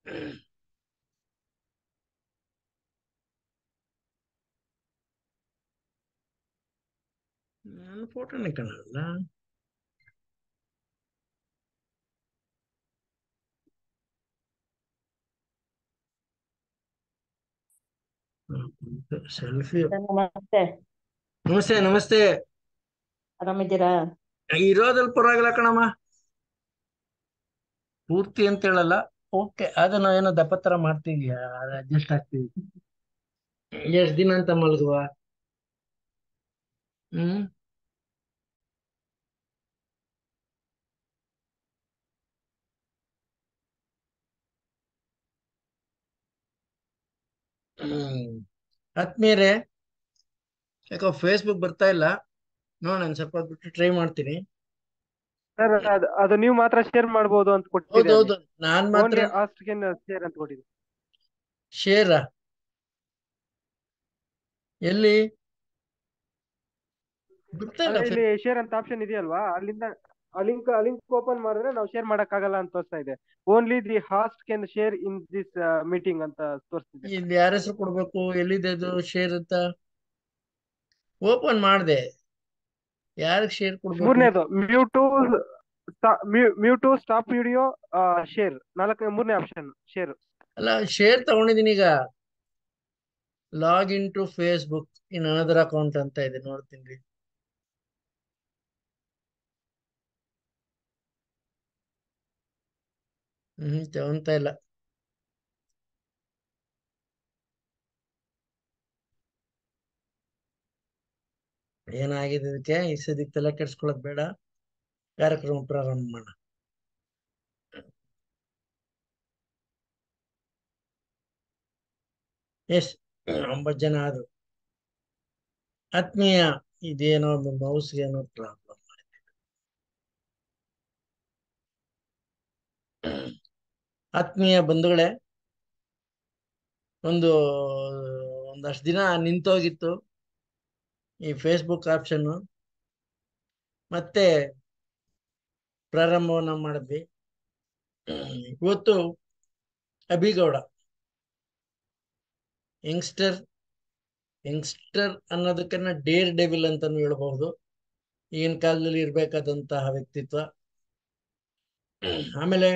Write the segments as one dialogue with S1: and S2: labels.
S1: ನನ್ನ ಫೋಟೋನೇ ಕಾಣಲ್ಲ ಸೆಲ್ಫಿ
S2: ನಮಸ್ತೆ
S1: ನಮಸ್ತೆ ನಮಸ್ತೆ
S2: ಆರಾಮಿದ್ದೀರಾ
S1: ಇರೋದಲ್ಲಿ ಪರವಾಗಿಲ್ಲ ಕಣಮ್ಮ ಪೂರ್ತಿ ಅಂತ ಹೇಳಲ್ಲ ಓಕೆ ಅದನ್ನ ಏನೋ ದಪ್ಪ ತರ ಮಾಡ್ತಿದ್ಯಾ ಅಡ್ಜಸ್ಟ್ ಆಗ್ತೀವಿ ಎಷ್ಟ್ ದಿನ ಅಂತ ಮಲಗುವ ಹ್ಮ್ ಹ್ಮ್ ಆತ್ಮೀಯರೇ ಯಾಕೋ ಫೇಸ್ಬುಕ್ ಬರ್ತಾ ಇಲ್ಲ ನೋಡೋಣ ಸ್ವಲ್ಪ ಹೊತ್ತು ಬಿಟ್ಟು ಟ್ರೈ ಮಾಡ್ತೀನಿ
S3: ಸರ್ ಅದು ಅದು ನೀವು ಮಾತ್ರ ಶೇರ್ ಮಾಡ್ಬೋದು ಅಂತ
S1: ಹೌದು
S3: ಕೊಟ್ಟಿದೆ
S1: ಹೌದು ನಾನ್ ಮಾತ್ರ
S3: ಓನ್ಲಿ ಆಸ್ಟ್ ಶೇರ್ ಅಂತ ಕೊಟ್ಟಿದೆ
S1: ಶೇರ ಎಲ್ಲಿ ಬರ್ತಾ ಇಲ್ಲ
S3: ಅಲ್ಲ, ಇಲ್ಲಿ ಶೇರ್ ಅಂತ ಆಪ್ಷನ್ ಇದೆಯಲ್ವಾ ಅಲ್ಲಿಂದ ಆ ಲಿಂಕ್ ಆ ಲಿಂಕ್ ಓಪನ್ ಮಾಡಿದ್ರೆ ನಾವು ಶೇರ್ ಮಾಡಕ್ ಆಗಲ್ಲ ಅಂತ ತೋರಿಸ್ತಾ ಇದೆ only the host can share in this meeting ಅಂತ ತೋರಿಸ್ತಿದೆ
S1: ಇಲ್ಲಿ ಯಾರ ಹೆಸರು ಕೊಡ್ಬೇಕು ಎಲ್ಲಿದೆ ಅದು ಶೇರ್ ಅಂತ ಓಪನ್ ಮಾಡ್ದೆ ಯಾರಿಗೆ ಶೇರ್ ಕೊಡ್ಬೇಕು
S3: ಮೂರನೇದು mute mute stop video share ನಾಲ್ಕು ಮೂರನೇ ಆಪ್ಷನ್ ಶೇರ್
S1: ಅಲ್ಲ ಶೇರ್ ತಗೊಂಡಿದ್ದೀನಿ ಈಗ log in to Facebook in another account ಅಂತ ಇದೆ ನೋಡ್ತೀನಿ ರೀ ಹ್ಮ್ ತಗೊಂತ ಇಲ್ಲ ಏನಾಗಿದೆ ಇದಕ್ಕೆ ಈ ಸದ್ಯಕ್ಕೆ ತಲೆ ಕೆಡ್ಸ್ಕೊಳ್ಳೋದು ಬೇಡ ಕಾರ್ಯಕ್ರಮ ಪ್ರಾರಂಭ ಮಾಡೋಣ ಎಸ್ ಒಂಬತ್ತು ಜನ ಆದ್ರು ಆತ್ಮೀಯ ಇದೇನೋ ಮೌಸ್ಗೆ ಏನೋ ಪ್ರಾಬ್ಲಮ್ ಆತ್ಮೀಯ ಬಂಧುಗಳೇ ಒಂದು ಒಂದಷ್ಟು ದಿನ ನಿಂತೋಗಿತ್ತು ಈ ಫೇಸ್ಬುಕ್ ಆಪ್ಷನ್ ಮತ್ತೆ ಪ್ರಾರಂಭವನ್ನ ಮಾಡಿದ್ವಿ ಇವತ್ತು ಅಭಿಗೌಡ ಯಂಗ್ಸ್ಟರ್ ಯಂಗ್ಸ್ಟರ್ ಅನ್ನೋದಕ್ಕನ್ನ ಡೇರ್ ಡೆವಿಲ್ ಅಂತಾನು ಹೇಳ್ಬಹುದು ಈಗಿನ ಕಾಲದಲ್ಲಿ ಇರ್ಬೇಕಾದಂತಹ ವ್ಯಕ್ತಿತ್ವ ಆಮೇಲೆ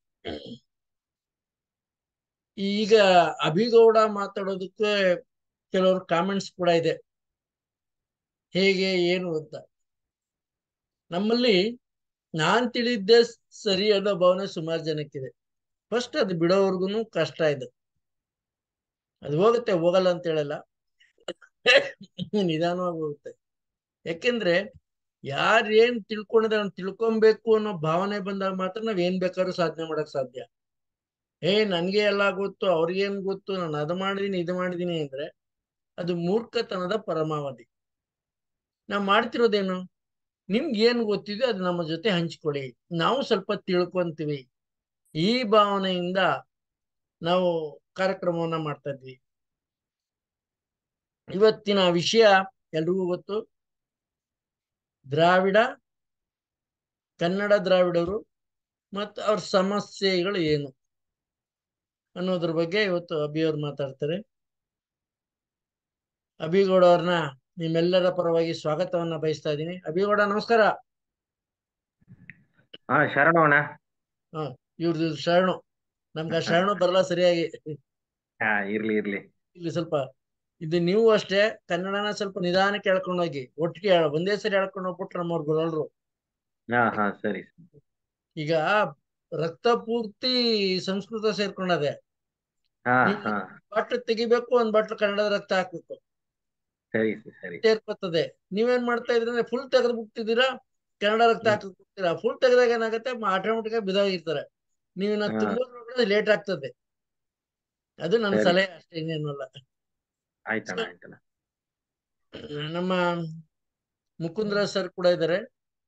S1: ಈಗ ಅಭಿಗೌಡ ಮಾತಾಡೋದಕ್ಕೆ ಕೆಲವರು ಕಾಮೆಂಟ್ಸ್ ಕೂಡ ಇದೆ ಹೇಗೆ ಏನು ಅಂತ ನಮ್ಮಲ್ಲಿ ನಾನ್ ತಿಳಿದ್ದೆ ಸರಿ ಅನ್ನೋ ಭಾವನೆ ಸುಮಾರು ಜನಕ್ಕಿದೆ ಫಸ್ಟ್ ಅದು ಬಿಡೋವರ್ಗುನು ಕಷ್ಟ ಇದೆ ಅದು ಹೋಗುತ್ತೆ ಹೋಗಲ್ಲ ಅಂತ ಹೇಳಲ್ಲ ನಿಧಾನವಾಗಿ ಹೋಗುತ್ತೆ ಯಾಕೆಂದ್ರೆ ಯಾರು ಏನ್ ತಿಳ್ಕೊಂಡಿದ್ರೆ ಅವ್ನು ತಿಳ್ಕೊಬೇಕು ಅನ್ನೋ ಭಾವನೆ ಬಂದಾಗ ಮಾತ್ರ ನಾವ್ ಏನ್ ಬೇಕಾದ್ರೂ ಸಾಧನೆ ಮಾಡಕ್ ಸಾಧ್ಯ ಏ ನನ್ಗೆ ಎಲ್ಲ ಗೊತ್ತು ಅವ್ರಿಗೇನ್ ಗೊತ್ತು ನಾನು ಅದು ಮಾಡಿದೀನಿ ಇದು ಮಾಡಿದೀನಿ ಅಂದ್ರೆ ಅದು ಮೂರ್ಖತನದ ಪರಮಾವಧಿ ನಾವ್ ಮಾಡ್ತಿರೋದೇನು ನಿಮ್ಗೆ ಏನ್ ಗೊತ್ತಿದೆ ಅದು ನಮ್ಮ ಜೊತೆ ಹಂಚ್ಕೊಳ್ಳಿ ನಾವು ಸ್ವಲ್ಪ ತಿಳ್ಕೊಂತೀವಿ ಈ ಭಾವನೆಯಿಂದ ನಾವು ಕಾರ್ಯಕ್ರಮವನ್ನ ಮಾಡ್ತಾ ಇದ್ವಿ ಇವತ್ತಿನ ವಿಷಯ ಎಲ್ರಿಗೂ ಗೊತ್ತು ದ್ರಾವಿಡ ಕನ್ನಡ ದ್ರಾವಿಡರು ಮತ್ತು ಅವ್ರ ಸಮಸ್ಯೆಗಳು ಏನು ಅನ್ನೋದ್ರ ಬಗ್ಗೆ ಇವತ್ತು ಅಭಿಯವ್ರು ಮಾತಾಡ್ತಾರೆ ಅಭಿಗೌಡ ಅವ್ರನ್ನ ನಿಮ್ಮೆಲ್ಲರ ಪರವಾಗಿ ಸ್ವಾಗತವನ್ನ ಬಯಸ್ತಾ ಇದ್ದೀನಿ ಅಭಿಗೌಡ ನಮಸ್ಕಾರ
S4: ಹಾ ಶರಣವಣ
S1: ಇವ್ರದ್ದು ಶರಣು ನಮ್ಗೆ ಆ ಶರಣು ಬರಲ್ಲ ಸರಿಯಾಗಿ
S4: ಹಾ ಇರ್ಲಿ ಇರ್ಲಿ
S1: ಇಲ್ಲಿ ಸ್ವಲ್ಪ ಇದು ನೀವು ಅಷ್ಟೇ ಕನ್ನಡನ ಸ್ವಲ್ಪ ನಿಧಾನಕ್ಕೆ ಹೇಳ್ಕೊಂಡು ಹೋಗಿ ಒಟ್ಟಿಗೆ ಹೇಳ್- ಒಂದೇ ಸರಿ ಹೇಳ್ಕೊಂಡು ಹೋಗ್ಬಿಟ್ರೆ ನಮ್ಮವ್ರು ಬರೋಲ್ರು
S4: ಹಾ ಹಾ ಸರಿ
S1: ಈಗ ರಕ್ತ ಪೂರ್ತಿ ಸಂಸ್ಕೃತ ಸೇರ್ಕೊಂಡದೆ
S4: ಹಾ
S1: ನೀವು
S4: ಹಾ
S1: ಬಾಟ್ಲು ತೆಗಿಬೇಕು ಒಂದ್ ಬಾಟ್ಲು ಕನ್ನಡದ ರಕ್ತ ಹಾಕ್ಬೇಕು
S4: ಸರಿ ಸರಿ
S1: ಸೇರ್ಕೊತದೆ ನೀವೇನ್ ಮಾಡ್ತಾ ಇದ್ರಿ ಅಂದ್ರೆ ಫುಲ್ ತೆಗೆದು ಬಿಡ್ತಿದ್ದೀರಾ ಕನ್ನಡ ರಕ್ತ ಹಾಕಕ್ ಹೋಗ್ತೀರಾ ಫುಲ್ ತೆಗೆದಾಗ ಏನಾಗುತ್ತೆ ಆಟೋಮೆಟಿಕ್ ಆಗಿ ಬಿದೋಗಿರ್ತಾರೆ ನೀವು ಇನ್ನ
S4: ಹಾ.
S1: ತುಂಬೋದ್ರೊಳಗಡೆ ಲೇಟ್ ಆಗ್ತದೆ ಅದು ನನ್ನ
S4: ಸರಿ.
S1: ಸಲಹೆ ಅಷ್ಟೇ ಇನ್ನೇನು ಅಲ್ಲ
S4: ಆಯ್ತಣ್ಣ ಆಯ್ತಣ್ಣ
S1: ನಮ್ಮ ಮುಕುಂದ್ರ ಸರ್ ಕೂಡ ಇದ್ದಾರೆ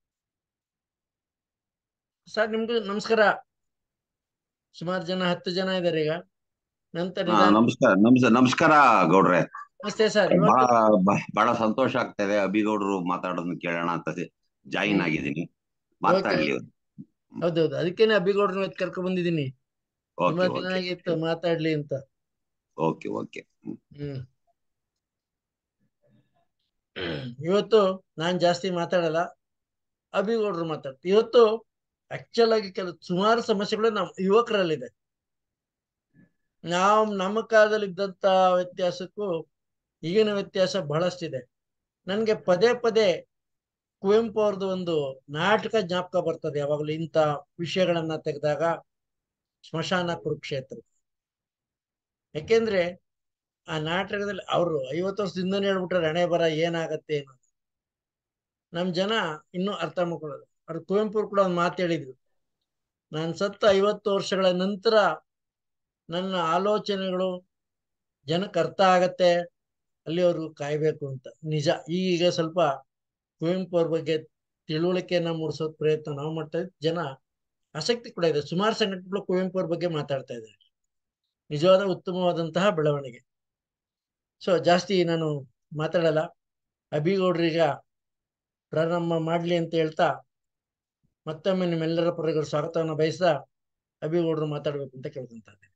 S1: ಸರ್ ನಿಮ್ಗೂ ನಮಸ್ಕಾರ ಸುಮಾರು ಜನ ಹತ್ತು ಜನ ಇದ್ದಾರೆ ಈಗ ನಂತರ
S5: ಹಾ,
S1: ನಿಧಾನ-
S5: ನಮಸ್ಕಾರ ನಮಸ್ಕಾರ ನಮಸ್ಕಾರ ಗೌಡ್ರೆ
S1: ನಮಸ್ತೆ ಸರ್
S5: ಬಹಳ
S1: ಇವತ್ತು
S5: ಬ- ಬಹಳ ಸಂತೋಷ ಆಗ್ತಾ ಇದೆ ಅಭಿಗೌಡ್ರು ಮಾತಾಡೋದನ್ನ ಕೇಳೋಣ ಅಂತ ಜಾಯಿನ್ ಆಗಿದ್ದೀನಿ ಮಾತಾಡ್ಲಿ ಅವ್ರು.
S1: ಹೌದೌದು ಅದಕ್ಕೇನೆ ಅಬ್ಬಿಗೌಡ್ರನ್ನ ಇವತ್ತು ಕರ್ಕೊಂಡ್ ಬಂದಿದ್ದೀನಿ ತುಂಬಾ
S5: ಓಕೆ
S1: ದಿನ
S5: ಓಕೆ
S1: ಆಗಿತ್ತು ಮಾತಾಡ್ಲಿ ಅಂತ
S5: ಓಕೆ ಓಕೆ
S1: ಹ್ಮ್ ಇವತ್ತು ನಾನ್ ಜಾಸ್ತಿ ಮಾತಾಡಲ್ಲ ಅಭಿಗೌಡ್ರು ಮಾತಾಡ್ತಾರೆ ಇವತ್ತು ಆಕ್ಚುಲ್ ಆಗಿ ಕೆಲವು ಸುಮಾರು ಸಮಸ್ಯೆಗಳು ನಮ್ಮ ಯುವಕರಲ್ಲಿದೆ ನಾವು ನಮ್ಮ ಕಾಲದಲ್ಲಿ ಇದ್ದಂತ ವ್ಯತ್ಯಾಸಕ್ಕೂ ಈಗಿನ ವ್ಯತ್ಯಾಸ ಬಹಳಷ್ಟಿದೆ ನನ್ಗೆ ಪದೇ ಪದೇ ಕುವೆಂಪು ಅವ್ರದ್ದು ಒಂದು ನಾಟಕ ಜ್ಞಾಪಕ ಬರ್ತದೆ ಯಾವಾಗಲೂ ಇಂಥ ವಿಷಯಗಳನ್ನ ತೆಗೆದಾಗ ಸ್ಮಶಾನ ಕುರುಕ್ಷೇತ್ರ ಯಾಕೆಂದ್ರೆ ಆ ನಾಟಕದಲ್ಲಿ ಅವರು ಐವತ್ತು ವರ್ಷದಿಂದನೇ ಹೇಳ್ಬಿಟ್ರೆ ಹಣೆ ಬರ ಏನಾಗತ್ತೆ ಅನ್ನೋದು ನಮ್ ಜನ ಇನ್ನೂ ಅರ್ಥ ಮಾಡ್ಕೊಳ್ಳೋದು ಅವ್ರು ಕುವೆಂಪು ಅವ್ರು ಕೂಡ ಒಂದು ಮಾತು ಹೇಳಿದ್ರು ನಾನು ಸತ್ತ ಐವತ್ತು ವರ್ಷಗಳ ನಂತರ ನನ್ನ ಆಲೋಚನೆಗಳು ಜನಕ್ಕೆ ಅರ್ಥ ಆಗತ್ತೆ ಅಲ್ಲಿವರೆಗೂ ಕಾಯ್ಬೇಕು ಅಂತ ನಿಜ ಈಗ ಸ್ವಲ್ಪ ಕುವೆಂಪು ಅವ್ರ ಬಗ್ಗೆ ತಿಳುವಳಿಕೆಯನ್ನ ಮೂಡಿಸೋ ಪ್ರಯತ್ನ ನಾವು ಮಾಡ್ತಾ ಇದ್ವಿ ಜನ ಆಸಕ್ತಿ ಕೂಡ ಇದೆ ಸುಮಾರು ಸಂಘಟನೆಗಳು ಕುವೆಂಪು ಅವ್ರ ಬಗ್ಗೆ ಮಾತಾಡ್ತಾ ಇದ್ದಾರೆ ನಿಜವಾದ ಉತ್ತಮವಾದಂತಹ ಬೆಳವಣಿಗೆ ಸೊ ಜಾಸ್ತಿ ನಾನು ಮಾತಾಡಲ್ಲ ಅಭಿಗೌಡ್ರೀಗ ಪ್ರಾರಂಭ ಮಾಡ್ಲಿ ಅಂತ ಹೇಳ್ತಾ ಮತ್ತೊಮ್ಮೆ ನಿಮ್ಮೆಲ್ಲರ ಪರಗಳು ಸ್ವಾಗತವನ್ನು ಬಯಸ್ತಾ ಅಭಿಗೌಡರು ಮಾತಾಡ್ಬೇಕು ಅಂತ ಕೇಳ್ಕೊಂತ ಇದ್ದೀನಿ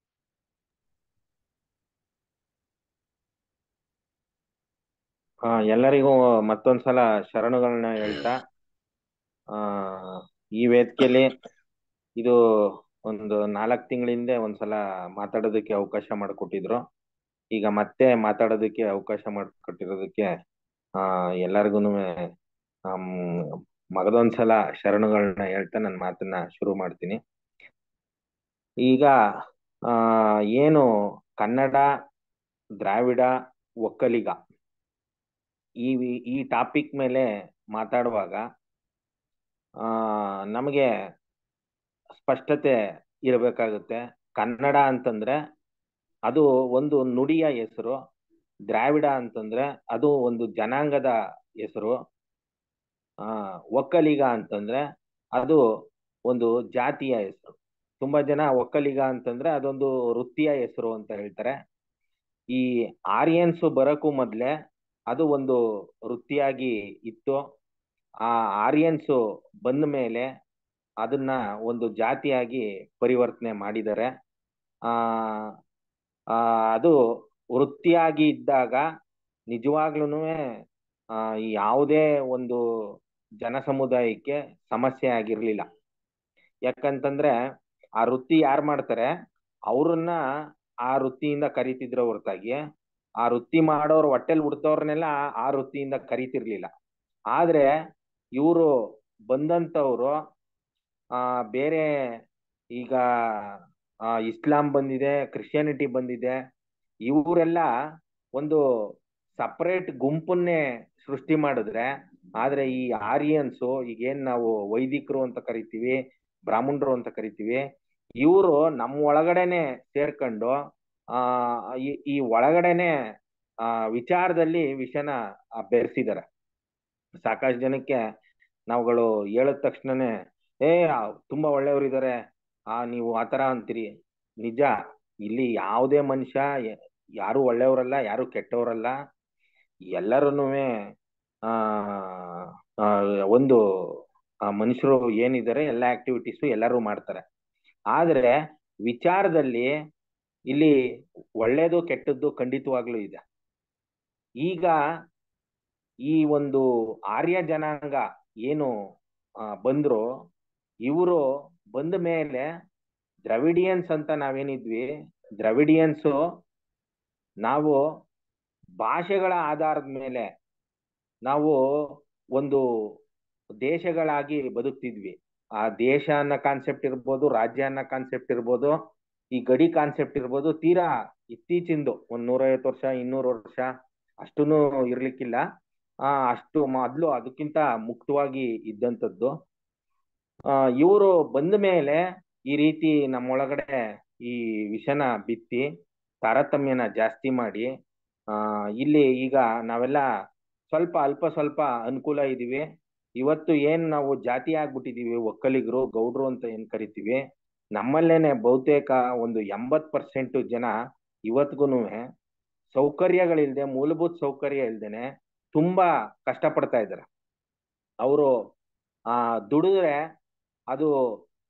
S4: ಆ, ಎಲ್ಲರಿಗೂ ಮತ್ತೊಂದ್ಸಲ ಶರಣುಗಳನ್ನ ಹೇಳ್ತಾ ಆ ಈ ವೇದಿಕೆಯಲ್ಲಿ ಇದು ಒಂದು ನಾಲ್ಕು ತಿಂಗಳ ಹಿಂದೆ ಒಂದ್ಸಲ ಮಾತಾಡೋದಕ್ಕೆ ಅವಕಾಶ ಮಾಡಿಕೊಟ್ಟಿದ್ರು ಈಗ ಮತ್ತೆ ಮಾತಾಡೋದಕ್ಕೆ ಅವಕಾಶ ಮಾಡಿಕೊಟ್ಟಿರೋದಕ್ಕೆ ಆ ಎಲ್ಲರಿಗೂನು ಮಗದೊಂದ್ಸಲ ಶರಣುಗಳನ್ನ ಹೇಳ್ತಾ ನನ್ನ ಮಾತನ್ನ ಶುರು ಮಾಡ್ತೀನಿ ಈಗ ಆ ಏನು ಕನ್ನಡ ದ್ರಾವಿಡ ಒಕ್ಕಲಿಗ ಈ ಈ ಟಾಪಿಕ್ ಮೇಲೆ ಮಾತಾಡುವಾಗ ಆ ನಮಗೆ ಸ್ಪಷ್ಟತೆ ಇರಬೇಕಾಗುತ್ತೆ ಕನ್ನಡ ಅಂತಂದ್ರೆ ಅದು ಒಂದು ನುಡಿಯ ಹೆಸರು ದ್ರಾವಿಡ ಅಂತಂದ್ರೆ ಅದು ಒಂದು ಜನಾಂಗದ ಹೆಸರು ಆ ಒಕ್ಕಲಿಗ ಅಂತಂದ್ರೆ ಅದು ಒಂದು ಜಾತಿಯ ಹೆಸರು ತುಂಬಾ ಜನ ಒಕ್ಕಲಿಗ ಅಂತಂದ್ರೆ ಅದೊಂದು ವೃತ್ತಿಯ ಹೆಸರು ಅಂತ ಹೇಳ್ತಾರೆ ಈ ಆರ್ಯನ್ಸ್ ಬರಕ್ಕೂ ಮೊದ್ಲೇ ಅದು ಒಂದು ವೃತ್ತಿಯಾಗಿ ಇತ್ತು ಆ ಆರ್ಯನ್ಸ್ ಬಂದ ಮೇಲೆ ಅದನ್ನ ಒಂದು ಜಾತಿಯಾಗಿ ಪರಿವರ್ತನೆ ಮಾಡಿದ್ದಾರೆ ಆ ಆ ಅದು ವೃತ್ತಿಯಾಗಿ ಇದ್ದಾಗ ನಿಜವಾಗ್ಲೂ ಯಾವುದೇ ಒಂದು ಜನ ಸಮುದಾಯಕ್ಕೆ ಸಮಸ್ಯೆ ಆಗಿರ್ಲಿಲ್ಲ ಯಾಕಂತಂದ್ರೆ ಆ ವೃತ್ತಿ ಯಾರು ಮಾಡ್ತಾರೆ ಅವ್ರನ್ನ ಆ ವೃತ್ತಿಯಿಂದ ಕರಿತಿದ್ರ ಹೊರತಾಗಿ ಆ ವೃತ್ತಿ ಮಾಡೋರು ಹೊಟ್ಟೆಲ್ ಹುಡ್ತವ್ರನ್ನೆಲ್ಲ ಆ ವೃತ್ತಿಯಿಂದ ಕರಿತಿರ್ಲಿಲ್ಲ ಆದ್ರೆ ಇವರು ಬಂದಂತವ್ರು ಆ ಬೇರೆ ಈಗ ಆ ಇಸ್ಲಾಂ ಬಂದಿದೆ ಕ್ರಿಶ್ಚಿಯಾನಿಟಿ ಬಂದಿದೆ ಇವರೆಲ್ಲ ಒಂದು ಸಪರೇಟ್ ಗುಂಪನ್ನೇ ಸೃಷ್ಟಿ ಮಾಡಿದ್ರೆ ಆದ್ರೆ ಈ ಆರಿಯನ್ಸು ಈಗೇನ್ ನಾವು ವೈದಿಕರು ಅಂತ ಕರಿತೀವಿ ಬ್ರಾಹ್ಮಣರು ಅಂತ ಕರಿತೀವಿ ಇವರು ನಮ್ಮ ಒಳಗಡೆನೆ ಸೇರ್ಕೊಂಡು ಆ ಈ ಈ ಒಳಗಡೆನೆ ಆ ವಿಚಾರದಲ್ಲಿ ವಿಷನ ಬೆರೆಸಿದ್ದಾರೆ ಸಾಕಷ್ಟು ಜನಕ್ಕೆ ನಾವುಗಳು ಹೇಳಿದ ತಕ್ಷಣನೇ ಏ ತುಂಬಾ ಒಳ್ಳೆಯವರು ಇದ್ದಾರೆ ಆ ನೀವು ಆತರ ಅಂತೀರಿ ನಿಜ ಇಲ್ಲಿ ಯಾವುದೇ ಮನುಷ್ಯ ಯಾರು ಒಳ್ಳೆಯವರಲ್ಲ ಯಾರು ಕೆಟ್ಟವರಲ್ಲ ಎಲ್ಲರನ್ನೂ ಆ ಒಂದು ಮನುಷ್ಯರು ಏನಿದ್ದಾರೆ ಎಲ್ಲ ಆಕ್ಟಿವಿಟೀಸು ಎಲ್ಲರೂ ಮಾಡ್ತಾರೆ ಆದ್ರೆ ವಿಚಾರದಲ್ಲಿ ಇಲ್ಲಿ ಒಳ್ಳೇದು ಕೆಟ್ಟದ್ದು ಖಂಡಿತವಾಗ್ಲೂ ಇದೆ ಈಗ ಈ ಒಂದು ಆರ್ಯ ಜನಾಂಗ ಏನು ಬಂದ್ರು ಇವರು ಬಂದ ಮೇಲೆ ದ್ರವಿಡಿಯನ್ಸ್ ಅಂತ ನಾವೇನಿದ್ವಿ ದ್ರವಿಡಿಯನ್ಸು ನಾವು ಭಾಷೆಗಳ ಆಧಾರದ ಮೇಲೆ ನಾವು ಒಂದು ದೇಶಗಳಾಗಿ ಬದುಕ್ತಿದ್ವಿ ಆ ದೇಶ ಅನ್ನೋ ಕಾನ್ಸೆಪ್ಟ್ ಇರ್ಬೋದು ರಾಜ್ಯ ಅನ್ನೋ ಕಾನ್ಸೆಪ್ಟ್ ಇರ್ಬೋದು ಈ ಗಡಿ ಕಾನ್ಸೆಪ್ಟ್ ಇರ್ಬೋದು ತೀರಾ ಇತ್ತೀಚಿಂದು ಒಂದ್ ನೂರೈವತ್ತು ವರ್ಷ ಇನ್ನೂರು ವರ್ಷ ಅಷ್ಟೂನು ಇರ್ಲಿಕ್ಕಿಲ್ಲ ಆ ಅಷ್ಟು ಮೊದ್ಲು ಅದಕ್ಕಿಂತ ಮುಕ್ತವಾಗಿ ಇದ್ದಂಥದ್ದು ಆ ಇವರು ಬಂದ ಮೇಲೆ ಈ ರೀತಿ ನಮ್ಮೊಳಗಡೆ ಈ ವಿಷನ ಬಿತ್ತಿ ತಾರತಮ್ಯನ ಜಾಸ್ತಿ ಮಾಡಿ ಆ ಇಲ್ಲಿ ಈಗ ನಾವೆಲ್ಲ ಸ್ವಲ್ಪ ಅಲ್ಪ ಸ್ವಲ್ಪ ಅನುಕೂಲ ಇದೀವಿ ಇವತ್ತು ಏನ್ ನಾವು ಜಾತಿ ಆಗ್ಬಿಟ್ಟಿದೀವಿ ಒಕ್ಕಲಿಗರು ಗೌಡ್ರು ಅಂತ ಏನ್ ಕರಿತೀವಿ ನಮ್ಮಲ್ಲೇನೆ ಬಹುತೇಕ ಒಂದು ಎಂಬತ್ ಪರ್ಸೆಂಟ್ ಜನ ಇವತ್ಗುನು ಸೌಕರ್ಯಗಳಿಲ್ದೆ ಮೂಲಭೂತ ಸೌಕರ್ಯ ಇಲ್ದೇನೆ ತುಂಬಾ ಕಷ್ಟ ಪಡ್ತಾ ಇದ್ದಾರೆ ಅವರು ಆ ದುಡಿದ್ರೆ ಅದು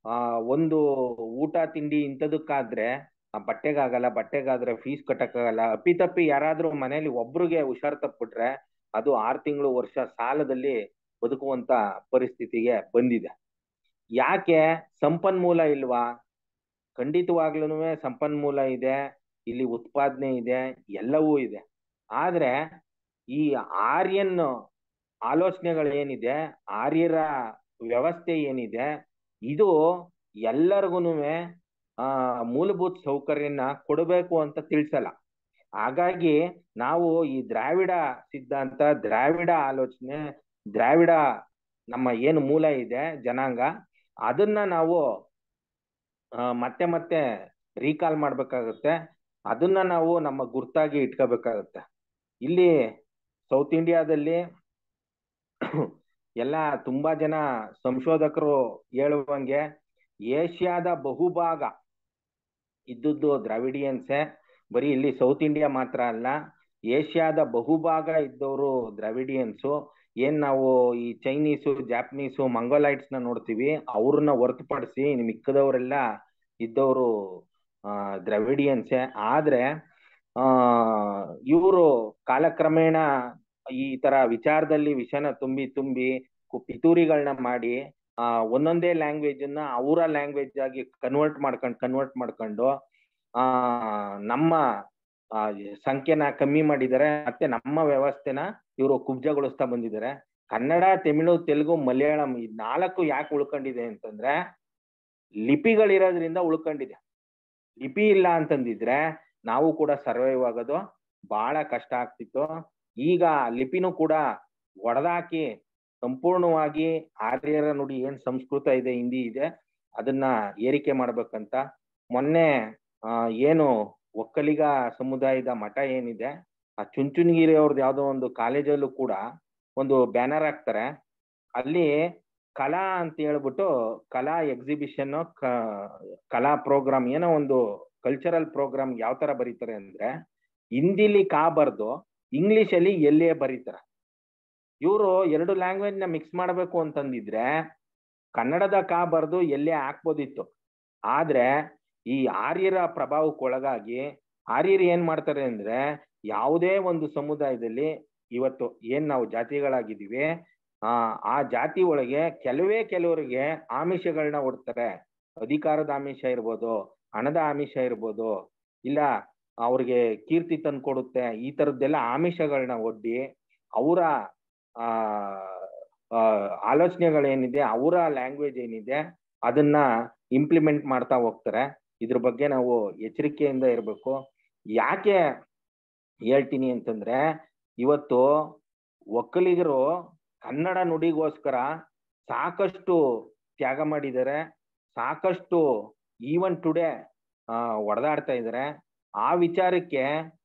S4: ಆ ಒಂದು ಊಟ ತಿಂಡಿ ಇಂಥದಕ್ಕಾದ್ರೆ ಆ ಬಟ್ಟೆಗಾಗಲ್ಲ ಬಟ್ಟೆಗಾದ್ರೆ ಫೀಸ್ ಕಟ್ಟಕ್ಕಾಗಲ್ಲ ಅಪ್ಪಿತಪ್ಪಿ ಯಾರಾದ್ರೂ ಮನೇಲಿ ಒಬ್ರಿಗೆ ಹುಷಾರ್ ತಪ್ಪಿಟ್ರೆ ಅದು ಆರು ತಿಂಗಳು ವರ್ಷ ಸಾಲದಲ್ಲಿ ಬದುಕುವಂತ ಪರಿಸ್ಥಿತಿಗೆ ಬಂದಿದೆ ಯಾಕೆ ಸಂಪನ್ಮೂಲ ಇಲ್ವಾ ಖಂಡಿತವಾಗ್ಲೂ ಸಂಪನ್ಮೂಲ ಇದೆ ಇಲ್ಲಿ ಉತ್ಪಾದನೆ ಇದೆ ಎಲ್ಲವೂ ಇದೆ ಆದ್ರೆ ಈ ಆರ್ಯನ್ ಆಲೋಚನೆಗಳೇನಿದೆ ಆರ್ಯರ ವ್ಯವಸ್ಥೆ ಏನಿದೆ ಇದು ಎಲ್ಲರಿಗೂನು ಆ ಮೂಲಭೂತ ಸೌಕರ್ಯನ ಕೊಡಬೇಕು ಅಂತ ತಿಳ್ಸಲ್ಲ ಹಾಗಾಗಿ ನಾವು ಈ ದ್ರಾವಿಡ ಸಿದ್ಧಾಂತ ದ್ರಾವಿಡ ಆಲೋಚನೆ ದ್ರಾವಿಡ ನಮ್ಮ ಏನು ಮೂಲ ಇದೆ ಜನಾಂಗ ಅದನ್ನ ನಾವು ಆ, ಮತ್ತೆ ಮತ್ತೆ ರೀಕಾಲ್ ಮಾಡ್ಬೇಕಾಗುತ್ತೆ ಅದನ್ನ ನಾವು ನಮ್ಮ ಗುರ್ತಾಗಿ ಇಟ್ಕೋಬೇಕಾಗುತ್ತೆ ಇಲ್ಲಿ ಸೌತ್ ಇಂಡಿಯಾದಲ್ಲಿ ಎಲ್ಲ ತುಂಬಾ ಜನ ಸಂಶೋಧಕರು ಹೇಳುವಂಗೆ ಏಷ್ಯಾದ ಬಹುಭಾಗ ಇದ್ದದ್ದು ದ್ರಾವಿಡಿಯನ್ಸೆ ಬರೀ ಇಲ್ಲಿ ಸೌತ್ ಇಂಡಿಯಾ ಮಾತ್ರ ಅಲ್ಲ ಏಷ್ಯಾದ ಬಹುಭಾಗ ಇದ್ದವರು ದ್ರಾವಿಡಿಯನ್ಸು ಏನ್ ನಾವು ಈ ಚೈನೀಸು ಜಾಪನೀಸು ಮಂಗೋಲೈಟ್ಸ್ ನ ನೋಡ್ತೀವಿ ಅವ್ರನ್ನ ಹೊರತುಪಡಿಸಿ ಇನ್ನು ಮಿಕ್ಕದವರೆಲ್ಲ ಇದ್ದವರು ಆ ದ್ರಾವಿಡಿಯನ್ಸೆ ಆದ್ರೆ ಆ ಇವರು ಕಾಲಕ್ರಮೇಣ ಈ ತರ ವಿಚಾರದಲ್ಲಿ ವಿಷನ ತುಂಬಿ ತುಂಬಿ ಕು- ಪಿತೂರಿಗಳನ್ನ ಮಾಡಿ ಆ ಒಂದೊಂದೇ ಲ್ಯಾಂಗ್ವೇಜ್ ಅನ್ನ ಅವರ ಲ್ಯಾಂಗ್ವೇಜ್ ಆಗಿ ಕನ್ವರ್ಟ್ ಮಾಡ್ಕೊಂಡು ಕನ್ವರ್ಟ್ ಮಾಡ್ಕೊಂಡು ಆ ನಮ್ಮ ಆ, ಸಂಖ್ಯೆನ ಕಮ್ಮಿ ಮಾಡಿದ್ದಾರೆ ಮತ್ತೆ ನಮ್ಮ ವ್ಯವಸ್ಥೆನ ಇವರು ಕುಬ್ಜಗೊಳಿಸ್ತಾ ಬಂದಿದ್ದಾರೆ ಕನ್ನಡ ತಮಿಳು ತೆಲುಗು ಮಲಯಾಳಂ ಈ ನಾಲ್ಕು ಯಾಕೆ ಉಳ್ಕೊಂಡಿದೆ ಅಂತಂದ್ರೆ ಲಿಪಿಗಳಿರೋದ್ರಿಂದ ಉಳ್ಕೊಂಡಿದೆ ಲಿಪಿ ಇಲ್ಲ ಅಂತಂದಿದ್ರೆ ನಾವು ಕೂಡ ಸರ್ವೈವ್ ಆಗೋದು ಬಹಳ ಕಷ್ಟ ಆಗ್ತಿತ್ತು ಈಗ ಲಿಪಿನೂ ಕೂಡ ಒಡೆದಾಕಿ ಸಂಪೂರ್ಣವಾಗಿ ಆರ್ಯರ ನುಡಿ ಏನ್ ಸಂಸ್ಕೃತ ಇದೆ ಹಿಂದಿ ಇದೆ ಅದನ್ನ ಏರಿಕೆ ಮಾಡ್ಬೇಕಂತ ಮೊನ್ನೆ ಆ ಏನು ಒಕ್ಕಲಿಗ ಸಮುದಾಯದ ಮಠ ಏನಿದೆ ಆ ಚುಂಚುನಗಿರಿ ಅವ್ರದ್ದು ಯಾವ್ದೋ ಒಂದು ಕಾಲೇಜಲ್ಲೂ ಕೂಡ ಒಂದು ಬ್ಯಾನರ್ ಹಾಕ್ತಾರೆ ಅಲ್ಲಿ ಕಲಾ ಅಂತ ಹೇಳ್ಬಿಟ್ಟು ಕಲಾ ಎಕ್ಸಿಬಿಷನ್ ಕಲಾ ಪ್ರೋಗ್ರಾಮ್ ಏನೋ ಒಂದು ಕಲ್ಚರಲ್ ಪ್ರೋಗ್ರಾಮ್ ಯಾವ ತರ ಬರೀತಾರೆ ಅಂದ್ರೆ ಹಿಂದಿಲಿ ಕಾ ಬರ್ದು ಇಂಗ್ಲಿಷ್ ಅಲ್ಲಿ ಎಲ್ಲೇ ಬರೀತಾರೆ ಇವರು ಎರಡು ಲ್ಯಾಂಗ್ವೇಜ್ ನ ಮಿಕ್ಸ್ ಮಾಡ್ಬೇಕು ಅಂತಂದಿದ್ರೆ ಕನ್ನಡದ ಕಾ ಬರ್ದು ಎಲ್ಲೇ ಹಾಕ್ಬೋದಿತ್ತು ಆದ್ರೆ ಈ ಆರ್ಯರ ಪ್ರಭಾವಕ್ಕೆ ಒಳಗಾಗಿ ಆರ್ಯರು ಏನ್ ಮಾಡ್ತಾರೆ ಅಂದ್ರೆ ಯಾವುದೇ ಒಂದು ಸಮುದಾಯದಲ್ಲಿ ಇವತ್ತು ಏನ್ ನಾವು ಜಾತಿಗಳಾಗಿದ್ದೀವಿ ಆ ಆ ಜಾತಿ ಒಳಗೆ ಕೆಲವೇ ಕೆಲವರಿಗೆ ಆಮಿಷಗಳನ್ನ ಒಡ್ತಾರೆ ಅಧಿಕಾರದ ಆಮಿಷ ಇರ್ಬೋದು ಹಣದ ಆಮಿಷ ಇರ್ಬೋದು ಇಲ್ಲ ಅವ್ರಿಗೆ ಕೀರ್ತಿ ತಂದ್ಕೊಡುತ್ತೆ ಈ ತರದ್ದೆಲ್ಲ ಆಮಿಷಗಳನ್ನ ಒಡ್ಡಿ ಅವರ ಆ ಆ, ಆಲೋಚನೆಗಳೇನಿದೆ ಅವರ ಲ್ಯಾಂಗ್ವೇಜ್ ಏನಿದೆ ಅದನ್ನ ಇಂಪ್ಲಿಮೆಂಟ್ ಮಾಡ್ತಾ ಹೋಗ್ತಾರೆ ಇದ್ರ ಬಗ್ಗೆ ನಾವು ಎಚ್ಚರಿಕೆಯಿಂದ ಇರಬೇಕು ಯಾಕೆ ಹೇಳ್ತೀನಿ ಅಂತಂದ್ರೆ ಇವತ್ತು ಒಕ್ಕಲಿಗರು ಕನ್ನಡ ನುಡಿಗೋಸ್ಕರ ಸಾಕಷ್ಟು ತ್ಯಾಗ ಮಾಡಿದ್ದಾರೆ ಸಾಕಷ್ಟು ಈವನ್ ಟುಡೇ ಒಡೆದಾಡ್ತಾ ಇದ್ದಾರೆ ಆ ವಿಚಾರಕ್ಕೆ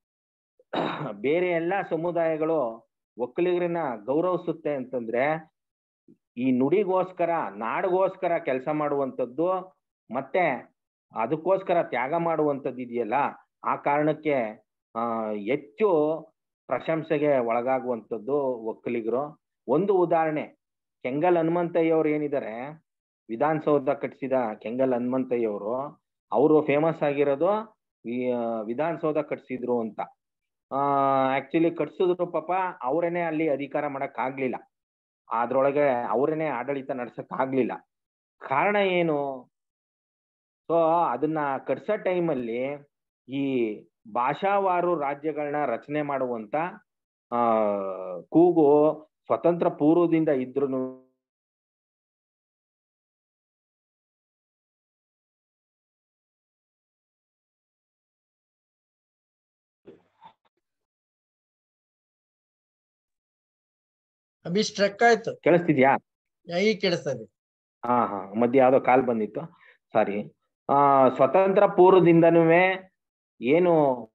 S4: ಬೇರೆ ಎಲ್ಲಾ ಸಮುದಾಯಗಳು ಒಕ್ಕಲಿಗರನ್ನ ಗೌರವಿಸುತ್ತೆ ಅಂತಂದ್ರೆ ಈ ನುಡಿಗೋಸ್ಕರ ನಾಡಿಗೋಸ್ಕರ ಕೆಲಸ ಮಾಡುವಂಥದ್ದು ಮತ್ತೆ ಅದಕ್ಕೋಸ್ಕರ ತ್ಯಾಗ ಮಾಡುವಂಥದ್ದು ಇದೆಯಲ್ಲ ಆ ಕಾರಣಕ್ಕೆ ಆ ಹೆಚ್ಚು ಪ್ರಶಂಸೆಗೆ ಒಳಗಾಗುವಂಥದ್ದು ಒಕ್ಕಲಿಗರು ಒಂದು ಉದಾಹರಣೆ ಕೆಂಗಲ್ ಹನುಮಂತಯ್ಯ ಅವ್ರು ಏನಿದ್ದಾರೆ ವಿಧಾನಸೌಧ ಕಟ್ಟಿಸಿದ ಕೆಂಗಲ್ ಹನುಮಂತಯ್ಯ ಅವರು ಅವರು ಫೇಮಸ್ ಆಗಿರೋದು ಈ ಆ, ವಿಧಾನಸೌಧ ಕಟ್ಸಿದ್ರು ಅಂತ ಆ ಆಕ್ಚುಲಿ ಕಟ್ಸಿದ್ರು ಪಾಪ ಅವರೇನೆ ಅಲ್ಲಿ ಅಧಿಕಾರ ಮಾಡಕ್ ಆಗ್ಲಿಲ್ಲ ಅದ್ರೊಳಗೆ ಅವರೇನೆ ಆಡಳಿತ ನಡ್ಸಕ್ ಆಗ್ಲಿಲ್ಲ ಕಾರಣ ಏನು ಸೊ ಅದನ್ನ ಕಟ್ಸೋ ಟೈಮಲ್ಲಿ ಈ ಭಾಷಾವಾರು ರಾಜ್ಯಗಳನ್ನ ರಚನೆ ಮಾಡುವಂತ ಆ ಕೂಗು ಸ್ವತಂತ್ರ ಪೂರ್ವದಿಂದ ಇದ್ರು
S1: ಅಭಿ ಸ್ಟ್ರಕ್ ಆಯ್ತು
S4: ಕೇಳಿಸ್ತಿದ್ಯಾ
S1: ಈಗ ಕೇಳಿಸ್ತದೆ
S4: ಹಾ ಹಾ ಮಧ್ಯೆ ಯಾವ್ದೋ ಕಾಲ್ ಬಂದಿತ್ತು ಸಾರಿ ಆ ಸ್ವತಂತ್ರ ಪೂರ್ವದಿಂದನೂ ಏನು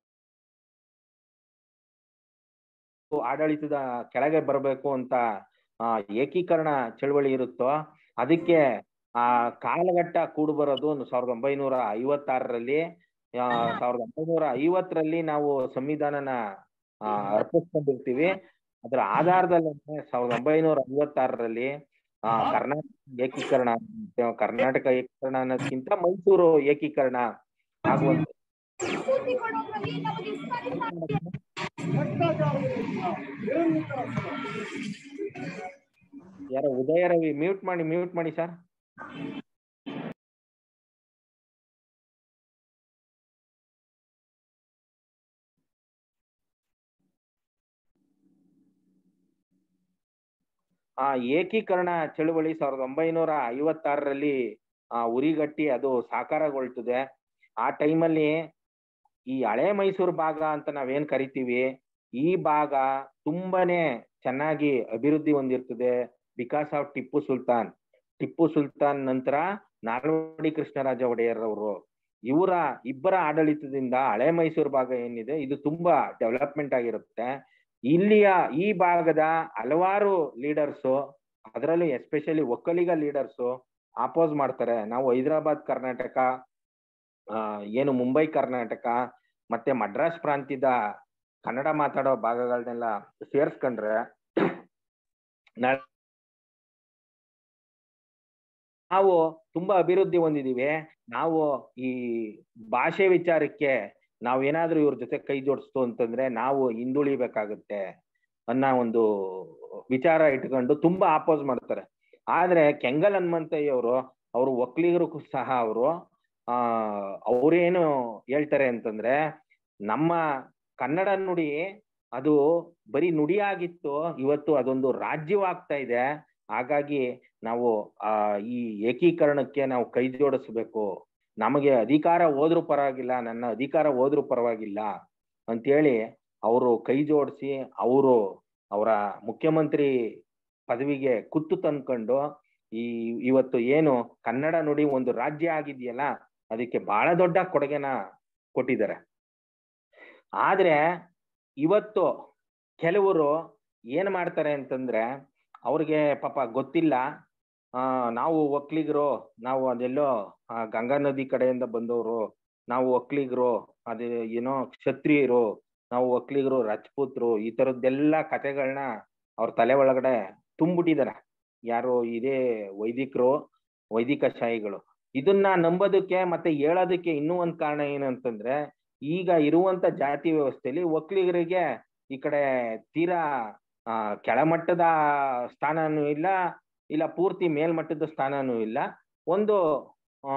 S4: ಆಡಳಿತದ ಕೆಳಗೆ ಬರಬೇಕು ಅಂತ ಆ ಏಕೀಕರಣ ಚಳವಳಿ ಇರುತ್ತೋ ಅದಕ್ಕೆ ಆ ಕಾಲಘಟ್ಟ ಕೂಡು ಬರೋದು ಒಂದು ಸಾವಿರದ ಒಂಬೈನೂರ ಐವತ್ತಾರರಲ್ಲಿ ಆ ಸಾವಿರದ ಒಂಬೈನೂರ ಐವತ್ತರಲ್ಲಿ ನಾವು ಸಂವಿಧಾನನ ಆ ಅರ್ಪಿಸ್ಕೊಂಡಿರ್ತೀವಿ ಅದರ ಆಧಾರದಲ್ಲಿ ಸಾವಿರದ ಒಂಬೈನೂರ ಐವತ್ತಾರರಲ್ಲಿ ಆ ಕರ್ನಾಟಕ ಏಕೀಕರಣ ಮತ್ತೆ ಕರ್ನಾಟಕ ಏಕೀಕರಣ ಅನ್ನೋದಕ್ಕಿಂತ ಮೈಸೂರು ಏಕೀಕರಣ ಆಗುವಂತ ಯಾರೋ ಉದಯ ರವಿ ಮ್ಯೂಟ್ ಮಾಡಿ ಮ್ಯೂಟ್ ಮಾಡಿ ಸರ್ ಆ ಏಕೀಕರಣ ಚಳುವಳಿ ಸಾವಿರದ ಒಂಬೈನೂರ ಐವತ್ತಾರರಲ್ಲಿ ಆ ಉರಿಗಟ್ಟಿ ಅದು ಸಾಕಾರಗೊಳ್ತದೆ ಆ ಟೈಮಲ್ಲಿ ಈ ಹಳೆ ಮೈಸೂರು ಭಾಗ ಅಂತ ನಾವೇನ್ ಕರಿತೀವಿ ಈ ಭಾಗ ತುಂಬಾನೇ ಚೆನ್ನಾಗಿ ಅಭಿವೃದ್ಧಿ ಹೊಂದಿರ್ತದೆ ಬಿಕಾಸ್ ಆಫ್ ಟಿಪ್ಪು ಸುಲ್ತಾನ್ ಟಿಪ್ಪು ಸುಲ್ತಾನ್ ನಂತರ ನಾಲ್ವಡಿ ಕೃಷ್ಣರಾಜ ಒಡೆಯರ್ ಅವರು ಇವರ ಇಬ್ಬರ ಆಡಳಿತದಿಂದ ಹಳೆ ಮೈಸೂರು ಭಾಗ ಏನಿದೆ ಇದು ತುಂಬಾ ಡೆವಲಪ್ಮೆಂಟ್ ಆಗಿರುತ್ತೆ ಇಲ್ಲಿಯ ಈ ಭಾಗದ ಹಲವಾರು ಲೀಡರ್ಸು ಅದರಲ್ಲೂ ಎಸ್ಪೆಷಲಿ ಒಕ್ಕಲಿಗ ಲೀಡರ್ಸು ಅಪೋಸ್ ಮಾಡ್ತಾರೆ ನಾವು ಹೈದರಾಬಾದ್ ಕರ್ನಾಟಕ ಆ ಏನು ಮುಂಬೈ ಕರ್ನಾಟಕ ಮತ್ತೆ ಮಡ್ರಾಸ್ ಪ್ರಾಂತ್ಯದ ಕನ್ನಡ ಮಾತಾಡೋ ಭಾಗಗಳನ್ನೆಲ್ಲ ಸೇರ್ಸ್ಕೊಂಡ್ರೆ ನಾಳೆ ನಾವು ತುಂಬಾ ಅಭಿವೃದ್ಧಿ ಹೊಂದಿದೀವಿ ನಾವು ಈ ಭಾಷೆ ವಿಚಾರಕ್ಕೆ ನಾವೇನಾದ್ರೂ ಇವ್ರ ಜೊತೆ ಕೈ ಜೋಡಿಸ್ತು ಅಂತಂದ್ರೆ ನಾವು ಹಿಂದುಳಿಬೇಕಾಗುತ್ತೆ ಅನ್ನೋ ಒಂದು ವಿಚಾರ ಇಟ್ಕೊಂಡು ತುಂಬಾ ಅಪೋಸ್ ಮಾಡ್ತಾರೆ ಆದ್ರೆ ಕೆಂಗಲ್ ಹನುಮಂತಯ್ಯವರು ಅವರು ಒಕ್ಕಲಿಗರು ಸಹ ಅವರು ಆ ಅವ್ರೇನು ಹೇಳ್ತಾರೆ ಅಂತಂದ್ರೆ ನಮ್ಮ ಕನ್ನಡ ನುಡಿ ಅದು ಬರೀ ನುಡಿ ಆಗಿತ್ತು ಇವತ್ತು ಅದೊಂದು ರಾಜ್ಯವಾಗ್ತಾ ಇದೆ ಹಾಗಾಗಿ ನಾವು ಆ ಈ ಏಕೀಕರಣಕ್ಕೆ ನಾವು ಕೈ ಜೋಡಿಸ್ಬೇಕು ನಮಗೆ ಅಧಿಕಾರ ಹೋದ್ರೂ ಪರವಾಗಿಲ್ಲ ನನ್ನ ಅಧಿಕಾರ ಹೋದ್ರೂ ಪರವಾಗಿಲ್ಲ ಅಂತೇಳಿ ಅವರು ಕೈ ಜೋಡಿಸಿ ಅವರು ಅವರ ಮುಖ್ಯಮಂತ್ರಿ ಪದವಿಗೆ ಕುತ್ತು ತಂದ್ಕೊಂಡು ಈ ಇವತ್ತು ಏನು ಕನ್ನಡ ನುಡಿ ಒಂದು ರಾಜ್ಯ ಆಗಿದೆಯಲ್ಲ ಅದಕ್ಕೆ ಬಹಳ ದೊಡ್ಡ ಕೊಡುಗೆನ ಕೊಟ್ಟಿದ್ದಾರೆ ಆದ್ರೆ ಇವತ್ತು ಕೆಲವರು ಏನ್ ಮಾಡ್ತಾರೆ ಅಂತಂದ್ರೆ ಅವ್ರಿಗೆ ಪಾಪ ಗೊತ್ತಿಲ್ಲ ಆ ನಾವು ಒಕ್ಕಲಿಗರು ನಾವು ಅದೆಲ್ಲೋ ಆ ಗಂಗಾ ನದಿ ಕಡೆಯಿಂದ ಬಂದವರು ನಾವು ಒಕ್ಕಲಿಗರು ಅದೇ ಏನೋ ಕ್ಷತ್ರಿಯರು ನಾವು ಒಕ್ಕಲಿಗರು ರಜಪೂತ್ರು ಈ ತರದ್ದೆಲ್ಲ ಕತೆಗಳನ್ನ ಅವ್ರ ತಲೆ ಒಳಗಡೆ ತುಂಬಿಟ್ಟಿದಾರೆ ಯಾರು ಇದೇ ವೈದಿಕರು ವೈದಿಕ ಶಾಹಿಗಳು ಇದನ್ನ ನಂಬೋದಕ್ಕೆ ಮತ್ತೆ ಹೇಳೋದಕ್ಕೆ ಇನ್ನೂ ಒಂದ್ ಕಾರಣ ಏನಂತಂದ್ರೆ ಈಗ ಇರುವಂತ ಜಾತಿ ವ್ಯವಸ್ಥೆಯಲ್ಲಿ ಒಕ್ಕಲಿಗರಿಗೆ ಈ ಕಡೆ ತೀರಾ ಆ ಕೆಳಮಟ್ಟದ ಸ್ಥಾನನೂ ಇಲ್ಲ ಇಲ್ಲ ಪೂರ್ತಿ ಮೇಲ್ಮಟ್ಟದ ಸ್ಥಾನನೂ ಇಲ್ಲ ಒಂದು ಆ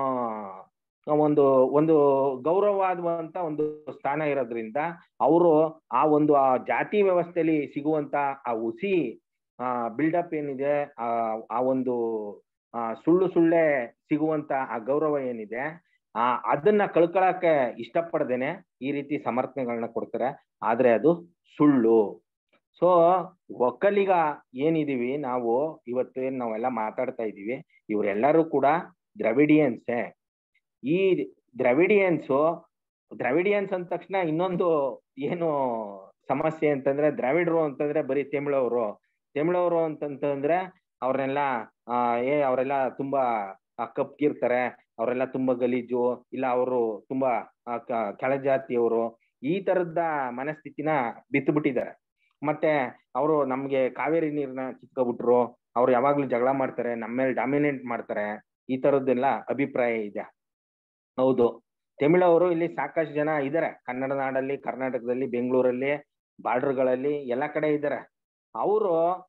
S4: ಒಂದು ಒಂದು ಗೌರವವಾದಂತ ಒಂದು ಸ್ಥಾನ ಇರೋದ್ರಿಂದ ಅವರು ಆ ಒಂದು ಆ ಜಾತಿ ವ್ಯವಸ್ಥೆಯಲ್ಲಿ ಸಿಗುವಂತ ಆ ಹುಸಿ ಆ ಬಿಲ್ಡಪ್ ಏನಿದೆ ಆ ಆ ಒಂದು ಆ ಸುಳ್ಳು ಸುಳ್ಳೆ ಸಿಗುವಂತ ಆ ಗೌರವ ಏನಿದೆ ಆ ಅದನ್ನ ಕಳ್ಕೊಳಕ್ಕೆ ಇಷ್ಟಪಡ್ದೇನೆ ಈ ರೀತಿ ಸಮರ್ಥನೆಗಳನ್ನ ಕೊಡ್ತಾರೆ ಆದ್ರೆ ಅದು ಸುಳ್ಳು ಸೊ ಒಕ್ಕಲಿಗ ಏನಿದೀವಿ ನಾವು ಇವತ್ತೇನ್ ನಾವೆಲ್ಲ ಮಾತಾಡ್ತಾ ಇದೀವಿ ಇವರೆಲ್ಲರೂ ಕೂಡ ದ್ರವಿಡಿಯನ್ಸೇ ಈ ದ್ರವಿಡಿಯನ್ಸು ದ್ರವಿಡಿಯನ್ಸ್ ಅಂದ ತಕ್ಷಣ ಇನ್ನೊಂದು ಏನು ಸಮಸ್ಯೆ ಅಂತಂದ್ರೆ ದ್ರಾವಿಡರು ಅಂತಂದ್ರೆ ಬರೀ ತಮಿಳವರು ತಮಿಳವರು ಅಂತಂತಂದ್ರೆ ಅವ್ರನ್ನೆಲ್ಲ ಆ ಏ ಅವರೆಲ್ಲ ತುಂಬಾ ಕಪ್ಗಿರ್ತಾರೆ ಅವರೆಲ್ಲ ತುಂಬಾ ಗಲೀಜು ಇಲ್ಲ ಅವರು ತುಂಬಾ ಕೆಳಜಾತಿಯವರು ಈ ತರದ ಮನಸ್ಥಿತಿನ ಬಿತ್ತುಬಿಟ್ಟಿದ್ದಾರೆ ಮತ್ತೆ ಅವರು ನಮ್ಗೆ ಕಾವೇರಿ ನೀರ್ನ ಕಿತ್ಕೊಬಿಟ್ರು ಅವ್ರು ಯಾವಾಗ್ಲೂ ಜಗಳ ಮಾಡ್ತಾರೆ ನಮ್ಮ ಮೇಲೆ ಡಾಮಿನೇಟ್ ಮಾಡ್ತಾರೆ ಈ ತರದ್ದೆಲ್ಲ ಅಭಿಪ್ರಾಯ ಇದೆ ಹೌದು ತಮಿಳವರು ಇಲ್ಲಿ ಸಾಕಷ್ಟು ಜನ ಇದ್ದಾರೆ ಕನ್ನಡ ನಾಡಲ್ಲಿ ಕರ್ನಾಟಕದಲ್ಲಿ ಬೆಂಗಳೂರಲ್ಲಿ ಬಾರ್ಡರ್ಗಳಲ್ಲಿ ಎಲ್ಲ ಕಡೆ ಇದ್ದಾರೆ ಅವರು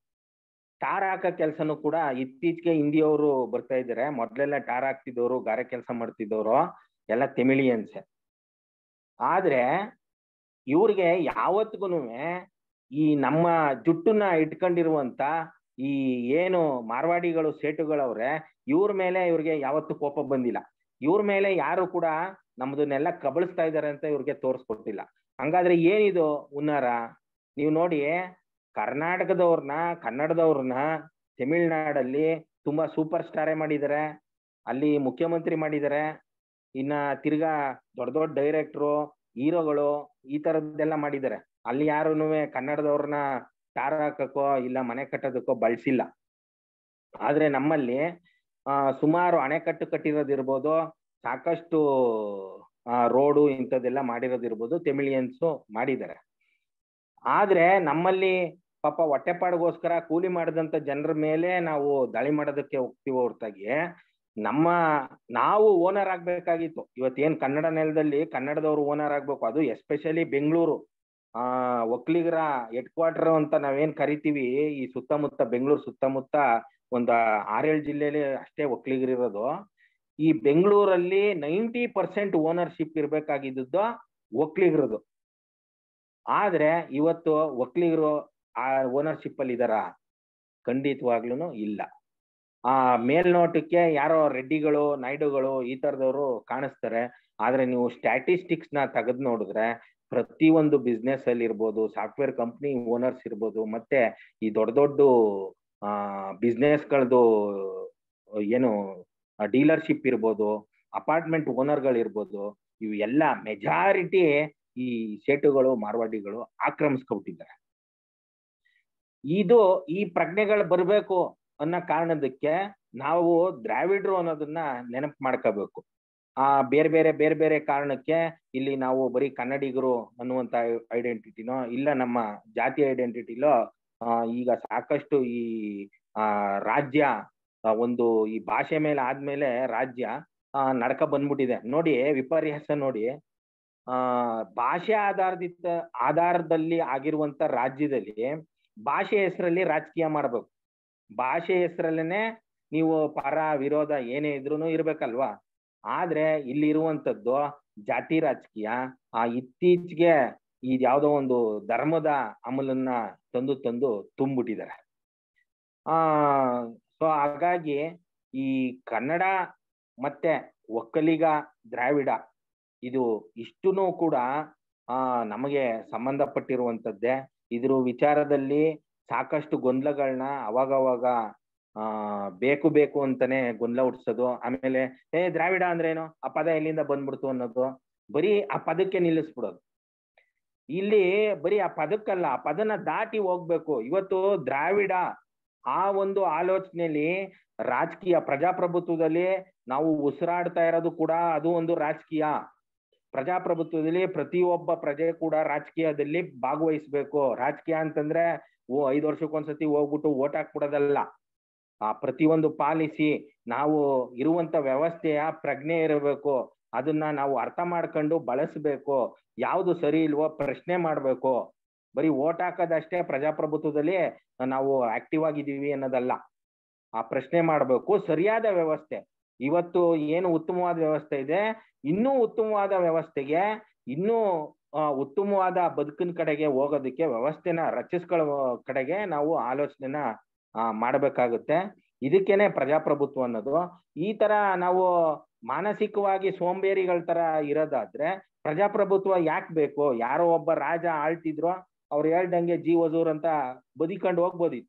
S4: ಟಾರ್ ಹಾಕೋ ಕೆಲ್ಸನೂ ಕೂಡ ಇತ್ತೀಚೆಗೆ ಹಿಂದಿಯವರು ಬರ್ತಾ ಇದ್ದಾರೆ ಮೊದ್ಲೆಲ್ಲ ಟಾರ್ ಹಾಕ್ತಿದ್ದವರು ಗಾರೆ ಕೆಲಸ ಮಾಡ್ತಿದ್ದವರು ಎಲ್ಲ ತೆಮಿಳಿಯನ್ಸೆ ಆದ್ರೆ ಇವ್ರಿಗೆ ಯಾವತ್ತಿಗೂ ಈ ನಮ್ಮ ಜುಟ್ಟನ್ನ ಇಟ್ಕೊಂಡಿರುವಂತ ಈ ಏನು ಮಾರ್ವಾಡಿಗಳು ಸೇಟುಗಳವ್ರೆ ಇವ್ರ ಮೇಲೆ ಇವ್ರಿಗೆ ಯಾವತ್ತು ಕೋಪ ಬಂದಿಲ್ಲ ಇವ್ರ ಮೇಲೆ ಯಾರು ಕೂಡ ನಮ್ದನ್ನೆಲ್ಲ ಕಬಳಿಸ್ತಾ ಇದಾರೆ ಅಂತ ಇವ್ರಿಗೆ ತೋರಿಸ್ಕೊಟ್ಟಿಲ್ಲ ಹಂಗಾದ್ರೆ ಏನಿದು ಹುನ್ನಾರ ನೀವು ನೋಡಿ ಕರ್ನಾಟಕದವ್ರನ್ನ ಕನ್ನಡದವ್ರನ್ನ ತಮಿಳ್ನಾಡಲ್ಲಿ ತುಂಬಾ ಸೂಪರ್ ಸ್ಟಾರೇ ಮಾಡಿದ್ದಾರೆ ಅಲ್ಲಿ ಮುಖ್ಯಮಂತ್ರಿ ಮಾಡಿದ್ದಾರೆ ಇನ್ನ ತಿರ್ಗಾ ದೊಡ್ಡ ದೊಡ್ಡ ಡೈರೆಕ್ಟ್ರು ಹೀರೋಗಳು ಈ ತರದ್ದೆಲ್ಲ ಮಾಡಿದ್ದಾರೆ ಅಲ್ಲಿ ಯಾರುನು ಕನ್ನಡದವ್ರನ್ನ ಟಾರ್ ಹಾಕಕ್ಕೋ ಇಲ್ಲ ಮನೆ ಕಟ್ಟೋದಕ್ಕೋ ಬಳಸಿಲ್ಲ ಆದ್ರೆ ನಮ್ಮಲ್ಲಿ ಆ ಸುಮಾರು ಅಣೆಕಟ್ಟು ಕಟ್ಟಿರೋದಿರ್ಬೋದು ಸಾಕಷ್ಟು ಆ ರೋಡು ಇಂಥದ್ದೆಲ್ಲ ಮಾಡಿರೋದಿರ್ಬೋದು ತೆಮಿಳಿಯನ್ಸು ಮಾಡಿದ್ದಾರೆ ಆದ್ರೆ ನಮ್ಮಲ್ಲಿ ಪಾಪ ಹೊಟ್ಟೆಪಾಡಿಗೋಸ್ಕರ ಕೂಲಿ ಮಾಡಿದಂತ ಜನರ ಮೇಲೆ ನಾವು ದಾಳಿ ಮಾಡೋದಕ್ಕೆ ಹೋಗ್ತೀವಿ ಹೊರತಾಗಿ ನಮ್ಮ ನಾವು ಓನರ್ ಆಗ್ಬೇಕಾಗಿತ್ತು ಇವತ್ತೇನ್ ಕನ್ನಡ ನೆಲದಲ್ಲಿ ಕನ್ನಡದವ್ರು ಓನರ್ ಆಗ್ಬೇಕು ಅದು ಎಸ್ಪೆಷಲಿ ಬೆಂಗಳೂರು ಆ ಒಕ್ಕಲಿಗರ ಹೆಡ್ ಕ್ವಾರ್ಟರ್ ಅಂತ ನಾವೇನ್ ಕರಿತೀವಿ ಈ ಸುತ್ತಮುತ್ತ ಬೆಂಗಳೂರು ಸುತ್ತಮುತ್ತ ಒಂದ್ ಆರೇಳು ಜಿಲ್ಲೆಲಿ ಅಷ್ಟೇ ಒಕ್ಕಲಿಗರಿರೋದು ಈ ಬೆಂಗಳೂರಲ್ಲಿ ನೈಂಟಿ ಪರ್ಸೆಂಟ್ ಓನರ್ಶಿಪ್ ಇರ್ಬೇಕಾಗಿದ್ದು ಒಕ್ಕಲಿಗರದು ಆದ್ರೆ ಇವತ್ತು ಒಕ್ಕಲಿಗರು ಆ ಓನರ್ಶಿಪ್ ಅಲ್ಲಿ ಇದಾರ ಖಂಡಿತವಾಗ್ಲೂ ಇಲ್ಲ ಆ ಮೇಲ್ನೋಟಕ್ಕೆ ಯಾರೋ ರೆಡ್ಡಿಗಳು ನಾಯ್ಡುಗಳು ಈ ತರದವರು ಕಾಣಿಸ್ತಾರೆ ಆದ್ರೆ ನೀವು ಸ್ಟ್ಯಾಟಿಸ್ಟಿಕ್ಸ್ ನ ತೆಗೆದು ನೋಡಿದ್ರೆ ಪ್ರತಿ ಒಂದು ಬಿಸ್ನೆಸ್ ಅಲ್ಲಿ ಇರ್ಬೋದು ಸಾಫ್ಟ್ವೇರ್ ಕಂಪ್ನಿ ಓನರ್ಸ್ ಇರ್ಬೋದು ಮತ್ತೆ ಈ ದೊಡ್ಡ ದೊಡ್ಡ ಆ ಬಿಸ್ನೆಸ್ಗಳದ್ದು ಏನು ಡೀಲರ್ಶಿಪ್ ಇರ್ಬೋದು ಅಪಾರ್ಟ್ಮೆಂಟ್ ಓನರ್ಗಳು ಇರ್ಬೋದು ಇವು ಎಲ್ಲ ಮೆಜಾರಿಟಿ ಈ ಸೇಟುಗಳು ಮಾರ್ವಾಡಿಗಳು ಆಕ್ರಮಿಸ್ಕೊಬಿಟ್ಟಿದ್ದಾರೆ ಇದು ಈ ಪ್ರಜ್ಞೆಗಳು ಬರಬೇಕು ಅನ್ನೋ ಕಾರಣದಕ್ಕೆ ನಾವು ದ್ರಾವಿಡ್ರು ಅನ್ನೋದನ್ನ ನೆನಪು ಮಾಡ್ಕೋಬೇಕು ಆ ಬೇರೆ ಬೇರೆ ಬೇರೆ ಬೇರೆ ಕಾರಣಕ್ಕೆ ಇಲ್ಲಿ ನಾವು ಬರೀ ಕನ್ನಡಿಗರು ಅನ್ನುವಂತ ಐಡೆಂಟಿಟಿನೋ ಇಲ್ಲ ನಮ್ಮ ಜಾತಿ ಐಡೆಂಟಿಟಿಲೋ ಈಗ ಸಾಕಷ್ಟು ಈ ಆ ರಾಜ್ಯ ಒಂದು ಈ ಭಾಷೆ ಮೇಲೆ ಆದ್ಮೇಲೆ ರಾಜ್ಯ ಆ ನಡ್ಕ ಬಂದ್ಬಿಟ್ಟಿದೆ ನೋಡಿ ವಿಪರ್ಯಾಸ ನೋಡಿ ಆ ಭಾಷೆ ಆಧಾರದಿತ ಆಧಾರದಲ್ಲಿ ಆಗಿರುವಂತ ರಾಜ್ಯದಲ್ಲಿ ಭಾಷೆ ಹೆಸರಲ್ಲಿ ರಾಜಕೀಯ ಮಾಡ್ಬೇಕು ಭಾಷೆ ಹೆಸರಲ್ಲೇನೆ ನೀವು ಪರ ವಿರೋಧ ಏನೇ ಇದ್ರೂ ಇರ್ಬೇಕಲ್ವಾ ಆದ್ರೆ ಇಲ್ಲಿ ಇರುವಂತದ್ದು ಜಾತಿ ರಾಜಕೀಯ ಆ ಇತ್ತೀಚೆಗೆ ಈ ಯಾವ್ದೋ ಒಂದು ಧರ್ಮದ ಅಮಲನ್ನ ತಂದು ತಂದು ತುಂಬಿಟ್ಟಿದ್ದಾರೆ ಆ ಸೊ ಹಾಗಾಗಿ ಈ ಕನ್ನಡ ಮತ್ತೆ ಒಕ್ಕಲಿಗ ದ್ರಾವಿಡ ಇದು ಇಷ್ಟುನು ಕೂಡ ಆ ನಮಗೆ ಸಂಬಂಧಪಟ್ಟಿರುವಂತದ್ದೇ ಇದ್ರ ವಿಚಾರದಲ್ಲಿ ಸಾಕಷ್ಟು ಗೊಂದಲಗಳನ್ನ ಅವಾಗವಾಗ ಆ ಬೇಕು ಬೇಕು ಅಂತಾನೆ ಗೊಂದಲ ಹುಟ್ಸೋದು ಆಮೇಲೆ ಏ ದ್ರಾವಿಡ ಅಂದ್ರೆ ಏನು ಆ ಪದ ಎಲ್ಲಿಂದ ಬಂದ್ಬಿಡ್ತು ಅನ್ನೋದು ಬರೀ ಆ ಪದಕ್ಕೆ ನಿಲ್ಲಿಸ್ಬಿಡೋದು ಇಲ್ಲಿ ಬರೀ ಆ ಪದಕ್ಕಲ್ಲ ಆ ಪದನ ದಾಟಿ ಹೋಗ್ಬೇಕು ಇವತ್ತು ದ್ರಾವಿಡ ಆ ಒಂದು ಆಲೋಚನೆಯಲ್ಲಿ ರಾಜಕೀಯ ಪ್ರಜಾಪ್ರಭುತ್ವದಲ್ಲಿ ನಾವು ಉಸಿರಾಡ್ತಾ ಇರೋದು ಕೂಡ ಅದು ಒಂದು ರಾಜಕೀಯ ಪ್ರಜಾಪ್ರಭುತ್ವದಲ್ಲಿ ಪ್ರತಿಯೊಬ್ಬ ಪ್ರಜೆ ಕೂಡ ರಾಜಕೀಯದಲ್ಲಿ ಭಾಗವಹಿಸ್ಬೇಕು ರಾಜಕೀಯ ಅಂತಂದ್ರೆ ಓ ಐದು ವರ್ಷಕ್ಕೊಂದ್ಸತಿ ಹೋಗ್ಬಿಟ್ಟು ಓಟ್ ಹಾಕ್ಬಿಡೋದಲ್ಲ ಆ ಪ್ರತಿಯೊಂದು ಪಾಲಿಸಿ ನಾವು ಇರುವಂತ ವ್ಯವಸ್ಥೆಯ ಪ್ರಜ್ಞೆ ಇರಬೇಕು ಅದನ್ನ ನಾವು ಅರ್ಥ ಮಾಡ್ಕೊಂಡು ಬಳಸಬೇಕು ಯಾವ್ದು ಸರಿ ಇಲ್ವೋ ಪ್ರಶ್ನೆ ಮಾಡ್ಬೇಕು ಬರೀ ಓಟ್ ಹಾಕೋದಷ್ಟೇ ಪ್ರಜಾಪ್ರಭುತ್ವದಲ್ಲಿ ನಾವು ಆಕ್ಟಿವ್ ಆಗಿದ್ದೀವಿ ಅನ್ನೋದಲ್ಲ ಆ ಪ್ರಶ್ನೆ ಮಾಡ್ಬೇಕು ಸರಿಯಾದ ವ್ಯವಸ್ಥೆ ಇವತ್ತು ಏನು ಉತ್ತಮವಾದ ವ್ಯವಸ್ಥೆ ಇದೆ ಇನ್ನೂ ಉತ್ತಮವಾದ ವ್ಯವಸ್ಥೆಗೆ ಇನ್ನೂ ಉತ್ತಮವಾದ ಬದುಕಿನ ಕಡೆಗೆ ಹೋಗೋದಕ್ಕೆ ವ್ಯವಸ್ಥೆನ ರಚಿಸ್ಕೊಳ್ಳೋ ಕಡೆಗೆ ನಾವು ಆಲೋಚನೆನ ಮಾಡಬೇಕಾಗುತ್ತೆ ಇದಕ್ಕೇನೆ ಪ್ರಜಾಪ್ರಭುತ್ವ ಅನ್ನೋದು ಈ ತರ ನಾವು ಮಾನಸಿಕವಾಗಿ ಸೋಂಬೇರಿಗಳ ತರ ಇರೋದಾದ್ರೆ ಪ್ರಜಾಪ್ರಭುತ್ವ ಯಾಕೆ ಬೇಕು ಯಾರೋ ಒಬ್ಬ ರಾಜ ಆಳ್ತಿದ್ರು ಅವ್ರು ಹೇಳ್ದಂಗೆ ಜೀ ವಜೂರ್ ಅಂತ ಬದಿಕೊಂಡು ಹೋಗ್ಬೋದಿತ್ತು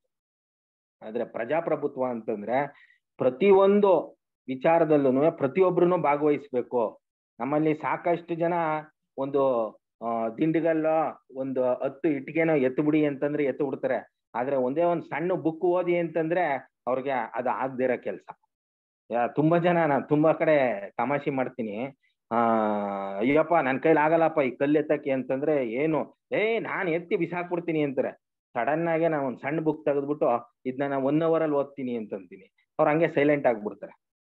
S4: ಆದ್ರೆ ಪ್ರಜಾಪ್ರಭುತ್ವ ಅಂತಂದ್ರೆ ಪ್ರತಿಯೊಂದು ವಿಚಾರದಲ್ಲೂ ಪ್ರತಿಯೊಬ್ರು ಭಾಗವಹಿಸ್ಬೇಕು ನಮ್ಮಲ್ಲಿ ಸಾಕಷ್ಟು ಜನ ಒಂದು ದಿಂಡಿಗಲ್ಲ ಒಂದು ಹತ್ತು ಇಟ್ಟಿಗೆನೋ ಎತ್ತು ಬಿಡಿ ಅಂತಂದ್ರೆ ಎತ್ತು ಬಿಡ್ತಾರೆ ಆದ್ರೆ ಒಂದೇ ಒಂದ್ ಸಣ್ಣ ಬುಕ್ ಓದಿ ಅಂತಂದ್ರೆ ಅವ್ರಿಗೆ ಅದು ಆಗದಿರೋ ಕೆಲ್ಸ ತುಂಬಾ ಜನ ನಾನು ತುಂಬಾ ಕಡೆ ತಮಾಷೆ ಮಾಡ್ತೀನಿ ಆ ಅಯ್ಯಪ್ಪ ನನ್ ಕೈಲಿ ಆಗಲ್ಲಪ್ಪ ಈ ಕಲ್ಲು ಎತ್ತಕ್ಕೆ ಅಂತಂದ್ರೆ ಏನು ಏ ನಾನ್ ಎತ್ತಿ ಬಿಸಾಕ್ಬಿಡ್ತೀನಿ ಅಂತಾರೆ ಸಡನ್ ಆಗಿ ನಾನು ಒಂದ್ ಸಣ್ಣ ಬುಕ್ ತೆಗೆದ್ಬಿಟ್ಟು ಇದನ್ನ ನಾನು ಒನ್ ಅವರ್ ಅಲ್ಲಿ ಓದ್ತೀನಿ ಅಂತಂತೀನಿ ಅವ್ರು ಹಂಗೆ ಸೈಲೆಂಟ್ ಆಗ್ಬಿಡ್ತಾರೆ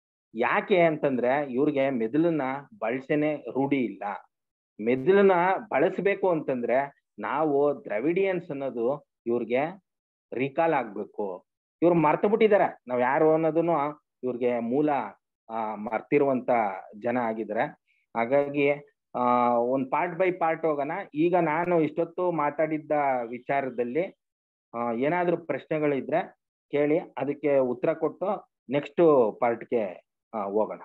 S4: ಯಾಕೆ ಅಂತಂದ್ರೆ ಇವ್ರಿಗೆ ಮೆದುಳನ್ನ ಬಳಸೇನೆ ರೂಢಿ ಇಲ್ಲ ಮೆದುಳನ್ನ ಬಳಸ್ಬೇಕು ಅಂತಂದ್ರೆ ನಾವು ದ್ರವಿಡಿಯನ್ಸ್ ಅನ್ನೋದು ಇವ್ರಿಗೆ ರೀಕಾಲ್ ಆಗ್ಬೇಕು ಇವ್ರು ಮರ್ತು ಬಿಟ್ಟಿದ್ದಾರೆ ನಾವ್ ಯಾರು ಅನ್ನೋದನ್ನು ಇವ್ರಿಗೆ ಮೂಲ ಆ ಮರ್ತಿರುವಂತ ಜನ ಆಗಿದ್ದಾರೆ ಹಾಗಾಗಿ ಆ ಒಂದ್ ಪಾರ್ಟ್ ಬೈ ಪಾರ್ಟ್ ಹೋಗೋಣ ಈಗ ನಾನು ಇಷ್ಟೊತ್ತು ಮಾತಾಡಿದ್ದ ವಿಚಾರದಲ್ಲಿ ಆ ಏನಾದ್ರೂ ಪ್ರಶ್ನೆಗಳಿದ್ರೆ ಕೇಳಿ ಅದಕ್ಕೆ ಉತ್ತರ ಕೊಟ್ಟು ನೆಕ್ಸ್ಟ್ ಪಾರ್ಟ್ಗೆ ಹೋಗೋಣ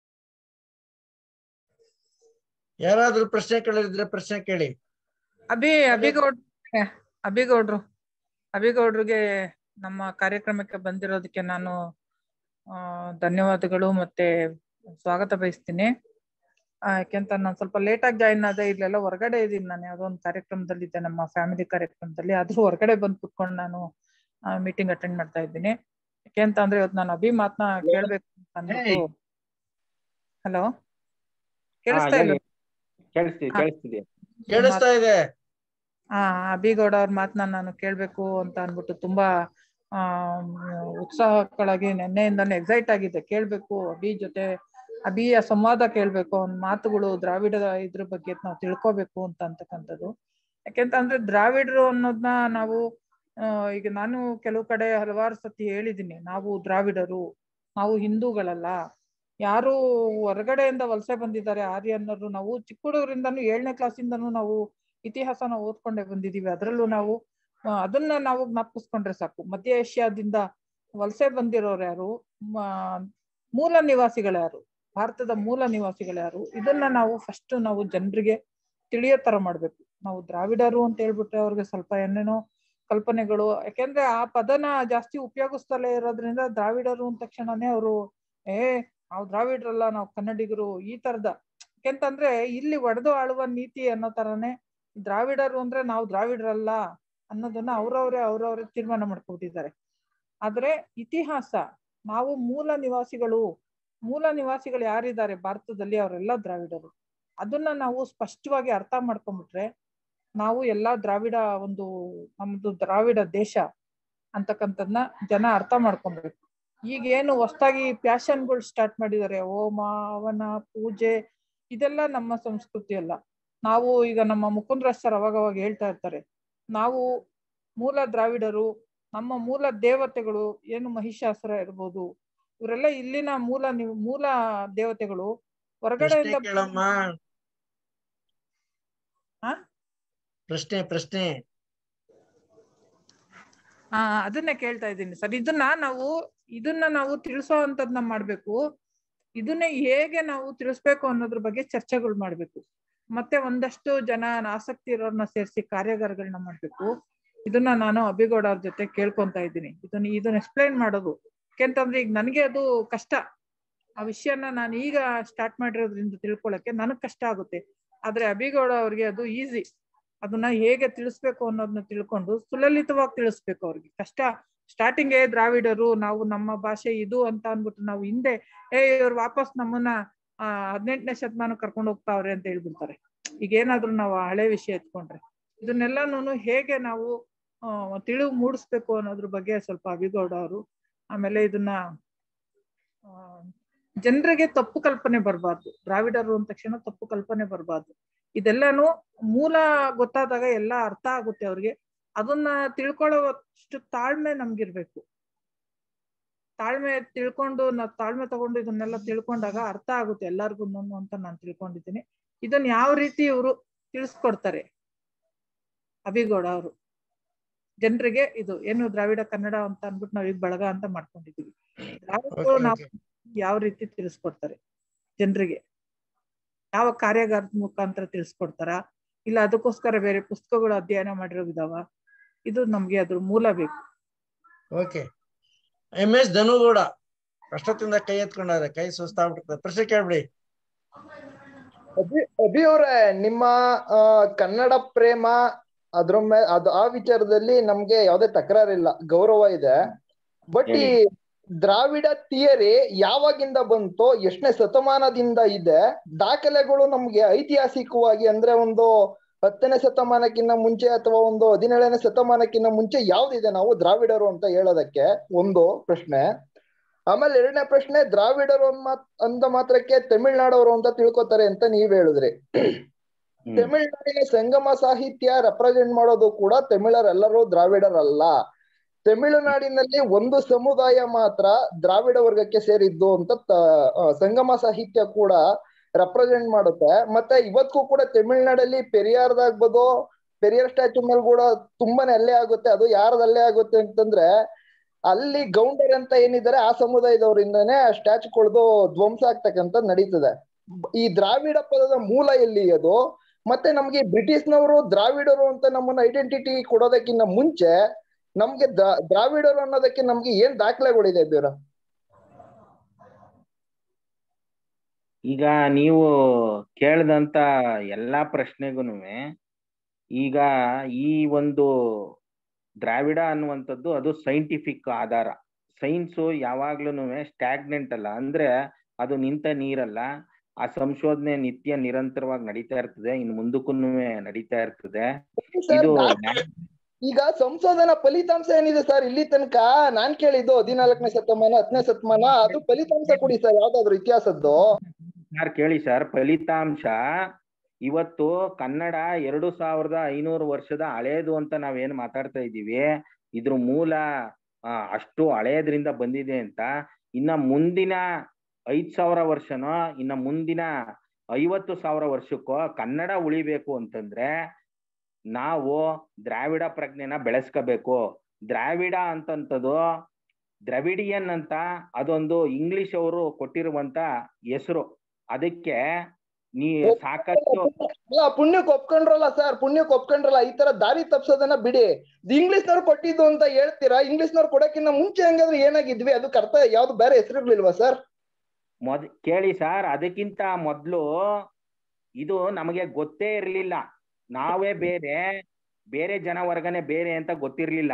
S1: ಯಾರಾದ್ರೂ ಪ್ರಶ್ನೆ ಕೇಳಿದ್ರೆ ಪ್ರಶ್ನೆ ಕೇಳಿ
S6: ಅಭಿ ಅಭಿಗೌಡ್ ಅಭಿಗೌಡ್ರು ಅಭಿಗೌಡ್ರಿಗೆ ನಮ್ಮ ಕಾರ್ಯಕ್ರಮಕ್ಕೆ ಬಂದಿರೋದಕ್ಕೆ ನಾನು ಆ ಧನ್ಯವಾದಗಳು ಮತ್ತೆ ಸ್ವಾಗತ ಬಯಸ್ತೀನಿ ಯಾಕೆಂತ ನಾನು ಸ್ವಲ್ಪ ಲೇಟ್ ಆಗಿ ಜಾಯಿನ್ ಆದೆ ಇಲ್ಲೆಲ್ಲ ಹೊರಗಡೆ ಇದ್ದೀನಿ ನಾನು ಯಾವುದೋ ಒಂದು ಕಾರ್ಯಕ್ರಮದಲ್ಲಿ ಇದ್ದೆ ನಮ್ಮ ಫ್ಯಾಮಿಲಿ ಕಾರ್ಯಕ್ರಮದಲ್ಲಿ ಆದ್ರೂ ಹೊರಗಡೆ ಬಂದು ಕುತ್ಕೊಂಡು ನಾನು ಮೀಟಿಂಗ್ ಅಟೆಂಡ್ ಮಾಡ್ತಾ ಇದ್ದೀನಿ ಯಾಕೆಂತ ಅಂದ್ರೆ ಇವತ್ತು ನಾನು ಅಭಿ ಮಾತನ್ನ ಕೇಳ್ಬೇಕು ಅಂದ್ಬಿಟ್ಟು ಹಲೋ ಕೇಳಿಸ್ತಾ ಇಲ್ಲ
S4: ಕೇಳಿಸ್ತಿದೆ ಕೇಳಿಸ್ತಿದೆ
S1: ಕೇಳಿಸ್ತಾ ಇದೆ
S6: ಆ ಅಭಿಗೌಡ ಅವ್ರ ಮಾತನ್ನ ನಾನು ಕೇಳ್ಬೇಕು ಅಂತ ಅನ್ಬಿಟ್ಟು ತುಂಬಾ ಆ ಉತ್ಸಾಹಕ್ಕೊಳಗೆ ನಿನ್ನೆಯಿಂದಾನು ಎಕ್ಸೈಟ್ ಆಗಿದ್ದೆ ಕೇಳ್ಬೇಕು ಅಭಿ ಜೊತೆ ಅಭಿಯ ಸಂವಾದ ಕೇಳ್ಬೇಕು ಅವ್ನ ಮಾತುಗಳು ದ್ರಾವಿಡದ ಇದ್ರ ಬಗ್ಗೆ ನಾವು ತಿಳ್ಕೊಬೇಕು ಅಂತ ಅಂತಕ್ಕಂಥದ್ದು ಯಾಕೆಂತಂದ್ರೆ ದ್ರಾವಿಡರು ಅನ್ನೋದನ್ನ ನಾವು ಆ, ಈಗ ನಾನು ಕೆಲವು ಕಡೆ ಹಲವಾರು ಸತಿ ಹೇಳಿದ್ದೀನಿ ನಾವು ದ್ರಾವಿಡರು ನಾವು ಹಿಂದೂಗಳಲ್ಲ ಯಾರು ಹೊರಗಡೆಯಿಂದ ವಲಸೆ ಬಂದಿದ್ದಾರೆ ಆರ್ಯನ್ನರು ನಾವು ಚಿಕ್ಕ ಹುಡುಗರಿಂದನೂ ಏಳನೇ ಕ್ಲಾಸಿಂದನೂ ನಾವು ಇತಿಹಾಸನ ಓದ್ಕೊಂಡೇ ಬಂದಿದೀವಿ ಅದರಲ್ಲೂ ನಾವು ಆ, ಅದನ್ನ ನಾವು ಜ್ಞಾಪಿಸ್ಕೊಂಡ್ರೆ ಸಾಕು ಮಧ್ಯ ಏಷ್ಯಾದಿಂದ ವಲಸೆ ಬಂದಿರೋರು ಯಾರು ಮ- ಮೂಲ ನಿವಾಸಿಗಳು ಯಾರು ಭಾರತದ ಮೂಲ ನಿವಾಸಿಗಳು ಯಾರು ಇದನ್ನ ನಾವು ಫಸ್ಟ್ ನಾವು ಜನರಿಗೆ ತಿಳಿಯೋ ತರ ಮಾಡ್ಬೇಕು ನಾವು ದ್ರಾವಿಡರು ಅಂತ ಹೇಳ್ಬಿಟ್ರೆ ಅವ್ರಿಗೆ ಸ್ವಲ್ಪ ಏನೇನೋ ಕಲ್ಪನೆಗಳು ಯಾಕೆಂದ್ರೆ ಆ ಪದನ ಜಾಸ್ತಿ ಉಪಯೋಗಿಸ್ತಲೇ ಇರೋದ್ರಿಂದ ದ್ರಾವಿಡರು ಅಂದ ತಕ್ಷಣನೇ ಅವರು ಏ ನಾವು ದ್ರಾವಿಡ್ರಲ್ಲ ನಾವು ಕನ್ನಡಿಗರು ಈ ತರದ ಯಾಕೆಂತಂದ್ರೆ ಇಲ್ಲಿ ಒಡೆದು ಆಳುವ ನೀತಿ ಅನ್ನೋ ತರನೇ ದ್ರಾವಿಡರು ಅಂದ್ರೆ ನಾವು ದ್ರಾವಿಡ್ರಲ್ಲ ಅನ್ನೋದನ್ನ ಅವ್ರವ್ರೇ ಅವ್ರವ್ರೇ ತೀರ್ಮಾನ ಮಾಡ್ಕೊಬಿಟ್ಟಿದ್ದಾರೆ ಆದ್ರೆ ಇತಿಹಾಸ ನಾವು ಮೂಲ ನಿವಾಸಿಗಳು ಮೂಲ ನಿವಾಸಿಗಳು ಯಾರಿದ್ದಾರೆ ಭಾರತದಲ್ಲಿ ಅವರೆಲ್ಲ ದ್ರಾವಿಡರು ಅದನ್ನ ನಾವು ಸ್ಪಷ್ಟವಾಗಿ ಅರ್ಥ ಮಾಡ್ಕೊಂಡ್ಬಿಟ್ರೆ ನಾವು ಎಲ್ಲಾ ದ್ರಾವಿಡ ಒಂದು ನಮ್ದು ದ್ರಾವಿಡ ದೇಶ ಅಂತಕ್ಕಂಥದ್ನ ಜನ ಅರ್ಥ ಮಾಡ್ಕೊಬೇಕು ಈಗ ಏನು ಹೊಸದಾಗಿ ಪ್ಯಾಷನ್ಗಳು ಸ್ಟಾರ್ಟ್ ಮಾಡಿದ್ದಾರೆ ಹೋಮ ಹವನ ಪೂಜೆ ಇದೆಲ್ಲ ನಮ್ಮ ಸಂಸ್ಕೃತಿ ಅಲ್ಲ ನಾವು ಈಗ ನಮ್ಮ ಮುಕುಂದ್ರ ಸರ್ ಅವಾಗ ಅವಾಗ ಹೇಳ್ತಾ ಇರ್ತಾರೆ ನಾವು ಮೂಲ ದ್ರಾವಿಡರು ನಮ್ಮ ಮೂಲ ದೇವತೆಗಳು ಏನು ಮಹಿಷಾಸುರ ಇರ್ಬೋದು ಇವರೆಲ್ಲ ಇಲ್ಲಿನ ಮೂಲ ನಿವ್- ಮೂಲ ದೇವತೆಗಳು
S1: ಪ್ರಶ್ನೆ
S6: ಹೊರಗಡೆಯಿಂದ
S1: ಕೇಳಮ್ಮ
S6: ಹಾ?
S1: ಪ್ರಶ್ನೆ ಪ್ರಶ್ನೆ
S6: ಹಾ ಅದನ್ನೇ ಕೇಳ್ತಾ ಇದ್ದೀನಿ ಸರ್ ಇದನ್ನ ನಾವು ಇದನ್ನ ನಾವು ತಿಳಿಸೋ ಅಂತದ್ನ ಮಾಡ್ಬೇಕು ಇದನ್ನ ಹೇಗೆ ನಾವು ತಿಳಿಸ್ಬೇಕು ಅನ್ನೋದ್ರ ಬಗ್ಗೆ ಚರ್ಚೆಗಳು ಮಾಡ್ಬೇಕು ಮತ್ತೆ ಒಂದಷ್ಟು ಜನ ಆಸಕ್ತಿ ಇರೋರ್ನ ಸೇರಿಸಿ ಕಾರ್ಯಾಗಾರಗಳನ್ನ ಮಾಡ್ಬೇಕು ಇದನ್ನ ನಾನು ಅಭಿಗೌಡ ಅವ್ರ ಜೊತೆ ಕೇಳ್ಕೊಂತ ಇದ್ದೀನಿ ಇದನ್ನ ಇದನ್ನ ಎಕ್ಸ್ಪ್ಲೈನ್ ಮಾಡೋದು ಯಾಕೆಂತಂದ್ರೆ ಈಗ ನನಗೆ ಅದು ಕಷ್ಟ ಆ ವಿಷಯನ ನಾನು ಈಗ ಸ್ಟಾರ್ಟ್ ಮಾಡಿರೋದ್ರಿಂದ ತಿಳ್ಕೊಳಕ್ಕೆ ನನಗ್ ಕಷ್ಟ ಆಗುತ್ತೆ ಆದ್ರೆ ಅಭಿಗೌಡ ಅವ್ರಿಗೆ ಅದು ಈಸಿ ಅದನ್ನ ಹೇಗೆ ತಿಳಿಸ್ಬೇಕು ಅನ್ನೋದನ್ನ ತಿಳ್ಕೊಂಡು ಸುಲಲಿತವಾಗಿ ತಿಳಿಸ್ಬೇಕು ಅವ್ರಿಗೆ ಕಷ್ಟ ಸ್ಟಾರ್ಟಿಂಗ್ ಏ ದ್ರಾವಿಡರು ನಾವು ನಮ್ಮ ಭಾಷೆ ಇದು ಅಂತ ಅನ್ಬಿಟ್ಟು ನಾವು ಹಿಂದೆ ಏ ಇವ್ರು ವಾಪಸ್ ನಮ್ಮನ್ನ ಆ ಹದಿನೆಂಟನೇ ಶತಮಾನ ಕರ್ಕೊಂಡು ಹೋಗ್ತಾವ್ರೆ ಅಂತ ಹೇಳ್ಬಿಡ್ತಾರೆ ಈಗ ಏನಾದ್ರು ನಾವು ಆ ಹಳೆ ವಿಷಯ ಎತ್ಕೊಂಡ್ರೆ ಇದನ್ನೆಲ್ಲಾನು ಹೇಗೆ ನಾವು ಆ ತಿಳಿವು ಮೂಡಿಸ್ಬೇಕು ಅನ್ನೋದ್ರ ಬಗ್ಗೆ ಸ್ವಲ್ಪ ಅಭಿಗೌಡ ಅವರು ಆಮೇಲೆ ಇದನ್ನ ಆ ಜನರಿಗೆ ತಪ್ಪು ಕಲ್ಪನೆ ಬರಬಾರ್ದು ದ್ರಾವಿಡರು ಅಂದ ತಕ್ಷಣ ತಪ್ಪು ಕಲ್ಪನೆ ಬರಬಾರ್ದು ಇದೆಲ್ಲಾನು ಮೂಲ ಗೊತ್ತಾದಾಗ ಎಲ್ಲ ಅರ್ಥ ಆಗುತ್ತೆ ಅವ್ರಿಗೆ ಅದನ್ನ ತಿಳ್ಕೊಳ್ಳೋಷ್ಟು ತಾಳ್ಮೆ ನಮ್ಗಿರ್ಬೇಕು ತಾಳ್ಮೆ ತಿಳ್ಕೊಂಡು ನಾವು ತಾಳ್ಮೆ ತಗೊಂಡು ಇದನ್ನೆಲ್ಲ ತಿಳ್ಕೊಂಡಾಗ ಅರ್ಥ ಆಗುತ್ತೆ ಎಲ್ಲಾರ್ಗು ಅಂತ ನಾನು ತಿಳ್ಕೊಂಡಿದ್ದೀನಿ ಇದನ್ನ ಯಾವ ರೀತಿ ಇವರು ತಿಳಿಸ್ಕೊಡ್ತಾರೆ ಅಭಿಗೌಡ ಅವರು ಜನರಿಗೆ ಇದು ಏನು ದ್ರಾವಿಡ ಕನ್ನಡ ಅಂತ ಅನ್ಬಿಟ್ಟು ನಾವ್ ಈಗ ಬಳಗ ಅಂತ ಮಾಡ್ಕೊಂಡಿದೀವಿ ದ್ರಾವಿಡರು
S1: Okay,
S6: ನಾವು
S1: okay.
S6: ಯಾವ ರೀತಿ ತಿಳಿಸ್ಕೊಡ್ತಾರೆ ಜನರಿಗೆ ಯಾವ ಕಾರ್ಯಾಗಾರದ ಮುಖಾಂತರ ತಿಳಿಸ್ಕೊಡ್ತಾರ ಇಲ್ಲ ಅದಕ್ಕೋಸ್ಕರ ಬೇರೆ ಪುಸ್ತಕಗಳು ಅಧ್ಯಯನ ಮಾಡಿರೋವಿದಾವ ಇದು ನಮ್ಗೆ ಅದ್ರ ಮೂಲ ಬೇಕು
S1: ಓಕೆ ಎಂ ಎಸ್ ಧನುಗೌಡ ಅಷ್ಟೊತ್ತಿಂದ ಕೈ ಎತ್ಕೊಂಡಾರೆ ಕೈ ಸುಸ್ತಾಗ್ಬಿಡ್ತದೆ ಪ್ರಶ್ನೆ ಕೇಳ್ಬಿಡಿ
S7: ಅಭಿ ಅಭಿ ಅವ್ರೆ ನಿಮ್ಮ ಆ, ಕನ್ನಡ ಪ್ರೇಮ ಅದ್ರ ಮೇ ಅದು ಆ ವಿಚಾರದಲ್ಲಿ ನಮ್ಗೆ ಯಾವ್ದೇ ತಕರಾರಿಲ್ಲ ಗೌರವ ಇದೆ ಬಟ್ ಈ ದ್ರಾವಿಡ ಥಿಯರಿ ಯಾವಾಗಿಂದ ಬಂತು ಎಷ್ಟನೇ ಶತಮಾನದಿಂದ ಇದೆ ದಾಖಲೆಗಳು ನಮ್ಗೆ ಐತಿಹಾಸಿಕವಾಗಿ ಅಂದ್ರೆ ಒಂದು ಹತ್ತನೇ ಶತಮಾನಕ್ಕಿಂತ ಮುಂಚೆ ಅಥವಾ ಒಂದು ಹದಿನೇಳನೇ ಶತಮಾನಕ್ಕಿಂತ ಮುಂಚೆ ಯಾವ್ದಿದೆ ನಾವು ದ್ರಾವಿಡರು ಅಂತ ಹೇಳೋದಕ್ಕೆ ಒಂದು ಪ್ರಶ್ನೆ ಆಮೇಲೆ ಎರಡನೇ ಪ್ರಶ್ನೆ ದ್ರಾವಿಡರು ಅಂದ್ ಮಾತ್ ಅಂದ ಮಾತ್ರಕ್ಕೆ ತಮಿಳ್ನಾಡವರು ಅಂತ ತಿಳ್ಕೊತಾರೆ ಅಂತ ನೀವ್ ಹೇಳಿದ್ರಿ
S4: ಹ್ಮ್.
S7: ತಮಿಳ್ನಾಡಿನ ಸಂಗಮ ಸಾಹಿತ್ಯ ರೆಪ್ರೆಸೆಂಟ್ ಮಾಡೋದು ಕೂಡ ತಮಿಳರೆಲ್ಲರೂ ದ್ರಾವಿಡರಲ್ಲ ತಮಿಳುನಾಡಿನಲ್ಲಿ ಒಂದು ಸಮುದಾಯ ಮಾತ್ರ ದ್ರಾವಿಡ ವರ್ಗಕ್ಕೆ ಸೇರಿದ್ದು ಅಂತ ತ- ಆ, ಸಂಗಮ ಸಾಹಿತ್ಯ ಕೂಡ ರೆಪ್ರೆಸೆಂಟ್ ಮಾಡುತ್ತೆ ಮತ್ತೆ ಇವತ್ತಿಗೂ ಕೂಡ ತಮಿಳ್ನಾಡಲ್ಲಿ ಪೆರಿಯಾರ್ದಾಗ್ಬೋದು ಪೆರಿಯಾರ್ ಸ್ಟ್ಯಾಚು ಮೇಲೆ ಕೂಡ ತುಂಬಾನೇ ಅಲ್ಲೇ ಆಗುತ್ತೆ ಅದು ಯಾರದಲ್ಲೇ ಆಗುತ್ತೆ ಅಂತಂದ್ರೆ ಅಲ್ಲಿ ಗೌಂಡರ್ ಅಂತ ಏನಿದ್ದಾರೆ ಆ ಸಮುದಾಯದವರಿಂದನೇ ಆ ಸ್ಟ್ಯಾಚು ಕೊಳ್ದು ಧ್ವಂಸ ಆಗ್ತಕ್ಕಂಥ ನಡೀತದೆ ಈ ದ್ರಾವಿಡ ಪದದ ಮೂಲ ಎಲ್ಲಿ ಅದು ಮತ್ತೆ ನಮ್ಗೆ ಬ್ರಿಟಿಷ್ನವರು ದ್ರಾವಿಡರು ಅಂತ ನಮ್ಮನ್ನ ಐಡೆಂಟಿಟಿ ಕೊಡೋದಕ್ಕಿಂತ ಮುಂಚೆ ನಮ್ಗೆ ದ್ರಾ- ದ್ರಾವಿಡರು ಅನ್ನೋದಕ್ಕೆ ನಮ್ಗೆ ಏನ್ ದಾಖಲೆಗಳಿದೆ ಬೇರ
S4: ಈಗ ನೀವು ಕೇಳಿದಂತ ಎಲ್ಲಾ ಪ್ರಶ್ನೆಗೂನುವೆ ಈಗ ಈ ಒಂದು ದ್ರಾವಿಡ ಅನ್ನುವಂಥದ್ದು ಅದು ಸೈಂಟಿಫಿಕ್ ಆಧಾರ ಸೈನ್ಸು ಯಾವಾಗ್ಲೂ ಸ್ಟ್ಯಾಗ್ನೆಂಟ್ ಅಲ್ಲ ಅಂದ್ರೆ ಅದು ನಿಂತ ನೀರಲ್ಲ ಆ ಸಂಶೋಧನೆ ನಿತ್ಯ ನಿರಂತರವಾಗಿ ನಡೀತಾ ಇರ್ತದೆ ಇನ್ನು ಮುಂದಕ್ಕೂ ನಡೀತಾ ಇರ್ತದೆ
S7: ಸರ್,
S4: ಇದು
S7: ನಾ- ಈಗ ಸಂಶೋಧನಾ ಫಲಿತಾಂಶ ಏನಿದೆ ಸರ್ ಇಲ್ಲಿ ತನಕ ನಾನ್ ಕೇಳಿದ್ದು ಹದಿನಾಲ್ಕನೇ ಶತಮಾನ ಹತ್ತನೇ ಶತಮಾನ ಅದು ಫಲಿತಾಂಶ ಕೊಡಿ ಸರ್ ಯಾವ್ದಾದ್ರು ಇತಿಹಾಸದ್ದು
S4: ಸರ್ ಕೇಳಿ ಸರ್ ಫಲಿತಾಂಶ ಇವತ್ತು ಕನ್ನಡ ಎರಡು ಸಾವಿರದ ಐನೂರು ವರ್ಷದ ಹಳೇದು ಅಂತ ನಾವೇನ್ ಮಾತಾಡ್ತಾ ಇದ್ದೀವಿ ಇದ್ರ ಮೂಲ ಆ, ಅಷ್ಟು ಹಳೇದ್ರಿಂದ ಬಂದಿದೆ ಅಂತ ಇನ್ನ ಮುಂದಿನ ಐದ್ ಸಾವಿರ ವರ್ಷನೋ ಇನ್ನ ಮುಂದಿನ ಐವತ್ತು ಸಾವಿರ ವರ್ಷಕ್ಕೋ ಕನ್ನಡ ಉಳಿಬೇಕು ಅಂತಂದ್ರೆ ನಾವು ದ್ರಾವಿಡ ಪ್ರಜ್ಞೆನ ಬೆಳೆಸ್ಕೋಬೇಕು ದ್ರಾವಿಡ ಅಂತಂತದ್ದು ದ್ರವಿಡಿಯನ್ ಅಂತ ಅದೊಂದು ಇಂಗ್ಲಿಷ್ ಅವರು ಕೊಟ್ಟಿರುವಂತ ಹೆಸರು ಅದಕ್ಕೆ ನೀ ಸಾಕಷ್ಟು
S7: ಅಲ್ಲ ಪುಣ್ಯಕ್ ಒಪ್ಕೊಂಡ್ರಲ್ಲ ಸರ್ ಪುಣ್ಯಕ್ ಒಪ್ಕೊಂಡ್ರಲ್ಲ ಈ ತರ ದಾರಿ ತಪ್ಸೋದನ್ನ ಬಿಡಿ ಇಂಗ್ಲಿಷ್ ನವ್ರು ಕೊಟ್ಟಿದ್ದು ಅಂತ ಹೇಳ್ತೀರಾ ಇಂಗ್ಲಿಷ್ ನವ್ರು ಕೊಡಕ್ಕಿಂತ ಮುಂಚೆ ಹಂಗಾದ್ರೆ ಏನಾಗಿದ್ವಿ ಅದಕ್ಕೆ ಅರ್ಥ ಯಾವ್ದು ಬೇರೆ ಹೆಸರುಗಳಿಲ್ವಾ ಸರ್
S4: ಮೊದ್ ಕೇಳಿ ಸರ್ ಅದಕ್ಕಿಂತ ಮೊದ್ಲು ಇದು ನಮಗೆ ಗೊತ್ತೇ ಇರ್ಲಿಲ್ಲ ನಾವೇ ಬೇರೆ ಬೇರೆ ಜನವರ್ಗನೆ ಬೇರೆ ಅಂತ ಗೊತ್ತಿರ್ಲಿಲ್ಲ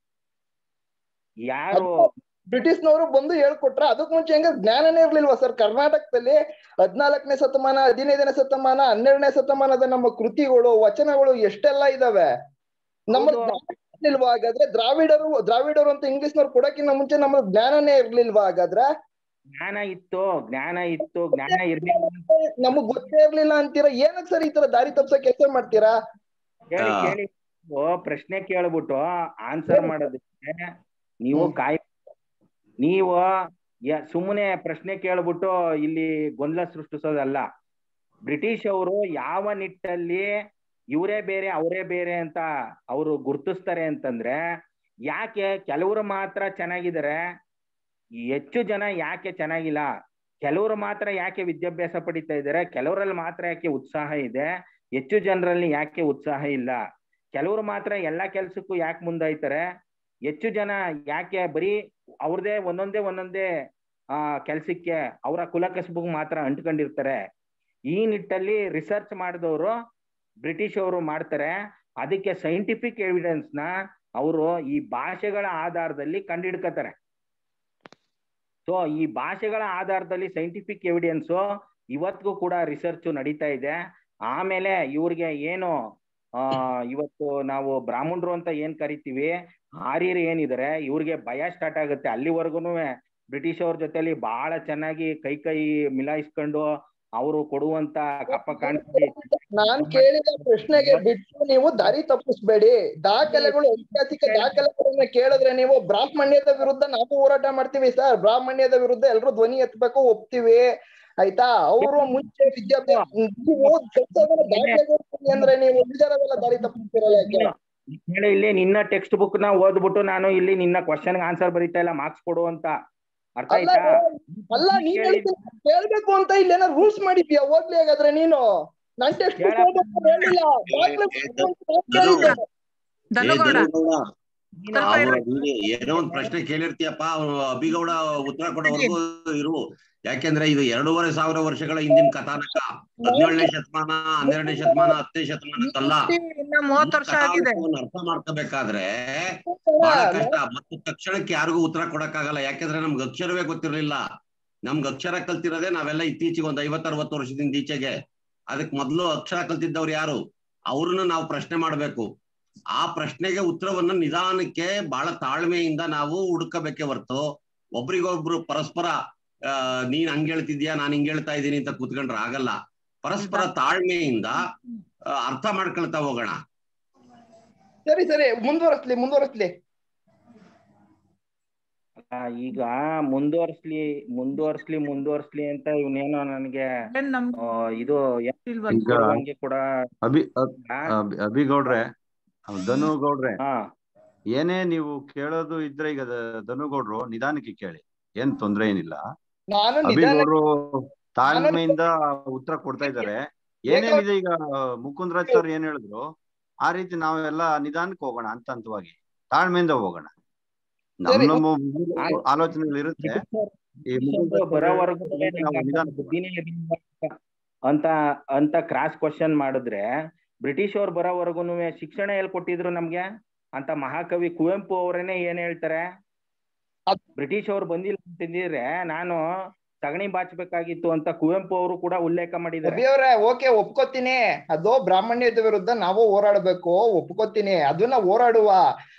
S4: ಯಾರು
S7: ಬ್ರಿಟಿಷ್ನವರು ಬಂದು ಹೇಳ್ಕೊಟ್ರ ಅದಕ್ ಮುಂಚೆ ಹೆಂಗ ಜ್ಞಾನನೇ ಇರ್ಲಿಲ್ವಾ ಸರ್ ಕರ್ನಾಟಕದಲ್ಲಿ ಹದ್ನಾಲ್ಕನೇ ಶತಮಾನ ಹದಿನೈದನೇ ಶತಮಾನ ಹನ್ನೆರಡನೇ ಶತಮಾನದ ನಮ್ಮ ಕೃತಿಗಳು ವಚನಗಳು ಎಷ್ಟೆಲ್ಲ ಇದಾವೆ ನಮ್ಮ
S4: ಹೌದು.
S7: ಜ್ಞಾನ ಇರ್ಲಿಲ್ವಾ ಹಾಗಾದ್ರೆ ದ್ರಾವಿಡರು ದ್ರಾವಿಡರು ಅಂತ ಇಂಗ್ಲಿಷ್ನವ್ರು ಕೊಡಕ್ಕಿಂತ ಮುಂಚೆ ನಮ್ಮ ಜ್ಞಾನನೇ ಇರ್ಲಿಲ್ವಾ ಹಾಗಾದ್ರೆ
S4: ಜ್ಞಾನ ಇತ್ತು ಜ್ಞಾನ ಇತ್ತು ಜ್ಞಾನ ಇರ್ಲಿಲ್ಲ
S7: ನಮಗ್ ಗೊತ್ತೇ ಇರ್ಲಿಲ್ಲ ಅಂತೀರಾ ಏನಕ್ ಸರ್ ಈ ತರ ದಾರಿ ತಪ್ಸೋ ಕೆಲಸ ಮಾಡ್ತೀರಾ
S4: ಕೇಳಿ
S5: ಆ.
S4: ಕೇಳಿ ಓ ಪ್ರಶ್ನೆ ಕೇಳ್ಬಿಟ್ಟು ಆನ್ಸರ್ ಮಾಡೋದಕ್ಕೆ ನೀವು ಕಾಯ್ ನೀವು ಯ- ಸುಮ್ಮನೆ ಪ್ರಶ್ನೆ ಕೇಳ್ಬಿಟ್ಟು ಇಲ್ಲಿ ಗೊಂದಲ ಸೃಷ್ಟಿಸೋದಲ್ಲ ಬ್ರಿಟಿಷ್ ಅವರು ಯಾವ ನಿಟ್ಟಲ್ಲಿ ಇವರೇ ಬೇರೆ ಅವರೇ ಬೇರೆ ಅಂತ ಅವರು ಗುರ್ತಿಸ್ತಾರೆ ಅಂತಂದ್ರೆ ಯಾಕೆ ಕೆಲವರು ಮಾತ್ರ ಚೆನ್ನಾಗಿದ್ದಾರೆ ಹೆಚ್ಚು ಜನ ಯಾಕೆ ಚೆನ್ನಾಗಿಲ್ಲ ಕೆಲವರು ಮಾತ್ರ ಯಾಕೆ ವಿದ್ಯಾಭ್ಯಾಸ ಪಡಿತಾ ಇದ್ದಾರೆ ಕೆಲವರಲ್ಲಿ ಮಾತ್ರ ಯಾಕೆ ಉತ್ಸಾಹ ಇದೆ ಹೆಚ್ಚು ಜನರಲ್ಲಿ ಯಾಕೆ ಉತ್ಸಾಹ ಇಲ್ಲ ಕೆಲವರು ಮಾತ್ರ ಎಲ್ಲಾ ಕೆಲ್ಸಕ್ಕೂ ಯಾಕೆ ಮುಂದಾಯ್ತಾರೆ ಹೆಚ್ಚು ಜನ ಯಾಕೆ ಬರೀ ಅವ್ರದೇ ಒಂದೊಂದೇ ಒಂದೊಂದೇ ಆ ಕೆಲ್ಸಕ್ಕೆ ಅವರ ಕುಲಕಸಬುಗ್ ಮಾತ್ರ ಅಂಟ್ಕೊಂಡಿರ್ತಾರೆ ಈ ನಿಟ್ಟಲ್ಲಿ ರಿಸರ್ಚ್ ಮಾಡಿದವರು ಬ್ರಿಟಿಷ್ ಅವರು ಮಾಡ್ತಾರೆ ಅದಕ್ಕೆ ಸೈಂಟಿಫಿಕ್ ಎವಿಡೆನ್ಸ್ ನ ಅವರು ಈ ಭಾಷೆಗಳ ಆಧಾರದಲ್ಲಿ ಕಂಡಿಡ್ಕತಾರೆ ಸೊ ಈ ಭಾಷೆಗಳ ಆಧಾರದಲ್ಲಿ ಸೈಂಟಿಫಿಕ್ ಎವಿಡೆನ್ಸ್ ಇವತ್ತಿಗೂ ಕೂಡ ರಿಸರ್ಚ್ ನಡೀತಾ ಇದೆ ಆಮೇಲೆ ಇವ್ರಿಗೆ ಏನು ಆ ಇವತ್ತು ನಾವು ಬ್ರಾಹ್ಮಣರು ಅಂತ ಏನ್ ಕರಿತೀವಿ ಆರ್ಯರು ಏನಿದ್ದಾರೆ ಇವ್ರಿಗೆ ಭಯ ಸ್ಟಾರ್ಟ್ ಆಗುತ್ತೆ ಅಲ್ಲಿವರೆಗೂ ಬ್ರಿಟಿಷ್ ಅವ್ರ ಜೊತೆಲಿ ಬಹಳ ಚೆನ್ನಾಗಿ ಕೈ ಕೈ ಮಿಲಾಯಿಸ್ಕೊಂಡು ಅವರು ಕೊಡುವಂತ ಕಪ್ಪ ಕಾಣಿಸಿ
S7: ನಾನ್ ಕೇಳಿದ ಪ್ರಶ್ನೆಗೆ ಬಿಟ್ಟು ನೀವು ದಾರಿ ತಪ್ಪಿಸ್ಬೇಡಿ ದಾಖಲೆಗಳು ಐತಿಹಾಸಿಕ ದಾಖಲೆಗಳನ್ನ ಕೇಳಿದ್ರೆ ನೀವು ಬ್ರಾಹ್ಮಣ್ಯದ ವಿರುದ್ಧ ನಾವು ಹೋರಾಟ ಮಾಡ್ತೀವಿ ಸರ್ ಬ್ರಾಹ್ಮಣ್ಯದ ವಿರುದ್ಧ ಎಲ್ರು ಧ್ವನಿ ಎತ್ತಬೇಕು ಒಪ್ತೀವಿ ಆಯ್ತಾ ಅವರು ಮುಂಚೆ ವಿದ್ಯಾಭ್ಯಾಸ ನೀವು ಸಂಶೋಧನೆ ದಾಖಲೆಗಳು ಕೊಡಿ ಅಂದ್ರೆ ನೀವು ಉಳಿದರವೆಲ್ಲ ದಾರಿ ತಪ್ಪಿಸ್ತೀರಲ್ಲ ಯಾಕೆ
S4: ಹೇಳಿ ಇಲ್ಲಿ ನಿನ್ನ ಟೆಕ್ಸ್ಟ್ ಬುಕ್ ನ ಓದ್ಬಿಟ್ಟು ನಾನು ಇಲ್ಲಿ ನಿನ್ನ ಕ್ವಶನ್ ಆನ್ಸರ್ ಬರೀತಾ ಇಲ್ಲ ಮಾರ್ಕ್ಸ್ ಕೊಡು ಅಂತ ಅರ್ಥ
S7: ಅಲ್ಲ
S4: ಆಯ್ತಾ
S7: ಅಲ್ಲ ನೀನ್ ಹೇಳಿದ್ದು ಕೇಳ್ಬೇಕು ಅಂತ ಇಲ್ಲಿ ಏನೋ ರೂಲ್ಸ್ ಮಾಡಿದ್ಯಾ ಹೋಗ್ಲಿ ಹಾಗಾದ್ರೆ ನೀನು ನನ್ ಟೆಕ್ಸ್ಟ್ ಬುಕ್
S4: ಕೇಳಪ್ಪ.
S7: ಹೇಳಿಲ್ಲ ದಾಖಲೆ ಕೊಡು ಅಂತ ನಾನ್ ಕೇಳಿದ್ದು.
S5: ಏ
S6: ಧನುಗೌಡ
S5: ಧನುಗೌಡ
S4: ನೀನು
S6: ಸ್ವಲ್ಪ
S5: ಅವ್ರು
S6: ಇರು.
S5: ನೀನು ಏನೋ ಒಂದ್ ಪ್ರಶ್ನೆ ಕೇಳಿರ್ತೀಯಪ್ಪ ಅವ್ರು ಅಭಿಗೌಡ ಉತ್ತರ ಕೊಡೋವರೆಗೂ ಇರು ಯಾಕೆಂದ್ರೆ ಇದು ಎರಡೂವರೆ ಸಾವಿರ ವರ್ಷಗಳ ಹಿಂದಿನ ಕಥಾನಕ ಹದಿನೇಳನೇ ಶತಮಾನ ಹನ್ನೆರಡನೇ ಶತಮಾನ ಹತ್ತನೇ ಶತಮಾನಕ್ಕಲ್ಲ
S6: ಇನ್ನ ಮೂವತ್ತು ವರ್ಷ ಆಗಿದೆ
S5: ಕಥಾನಕವನ್ನ ಅರ್ಥ ಮಾಡ್ಕೋಬೇಕಾದ್ರೆ ಬಹಳ ಕಷ್ಟ ಮತ್ತು ತಕ್ಷಣಕ್ಕೆ ಯಾರಿಗೂ ಉತ್ತರ ಕೊಡಕ್ಕಾಗಲ್ಲ ಯಾಕೆಂದ್ರೆ ನಮ್ಗೆ ಅಕ್ಷರವೇ ಗೊತ್ತಿರ್ಲಿಲ್ಲ ನಮ್ಗೆ ಅಕ್ಷರ ಕಲ್ತಿರೋದೇ ನಾವೆಲ್ಲ ಇತ್ತೀಚೆಗೆ ಒಂದ್ ಐವತ್ ಅರವತ್ತು ವರ್ಷದಿಂದ ಈಚೆಗೆ ಅದಕ್ ಮೊದ್ಲು ಅಕ್ಷರ ಕಲ್ತಿದ್ದವ್ರು ಯಾರು ಅವ್ರನ್ನ ನಾವು ಪ್ರಶ್ನೆ ಮಾಡ್ಬೇಕು ಆ ಪ್ರಶ್ನೆಗೆ ಉತ್ತರವನ್ನ ನಿಧಾನಕ್ಕೆ ಬಹಳ ತಾಳ್ಮೆಯಿಂದ ನಾವು ಹುಡುಕಬೇಕೆ ಹೊರ್ತು ಒಬ್ರಿಗೊಬ್ರು ಪರಸ್ಪರ ಆ ನೀನ್ ಹಂಗ್ ಹೇಳ್ತಿದ್ಯಾ ನಾನ್ ಹಿಂಗ್ ಹೇಳ್ತಾ ಇದ್ದೀನಿ ಅಂತ ಕೂತ್ಕೊಂಡ್ರೆ ಆಗಲ್ಲ ಪರಸ್ಪರ ತಾಳ್ಮೆಯಿಂದ ಆ, ಅರ್ಥ ಮಾಡ್ಕೊಳ್ತಾ ಹೋಗೋಣ
S7: ಸರಿ ಸರಿ ಮುಂದುವರಿಸ್ಲಿ ಮುಂದುವರಿಸ್ಲಿ
S4: ಆ, ಈಗ ಮುಂದುವರ್ಸ್ಲಿ ಮುಂದುವರ್ಸ್ಲಿ ಮುಂದುವರ್ಸ್ಲಿ ಅಂತ ಇವನೇನೋ ನನಗೆ
S6: ಏನ್ ನಮ್
S4: ಆ, ಇದು
S6: ಇಲ್ವಲ್ಲ?
S8: ಈಗ
S4: ಹೇಳುವಂಗೆ ಕೂಡ
S8: ಅಭಿ ಅಭ್-
S4: ಆ,
S8: ಅಭಿ- ಅಭಿಗೌಡ್ರೆ ಧನು ಗೌಡ್ರೆ
S4: ಹಾ
S8: ಏನೇ ನೀವು ಕೇಳೋದು ಇದ್ರೆ ಈಗ ದ- ಧನುಗೌಡ್ರು ನಿಧಾನಕ್ಕೆ ಕೇಳಿ ಏನ್ ತೊಂದ್ರೆ ಏನಿಲ್ಲ
S7: ನಾನು ನಿಧಾನ
S8: ಅಭಿಗೌಡ್ರು ತಾಳ್ಮೆಯಿಂದ ಉತ್ತರ ಕೊಡ್ತಾ ಇದ್ದಾರೆ ಏನೇನಿದೆ ಈಗ ಮುಕುಂದ್ರಾಜ್ ಸರ್ ಏನ್ ಹೇಳಿದ್ರು ಆ ರೀತಿ ನಾವೆಲ್ಲ ನಿಧಾನಕ್ಕೆ ಹೋಗೋಣ ಹಂತ ಹಂತವಾಗಿ ತಾಳ್ಮೆಯಿಂದ ಹೋಗೋಣ ನಮ್ಮ
S7: ಸರಿ.
S8: ನಮ್ಮ ಆಲೋಚನೆಗಳು ಇರುತ್ತೆ ಈ ಮುಕುಂದ್ರಾಜ್ ಸರ್
S4: ಬರೋವರೆಗೂ
S8: ಹೇಳಿದ್ರೆ ನಾವು ನಿಧಾನಕ್ಕೆ ಹೋಗೋಣ.
S4: ಬುದ್ಧಿನೇ ಇರ್ಲಿಲ್ಲ ಅಂತ ಅಂತ ಕ್ರಾಸ್ ಕ್ವಶನ್ ಮಾಡಿದ್ರೆ ಬ್ರಿಟಿಷ್ ಅವ್ರು ಬರೋವರೆಗೂ ಶಿಕ್ಷಣ ಎಲ್ಲಿ ಕೊಟ್ಟಿದ್ರು ನಮ್ಗೆ ಅಂತ ಮಹಾಕವಿ ಕುವೆಂಪು ಅವರೇನೆ ಏನ್ ಹೇಳ್ತಾರೆ
S7: ಅದ್-
S4: ಬ್ರಿಟಿಷ್ ಅವ್ರು ಬಂದಿಲ್ಲ ಅಂತಂದಿದ್ರೆ ನಾನು ಸಗಣಿ ಬಾಚ್ಬೇಕಾಗಿತ್ತು ಅಂತ ಕುವೆಂಪು ಅವರು ಕೂಡ ಉಲ್ಲೇಖ ಮಾಡಿದ್ದಾರೆ
S7: ಅಭಿಯವ್ರೆ ಓಕೆ ಒಪ್ಕೋತೀನಿ ಅದು ಬ್ರಾಹ್ಮಣ್ಯದ ವಿರುದ್ಧ ನಾವು ಹೋರಾಡ್ಬೇಕು ಒಪ್ಕೋತೀನಿ ಅದನ್ನ ಹೋರಾಡುವ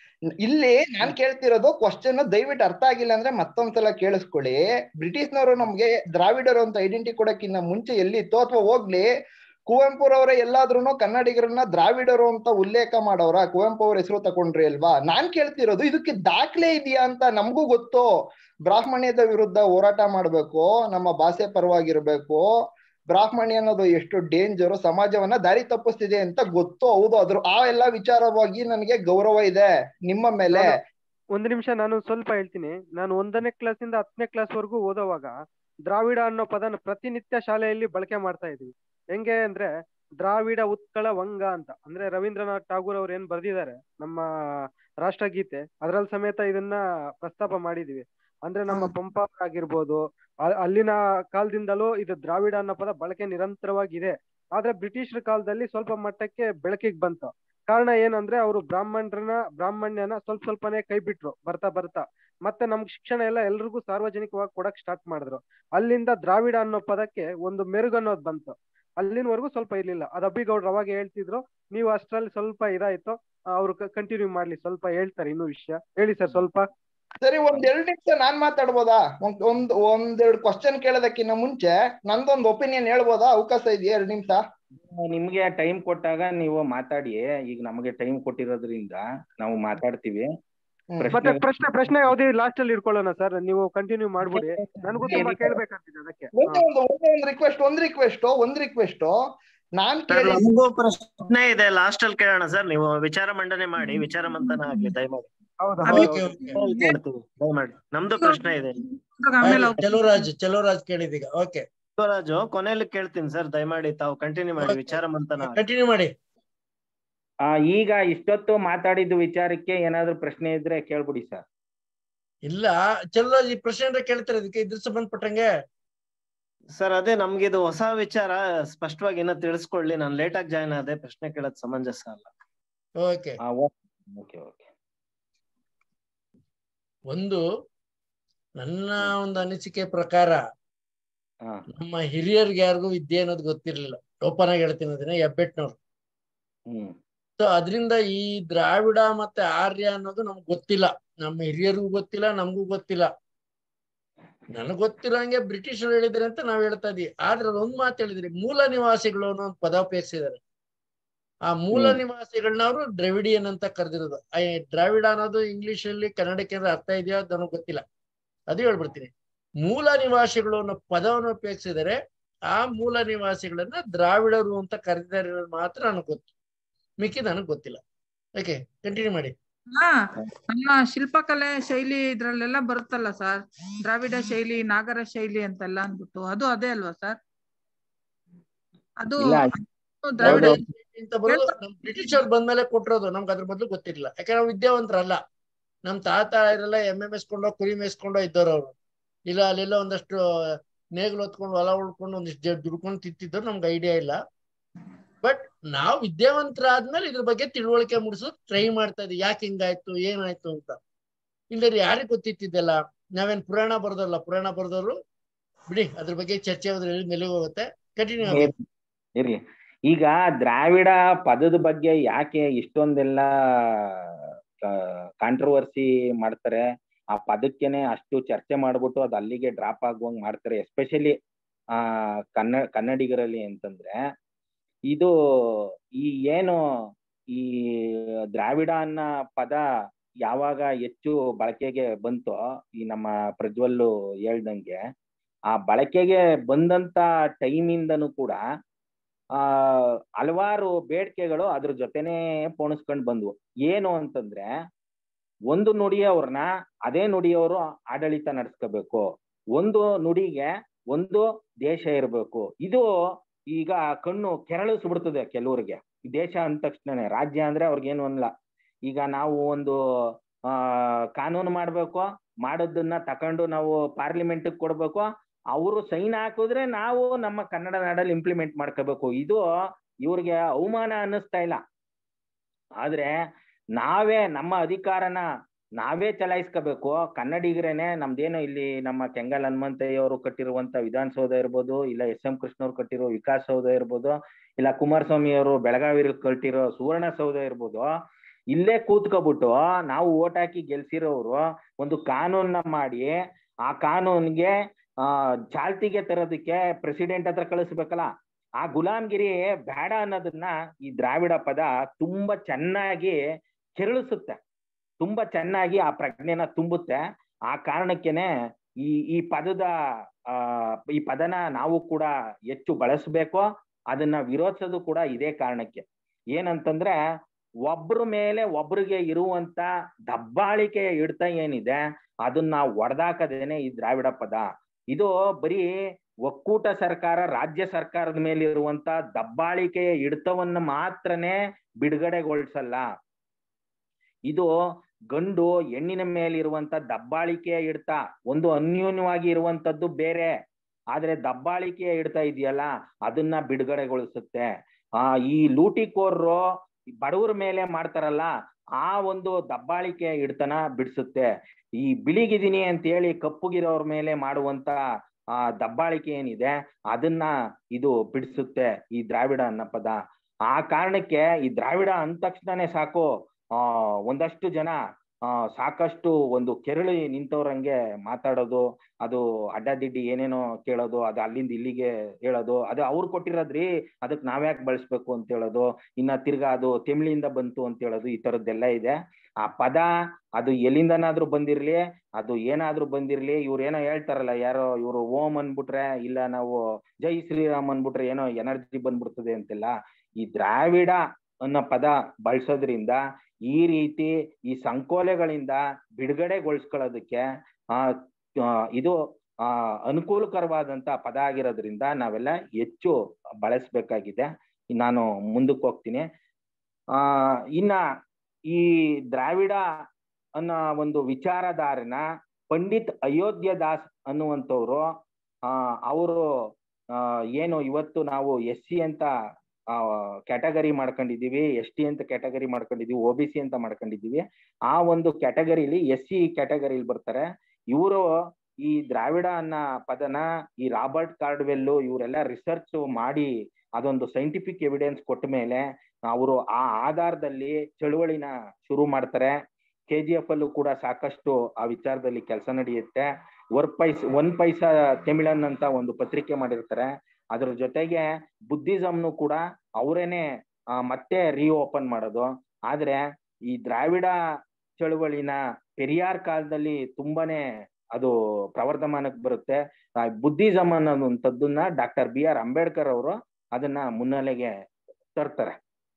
S7: ಇಲ್ಲಿ ನಾನ್ ಕೇಳ್ತಿರೋದು ಕ್ವಶನ್ ದಯವಿಟ್ಟು ಅರ್ಥ ಆಗಿಲ್ಲ ಅಂದ್ರೆ ಮತ್ತೊಂದ್ಸಲ ಕೇಳಿಸ್ಕೊಳ್ಳಿ ಬ್ರಿಟಿಷ್ನವರು ನಮ್ಗೆ ದ್ರಾವಿಡರು ಅಂತ ಐಡೆಂಟಿ ಕೊಡಕ್ಕಿಂತ ಮುಂಚೆ ಎಲ್ಲಿತ್ತು ಅಥವಾ ಹೋಗ್ಲಿ ಕುವೆಂಪುರವರ ಎಲ್ಲಾದ್ರೂ ಕನ್ನಡಿಗರನ್ನ ದ್ರಾವಿಡರು ಅಂತ ಉಲ್ಲೇಖ ಮಾಡೋರ ಕುವೆಂಪು ಅವ್ರ ಹೆಸರು ತಗೊಂಡ್ರಿ ಅಲ್ವಾ ನಾನ್ ಕೇಳ್ತಿರೋದು ಇದಕ್ಕೆ ದಾಖಲೆ ಇದೆಯಾ ಅಂತ ನಮಗೂ ಗೊತ್ತು ಬ್ರಾಹ್ಮಣ್ಯದ ವಿರುದ್ಧ ಹೋರಾಟ ಮಾಡ್ಬೇಕು ನಮ್ಮ ಭಾಷೆ ಪರವಾಗಿರ್ಬೇಕು ಬ್ರಾಹ್ಮಣ್ಯ ಅನ್ನೋದು ಎಷ್ಟು ಡೇಂಜರು ಸಮಾಜವನ್ನ ದಾರಿ ತಪ್ಪಿಸ್ತಿದೆ ಅಂತ ಗೊತ್ತು ಹೌದು ಅದ್ರ ಆ ಎಲ್ಲಾ ವಿಚಾರವಾಗಿ ನನಗೆ ಗೌರವ ಇದೆ ನಿಮ್ಮ ಮೇಲೆ
S3: ಒಂದು ನಿಮಿಷ ನಾನು ಸ್ವಲ್ಪ ಹೇಳ್ತೀನಿ ನಾನು ಒಂದನೇ ಕ್ಲಾಸಿಂದ ಹತ್ತನೇ ಕ್ಲಾಸ್ ವರೆಗೂ ಓದೋವಾಗ ದ್ರಾವಿಡ ಅನ್ನೋ ಪದನ ಪ್ರತಿನಿತ್ಯ ಶಾಲೆಯಲ್ಲಿ ಬಳಕೆ ಮಾಡ್ತಾ ಇದ್ವಿ ಹೆಂಗೆ ಅಂದ್ರೆ ದ್ರಾವಿಡ ಉತ್ಕಳ ವಂಗ ಅಂತ ಅಂದ್ರೆ ರವೀಂದ್ರನಾಥ್ ಠಾಗೂರ್ ಅವ್ರು ಏನ್ ಬರ್ದಿದ್ದಾರೆ ನಮ್ಮ ರಾಷ್ಟ್ರಗೀತೆ ಅದ್ರಲ್ಲಿ ಸಮೇತ ಇದನ್ನ ಪ್ರಸ್ತಾಪ ಮಾಡಿದೀವಿ ಅಂದ್ರೆ ನಮ್ಮ ಪಂಪ ಆಗಿರ್ಬೋದು ಅ- ಅಲ್ಲಿನ ಕಾಲದಿಂದಲೂ ಇದು ದ್ರಾವಿಡ ಅನ್ನೋ ಪದ ಬಳಕೆ ನಿರಂತರವಾಗಿದೆ ಆದ್ರೆ ಬ್ರಿಟಿಷರ ಕಾಲದಲ್ಲಿ ಸ್ವಲ್ಪ ಮಟ್ಟಕ್ಕೆ ಬೆಳಕಿಗೆ ಬಂತು ಕಾರಣ ಏನಂದ್ರೆ ಅವರು ಬ್ರಾಹ್ಮಣರನ್ನ ಬ್ರಾಹ್ಮಣ್ಯನ ಸ್ವಲ್ಪ ಸ್ವಲ್ಪನೇ ಕೈ ಬಿಟ್ರು ಬರ್ತಾ ಬರ್ತಾ ಮತ್ತೆ ನಮ್ಗ್ ಶಿಕ್ಷಣ ಎಲ್ಲ ಎಲ್ರಿಗೂ ಸಾರ್ವಜನಿಕವಾಗಿ ಕೊಡಕ್ ಸ್ಟಾರ್ಟ್ ಮಾಡಿದ್ರು ಅಲ್ಲಿಂದ ದ್ರಾವಿಡ ಅನ್ನೋ ಪದಕ್ಕೆ ಒಂದು ಮೆರುಗು ಅನ್ನೋದು ಬಂತು ಅಲ್ಲಿನವರೆಗೂ ಸ್ವಲ್ಪ ಇರ್ಲಿಲ್ಲ ಅದ್ ಅಬ್ಬಿಗೌಡ್ರು ಅವಾಗ ಹೇಳ್ತಿದ್ರು ನೀವು ಅಷ್ಟ್ರಲ್ಲಿ ಸ್ವಲ್ಪ ಇದಾಯ್ತು ಅವ್ರು ಕಂಟಿನ್ಯೂ ಮಾಡ್ಲಿ ಸ್ವಲ್ಪ ಹೇಳ್ತಾರೆ ಇನ್ನೂ ವಿಷಯ ಹೇಳಿ ಸರ್ ಸ್ವಲ್ಪ
S7: ಸರಿ ಒಂದ್ ಎರಡ್ ನಿಮಿಷ ನಾನ್ ಮಾತಾಡ್ಬೋದಾ ಒಂದ್ ಒಂದ್ ಒಂದೆರಡು ಕ್ವಶನ್ ಕೇಳೋದಕ್ಕಿಂತ ಮುಂಚೆ ನಂದೊಂದು ಒಪಿನಿಯನ್ ಹೇಳ್ಬೋದಾ ಅವಕಾಶ ಇದೆಯಾ ಎರಡ್ ನಿಮಿಷ
S4: ನಿಮ್ಗೆ ಟೈಮ್ ಕೊಟ್ಟಾಗ ನೀವು ಮಾತಾಡಿ ಈಗ ನಮಗೆ ಟೈಮ್ ಕೊಟ್ಟಿರೋದ್ರಿಂದ ನಾವು ಮಾತಾಡ್ತೀವಿ
S3: ಮತ್ತೆ ಪ್ರಶ್ನೆ ಪ್ರಶ್ನೆ ಯಾವ್ದೇ ಲಾಸ್ಟ್ ಅಲ್ಲಿ ಇಟ್ಕೊಳ್ಳೋಣ ಸರ್ ನೀವು ಕಂಟಿನ್ಯೂ ಮಾಡ್ಬಿಡಿ ನನಗೂ ತುಂಬಾ ಕೇಳ್ಬೇಕಂತಿದೆ ಅದಕ್ಕೆ
S7: ಒಂದೇ ಒಂದು ಒಂದೇ ಒಂದು ರಿಕ್ವೆಸ್ಟ್ ಒಂದ್ ರಿಕ್ವೆಸ್ಟ್ ಒಂದ್ ರಿಕ್ವೆಸ್ಟ್ ನಾನ್
S9: ಸರ್
S7: ಕೇಳಿ
S9: ನಮಗೂ ಪ್ರಶ್ನೆ ಇದೆ ಲಾಸ್ಟ್ ಅಲ್ಲಿ ಕೇಳೋಣ ಸರ್ ನೀವು ವಿಚಾರ ಮಂಡನೆ ಮಾಡಿ ವಿಚಾರ ಮಂಥನ ಆಗ್ಲಿ ದಯಮಾಡಿ
S3: ಹೌದಾ
S1: ಓಕೆ ಓಕೆ
S9: ಕೇಳ್ತೀವಿ ದಯಮಾಡಿ ನಮ್ದು ಪ್ರಶ್ನೆ ಇದೆ
S6: ಆಮೇಲೆ
S1: ಚಲೋರಾಜ್ ಚಲೋರಾಜ್ ಕೇಳಿದೀಗ ಓಕೆ
S9: ಶಿವರಾಜು ಕೊನೆಯಲ್ಲಿ ಕೇಳ್ತೀನಿ ಸರ್ ದಯಮಾಡಿ ತಾವು ಕಂಟಿನ್ಯೂ ಮಾಡಿ ವಿಚಾರ ಮಂಥನ ಆಗ್ಲಿ.
S1: ಕಂಟಿನ್ಯೂ ಮಾಡಿ
S4: ಆ ಈಗ ಇಷ್ಟೊತ್ತು ಮಾತಾಡಿದ ವಿಚಾರಕ್ಕೆ ಏನಾದ್ರು ಪ್ರಶ್ನೆ ಇದ್ರೆ ಕೇಳ್ಬಿಡಿ ಸರ್
S1: ಇಲ್ಲ ಚಲೋರಾಜ್ ಈ ಪ್ರಶ್ನೆ ಏನಾರ ಕೇಳ್ತಾರೆ ಇದಕ್ಕೆ ಇದ್ರ ಸಂಬಂಧಪಟ್ಟಂಗೆ
S9: ಸರ್ ಅದೇ ನಮ್ಗೆ ಇದು ಹೊಸ ವಿಚಾರ ಸ್ಪಷ್ಟವಾಗಿ ಇನ್ನ ತಿಳಿಸ್ಕೊಳ್ಳಿ ನಾನು ಲೇಟ್ ಆಗಿ ಜಾಯ್ನ್ ಆದೆ ಪ್ರಶ್ನೆ ಕೇಳೋದ್ ಸಮಂಜಸ ಅಲ್ಲ
S1: ಓಕೆ
S4: ಓಕೆ ಓಕೆ
S1: ಒಂದು ನನ್ನ ಒಂದು ಅನಿಸಿಕೆ ಪ್ರಕಾರ
S4: ಹಾ
S1: ನಮ್ಮ ಹಿರಿಯರ್ಗೆ ಯಾರಿಗೂ ವಿದ್ಯೆ ಅನ್ನೋದು ಗೊತ್ತಿರ್ಲಿಲ್ಲ ಓಪನ್ ಆಗಿ ಹೇಳ್ತೀನಿ ಅದನ್ನ ಹೆಬ್ಬೆಟ್ನವ್ರು
S4: ಹ್ಮ್
S1: ಸೊ ಅದರಿಂದ ಈ ದ್ರಾವಿಡ ಮತ್ತೆ ಆರ್ಯ ಅನ್ನೋದು ನಮ್ಗೆ ಗೊತ್ತಿಲ್ಲ ನಮ್ಮ ಹಿರಿಯರಿಗೂ ಗೊತ್ತಿಲ್ಲ ನಮಗೂ ಗೊತ್ತಿಲ್ಲ ನನಗ್ ಗೊತ್ತಿರೋಂಗೆ ಬ್ರಿಟಿಷರು ಹೇಳಿದ್ರೆ ಅಂತ ನಾವ್ ಹೇಳ್ತಾ ಇದೀವಿ ಆದ್ರೆ ಅವ್ರು ಒಂದ್ ಮಾತು ಹೇಳಿದ್ರಿ ಮೂಲ ನಿವಾಸಿಗಳು ಅನ್ನೋ ಒಂದು ಪದ ಉಪಯೋಗಿಸಿದ್ದಾರೆ ಆ ಮೂಲ
S4: ಹ್ಮ್.
S1: ನಿವಾಸಿಗಳನ್ನ ಅವರು ದ್ರವಿಡಿಯನ್ ಅಂತ ಕರೆದಿರೋದು ಆ ದ್ರಾವಿಡ ಅನ್ನೋದು ಇಂಗ್ಲಿಷ್ ಅಲ್ಲಿ ಕನ್ನಡಕ್ಕೆ ಏನಾದ್ರು ಅರ್ಥ ಇದೆಯೋ ಅದು ನನಗೆ ಗೊತ್ತಿಲ್ಲ ಅದು ಹೇಳ್ಬಿಡ್ತೀನಿ ಮೂಲ ನಿವಾಸಿಗಳು ಅನ್ನೋ ಪದವನ್ನು ಉಪಯೋಗಿಸಿದರೆ ಆ ಮೂಲ ನಿವಾಸಿಗಳನ್ನ ದ್ರಾವಿಡರು ಅಂತ ಕರೆದಿದ್ದಾರೆ ಅನ್ನೋದು ಮಾತ್ರ ನನಗೆ ಗೊತ್ತು ಮಿಕ್ಕಿ ನನಗೆ ಗೊತ್ತಿಲ್ಲ ಓಕೆ ಕಂಟಿನ್ಯೂ ಮಾಡಿ
S6: ಹಾ ನಮ್ಮ ಶಿಲ್ಪಕಲೆ ಶೈಲಿ ಇದ್ರಲ್ಲೆಲ್ಲ ಬರುತ್ತಲ್ಲ ಸರ್ ದ್ರಾವಿಡ ಶೈಲಿ ನಾಗರ ಶೈಲಿ ಅಂತೆಲ್ಲ ಅಂದ್ಬಿಟ್ಟು ಅದು ಅದೇ ಅಲ್ವಾ ಸರ್ ಅದು
S4: ಇಲ್ಲ
S6: ಅದು ದ್ರಾವಿಡ
S1: ಅಂತ ಬರೋದು ನಮ್ ಬ್ರಿಟಿಷ್ ಅವ್ರು ಬಂದ್ಮೇಲೆ ಕೊಟ್ಟಿರೋದು ನಮ್ಗೆ ಅದ್ರ ಮೊದಲು ಗೊತ್ತಿರಲಿಲ್ಲ ಯಾಕಂದ್ರೆ ನಾವು ವಿದ್ಯಾವಂತರಲ್ಲ ನಮ್ ತಾತ ಇರೆಲ್ಲ ಎಮ್ಮೆ ಮೇಸ್ಕೊಂಡೋ ಕುರಿ ಮೇಸ್ಕೊಂಡೋ ಇದ್ದವ್ರು ಅವ್ರು ಇಲ್ಲ ಅಲ್ಲೆಲ್ಲ ಒಂದಷ್ಟು ನೇಗ್ಲು ಹೊತ್ಕೊಂಡು ಹೊಲ ಉಳ್ಕೊಂಡು ಒಂದಿಷ್ಟು ಜ- ದುಡ್ಕೊಂಡು ತಿಂತಿದ್ರು ನಮ್ಗೆ ಐಡಿಯಾ ಇಲ್ಲ ಬಟ್ ನಾವು ವಿದ್ಯಾವಂತರಾದ್ಮೇಲೆ ಇದ್ರ ಬಗ್ಗೆ ತಿಳುವಳಿಕೆ ಮೂಡಿಸೋದು ಟ್ರೈ ಮಾಡ್ತಾ ಇದ್ವಿ ಯಾಕೆ ಹಿಂಗಾಯ್ತು ಏನಾಯ್ತು ಅಂತ ಇಲ್ಲದ್ರೆ ಯಾರಿಗೆ ಗೊತ್ತಿತ್ತಿದ್ದಲ್ಲ ನಾವೇನ್ ಪುರಾಣ ಬರ್ದಲ್ಲ ಪುರಾಣ ಬರ್ದವ್ರು ಬಿಡಿ ಅದ್ರ ಬಗ್ಗೆ ಚರ್ಚೆ ಹೋದ್ರೆ ಮೇಲೆ ಹೋಗುತ್ತೆ ಕಂಟಿನ್ಯೂ ಆಗಿ
S4: ಇರ್ಲಿ. ಇರ್ಲಿ ಈಗ ದ್ರಾವಿಡ ಪದದ ಬಗ್ಗೆ ಯಾಕೆ ಇಷ್ಟೊಂದೆಲ್ಲ ಕಾಂಟ್ರವರ್ಸಿ ಮಾಡ್ತಾರೆ ಆ ಪದಕ್ಕೆನೆ ಅಷ್ಟು ಚರ್ಚೆ ಮಾಡ್ಬಿಟ್ಟು ಅದು ಅಲ್ಲಿಗೆ ಡ್ರಾಪ್ ಆಗುವಂಗ್ ಮಾಡ್ತಾರೆ ಎಸ್ಪೆಷಲಿ ಆ ಕನ್ನ ಕನ್ನಡಿಗರಲ್ಲಿ ಅಂತಂದ್ರೆ ಇದು ಈ ಏನು ಈ ದ್ರಾವಿಡ ಅನ್ನ ಪದ ಯಾವಾಗ ಹೆಚ್ಚು ಬಳಕೆಗೆ ಬಂತೋ ಈ ನಮ್ಮ ಪ್ರಜ್ವಲ್ಲು ಹೇಳ್ದಂಗೆ ಆ ಬಳಕೆಗೆ ಬಂದಂತ ಟೈಮಿಂದನೂ ಕೂಡ ಆ ಹಲವಾರು ಬೇಡಿಕೆಗಳು ಅದ್ರ ಜೊತೆನೆ ಪೋಣಿಸ್ಕೊಂಡ್ ಬಂದ್ವು ಏನು ಅಂತಂದ್ರೆ ಒಂದು ನುಡಿಯವ್ರನ್ನ ಅದೇ ನುಡಿಯವರು ಆಡಳಿತ ನಡೆಸ್ಕೋಬೇಕು ಒಂದು ನುಡಿಗೆ ಒಂದು ದೇಶ ಇರಬೇಕು ಇದು ಈಗ ಕಣ್ಣು ಕೆರಳಿಸ್ಬಿಡ್ತದೆ ಕೆಲವ್ರಿಗೆ ದೇಶ ಅಂದ ತಕ್ಷಣನೇ ರಾಜ್ಯ ಅಂದ್ರೆ ಅವ್ರಿಗೇನು ಅನ್ನಲ್ಲ ಈಗ ನಾವು ಒಂದು ಆ ಕಾನೂನು ಮಾಡ್ಬೇಕು ಮಾಡೋದನ್ನ ತಕೊಂಡು ನಾವು ಪಾರ್ಲಿಮೆಂಟ್ ಕೊಡ್ಬೇಕು ಅವರು ಸೈನ್ ಹಾಕಿದ್ರೆ ನಾವು ನಮ್ಮ ಕನ್ನಡ ನಾಡಲ್ಲಿ ಇಂಪ್ಲಿಮೆಂಟ್ ಮಾಡ್ಕೋಬೇಕು ಇದು ಇವ್ರಿಗೆ ಅವಮಾನ ಅನ್ನಿಸ್ತಾ ಇಲ್ಲ ಆದ್ರೆ ನಾವೇ ನಮ್ಮ ಅಧಿಕಾರನ ನಾವೇ ಚಲಾಯಿಸ್ಕೋಬೇಕು ಕನ್ನಡಿಗರೇನೆ ನಮ್ದೇನೋ ಇಲ್ಲಿ ನಮ್ಮ ಕೆಂಗಲ್ ಹನುಮಂತಯ್ಯ ಅವರು ಕಟ್ಟಿರುವಂತ ವಿಧಾನಸೌಧ ಇರ್ಬೋದು ಇಲ್ಲ ಎಸ್ ಎಂ ಕೃಷ್ಣ ಅವ್ರು ಕಟ್ಟಿರೋ ವಿಕಾಸಸೌಧ ಇರ್ಬೋದು ಇಲ್ಲ ಕುಮಾರಸ್ವಾಮಿ ಅವರು ಬೆಳಗಾವಿಯಲ್ಲಿ ಕಟ್ಟಿರೋ ಸುವರ್ಣಸೌಧ ಇರ್ಬೋದು ಇಲ್ಲೇ ಕೂತ್ಕೊಬಿಟ್ಟು ನಾವು ಓಟ್ ಹಾಕಿ ಗೆಲ್ಸಿರೋರು ಒಂದು ಕಾನೂನ್ನ ಮಾಡಿ ಆ ಕಾನೂನ್ಗೆ ಆ ಚಾಲ್ತಿಗೆ ತರೋದಕ್ಕೆ ಪ್ರೆಸಿಡೆಂಟ್ ಹತ್ರ ಕಳಿಸ್ಬೇಕಲ್ಲ ಆ ಗುಲಾಮ್ಗಿರಿ ಬೇಡ ಅನ್ನೋದನ್ನ ಈ ದ್ರಾವಿಡ ಪದ ತುಂಬಾ ಚೆನ್ನಾಗಿ ಕೆರಳಿಸುತ್ತೆ ತುಂಬಾ ಚೆನ್ನಾಗಿ ಆ ಪ್ರಜ್ಞೆನ ತುಂಬುತ್ತೆ ಆ ಕಾರಣಕ್ಕೇನೆ ಈ ಈ ಪದದ ಆ ಈ ಪದನ ನಾವು ಕೂಡ ಹೆಚ್ಚು ಬಳಸಬೇಕು ಅದನ್ನ ವಿರೋಧಿಸೋದು ಕೂಡ ಇದೇ ಕಾರಣಕ್ಕೆ ಏನಂತಂದ್ರೆ ಒಬ್ರ ಮೇಲೆ ಒಬ್ರಿಗೆ ಇರುವಂತ ದಬ್ಬಾಳಿಕೆಯ ಹಿಡ್ತ ಏನಿದೆ ಅದನ್ನ ಒಡೆದಾಕದೇನೆ ಈ ದ್ರಾವಿಡ ಪದ ಇದು ಬರೀ ಒಕ್ಕೂಟ ಸರ್ಕಾರ ರಾಜ್ಯ ಸರ್ಕಾರದ ಮೇಲೆ ಇರುವಂತ ದಬ್ಬಾಳಿಕೆಯ ಹಿಡ್ತವನ್ನ ಮಾತ್ರನೇ ಬಿಡುಗಡೆಗೊಳಿಸಲ್ಲ ಇದು ಗಂಡು ಹೆಣ್ಣಿನ ಮೇಲಿರುವಂತ ದಬ್ಬಾಳಿಕೆಯ ಹಿಡ್ತ ಒಂದು ಅನ್ಯೂನ್ಯವಾಗಿ ಇರುವಂತದ್ದು ಬೇರೆ ಆದ್ರೆ ದಬ್ಬಾಳಿಕೆಯ ಹಿಡ್ತ ಇದೆಯಲ್ಲ ಅದನ್ನ ಬಿಡುಗಡೆಗೊಳಿಸುತ್ತೆ ಆ ಈ ಲೂಟಿಕೋರ್ರು ಬಡವರ ಮೇಲೆ ಮಾಡ್ತಾರಲ್ಲ ಆ ಒಂದು ದಬ್ಬಾಳಿಕೆಯ ಹಿಡ್ತನ ಬಿಡಿಸುತ್ತೆ ಈ ಬಿಳಿಗಿದೀನಿ ಅಂತ ಹೇಳಿ ಕಪ್ಪುಗಿರೋರ್ ಮೇಲೆ ಮಾಡುವಂತ ಆ ದಬ್ಬಾಳಿಕೆ ಏನಿದೆ ಅದನ್ನ ಇದು ಬಿಡಿಸುತ್ತೆ ಈ ದ್ರಾವಿಡ ಅನ್ನೋ ಪದ ಆ ಕಾರಣಕ್ಕೆ ಈ ದ್ರಾವಿಡ ಅಂದ ತಕ್ಷಣನೇ ಸಾಕು ಆ ಒಂದಷ್ಟು ಜನ ಆ ಸಾಕಷ್ಟು ಒಂದು ಕೆರಳಿ ನಿಂತವ್ರಂಗೆ ಮಾತಾಡೋದು ಅದು ಅಡ್ಡದಿಡ್ಡಿ ಏನೇನೋ ಕೇಳೋದು ಅದು ಅಲ್ಲಿಂದ ಇಲ್ಲಿಗೆ ಹೇಳೋದು ಅದು ಅವ್ರು ಕೊಟ್ಟಿರೋದ್ರಿ ಅದಕ್ಕೆ ನಾವ್ಯಾಕೆ ಬಳಸ್ಬೇಕು ಅಂತ ಹೇಳೋದು ಇನ್ನ ತಿರ್ಗಾ ಅದು ತೆಮಿಳಿಂದ ಬಂತು ಅಂತ ಹೇಳೋದು ಈ ತರದ್ದೆಲ್ಲ ಇದೆ ಆ ಪದ ಅದು ಎಲ್ಲಿಂದನಾದ್ರೂ ಬಂದಿರ್ಲಿ ಅದು ಏನಾದ್ರೂ ಬಂದಿರ್ಲಿ ಇವ್ರು ಏನೋ ಹೇಳ್ತಾರಲ್ಲ ಯಾರೋ ಇವ್ರು ಓಂ ಅನ್ಬಿಟ್ರೆ ಇಲ್ಲ ನಾವು ಜೈ ಶ್ರೀರಾಮ್ ಅನ್ಬಿಟ್ರೆ ಏನೋ ಎನರ್ಜಿ ಬಂದ್ಬಿಡ್ತದೆ ಅಂತೆಲ್ಲ ಈ ದ್ರಾವಿಡ ಅನ್ನೋ ಪದ ಬಳಸೋದ್ರಿಂದ ಈ ರೀತಿ ಈ ಸಂಕೋಲೆಗಳಿಂದ ಬಿಡುಗಡೆಗೊಳಿಸ್ಕೊಳ್ಳೋದಕ್ಕೆ ಆ ಇದು ಆ ಅನುಕೂಲಕರವಾದಂತ ಪದ ಆಗಿರೋದ್ರಿಂದ ನಾವೆಲ್ಲ ಹೆಚ್ಚು ಬಳಸ್ಬೇಕಾಗಿದೆ ನಾನು ಮುಂದಕ್ಕೆ ಹೋಗ್ತೀನಿ ಆ ಇನ್ನ ಈ ದ್ರಾವಿಡ ಅನ್ನೋ ಒಂದು ವಿಚಾರಧಾರನ ಪಂಡಿತ್ ಅಯೋಧ್ಯ ದಾಸ್ ಅನ್ನುವಂಥವ್ರು ಆ ಅವರು ಏನು ಇವತ್ತು ನಾವು ಎಸ್ ಸಿ ಅಂತ ಕ್ಯಾಟಗರಿ ಮಾಡ್ಕೊಂಡಿದೀವಿ ಎಸ್ ಟಿ ಅಂತ ಕ್ಯಾಟಗರಿ ಮಾಡ್ಕೊಂಡಿದೀವಿ ಒ ಬಿ ಸಿ ಅಂತ ಮಾಡ್ಕೊಂಡಿದೀವಿ ಆ ಒಂದು ಕ್ಯಾಟಗರಿಲಿ ಎಸ್ ಸಿ ಕ್ಯಾಟಗರಿಲಿ ಬರ್ತಾರೆ ಇವರು ಈ ದ್ರಾವಿಡ ಅನ್ನ ಪದನ ಈ ರಾಬರ್ಟ್ ಕಾರ್ಡ್ವೆಲ್ಲು ಇವರೆಲ್ಲ ರಿಸರ್ಚ್ ಮಾಡಿ ಅದೊಂದು ಸೈಂಟಿಫಿಕ್ ಎವಿಡೆನ್ಸ್ ಕೊಟ್ಟ ಮೇಲೆ ಅವರು ಆ ಆಧಾರದಲ್ಲಿ ಚಳುವಳಿನ ಶುರು ಮಾಡ್ತಾರೆ ಕೆ ಜಿ ಎಫ್ ಅಲ್ಲೂ ಕೂಡ ಸಾಕಷ್ಟು ಆ ವಿಚಾರದಲ್ಲಿ ಕೆಲಸ ನಡೆಯುತ್ತೆ ಒರ್ ಪೈಸ್ ಒನ್ ಪೈಸಾ ತಮಿಳನ್ ಅಂತ ಒಂದು ಪತ್ರಿಕೆ ಮಾಡಿರ್ತಾರೆ ಅದ್ರ ಜೊತೆಗೆ ಬುದ್ಧಿಸಮ್ನು ಕೂಡ ಅವರೇನೆ ಮತ್ತೆ ರೀಓಪನ್ ಮಾಡೋದು ಆದ್ರೆ ಈ ದ್ರಾವಿಡ ಚಳುವಳಿನ ಪೆರಿಯಾರ್ ಕಾಲದಲ್ಲಿ ತುಂಬಾನೇ ಅದು ಪ್ರವರ್ಧಮಾನಕ್ಕೆ ಬರುತ್ತೆ ಬುದ್ಧಿಸಮ್ ಅನ್ನೋದಂಥದ್ದನ್ನ ಡಾಕ್ಟರ್ ಬಿ ಆರ್ ಅಂಬೇಡ್ಕರ್ ಅವರು ಅದನ್ನ ಮುನ್ನೆಲೆಗೆ ತರ್ತಾರೆ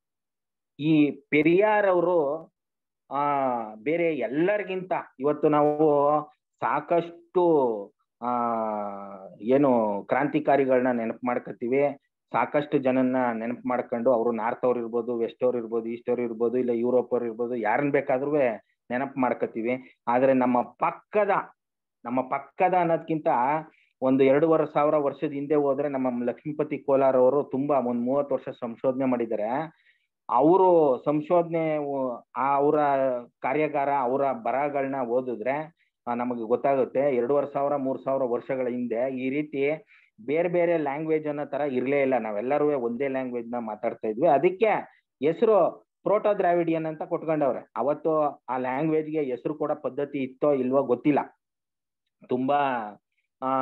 S4: ಈ ಪೆರಿಯಾರ್ ಅವರು ಆ ಬೇರೆ ಎಲ್ಲರಿಗಿಂತ ಇವತ್ತು ನಾವು ಸಾಕಷ್ಟು ಆ ಏನು ಕ್ರಾಂತಿಕಾರಿಗಳನ್ನ ನೆನಪು ಮಾಡ್ಕೊತೀವಿ ಸಾಕಷ್ಟು ಜನನ್ನ ನೆನಪು ಮಾಡ್ಕೊಂಡು ಅವರು ನಾರ್ತ್ ಅವ್ರು ಇರ್ಬೋದು ವೆಸ್ಟ್ ಅವ್ರು ಇರ್ಬೋದು ಈಸ್ಟ್ ಅವ್ರು ಇರ್ಬೋದು ಇಲ್ಲ ಯುರೋಪ್ ಅವ್ರು ಇರ್ಬೋದು ಯಾರನ್ನ ಬೇಕಾದ್ರೂ ನೆನಪು ಮಾಡ್ಕೊತೀವಿ ಆದ್ರೆ ನಮ್ಮ ಪಕ್ಕದ ನಮ್ಮ ಪಕ್ಕದ ಅನ್ನೋದ್ಕಿಂತ ಒಂದು ಎರಡೂವರೆ ಸಾವಿರ ವರ್ಷದ ಹಿಂದೆ ಹೋದ್ರೆ ನಮ್ಮ ಲಕ್ಷ್ಮೀಪತಿ ಕೋಲಾರ್ ಅವರು ತುಂಬಾ ಒಂದ್ ಮೂವತ್ತು ವರ್ಷ ಸಂಶೋಧನೆ ಮಾಡಿದ್ದಾರೆ ಅವರು ಸಂಶೋಧನೆ ಅವರ ಕಾರ್ಯಾಗಾರ ಅವರ ಬರಹಗಳನ್ನ ಓದಿದ್ರೆ ನಮಗೆ ಗೊತ್ತಾಗುತ್ತೆ ಎರಡೂವರೆ ಸಾವಿರ ಮೂರ್ ಸಾವಿರ ವರ್ಷಗಳ ಹಿಂದೆ ಈ ರೀತಿ ಬೇರೆ ಬೇರೆ ಲ್ಯಾಂಗ್ವೇಜ್ ಅನ್ನೋ ತರ ಇರ್ಲೇ ಇಲ್ಲ ನಾವೆಲ್ಲರೂ ಒಂದೇ ಲ್ಯಾಂಗ್ವೇಜ್ ನ ಮಾತಾಡ್ತಾ ಇದ್ವಿ ಅದಕ್ಕೆ ಹೆಸರು ಪ್ರೋಟೋ ದ್ರಾವಿಡಿಯನ್ ಅಂತ ಕೊಟ್ಕೊಂಡವ್ರೆ ಅವತ್ತು ಆ ಲ್ಯಾಂಗ್ವೇಜ್ಗೆ ಹೆಸರು ಕೊಡೋ ಪದ್ಧತಿ ಇತ್ತೋ ಇಲ್ವೋ ಗೊತ್ತಿಲ್ಲ ತುಂಬಾ ಆ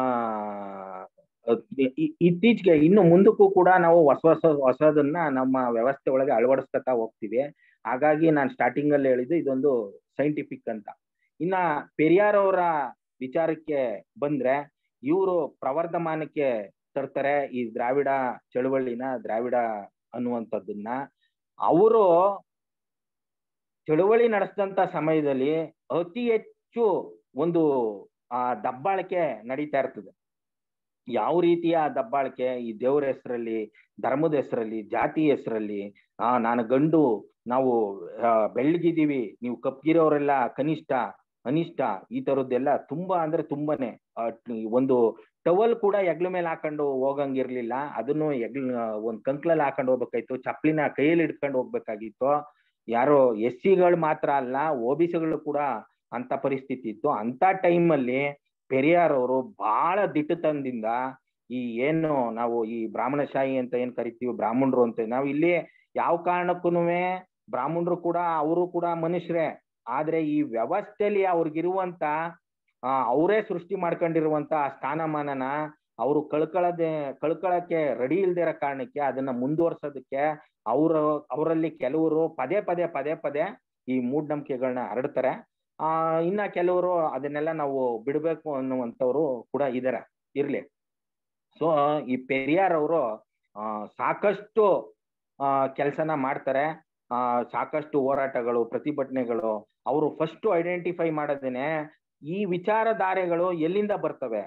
S4: ಇತ್ತೀಚೆಗೆ ಇನ್ನು ಮುಂದಕ್ಕೂ ಕೂಡ ನಾವು ಹೊಸ ಹೊಸ ಹೊಸದನ್ನ ನಮ್ಮ ವ್ಯವಸ್ಥೆ ಒಳಗೆ ಅಳವಡಿಸ್ತಾ ಹೋಗ್ತೀವಿ ಹಾಗಾಗಿ ನಾನು ಸ್ಟಾರ್ಟಿಂಗ್ ಅಲ್ಲಿ ಹೇಳಿದ್ದು ಇದೊಂದು ಸೈಂಟಿಫಿಕ್ ಅಂತ ಇನ್ನ ಪೆರಿಯಾರ್ ಅವರ ವಿಚಾರಕ್ಕೆ ಬಂದ್ರೆ ಇವರು ಪ್ರವರ್ಧಮಾನಕ್ಕೆ ತರ್ತಾರೆ ಈ ದ್ರಾವಿಡ ಚಳುವಳಿನ ದ್ರಾವಿಡ ಅನ್ನುವಂಥದ್ದನ್ನ ಅವರು ಚಳುವಳಿ ನಡೆಸಿದಂತ ಸಮಯದಲ್ಲಿ ಅತಿ ಹೆಚ್ಚು ಒಂದು ಆ ದಬ್ಬಾಳಿಕೆ ನಡೀತಾ ಇರ್ತದೆ ಯಾವ ರೀತಿಯ ದಬ್ಬಾಳಿಕೆ ಈ ದೇವರ ಹೆಸರಲ್ಲಿ ಧರ್ಮದ ಹೆಸರಲ್ಲಿ ಜಾತಿ ಹೆಸರಲ್ಲಿ ಆ ನಾನು ಗಂಡು ನಾವು ಬೆಳ್ಳಗಿದ್ದೀವಿ ನೀವು ಕಪ್ಗಿರೋರೆಲ್ಲ ಕನಿಷ್ಠ ಅನಿಷ್ಟ ಈ ತರದ್ದೆಲ್ಲ ತುಂಬಾ ಅಂದ್ರೆ ತುಂಬಾನೇ ಒಂದು ಟವಲ್ ಕೂಡ ಎಗ್ಲ ಮೇಲೆ ಹಾಕೊಂಡು ಹೋಗಂಗಿರ್ಲಿಲ್ಲ ಅದನ್ನು ಎಗ್ಲ ಒಂದ್ ಕಂಕ್ಲಲ್ಲಿ ಹಾಕೊಂಡು ಹೋಗ್ಬೇಕಾಯ್ತು ಚಪ್ಲಿನ ಕೈಯಲ್ಲಿ ಹಿಡ್ಕೊಂಡು ಹೋಗ್ಬೇಕಾಗಿತ್ತು ಯಾರೋ ಎಸ್ ಸಿಗಳು ಮಾತ್ರ ಅಲ್ಲ ಒ ಬಿ ಸಿಗಳು ಕೂಡ ಅಂತ ಪರಿಸ್ಥಿತಿ ಇತ್ತು ಅಂತ ಟೈಮಲ್ಲಿ ಪೆರಿಯಾರ್ ಅವರು ಬಹಳ ದಿಟ್ಟತನದಿಂದ ಈ ಏನು ನಾವು ಈ ಬ್ರಾಹ್ಮಣಶಾಹಿ ಅಂತ ಏನ್ ಕರಿತೀವಿ ಬ್ರಾಹ್ಮಣರು ಅಂತ ನಾವು ಇಲ್ಲಿ ಯಾವ ಕಾರಣಕ್ಕೂ ಬ್ರಾಹ್ಮಣರು ಕೂಡ ಅವರು ಕೂಡ ಮನುಷ್ಯರೇ ಆದ್ರೆ ಈ ವ್ಯವಸ್ಥೆಯಲ್ಲಿ ಅವ್ರಿಗಿರುವಂತ ಆ ಅವರೇ ಸೃಷ್ಟಿ ಮಾಡ್ಕೊಂಡಿರುವಂತ ಆ ಸ್ಥಾನಮಾನನ ಅವರು ಕಳ್ಕೊಳ್ಳದೆ ಕಳ್ಕೊಳಕ್ಕೆ ರೆಡಿ ಇಲ್ದೇ ಇರೋ ಕಾರಣಕ್ಕೆ ಅದನ್ನ ಮುಂದುವರ್ಸೋದಕ್ಕೆ ಅವ್ರ ಅವರಲ್ಲಿ ಕೆಲವರು ಪದೇ ಪದೇ ಪದೇ ಪದೇ ಈ ಮೂಢನಂಬಿಕೆಗಳನ್ನ ಹರಡ್ತಾರೆ ಆ ಇನ್ನ ಕೆಲವರು ಅದನ್ನೆಲ್ಲ ನಾವು ಬಿಡ್ಬೇಕು ಅನ್ನುವಂಥವ್ರು ಕೂಡ ಇದಾರೆ ಇರ್ಲಿ ಸೊ ಈ ಪೆರಿಯಾರ್ ಅವರು ಆ ಸಾಕಷ್ಟು ಆ ಕೆಲಸನ ಮಾಡ್ತಾರೆ ಆ ಸಾಕಷ್ಟು ಹೋರಾಟಗಳು ಪ್ರತಿಭಟನೆಗಳು ಅವರು ಫಸ್ಟ್ ಐಡೆಂಟಿಫೈ ಮಾಡೋದೇನೆ ಈ ವಿಚಾರಧಾರೆಗಳು ಎಲ್ಲಿಂದ ಬರ್ತವೆ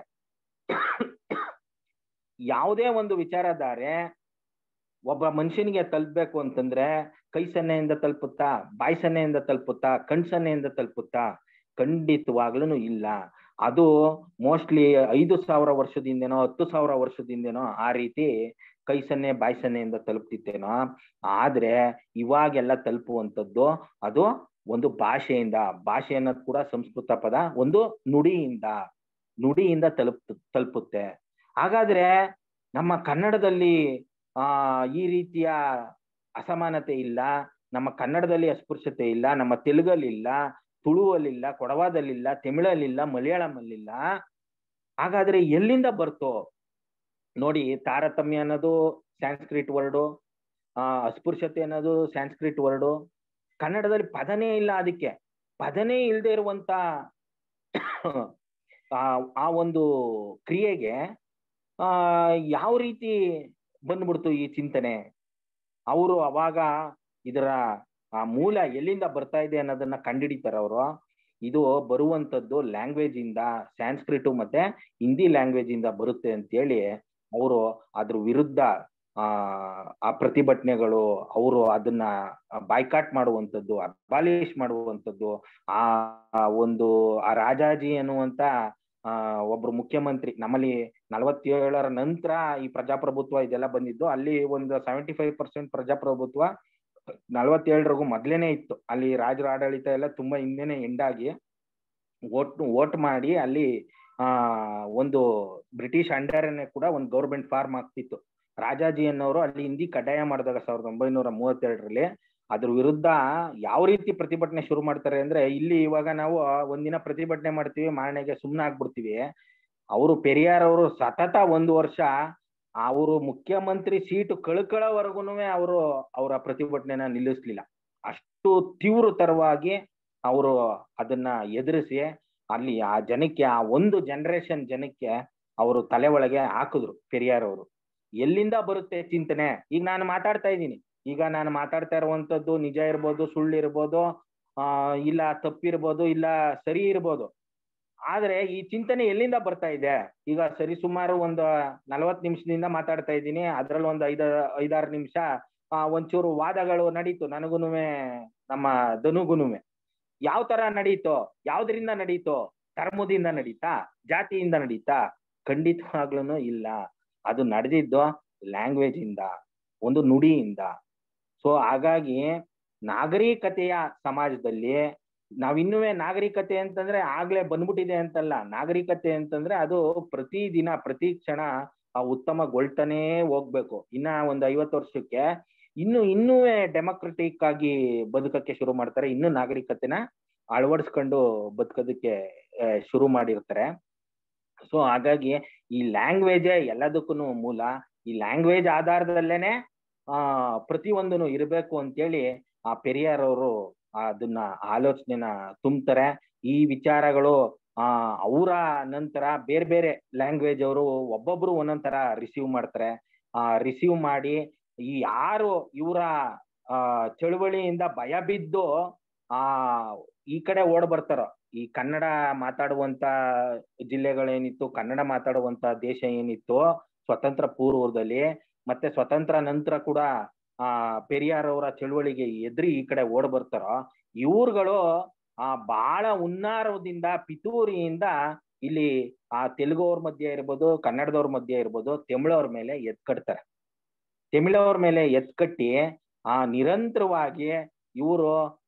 S4: ಯಾವುದೇ ಒಂದು ವಿಚಾರಧಾರೆ ಒಬ್ಬ ಮನುಷ್ಯನಿಗೆ ತಲುಪಬೇಕು ಅಂತಂದ್ರೆ ಕೈ ಸನ್ನೆಯಿಂದ ತಲುಪುತ್ತಾ ಬಾಯಿ ಸನ್ನೆಯಿಂದ ತಲುಪುತ್ತಾ ಕಣ್ ಸನ್ನೆಯಿಂದ ತಲುಪುತ್ತಾ ಖಂಡಿತವಾಗ್ಲೂ ಇಲ್ಲ ಅದು ಮೋಸ್ಟ್ಲಿ ಐದು ಸಾವಿರ ವರ್ಷದಿಂದೇನೋ ಹತ್ತು ಸಾವಿರ ವರ್ಷದಿಂದೇನೋ ಆ ರೀತಿ ಕೈ ಸನ್ನೆ ಬಾಯಿ ಸನ್ನೆಯಿಂದ ತಲುಪ್ತಿತ್ತೇನೋ ಆದ್ರೆ ಇವಾಗೆಲ್ಲ ತಲುಪುವಂಥದ್ದು ಅದು ಒಂದು ಭಾಷೆಯಿಂದ ಭಾಷೆ ಅನ್ನೋದು ಕೂಡ ಸಂಸ್ಕೃತ ಪದ ಒಂದು ನುಡಿಯಿಂದ ನುಡಿಯಿಂದ ತಲುಪ್ ತಲುಪುತ್ತೆ ಹಾಗಾದ್ರೆ ನಮ್ಮ ಕನ್ನಡದಲ್ಲಿ ಆ ಈ ರೀತಿಯ ಅಸಮಾನತೆ ಇಲ್ಲ ನಮ್ಮ ಕನ್ನಡದಲ್ಲಿ ಅಸ್ಪೃಶ್ಯತೆ ಇಲ್ಲ ನಮ್ಮ ತೆಲುಗಲ್ಲಿಲ್ಲ ತುಳುವಲ್ಲಿಲ್ಲ ಕೊಡವಾದಲ್ಲಿಲ್ಲ ತಮಿಳಲ್ಲಿಲ್ಲ ಮಲಯಾಳಮಲ್ಲಿಲ್ಲ ಹಾಗಾದ್ರೆ ಎಲ್ಲಿಂದ ಬರ್ತೋ ನೋಡಿ ತಾರತಮ್ಯ ಅನ್ನೋದು ಸ್ಯಾನ್ಸ್ಕ್ರಿಟ್ ವರ್ಡು ಆ ಅಸ್ಪೃಶ್ಯತೆ ಅನ್ನೋದು ಸ್ಯಾನ್ಸ್ಕ್ರಿಟ್ ವರ್ಡು ಕನ್ನಡದಲ್ಲಿ ಪದನೇ ಇಲ್ಲ ಅದಕ್ಕೆ ಪದನೇ ಇಲ್ಲದೆ ಇರುವಂತ ಆ ಒಂದು ಕ್ರಿಯೆಗೆ ಆ ಯಾವ ರೀತಿ ಬಂದ್ಬಿಡ್ತು ಈ ಚಿಂತನೆ ಅವರು ಅವಾಗ ಇದರ ಆ ಮೂಲ ಎಲ್ಲಿಂದ ಬರ್ತಾ ಇದೆ ಅನ್ನೋದನ್ನ ಕಂಡಿಡಿತಾರೆ ಅವರು ಇದು ಬರುವಂತದ್ದು ಲ್ಯಾಂಗ್ವೇಜ್ ಇಂದ ಸ್ಯಾನ್ಸ್ಕ್ರಿಟ್ ಮತ್ತೆ ಹಿಂದಿ ಲ್ಯಾಂಗ್ವೇಜ್ ಇಂದ ಬರುತ್ತೆ ಅಂತೇಳಿ ಅವರು ಅದ್ರ ವಿರುದ್ಧ ಆ ಆ ಪ್ರತಿಭಟನೆಗಳು ಅವರು ಅದನ್ನ ಬಾಯ್ಕಾಟ್ ಮಾಡುವಂಥದ್ದು ಅಬಾಲಿಷ್ ಮಾಡುವಂಥದ್ದು ಆ ಒಂದು ಆ ರಾಜಾಜಿ ಅನ್ನುವಂತ ಆ ಒಬ್ರು ಮುಖ್ಯಮಂತ್ರಿ ನಮ್ಮಲ್ಲಿ ನಲವತ್ತೇಳರ ನಂತರ ಈ ಪ್ರಜಾಪ್ರಭುತ್ವ ಇದೆಲ್ಲ ಬಂದಿದ್ದು ಅಲ್ಲಿ ಒಂದು ಸೆವೆಂಟಿ ಫೈವ್ ಪರ್ಸೆಂಟ್ ಪ್ರಜಾಪ್ರಭುತ್ವ ನಲವತ್ತೇಳರಿಗೂ ಮೊದ್ಲೇನೆ ಇತ್ತು ಅಲ್ಲಿ ರಾಜರ ಆಡಳಿತ ಎಲ್ಲ ತುಂಬಾ ಹಿಂದೆನೆ ಎಂಡಾಗಿ ಓಟ್ ಓಟ್ ಮಾಡಿ ಅಲ್ಲಿ ಆ ಒಂದು ಬ್ರಿಟಿಷ್ ಅಂಡರ್ನೇ ಕೂಡ ಒಂದು ಗೌರ್ಮೆಂಟ್ ಫಾರ್ಮ್ ಆಗ್ತಿತ್ತು ರಾಜಾಜಿ ಅನ್ನೋರು ಅಲ್ಲಿ ಹಿಂದಿ ಕಡ್ಡಾಯ ಮಾಡಿದಾಗ ಸಾವಿರದ ಒಂಬೈನೂರ ಮೂವತ್ತೆರಡರಲ್ಲಿ ಅದ್ರ ವಿರುದ್ಧ ಯಾವ ರೀತಿ ಪ್ರತಿಭಟನೆ ಶುರು ಮಾಡ್ತಾರೆ ಅಂದ್ರೆ ಇಲ್ಲಿ ಇವಾಗ ನಾವು ಒಂದಿನ ಪ್ರತಿಭಟನೆ ಮಾಡ್ತೀವಿ ಮಾರನೆಗೆ ಸುಮ್ಮನೆ ಆಗ್ಬಿಡ್ತೀವಿ ಅವರು ಪೆರಿಯಾರ್ ಅವರು ಸತತ ಒಂದು ವರ್ಷ ಅವರು ಮುಖ್ಯಮಂತ್ರಿ ಸೀಟು ಕಳ್ಕೊಳ್ಳೋವರೆಗೂ ಅವರು ಅವರ ಪ್ರತಿಭಟನೆನ ನಿಲ್ಲಿಸ್ಲಿಲ್ಲ ಅಷ್ಟು ತೀವ್ರತರವಾಗಿ ಅವರು ಅದನ್ನ ಎದುರಿಸಿ ಅಲ್ಲಿ ಆ ಜನಕ್ಕೆ ಆ ಒಂದು ಜನರೇಷನ್ ಜನಕ್ಕೆ ಅವರು ತಲೆ ಒಳಗೆ ಹಾಕಿದ್ರು ಪೆರಿಯಾರ್ ಅವರು ಎಲ್ಲಿಂದ ಬರುತ್ತೆ ಚಿಂತನೆ ಈಗ ನಾನು ಮಾತಾಡ್ತಾ ಇದ್ದೀನಿ ಈಗ ನಾನು ಮಾತಾಡ್ತಾ ಇರುವಂತದ್ದು ನಿಜ ಇರ್ಬೋದು ಸುಳ್ಳು ಇರ್ಬೋದು ಆ ಇಲ್ಲ ತಪ್ಪಿರ್ಬೋದು ಇಲ್ಲ ಸರಿ ಇರ್ಬೋದು ಆದ್ರೆ ಈ ಚಿಂತನೆ ಎಲ್ಲಿಂದ ಬರ್ತಾ ಇದೆ ಈಗ ಸರಿ ಸುಮಾರು ಒಂದು ನಲವತ್ ನಿಮಿಷದಿಂದ ಮಾತಾಡ್ತಾ ಇದ್ದೀನಿ ಅದ್ರಲ್ಲಿ ಒಂದು ಐದ ಐದಾರು ನಿಮಿಷ ಆ ಒಂಚೂರು ವಾದಗಳು ನಡೀತು ನನಗುನುವೆ ನಮ್ಮ ಧನುಗುನುವೆ ಯಾವ ತರ ನಡೀತೋ ಯಾವ್ದ್ರಿಂದ ನಡೀತೋ ಧರ್ಮದಿಂದ ನಡೀತಾ ಜಾತಿಯಿಂದ ನಡೀತಾ ಖಂಡಿತವಾಗ್ಲೂ ಇಲ್ಲ ಅದು ನಡೆದಿದ್ದು ಲ್ಯಾಂಗ್ವೇಜ್ ಇಂದ ಒಂದು ನುಡಿಯಿಂದ ಸೊ ಹಾಗಾಗಿ ನಾಗರಿಕತೆಯ ಸಮಾಜದಲ್ಲಿ ನಾವಿನ್ನುವೆ ನಾಗರಿಕತೆ ಅಂತಂದ್ರೆ ಆಗ್ಲೇ ಬಂದ್ಬಿಟ್ಟಿದೆ ಅಂತಲ್ಲ ನಾಗರಿಕತೆ ಅಂತಂದ್ರೆ ಅದು ಪ್ರತಿ ದಿನ ಪ್ರತಿ ಕ್ಷಣ ಉತ್ತಮಗೊಳ್ತಾನೇ ಹೋಗ್ಬೇಕು ಇನ್ನ ಒಂದ್ ಐವತ್ತು ವರ್ಷಕ್ಕೆ ಇನ್ನು ಇನ್ನೂ ಡೆಮೊಕ್ರೆಟಿಕ್ ಆಗಿ ಬದುಕಕ್ಕೆ ಶುರು ಮಾಡ್ತಾರೆ ಇನ್ನು ನಾಗರಿಕತೆನ ಅಳವಡಿಸ್ಕೊಂಡು ಬದುಕೋದಕ್ಕೆ ಶುರು ಮಾಡಿರ್ತಾರೆ ಸೊ ಹಾಗಾಗಿ ಈ ಲ್ಯಾಂಗ್ವೇಜೇ ಎಲ್ಲದಕ್ಕೂ ಮೂಲ ಈ ಲ್ಯಾಂಗ್ವೇಜ್ ಆಧಾರದಲ್ಲೇನೆ ಆ ಪ್ರತಿಯೊಂದನು ಇರಬೇಕು ಅಂತೇಳಿ ಆ ಪೆರಿಯಾರ್ ಅವರು ಅದನ್ನ ಆಲೋಚನೆನ ತುಂಬ್ತಾರೆ ಈ ವಿಚಾರಗಳು ಆ ಅವರ ನಂತರ ಬೇರೆ ಬೇರೆ ಲ್ಯಾಂಗ್ವೇಜ್ ಅವರು ಒಬ್ಬೊಬ್ರು ಒಂದೊಂದ್ ತರ ರಿಸೀವ್ ಮಾಡ್ತಾರೆ ಆ ರಿಸೀವ್ ಮಾಡಿ ಈ ಯಾರು ಇವರ ಆ ಚಳುವಳಿಯಿಂದ ಭಯ ಬಿದ್ದು ಆ ಈ ಕಡೆ ಓಡ್ ಬರ್ತಾರೋ ಈ ಕನ್ನಡ ಮಾತಾಡುವಂತ ಜಿಲ್ಲೆಗಳೇನಿತ್ತು ಕನ್ನಡ ಮಾತಾಡುವಂತ ದೇಶ ಏನಿತ್ತು ಸ್ವತಂತ್ರ ಪೂರ್ವದಲ್ಲಿ ಮತ್ತೆ ಸ್ವತಂತ್ರ ನಂತರ ಕೂಡ ಆ ಪೆರಿಯಾರ್ ಅವರ ಚಳುವಳಿಗೆ ಎದ್ರಿ ಈ ಕಡೆ ಓಡ್ ಬರ್ತಾರೋ ಇವ್ರುಗಳು ಆ ಬಹಳ ಉನ್ನಾರದಿಂದ ಪಿತೂರಿಯಿಂದ ಇಲ್ಲಿ ಆ ತೆಲುಗು ಮಧ್ಯೆ ಇರ್ಬೋದು ಕನ್ನಡದವ್ರ ಮಧ್ಯೆ ಇರ್ಬೋದು ತಮಿಳವ್ರ ಮೇಲೆ ಎತ್ಕಟ್ತಾರೆ ತಮಿಳವ್ರ ಮೇಲೆ ಎತ್ಕಟ್ಟಿ ಆ ನಿರಂತರವಾಗಿ ಇವರು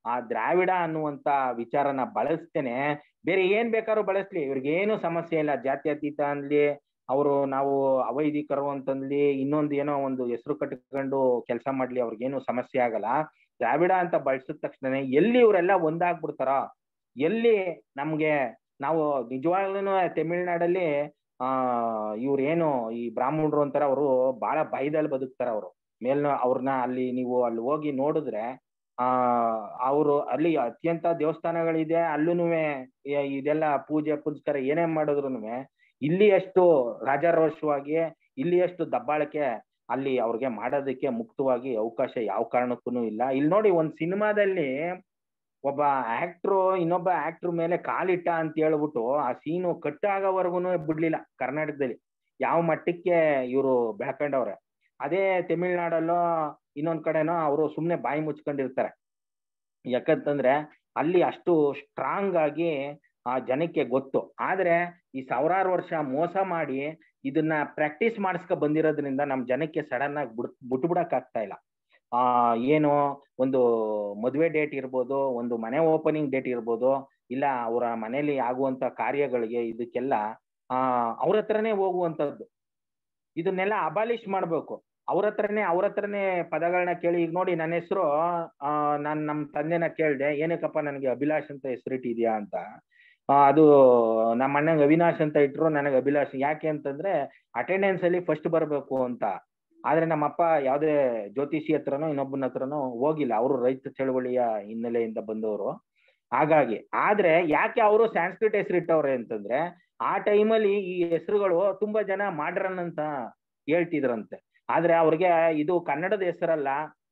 S4: ಆ ದ್ರಾವಿಡ ಅನ್ನುವಂತ ವಿಚಾರನ ಬಳಸ್ತೇನೆ ಬೇರೆ ಏನ್ ಬೇಕಾದ್ರೂ ಬಳಸ್ಲಿ ಇವ್ರಿಗೆ ಏನು ಸಮಸ್ಯೆ ಇಲ್ಲ ಜಾತ್ಯತೀತ ಅನ್ಲಿ ಅವರು ನಾವು ಅವೈದಿಕರು ಅಂತಂದ್ಲಿ ಇನ್ನೊಂದು ಏನೋ ಒಂದು ಹೆಸರು ಕಟ್ಕೊಂಡು ಕೆಲಸ ಮಾಡ್ಲಿ ಅವ್ರಿಗೇನು ಸಮಸ್ಯೆ ಆಗಲ್ಲ ದ್ರಾವಿಡ ಅಂತ ಬಳಸಿದ ತಕ್ಷಣ ಎಲ್ಲಿ ಇವರೆಲ್ಲ ಒಂದಾಗ್ಬಿಡ್ತಾರ ಎಲ್ಲಿ ನಮ್ಗೆ ನಾವು ನಿಜವಾಗ್ಲೂ ತಮಿಳ್ನಾಡಲ್ಲಿ ಆ ಇವ್ರೇನು ಈ ಬ್ರಾಹ್ಮಣರು ಅಂತಾರ ಅವರು ಬಹಳ ಭಯದಲ್ಲಿ ಬದುಕ್ತಾರ ಅವರು ಮೇಲ್ನ ಅವ್ರನ್ನ ಅಲ್ಲಿ ನೀವು ಅಲ್ಲಿ ಹೋಗಿ ನೋಡಿದ್ರೆ ಆ ಅವರು ಅಲ್ಲಿ ಅತ್ಯಂತ ದೇವಸ್ಥಾನಗಳಿದೆ ಅಲ್ಲೂ ಇದೆಲ್ಲ ಪೂಜೆ ಪುನಸ್ಕಾರ ಏನೇ ಮಾಡಿದ್ರು ಇಲ್ಲಿ ಅಷ್ಟು ರಾಜಾರೋಷವಾಗಿ ಇಲ್ಲಿ ಅಷ್ಟು ದಬ್ಬಾಳಿಕೆ ಅಲ್ಲಿ ಅವ್ರಿಗೆ ಮಾಡೋದಕ್ಕೆ ಮುಕ್ತವಾಗಿ ಅವಕಾಶ ಯಾವ ಕಾರಣಕ್ಕೂ ಇಲ್ಲ ಇಲ್ಲಿ ನೋಡಿ ಒಂದ್ ಸಿನಿಮಾದಲ್ಲಿ ಒಬ್ಬ ಆಕ್ಟ್ರು ಇನ್ನೊಬ್ಬ ಆಕ್ಟ್ರ್ ಮೇಲೆ ಕಾಲಿಟ್ಟ ಅಂತ ಹೇಳ್ಬಿಟ್ಟು ಆ ಸೀನು ಕಟ್ ಆಗೋವರೆಗೂ ಬಿಡ್ಲಿಲ್ಲ ಕರ್ನಾಟಕದಲ್ಲಿ ಯಾವ ಮಟ್ಟಕ್ಕೆ ಇವರು ಬೆಳ್ಕೊಂಡವ್ರೆ ಅದೇ ತಮಿಳ್ನಾಡಲ್ಲೋ ಇನ್ನೊಂದ್ ಕಡೆನೋ ಅವರು ಸುಮ್ನೆ ಬಾಯಿ ಮುಚ್ಕೊಂಡಿರ್ತಾರೆ ಯಾಕಂತಂದ್ರೆ ಅಲ್ಲಿ ಅಷ್ಟು ಸ್ಟ್ರಾಂಗ್ ಆಗಿ ಆ ಜನಕ್ಕೆ ಗೊತ್ತು ಆದ್ರೆ ಈ ಸಾವಿರಾರು ವರ್ಷ ಮೋಸ ಮಾಡಿ ಇದನ್ನ ಪ್ರಾಕ್ಟೀಸ್ ಮಾಡಿಸ್ಕೊ ಬಂದಿರೋದ್ರಿಂದ ನಮ್ ಜನಕ್ಕೆ ಸಡನ್ ಆಗಿ ಬಿಡ್ ಬಿಟ್ಬಿಡಕ್ ಆಗ್ತಾ ಇಲ್ಲ ಆ ಏನು ಒಂದು ಮದುವೆ ಡೇಟ್ ಇರ್ಬೋದು ಒಂದು ಮನೆ ಓಪನಿಂಗ್ ಡೇಟ್ ಇರ್ಬೋದು ಇಲ್ಲ ಅವರ ಮನೆಯಲ್ಲಿ ಆಗುವಂತ ಕಾರ್ಯಗಳಿಗೆ ಇದಕ್ಕೆಲ್ಲ ಆ ಅವ್ರ ಹತ್ರನೇ ಹೋಗುವಂತದ್ದು ಇದನ್ನೆಲ್ಲ ಅಬಾಲಿಷ್ ಮಾಡ್ಬೇಕು ಅವ್ರ ಹತ್ರನೇ ಅವ್ರ ಹತ್ರನೇ ಪದಗಳನ್ನ ಕೇಳಿ ಈಗ ನೋಡಿ ನನ್ನ ಹೆಸರು ಆ ನಾನ್ ನಮ್ ತಂದೆನ ಕೇಳ್ದೆ ಏನಕ್ಕಪ್ಪ ನನಗೆ ಅಭಿಲಾಷ್ ಅಂತ ಹೆಸರಿಟ್ಟಿದ್ಯಾ ಅಂತ ಆ, ಅದು ನಮ್ಮ ಅಣ್ಣಂಗೆ ಅವಿನಾಶ್ ಅಂತ ಇಟ್ರು ನನಗೆ ಅಭಿಲಾಷ್ ಯಾಕೆ ಅಂತಂದ್ರೆ ಅಟೆಂಡೆನ್ಸ್ ಅಲ್ಲಿ ಫಸ್ಟ್ ಬರಬೇಕು ಅಂತ ಆದ್ರೆ ನಮ್ಮಪ್ಪ ಯಾವ್ದೇ ಜ್ಯೋತಿಷಿ ಹತ್ರನೋ ಇನ್ನೊಬ್ಬನ ಹತ್ರನೋ ಹೋಗಿಲ್ಲ ಅವರು ರೈತ ಚಳವಳಿಯ ಹಿನ್ನೆಲೆಯಿಂದ ಬಂದವರು ಹಾಗಾಗಿ ಆದ್ರೆ ಯಾಕೆ ಅವರು ಸ್ಯಾನ್ಸ್ಕ್ರಿಟ್ ಹೆಸರಿಟ್ಟವ್ರೆ ಅಂತಂದ್ರೆ ಆ ಟೈಮಲ್ಲಿ ಈ ಹೆಸರುಗಳು ತುಂಬಾ ಜನ ಮಾಡ್ರನ್ ಅಂತ ಹೇಳ್ತಿದ್ರಂತೆ ಆದ್ರೆ ಅವ್ರಿಗೆ ಇದು ಕನ್ನಡದ ಹೆಸರಲ್ಲ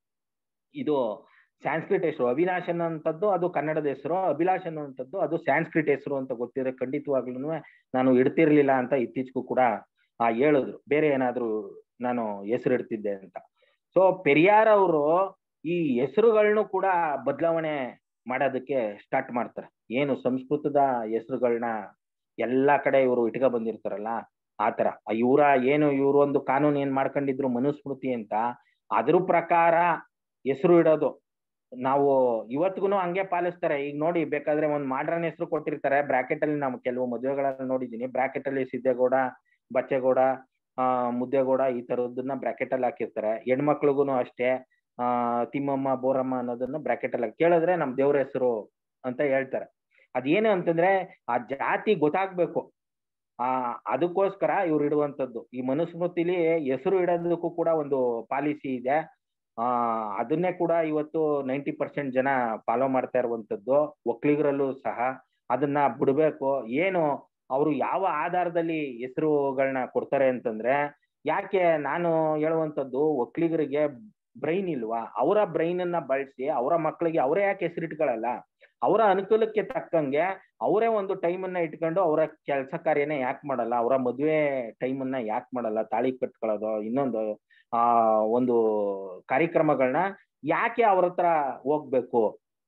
S4: ಇದು ಸ್ಯಾನ್ಸ್ಕ್ರಿಟ್ ಹೆಸರು ಅವಿನಾಶ್ ಅನ್ನೋಂಥದ್ದು ಅದು ಕನ್ನಡದ ಹೆಸರು ಅಭಿಲಾಷ್ ಅನ್ನುವಂಥದ್ದು ಅದು ಸ್ಯಾನ್ಸ್ಕ್ರಿಟ್ ಹೆಸರು ಅಂತ ಗೊತ್ತಿದ್ರೆ ಖಂಡಿತವಾಗ್ಲೂ ನಾನು ಇಡ್ತಿರ್ಲಿಲ್ಲ ಅಂತ ಇತ್ತೀಚೆಗೂ ಕೂಡ ಆ ಹೇಳಿದ್ರು ಬೇರೆ ಏನಾದ್ರು ನಾನು ಹೆಸರು ಇಡ್ತಿದ್ದೆ ಅಂತ ಸೊ ಪೆರಿಯಾರ್ ಅವರು ಈ ಹೆಸರುಗಳನ್ನೂ ಕೂಡ ಬದಲಾವಣೆ ಮಾಡೋದಕ್ಕೆ ಸ್ಟಾರ್ಟ್ ಮಾಡ್ತಾರೆ ಏನು ಸಂಸ್ಕೃತದ ಹೆಸರುಗಳನ್ನ ಎಲ್ಲಾ ಕಡೆ ಇವರು ಇಟ್ಕ ಬಂದಿರ್ತಾರಲ್ಲ ಆತರ ಇವರ ಏನು ಇವ್ರು ಒಂದು ಕಾನೂನು ಏನ್ ಮಾಡ್ಕೊಂಡಿದ್ರು ಮನುಸ್ಮೃತಿ ಅಂತ ಅದ್ರ ಪ್ರಕಾರ ಹೆಸರು ಇಡೋದು ನಾವು ಇವತ್ತಿಗೂ ಹಂಗೆ ಪಾಲಿಸ್ತಾರೆ ಈಗ ನೋಡಿ ಬೇಕಾದ್ರೆ ಒಂದ್ ಮಾಡ್ರನ್ ಹೆಸರು ಕೊಟ್ಟಿರ್ತಾರೆ ಬ್ರಾಕೆಟ್ ಅಲ್ಲಿ ನಾವು ಕೆಲವು ಮದುವೆಗಳನ್ನ ನೋಡಿದೀನಿ ಬ್ರಾಕೆಟ್ ಅಲ್ಲಿ ಸಿದ್ದೇಗೌಡ ಬಚ್ಚೇಗೌಡ ಆ ಮುದ್ದೇಗೌಡ ಈ ತರದನ್ನ ಬ್ರಾಕೆಟ್ ಅಲ್ಲಿ ಹಾಕಿರ್ತಾರೆ ಹೆಣ್ಮಕ್ಳಿಗೂ ಅಷ್ಟೇ ಆ ತಿಮ್ಮಮ್ಮ ಬೋರಮ್ಮ ಅನ್ನೋದನ್ನ ಬ್ರಾಕೆಟ್ ಅಲ್ಲಿ ಹಾಕಿ- ಕೇಳಿದ್ರೆ ನಮ್ ದೇವ್ರ ಹೆಸರು ಅಂತ ಹೇಳ್ತಾರೆ ಅದೇನು ಅಂತಂದ್ರೆ ಆ ಜಾತಿ ಗೊತ್ತಾಗ್ಬೇಕು ಆ ಅದಕ್ಕೋಸ್ಕರ ಇವ್ರು ಇಡುವಂತದ್ದು ಈ ಮನುಸ್ಮೃತಿಲಿ ಹೆಸರು ಇಡೋದಕ್ಕೂ ಕೂಡ ಒಂದು ಪಾಲಿಸಿ ಇದೆ ಆ ಅದನ್ನೇ ಕೂಡ ಇವತ್ತು ನೈಂಟಿ ಪರ್ಸೆಂಟ್ ಜನ ಫಾಲೋ ಮಾಡ್ತಾ ಇರುವಂತದ್ದು ಒಕ್ಕಲಿಗರಲ್ಲೂ ಸಹ ಅದನ್ನ ಬಿಡ್ಬೇಕು ಏನು ಅವರು ಯಾವ ಆಧಾರದಲ್ಲಿ ಹೆಸರುಗಳನ್ನ ಕೊಡ್ತಾರೆ ಅಂತಂದ್ರೆ ಯಾಕೆ ನಾನು ಹೇಳುವಂತದ್ದು ಒಕ್ಕಲಿಗರಿಗೆ ಬ್ರೈನ್ ಇಲ್ವಾ ಅವರ ಬ್ರೈನ್ ಅನ್ನ ಬಳಸಿ ಅವರ ಮಕ್ಕಳಿಗೆ ಅವರೇ ಯಾಕೆ ಹೆಸರಿಟ್ಕೊಳ್ಳಲ್ಲ ಅವರ ಅನುಕೂಲಕ್ಕೆ ತಕ್ಕಂಗೆ ಅವರೇ ಒಂದು ಟೈಮ್ ಅನ್ನ ಇಟ್ಕೊಂಡು ಅವರ ಕೆಲಸ ಕಾರ್ಯನೇ ಯಾಕೆ ಮಾಡಲ್ಲ ಅವರ ಮದುವೆ ಟೈಮ್ ಅನ್ನ ಯಾಕೆ ಮಾಡಲ್ಲ ತಾಳಿ ಕಟ್ಕೊಳ್ಳೋದು ಇನ್ನೊಂದು ಆ ಒಂದು ಕಾರ್ಯಕ್ರಮಗಳನ್ನ ಯಾಕೆ ಅವ್ರ ಹತ್ರ ಹೋಗ್ಬೇಕು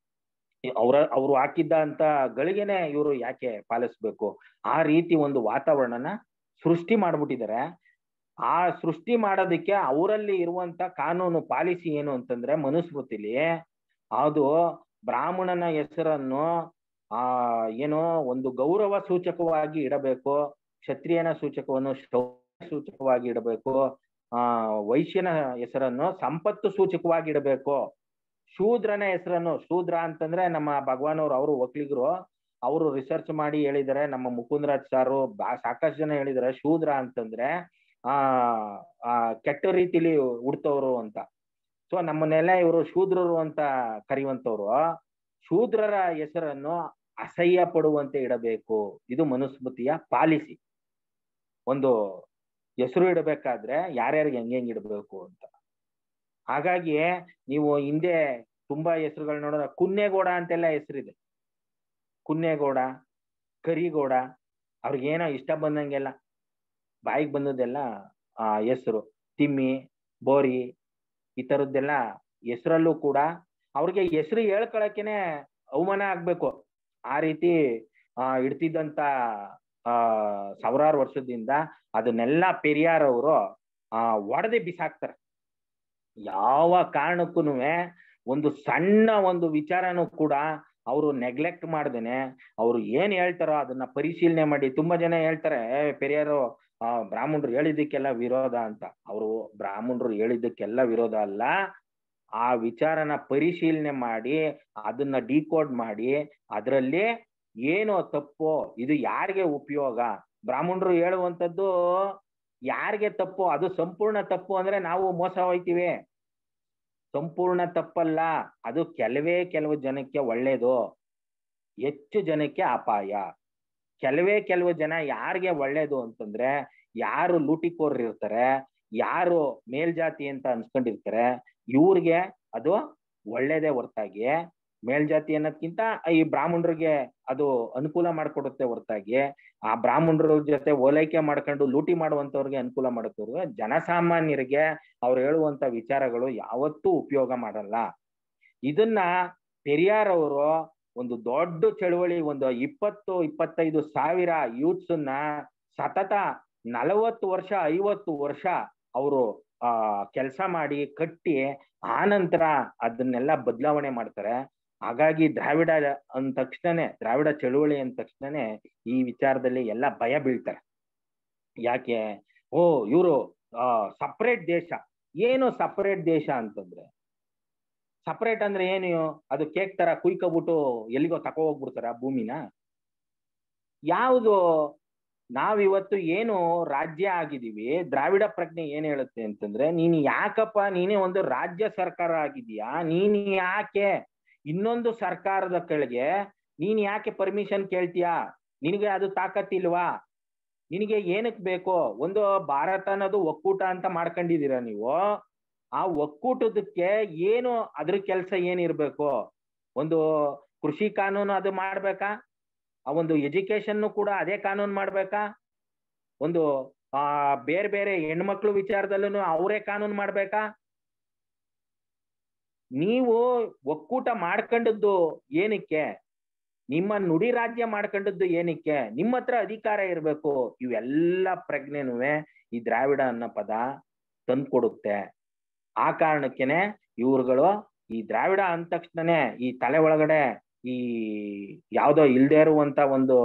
S4: ಅವ್ರ ಅವ್ರು ಹಾಕಿದ್ದ ಅಂತ ಗಳಿಗೆನೆ ಇವರು ಯಾಕೆ ಪಾಲಿಸ್ಬೇಕು ಆ ರೀತಿ ಒಂದು ವಾತಾವರಣನ ಸೃಷ್ಟಿ ಮಾಡ್ಬಿಟ್ಟಿದ್ದಾರೆ ಆ ಸೃಷ್ಟಿ ಮಾಡೋದಕ್ಕೆ ಅವರಲ್ಲಿ ಇರುವಂತ ಕಾನೂನು ಪಾಲಿಸಿ ಏನು ಅಂತಂದ್ರೆ ಮನುಸ್ಮೃತಿಲಿ ಅದು ಬ್ರಾಹ್ಮಣನ ಹೆಸರನ್ನು ಆ ಏನೋ ಒಂದು ಗೌರವ ಸೂಚಕವಾಗಿ ಇಡಬೇಕು ಕ್ಷತ್ರಿಯನ ಸೂಚಕವನ್ನು ಶೌರ್ಯ ಸೂಚಕವಾಗಿ ಇಡಬೇಕು ಆ ವೈಶ್ಯನ ಹೆಸರನ್ನು ಸಂಪತ್ತು ಸೂಚಕವಾಗಿ ಇಡಬೇಕು ಶೂದ್ರನ ಹೆಸರನ್ನು ಶೂದ್ರ ಅಂತಂದ್ರೆ ನಮ್ಮ ಭಗವಾನ್ ಅವ್ರು ಅವರು ಒಕ್ಕಲಿಗರು ಅವರು ರಿಸರ್ಚ್ ಮಾಡಿ ಹೇಳಿದ್ದಾರೆ ನಮ್ಮ ಮುಕುಂದರಾಜ್ ಸಾರು ಬಾ- ಸಾಕಷ್ಟು ಜನ ಹೇಳಿದ್ದಾರೆ ಶೂದ್ರ ಅಂತಂದ್ರೆ ಆ ಆ ಕೆಟ್ಟ ರೀತಿಲಿ ಉಡ್ತವ್ರು ಅಂತ ಸೊ ನಮ್ಮನ್ನೆಲ್ಲ ಇವರು ಶೂದ್ರರು ಅಂತ ಕರೆಯುವಂತವ್ರು ಶೂದ್ರರ ಹೆಸರನ್ನು ಅಸಹ್ಯ ಪಡುವಂತೆ ಇಡಬೇಕು ಇದು ಮನುಸ್ಮೃತಿಯ ಪಾಲಿಸಿ ಒಂದು ಹೆಸರು ಇಡಬೇಕಾದ್ರೆ ಯಾರ್ಯಾರಿಗೆ ಹೆಂಗ್ ಹೆಂಗ್ ಇಡಬೇಕು ಅಂತ ಹಾಗಾಗಿ ನೀವು ಹಿಂದೆ ತುಂಬಾ ಹೆಸರುಗಳು ನೋಡಿದ್ರೆ ಕುನ್ನೇಗೌಡ ಅಂತೆಲ್ಲ ಹೆಸರಿದೆ ಕುನ್ನೇಗೌಡ ಕರಿಗೌಡ ಅವ್ರಿಗೇನೋ ಇಷ್ಟ ಬಂದಂಗೆಲ್ಲ ಬಾಯಿಗೆ ಬಂದದ್ದೆಲ್ಲ ಆ ಹೆಸರು ತಿಮ್ಮಿ ಬೋರಿ ಈ ತರದ್ದೆಲ್ಲ ಹೆಸರಲ್ಲೂ ಕೂಡ ಅವ್ರಿಗೆ ಹೆಸರು ಹೇಳ್ಕೊಳಕೆನೆ ಅವಮಾನ ಆಗ್ಬೇಕು ಆ ರೀತಿ ಆ ಇಡ್ತಿದ್ದಂತ ಆ ಸಾವಿರಾರು ವರ್ಷದಿಂದ ಅದನ್ನೆಲ್ಲ ಪೆರಿಯಾರ್ ಅವರು ಆ ಒಡೆದೇ ಬಿಸಾಕ್ತಾರೆ ಯಾವ ಕಾರಣಕ್ಕೂ ಒಂದು ಸಣ್ಣ ಒಂದು ವಿಚಾರನೂ ಕೂಡ ಅವರು ನೆಗ್ಲೆಕ್ಟ್ ಮಾಡ್ದೇನೆ ಅವ್ರು ಏನ್ ಹೇಳ್ತಾರೋ ಅದನ್ನ ಪರಿಶೀಲನೆ ಮಾಡಿ ತುಂಬಾ ಜನ ಹೇಳ್ತಾರೆ "ಏ, ಪೆರಿಯಾರು ಆ ಬ್ರಾಹ್ಮಣರು ಹೇಳಿದ್ದಕ್ಕೆಲ್ಲ ವಿರೋಧ ಅಂತ ಅವರು ಬ್ರಾಹ್ಮಣರು ಹೇಳಿದ್ದಕ್ಕೆಲ್ಲ ವಿರೋಧ ಅಲ್ಲ ಆ ವಿಚಾರನ ಪರಿಶೀಲನೆ ಮಾಡಿ ಅದನ್ನ ಡಿಕೋಡ್ ಮಾಡಿ ಅದರಲ್ಲಿ ಏನೋ ತಪ್ಪು ಇದು ಯಾರಿಗೆ ಉಪಯೋಗ ಬ್ರಾಹ್ಮಣರು ಹೇಳುವಂಥದ್ದು ಯಾರಿಗೆ ತಪ್ಪು ಅದು ಸಂಪೂರ್ಣ ತಪ್ಪು ಅಂದ್ರೆ ನಾವು ಮೋಸ ಹೋಯ್ತೀವಿ ಸಂಪೂರ್ಣ ತಪ್ಪಲ್ಲ ಅದು ಕೆಲವೇ ಕೆಲವು ಜನಕ್ಕೆ ಒಳ್ಳೇದು ಹೆಚ್ಚು ಜನಕ್ಕೆ ಅಪಾಯ ಕೆಲವೇ ಕೆಲವು ಜನ ಯಾರಿಗೆ ಒಳ್ಳೇದು ಅಂತಂದ್ರೆ ಯಾರು ಲೂಟಿಕೋರ್ ಇರ್ತಾರೆ ಯಾರು ಮೇಲ್ಜಾತಿ ಅಂತ ಅನ್ಸ್ಕೊಂಡಿರ್ತಾರೆ ಇವ್ರಿಗೆ ಅದು ಒಳ್ಳೇದೇ ಹೊರತಾಗಿ ಮೇಲ್ಜಾತಿ ಅನ್ನೋದ್ಕಿಂತ ಈ ಬ್ರಾಹ್ಮಣರಿಗೆ ಅದು ಅನುಕೂಲ ಮಾಡ್ಕೊಡುತ್ತೆ ಹೊರತಾಗಿ ಆ ಬ್ರಾಹ್ಮಣರ ಜೊತೆ ಓಲೈಕೆ ಮಾಡ್ಕೊಂಡು ಲೂಟಿ ಮಾಡುವಂತವ್ರಿಗೆ ಅನುಕೂಲ ಮಾಡುತ್ತವ್ರಿಗೆ ಜನಸಾಮಾನ್ಯರಿಗೆ ಅವ್ರು ಹೇಳುವಂತ ವಿಚಾರಗಳು ಯಾವತ್ತೂ ಉಪಯೋಗ ಮಾಡಲ್ಲ ಇದನ್ನ ಪೆರಿಯಾರ್ ಅವರು ಒಂದು ದೊಡ್ಡ ಚಳವಳಿ ಒಂದು ಇಪ್ಪತ್ತು ಇಪ್ಪತ್ತೈದು ಸಾವಿರ ಯೂತ್ಸ್ ನ ಸತತ ನಲವತ್ತು ವರ್ಷ ಐವತ್ತು ವರ್ಷ ಅವರು ಆ ಕೆಲಸ ಮಾಡಿ ಕಟ್ಟಿ ಆನಂತರ ಅದನ್ನೆಲ್ಲ ಬದಲಾವಣೆ ಮಾಡ್ತಾರೆ ಹಾಗಾಗಿ ದ್ರಾವಿಡ ಅಂದ ತಕ್ಷಣನೇ ದ್ರಾವಿಡ ಚಳುವಳಿ ಅಂದ ತಕ್ಷಣನೇ ಈ ವಿಚಾರದಲ್ಲಿ ಎಲ್ಲ ಭಯ ಬೀಳ್ತಾರೆ ಯಾಕೆ ಓ ಇವರು ಆ ಸಪರೇಟ್ ದೇಶ ಏನು ಸಪರೇಟ್ ದೇಶ ಅಂತಂದ್ರೆ ಸಪರೇಟ್ ಅಂದ್ರೆ ಏನು ಅದು ಕೇಕ್ ತರ ಕುಯ್ಕೊಬಿಟ್ಟು ಎಲ್ಲಿಗೋ ತಕೋ ಹೋಗ್ಬಿಡ್ತಾರ ಭೂಮಿನ ಯಾವುದು ನಾವಿವತ್ತು ಏನು ರಾಜ್ಯ ಆಗಿದೀವಿ ದ್ರಾವಿಡ ಪ್ರಜ್ಞೆ ಏನ್ ಹೇಳುತ್ತೆ ಅಂತಂದ್ರೆ ನೀನ್ ಯಾಕಪ್ಪ ನೀನೇ ಒಂದು ರಾಜ್ಯ ಸರ್ಕಾರ ಆಗಿದೀಯಾ ನೀನ್ ಯಾಕೆ ಇನ್ನೊಂದು ಸರ್ಕಾರದ ಕೆಳಗೆ ನೀನ್ ಯಾಕೆ ಪರ್ಮಿಷನ್ ಕೇಳ್ತೀಯಾ ನಿನಗೆ ಅದು ತಾಕತ್ತಿಲ್ವಾ ನಿನಗೆ ಏನಕ್ ಬೇಕು ಒಂದು ಭಾರತ ಅನ್ನೋದು ಒಕ್ಕೂಟ ಅಂತ ಮಾಡ್ಕೊಂಡಿದೀರ ನೀವು ಆ ಒಕ್ಕೂಟದಕ್ಕೆ ಏನು ಅದ್ರ ಕೆಲಸ ಏನಿರ್ಬೇಕು ಒಂದು ಕೃಷಿ ಕಾನೂನು ಅದು ಮಾಡ್ಬೇಕಾ ಆ ಒಂದು ಎಜುಕೇಶನ್ ಕೂಡ ಅದೇ ಕಾನೂನು ಮಾಡ್ಬೇಕಾ ಒಂದು ಆ ಬೇರೆ ಬೇರೆ ಹೆಣ್ಮಕ್ಳು ವಿಚಾರದಲ್ಲೂ ಅವರೇ ಕಾನೂನು ಮಾಡ್ಬೇಕಾ ನೀವು ಒಕ್ಕೂಟ ಮಾಡ್ಕೊಂಡದ್ದು ಏನಕ್ಕೆ ನಿಮ್ಮ ನುಡಿ ರಾಜ್ಯ ಮಾಡ್ಕೊಂಡದ್ದು ಏನಕ್ಕೆ ನಿಮ್ಮ ಹತ್ರ ಅಧಿಕಾರ ಇರ್ಬೇಕು ಇವೆಲ್ಲ ಪ್ರಜ್ಞೆನೂ ಈ ದ್ರಾವಿಡ ಅನ್ನೋ ಪದ ತಂದ್ಕೊಡುತ್ತೆ ಆ ಕಾರಣಕ್ಕೇನೆ ಇವ್ರುಗಳು ಈ ದ್ರಾವಿಡ ಅಂದ ತಕ್ಷಣನೇ ಈ ತಲೆ ಒಳಗಡೆ ಈ ಯಾವ್ದೋ ಇಲ್ದೇ ಇರುವಂತ ಒಂದು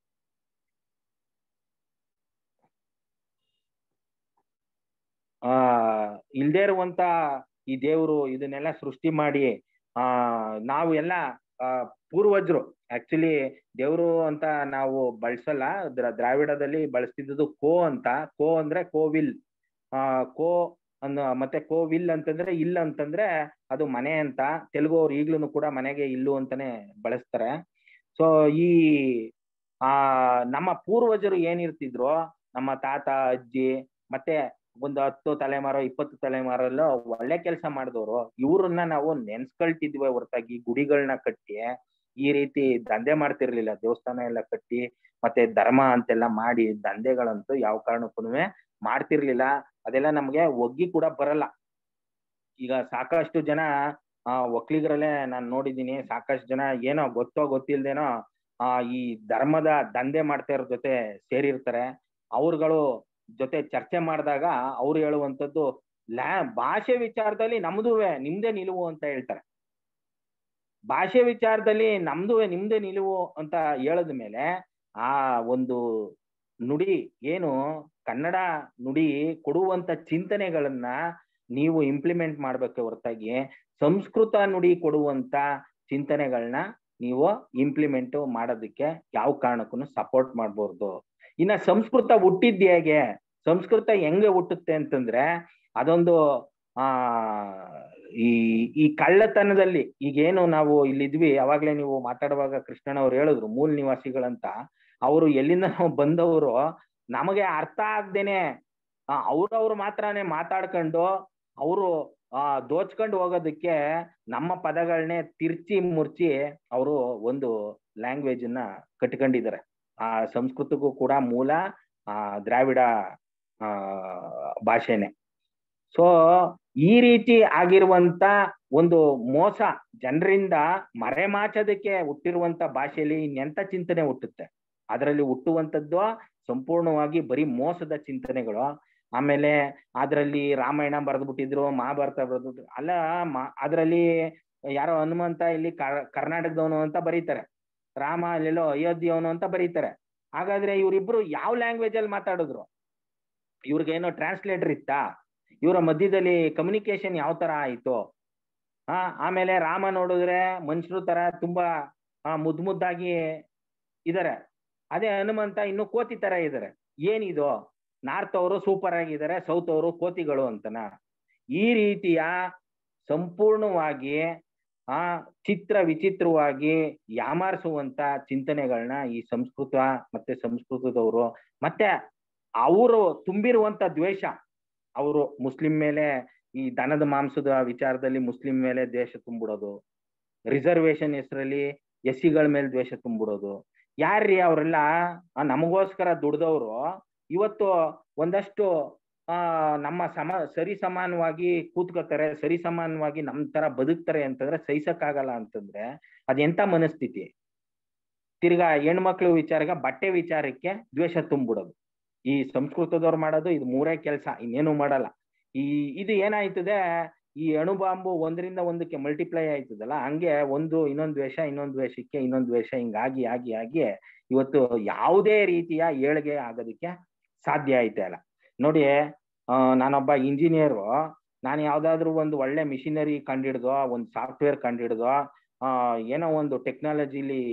S4: ಆ ಇಲ್ದೇ ಇರುವಂತ ಈ ದೇವ್ರು ಇದನ್ನೆಲ್ಲ ಸೃಷ್ಟಿ ಮಾಡಿ ಆ ನಾವು ಎಲ್ಲ ಆ ಪೂರ್ವಜರು ಆಕ್ಚುಲಿ ದೇವ್ರು ಅಂತ ನಾವು ಬಳಸಲ್ಲ ದ್ರ- ದ್ರಾವಿಡದಲ್ಲಿ ಬಳಸ್ತಿದ್ದು ಕೋ ಅಂತ ಕೋ ಅಂದ್ರೆ ಕೋವಿಲ್ ಆ ಕೋ ಅನ್ನೋ ಮತ್ತೆ ಕೋವಿಲ್ ಅಂತಂದ್ರೆ ಇಲ್ ಅಂತಂದ್ರೆ ಅದು ಮನೆ ಅಂತ ತೆಲುಗು ಅವ್ರು ಈಗ್ಲೂ ಕೂಡ ಮನೆಗೆ ಇಲ್ಲು ಅಂತಾನೆ ಬಳಸ್ತಾರೆ ಸೊ ಈ ಆ ನಮ್ಮ ಪೂರ್ವಜರು ಏನಿರ್ತಿದ್ರು ನಮ್ಮ ತಾತ ಅಜ್ಜಿ ಮತ್ತೆ ಒಂದು ಹತ್ತು ತಲೆಮಾರು ಇಪ್ಪತ್ತು ತಲೆಮಾರಲ್ಲೂ ಒಳ್ಳೆ ಕೆಲಸ ಮಾಡಿದವರು ಇವ್ರನ್ನ ನಾವು ನೆನ್ಸ್ಕೊಳ್ತಿದ್ವಿ ಹೊರತಾಗಿ ಗುಡಿಗಳನ್ನ ಕಟ್ಟಿ ಈ ರೀತಿ ದಂಧೆ ಮಾಡ್ತಿರ್ಲಿಲ್ಲ ದೇವಸ್ಥಾನ ಎಲ್ಲ ಕಟ್ಟಿ ಮತ್ತೆ ಧರ್ಮ ಅಂತೆಲ್ಲ ಮಾಡಿ ದಂಧೆಗಳಂತೂ ಯಾವ ಕಾರಣಕ್ಕೂ ಮಾಡ್ತಿರ್ಲಿಲ್ಲ ಅದೆಲ್ಲ ನಮ್ಗೆ ಒಗ್ಗಿ ಕೂಡ ಬರಲ್ಲ ಈಗ ಸಾಕಷ್ಟು ಜನ ಆ ಒಕ್ಲಿಗರಲ್ಲೇ ನಾನ್ ನೋಡಿದೀನಿ ಸಾಕಷ್ಟು ಜನ ಏನೋ ಗೊತ್ತೋ ಗೊತ್ತಿಲ್ದೇನೋ ಆ ಈ ಧರ್ಮದ ದಂಧೆ ಮಾಡ್ತಾ ಇರೋ ಜೊತೆ ಸೇರಿರ್ತಾರೆ ಅವ್ರುಗಳು ಜೊತೆ ಚರ್ಚೆ ಮಾಡಿದಾಗ ಅವ್ರು ಹೇಳುವಂತದ್ದು ಲ್ಯಾ ಭಾಷೆ ವಿಚಾರದಲ್ಲಿ ನಮ್ದುವೆ ನಿಮ್ದೇ ನಿಲುವು ಅಂತ ಹೇಳ್ತಾರೆ ಭಾಷೆ ವಿಚಾರದಲ್ಲಿ ನಮ್ದುವೆ ನಿಮ್ದೇ ನಿಲುವು ಅಂತ ಹೇಳದ ಮೇಲೆ ಆ ಒಂದು ನುಡಿ ಏನು ಕನ್ನಡ ನುಡಿ ಕೊಡುವಂತ ಚಿಂತನೆಗಳನ್ನ ನೀವು ಇಂಪ್ಲಿಮೆಂಟ್ ಮಾಡ್ಬೇಕು ಹೊರತಾಗಿ ಸಂಸ್ಕೃತ ನುಡಿ ಕೊಡುವಂತ ಚಿಂತನೆಗಳನ್ನ ನೀವು ಇಂಪ್ಲಿಮೆಂಟ್ ಮಾಡೋದಕ್ಕೆ ಯಾವ ಕಾರಣಕ್ಕೂ ಸಪೋರ್ಟ್ ಮಾಡ್ಬೋದು ಇನ್ನ ಸಂಸ್ಕೃತ ಹುಟ್ಟಿದ್ ಹೇಗೆ ಸಂಸ್ಕೃತ ಹೆಂಗೆ ಹುಟ್ಟುತ್ತೆ ಅಂತಂದ್ರೆ ಅದೊಂದು ಆ ಈ ಈ ಕಳ್ಳತನದಲ್ಲಿ ಈಗೇನು ನಾವು ಇಲ್ಲಿದ್ವಿ ಅವಾಗ್ಲೇ ನೀವು ಮಾತಾಡುವಾಗ ಕೃಷ್ಣಣ್ಣ ಅವ್ರು ಹೇಳಿದ್ರು ಮೂಲ ನಿವಾಸಿಗಳಂತ ಅವರು ಎಲ್ಲಿಂದ ನಾವು ಬಂದವರು ನಮಗೆ ಅರ್ಥ ಆಗ್ದೇನೆ ಅವ್ರವ್ರು ಮಾತ್ರನೇ ಮಾತಾಡ್ಕೊಂಡು ಅವರು ಆ ದೋಚ್ಕೊಂಡು ಹೋಗೋದಕ್ಕೆ ನಮ್ಮ ಪದಗಳನ್ನೇ ತಿರ್ಚಿ ಮುರ್ಚಿ ಅವರು ಒಂದು ಲ್ಯಾಂಗ್ವೇಜ್ ಅನ್ನ ಕಟ್ಕೊಂಡಿದ್ದಾರೆ ಆ ಸಂಸ್ಕೃತಕ್ಕೂ ಕೂಡ ಮೂಲ ಆ ದ್ರಾವಿಡ ಆ ಭಾಷೆನೆ ಸೊ ಈ ರೀತಿ ಆಗಿರುವಂತ ಒಂದು ಮೋಸ ಜನರಿಂದ ಮರೆಮಾಚೋದಕ್ಕೆ ಹುಟ್ಟಿರುವಂತ ಭಾಷೆಯಲ್ಲಿ ಇನ್ನೆಂತ ಚಿಂತನೆ ಹುಟ್ಟುತ್ತೆ ಅದರಲ್ಲಿ ಹುಟ್ಟುವಂಥದ್ದು ಸಂಪೂರ್ಣವಾಗಿ ಬರೀ ಮೋಸದ ಚಿಂತನೆಗಳು ಆಮೇಲೆ ಅದರಲ್ಲಿ ರಾಮಾಯಣ ಬರೆದ್ಬಿಟ್ಟಿದ್ರು ಮಹಾಭಾರತ ಬರೆದ್ಬಿಟ್ಟಿದ್ರು ಅಲ್ಲ ಅದರಲ್ಲಿ ಯಾರೋ ಹನುಮಂತ ಇಲ್ಲಿ ಕರ್- ಕರ್ನಾಟಕದವನು ಅಂತ ಬರೀತಾರೆ ರಾಮ ಅಲ್ಲೆಲ್ಲೋ ಅಯೋಧ್ಯೆಯವನು ಅಂತ ಬರೀತಾರೆ ಹಾಗಾದ್ರೆ ಇವರಿಬ್ರು ಯಾವ ಲ್ಯಾಂಗ್ವೇಜ್ ಅಲ್ಲಿ ಮಾತಾಡಿದ್ರು ಇವ್ರಿಗೇನೋ ಟ್ರಾನ್ಸ್ಲೇಟರ್ ಇತ್ತಾ ಇವರ ಮಧ್ಯದಲ್ಲಿ ಕಮ್ಯುನಿಕೇಶನ್ ಯಾವ ತರ ಆಯ್ತು ಆ ಆಮೇಲೆ ರಾಮ ನೋಡಿದ್ರೆ ಮನುಷ್ಯರು ತರ ತುಂಬಾ ಆ, ಮುದ್ ಮುದ್ದಾಗಿ ಇದಾರೆ ಅದೇ ಹನುಮಂತ ಇನ್ನು ಕೋತಿ ತರ ಇದಾರೆ ಏನಿದು ನಾರ್ತ್ ಅವರು ಸೂಪರ್ ಆಗಿದ್ದಾರೆ ಸೌತ್ ಅವರು ಕೋತಿಗಳು ಅಂತನ ಈ ರೀತಿಯ ಸಂಪೂರ್ಣವಾಗಿ ಆ ಚಿತ್ರ ವಿಚಿತ್ರವಾಗಿ ಯಾಮಾರಿಸುವಂತ ಚಿಂತನೆಗಳನ್ನ ಈ ಸಂಸ್ಕೃತ ಮತ್ತೆ ಸಂಸ್ಕೃತದವರು ಮತ್ತೆ ಅವರು ತುಂಬಿರುವಂತ ದ್ವೇಷ ಅವರು ಮುಸ್ಲಿಂ ಮೇಲೆ ಈ ದನದ ಮಾಂಸದ ವಿಚಾರದಲ್ಲಿ ಮುಸ್ಲಿಂ ಮೇಲೆ ದ್ವೇಷ ತುಂಬಿಡೋದು ರಿಸರ್ವೇಶನ್ ಹೆಸರಲ್ಲಿ ಎಸ್ ಸಿಗಳ ಮೇಲೆ ದ್ವೇಷ ತುಂಬಿಡೋದು ಯಾರ್ರೀ ಅವರೆಲ್ಲ ನಮಗೋಸ್ಕರ ದುಡ್ದವ್ರು ಇವತ್ತು ಒಂದಷ್ಟು ಆ ನಮ್ಮ ಸಮ ಸರಿ ಸಮಾನವಾಗಿ ಕೂತ್ಕೋತಾರೆ ಸರಿ ಸಮಾನವಾಗಿ ನಮ್ ತರ ಬದುಕ್ತಾರೆ ಅಂತಂದ್ರೆ ಸಹಿಸಕ್ಕಾಗಲ್ಲ ಅಂತಂದ್ರೆ ಅದೆಂತ ಮನಸ್ಥಿತಿ ತಿರ್ಗಾ ಹೆಣ್ಮಕ್ಳು ವಿಚಾರಕ್ಕೆ ಬಟ್ಟೆ ವಿಚಾರಕ್ಕೆ ದ್ವೇಷ ತುಂಬಿಡೋದು ಈ ಸಂಸ್ಕೃತದವ್ರು ಮಾಡೋದು ಇದು ಮೂರೇ ಕೆಲಸ ಇನ್ನೇನು ಮಾಡಲ್ಲ ಈ ಇದು ಏನಾಯ್ತದೆ ಈ ಅಣುಬಾಂಬು ಒಂದರಿಂದ ಒಂದಕ್ಕೆ ಮಲ್ಟಿಪ್ಲೈ ಆಯ್ತದಲ್ಲ ಹಂಗೆ ಒಂದು ಇನ್ನೊಂದು ದ್ವೇಷ ಇನ್ನೊಂದು ದ್ವೇಷಕ್ಕೆ ಇನ್ನೊಂದು ದ್ವೇಷ ಹಿಂಗಾಗಿ ಆಗಿ ಆಗಿ ಇವತ್ತು ಯಾವುದೇ ರೀತಿಯ ಏಳಿಗೆ ಆಗೋದಕ್ಕೆ ಸಾಧ್ಯ ಆಯ್ತಾ ಇಲ್ಲ ನೋಡಿ ಆ, ನಾನೊಬ್ಬ ಇಂಜಿನಿಯರು ನಾನು ಯಾವ್ದಾದ್ರು ಒಂದು ಒಳ್ಳೆ ಮಿಷಿನರಿ ಕಂಡಿಡ್ದೋ ಒಂದು ಸಾಫ್ಟ್ವೇರ್ ಕಂಡಿಡ್ದೋ ಆ ಏನೋ ಒಂದು ಟೆಕ್ನಾಲಜಿಲಿ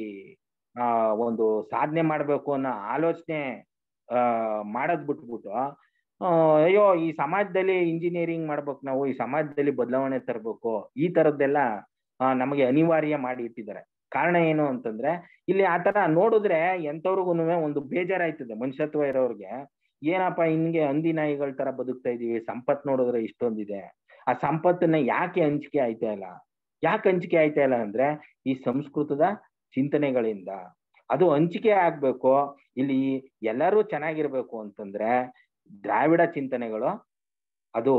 S4: ಆ ಒಂದು ಸಾಧನೆ ಮಾಡ್ಬೇಕು ಅನ್ನೋ ಆಲೋಚನೆ ಆ ಮಾಡೋದ್ ಬಿಟ್ಬಿಟ್ಟು ಆ, ಅಯ್ಯೋ ಈ ಸಮಾಜದಲ್ಲಿ ಇಂಜಿನಿಯರಿಂಗ್ ಮಾಡ್ಬೇಕು ನಾವು ಈ ಸಮಾಜದಲ್ಲಿ ಬದಲಾವಣೆ ತರಬೇಕು ಈ ತರದ್ದೆಲ್ಲ ಆ, ನಮಗೆ ಅನಿವಾರ್ಯ ಮಾಡಿ ಇಟ್ಟಿದ್ದಾರೆ ಕಾರಣ ಏನು ಅಂತಂದ್ರೆ ಇಲ್ಲಿ ಆತರ ನೋಡಿದ್ರೆ ಎಂತವ್ರಿಗೂ ಒಂದು ಬೇಜಾರಾಯ್ತದೆ ಮನುಷ್ಯತ್ವ ಇರೋರ್ಗೆ ಏನಪ್ಪ ಹಿಂಗೆ ಹಂದಿ ನಾಯಿಗಳ ತರ ಬದುಕ್ತಾ ಇದೀವಿ ಸಂಪತ್ ನೋಡಿದ್ರೆ ಇಷ್ಟೊಂದಿದೆ ಆ ಸಂಪತ್ತನ್ನ ಯಾಕೆ ಹಂಚಿಕೆ ಆಯ್ತಾ ಇಲ್ಲ ಯಾಕೆ ಹಂಚಿಕೆ ಆಯ್ತಾ ಇಲ್ಲ ಅಂದ್ರೆ ಈ ಸಂಸ್ಕೃತದ ಚಿಂತನೆಗಳಿಂದ ಅದು ಹಂಚಿಕೆ ಆಗ್ಬೇಕು ಇಲ್ಲಿ ಎಲ್ಲರೂ ಚೆನ್ನಾಗಿರ್ಬೇಕು ಅಂತಂದ್ರೆ ದ್ರಾವಿಡ ಚಿಂತನೆಗಳು ಅದು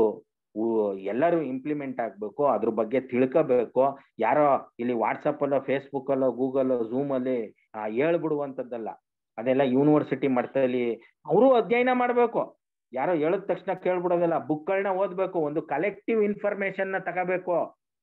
S4: ಉ- ಎಲ್ಲರೂ ಇಂಪ್ಲಿಮೆಂಟ್ ಆಗ್ಬೇಕು ಅದ್ರ ಬಗ್ಗೆ ತಿಳ್ಕೋಬೇಕು ಯಾರೋ ಇಲ್ಲಿ ವಾಟ್ಸಪ್ ಅಲ್ಲೋ ಫೇಸ್ಬುಕ್ ಅಲ್ಲೋ ಗೂಗಲ್ ಝೂಮ್ ಅಲ್ಲಿ ಆ, ಹೇಳ್ಬಿಡುವಂತದ್ದಲ್ಲ ಅದೆಲ್ಲ ಯೂನಿವರ್ಸಿಟಿ ಮಟ್ಟದಲ್ಲಿ ಅವರು ಅಧ್ಯಯನ ಮಾಡ್ಬೇಕು ಯಾರೋ ಹೇಳಿದ ತಕ್ಷಣ ಕೇಳ್ಬಿಡೋದಲ್ಲ ಬುಕ್ಗಳನ್ನ ಓದ್ಬೇಕು ಒಂದು ಕಲೆಕ್ಟಿವ್ ಇನ್ಫಾರ್ಮೇಶನ್ ನ ತಗೋಬೇಕು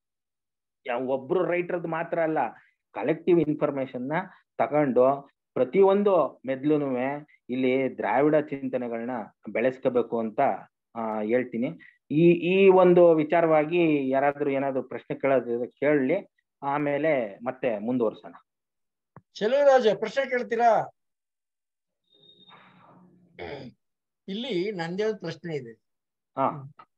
S4: ಯಾ- ಒಬ್ರು ರೈಟರ್ದ್ ಮಾತ್ರ ಅಲ್ಲ ಕಲೆಕ್ಟಿವ್ ಇನ್ಫಾರ್ಮೇಶನ್ ನ ತಗೊಂಡು ಪ್ರತಿಯೊಂದು ಮೆದ್ಲುನು ಇಲ್ಲಿ ದ್ರಾವಿಡ ಚಿಂತನೆಗಳನ್ನ ಬೆಳೆಸ್ಕೋಬೇಕು ಅಂತ ಆ ಹೇಳ್ತೀನಿ ಈ ಈ ಒಂದು ವಿಚಾರವಾಗಿ ಯಾರಾದ್ರೂ ಏನಾದ್ರು ಪ್ರಶ್ನೆ ಕೇಳೋದಿದ್ರೆ ಕೇಳಲಿ ಆಮೇಲೆ ಮತ್ತೆ ಮುಂದುವರ್ಸೋಣ
S1: ಚೆಲುವರಾಜ ಪ್ರಶ್ನೆ ಕೇಳ್ತೀರಾ ಇಲ್ಲಿ ನಂದೇ ಒಂದು ಪ್ರಶ್ನೆ ಇದೆ
S4: ಹಾ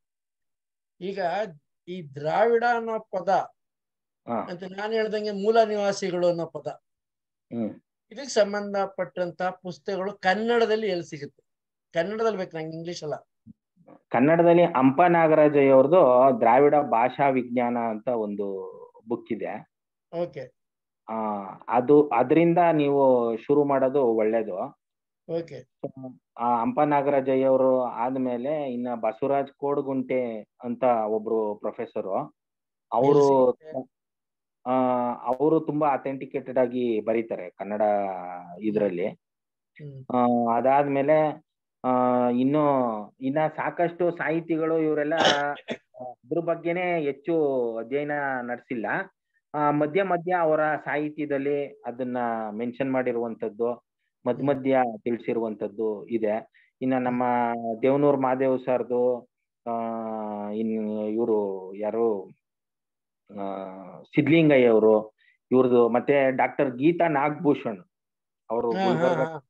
S1: ಈಗ ಈ ದ್ರಾವಿಡ ಅನ್ನೋ ಪದ
S4: ಹಾ
S1: ಅಂತ ನಾನು ಹೇಳ್ದಂಗೆ ಮೂಲ ನಿವಾಸಿಗಳು ಅನ್ನೋ ಪದ
S4: ಹ್ಮ್
S1: ಇದಕ್ಕೆ ಸಂಬಂಧಪಟ್ಟಂತ ಪುಸ್ತಕಗಳು ಕನ್ನಡದಲ್ಲಿ ಎಲ್ಲಿ ಸಿಗುತ್ತೆ ಕನ್ನಡದಲ್ಲಿ ಬೇಕು ನಂಗೆ ಇಂಗ್ಲಿಷ್ ಅಲ್ಲ
S4: ಕನ್ನಡದಲ್ಲಿ ಹಂಪ ನಾಗರಾಜಯ್ಯ ಅವ್ರದ್ದು ದ್ರಾವಿಡ ಭಾಷಾ ವಿಜ್ಞಾನ ಅಂತ ಒಂದು ಬುಕ್ ಇದೆ
S1: ಓಕೆ
S4: ಆ ಅದು ಅದರಿಂದ ನೀವು ಶುರು ಮಾಡೋದು ಒಳ್ಳೇದು
S1: ಓಕೆ
S4: ಆ ಹಂಪ ನಾಗರಾಜಯ್ಯ ಅವರು ಆದ್ಮೇಲೆ ಇನ್ನ ಬಸವರಾಜ್ ಕೋಡ್ಗುಂಟೆ ಅಂತ ಒಬ್ರು ಪ್ರೊಫೆಸರು ಅವರು ಆ ಅವರು ತುಂಬಾ ಅಥೆಂಟಿಕೇಟೆಡ್ ಆಗಿ ಬರೀತಾರೆ ಕನ್ನಡ ಇದ್ರಲ್ಲಿ
S1: ಹ್ಮ್
S4: ಆ ಅದಾದ್ಮೇಲೆ ಆ ಇನ್ನು ಇನ್ನ ಸಾಕಷ್ಟು ಸಾಹಿತಿಗಳು ಇವರೆಲ್ಲ ಅದ್ರ ಬಗ್ಗೆನೆ ಹೆಚ್ಚು ಅಧ್ಯಯನ ನಡೆಸಿಲ್ಲ ಆ ಮಧ್ಯ ಮಧ್ಯ ಅವರ ಸಾಹಿತ್ಯದಲ್ಲಿ ಅದನ್ನ ಮೆನ್ಷನ್ ಮಾಡಿರುವಂತದ್ದು ಮಧ್ಯ ಮಧ್ಯ ತಿಳಿಸಿರುವಂತದ್ದು ಇದೆ ಇನ್ನ ನಮ್ಮ ದೇವನೂರ್ ಮಹಾದೇವ್ ಸರ್ದು ಆ ಇನ್ ಇವರು ಯಾರು ಆ ಸಿದ್ಲಿಂಗಯ್ಯ ಅವರು ಇವ್ರದ್ದು ಮತ್ತೆ ಡಾಕ್ಟರ್ ಗೀತಾ ನಾಗಭೂಷಣ್ ಅವರು
S1: ಹಾ, ಹಾ,
S4: ಗುಲ್ಬರ್ಗ
S1: ಹಾ.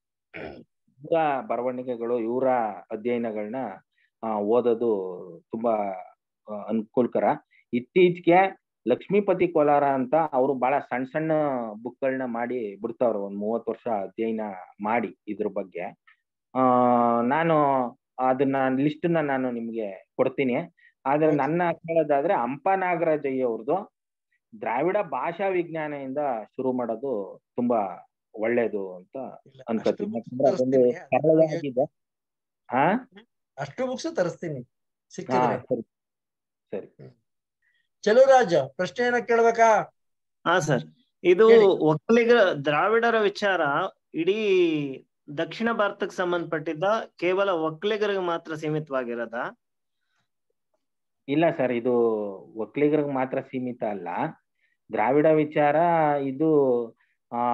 S4: ಇವರ ಬರವಣಿಗೆಗಳು ಇವರ ಅಧ್ಯಯನಗಳನ್ನ ಆ, ಓದೋದು ತುಂಬಾ ಆ, ಅನುಕೂಲಕರ ಇತ್ತೀಚೆಗೆ ಲಕ್ಷ್ಮೀಪತಿ ಕೋಲಾರ ಅಂತ ಅವರು ಬಹಳ ಸಣ್ಣ ಸಣ್ಣ ಬುಕ್ಗಳನ್ನ ಮಾಡಿ ಬಿಡ್ತಾವ್ರೆ ಒಂದ್ ಮೂವತ್ತು ವರ್ಷ ಅಧ್ಯಯನ ಮಾಡಿ ಇದ್ರ ಬಗ್ಗೆ ಆ ನಾನು ಅದನ್ನ ಲಿಸ್ಟ್ ನ ನಾನು ನಿಮ್ಗೆ ಕೊಡ್ತೀನಿ ಆದ್ರೆ ನನ್ನ ಕೇಳೋದಾದ್ರೆ ಹಂಪ ನಾಗರಾಜಯ್ಯ ಅವ್ರದ್ದು ದ್ರಾವಿಡ ಭಾಷಾ ವಿಜ್ಞಾನದಿಂದ ಶುರು ಮಾಡೋದು ತುಂಬಾ ಒಳ್ಳೇದು ಅಂತ ಅನ್ಕೋತೀನಿ ಯಾಕಂದ್ರೆ ಅದೊಂದು ಸರಳವಾಗಿದೆ ಹಾ
S1: ಅಷ್ಟು ಬುಕ್ಸ್ ತರಿಸ್ತೀನಿ
S4: ಹಾ
S1: ಸಿಕ್ಕಿದ್ರೆ
S4: ಸರಿ ಸರಿ
S1: ಚೆಲುವರಾಜ್ ಪ್ರಶ್ನೆ ಏನ ಕೇಳ್ಬೇಕಾ
S9: ಹಾ ಸರ್ ಇದು
S1: ಹೇಳಿ.
S9: ಒಕ್ಕಲಿಗರ ದ್ರಾವಿಡರ ವಿಚಾರ ಇಡೀ ದಕ್ಷಿಣ ಭಾರತಕ್ಕೆ ಸಂಬಂಧಪಟ್ಟಿದ್ದ ಕೇವಲ ಒಕ್ಕಲಿಗರಿಗೆ ಮಾತ್ರ ಸೀಮಿತವಾಗಿರದ
S4: ಇಲ್ಲ ಸರ್ ಇದು ಒಕ್ಕಲಿಗರಿಗೆ ಮಾತ್ರ ಸೀಮಿತ ಅಲ್ಲ ದ್ರಾವಿಡ ವಿಚಾರ ಇದು ಆ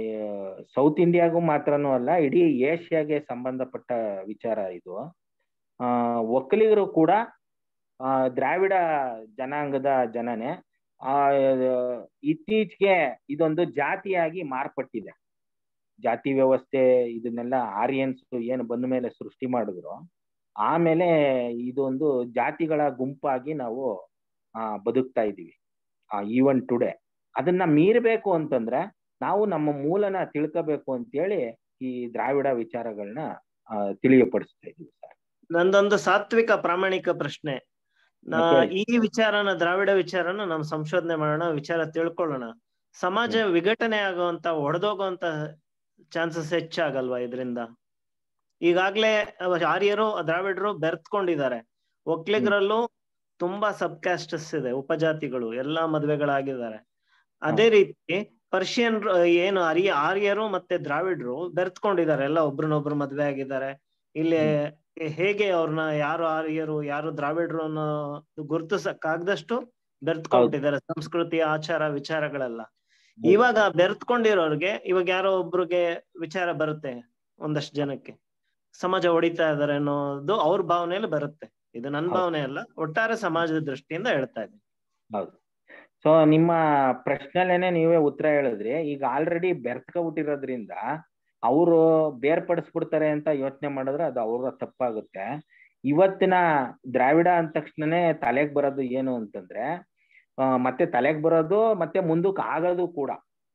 S4: ಸೌತ್ ಇಂಡಿಯಾಗೂ ಮಾತ್ರನೂ ಅಲ್ಲ ಇಡೀ ಏಷ್ಯಾಗೆ ಸಂಬಂಧಪಟ್ಟ ವಿಚಾರ ಇದು ಆ ಒಕ್ಕಲಿಗರು ಕೂಡ ಆ ದ್ರಾವಿಡ ಜನಾಂಗದ ಜನನೇ ಆ ಇತ್ತೀಚೆಗೆ ಇದೊಂದು ಜಾತಿಯಾಗಿ ಮಾರ್ಪಟ್ಟಿದೆ ಜಾತಿ ವ್ಯವಸ್ಥೆ ಇದನ್ನೆಲ್ಲ ಆರ್ಯನ್ಸ್ ಏನು ಬಂದ ಮೇಲೆ ಸೃಷ್ಟಿ ಮಾಡಿದ್ರು ಆಮೇಲೆ ಇದೊಂದು ಜಾತಿಗಳ ಗುಂಪಾಗಿ ನಾವು ಆ ಬದುಕ್ತಾ ಇದೀವಿ ಆ ಈವನ್ ಟುಡೇ ಅದನ್ನ ಮೀರಬೇಕು ಅಂತಂದ್ರೆ ನಾವು ನಮ್ಮ ಮೂಲನ ತಿಳ್ಕೋಬೇಕು ಅಂತೇಳಿ ಈ ದ್ರಾವಿಡ ವಿಚಾರಗಳನ್ನ ತಿಳಿಯಪಡಿಸ್ತಾ ಇದೀವಿ ಸರ್
S9: ನಂದೊಂದು ಸಾತ್ವಿಕ ಪ್ರಾಮಾಣಿಕ ಪ್ರಶ್ನೆ ನಾ
S4: ಮತ್ತೆ?
S9: ಈ ವಿಚಾರನ ದ್ರಾವಿಡ ವಿಚಾರನ ನಾವು ಸಂಶೋಧನೆ ಮಾಡೋಣ ವಿಚಾರ ತಿಳ್ಕೊಳ್ಳೋಣ ಸಮಾಜ ವಿಘಟನೆ ಆಗುವಂತ ಒಡೆದೋಗುವಂತ ಚಾನ್ಸಸ್ ಹೆಚ್ಚಾಗಲ್ವಾ ಇದರಿಂದ ಈಗಾಗ್ಲೇ ಅವ ಆರ್ಯರು ದ್ರಾವಿಡರು ಬೆರ್ತ್ಕೊಂಡಿದ್ದಾರೆ ಒಕ್ಲಿಗರಲ್ಲೂ ತುಂಬಾ ಸಬ್ ಕ್ಯಾಸ್ಟಸ್ ಇದೆ ಉಪಜಾತಿಗಳು ಎಲ್ಲಾ ಮದ್ವೆಗಳಾಗಿದ್ದಾರೆ ಅದೇ ರೀತಿ ಪರ್ಷಿಯನ್ ಏನು ಅರಿಯ ಆರ್ಯರು ಮತ್ತೆ ದ್ರಾವಿಡರು ಬೆರ್ತ್ಕೊಂಡಿದ್ದಾರೆ ಎಲ್ಲ ಒಬ್ರನ್ನೊಬ್ರು ಮದ್ವೆ ಆಗಿದ್ದಾರೆ ಇಲ್ಲಿ ಹೇಗೆ ಅವ್ರನ್ನ ಯಾರು ಆರ್ಯರು ಯಾರು ದ್ರಾವಿಡರು ಅನ್ನೋ ಗುರುತಿಸಕ್ಕಾಗದಷ್ಟು ಬೆರ್ತ್ಕೊಂಡಿದ್ದಾರೆ ಸಂಸ್ಕೃತಿ ಆಚಾರ ವಿಚಾರಗಳೆಲ್ಲ ಇವಾಗ ಬೆರ್ತ್ಕೊಂಡಿರೋರ್ಗೆ ಇವಾಗ ಯಾರೋ ಒಬ್ರಿಗೆ ವಿಚಾರ ಬರುತ್ತೆ ಒಂದಷ್ಟು ಜನಕ್ಕೆ ಸಮಾಜ ಹೊಡಿತಾ ಇದಾರೆ ಅನ್ನೋದು ಅವ್ರ ಭಾವನೆಯಲ್ಲಿ ಬರುತ್ತೆ ಇದು ನನ್ನ ಭಾವನೆ ಅಲ್ಲ ಒಟ್ಟಾರೆ ಸಮಾಜದ ದೃಷ್ಟಿಯಿಂದ ಹೇಳ್ತಾ ಇದ್ದೀನಿ
S4: ಹೌದು ಸೊ ನಿಮ್ಮ ಪ್ರಶ್ನೆಲೇನೆ ನೀವೇ ಉತ್ತರ ಹೇಳಿದ್ರಿ ಈಗ ಆಲ್ರೆಡಿ ಬೆರ್ತ್ಕೊಬಿಟ್ಟಿರೋದ್ರಿಂದ ಅವರು ಬೇರ್ಪಡಿಸ್ಬಿಡ್ತಾರೆ ಅಂತ ಯೋಚನೆ ಮಾಡಿದ್ರೆ ಅದು ಅವ್ರ ತಪ್ಪಾಗುತ್ತೆ ಇವತ್ತಿನ ದ್ರಾವಿಡ ಅಂದ ತಕ್ಷಣನೇ ತಲೆಗೆ ಬರೋದು ಏನು ಅಂತಂದ್ರೆ ಆ, ಮತ್ತೆ ತಲೆಗೆ ಬರೋದು ಮತ್ತೆ ಮುಂದಕ್ಕೆ ಆಗೋದು ಕೂಡ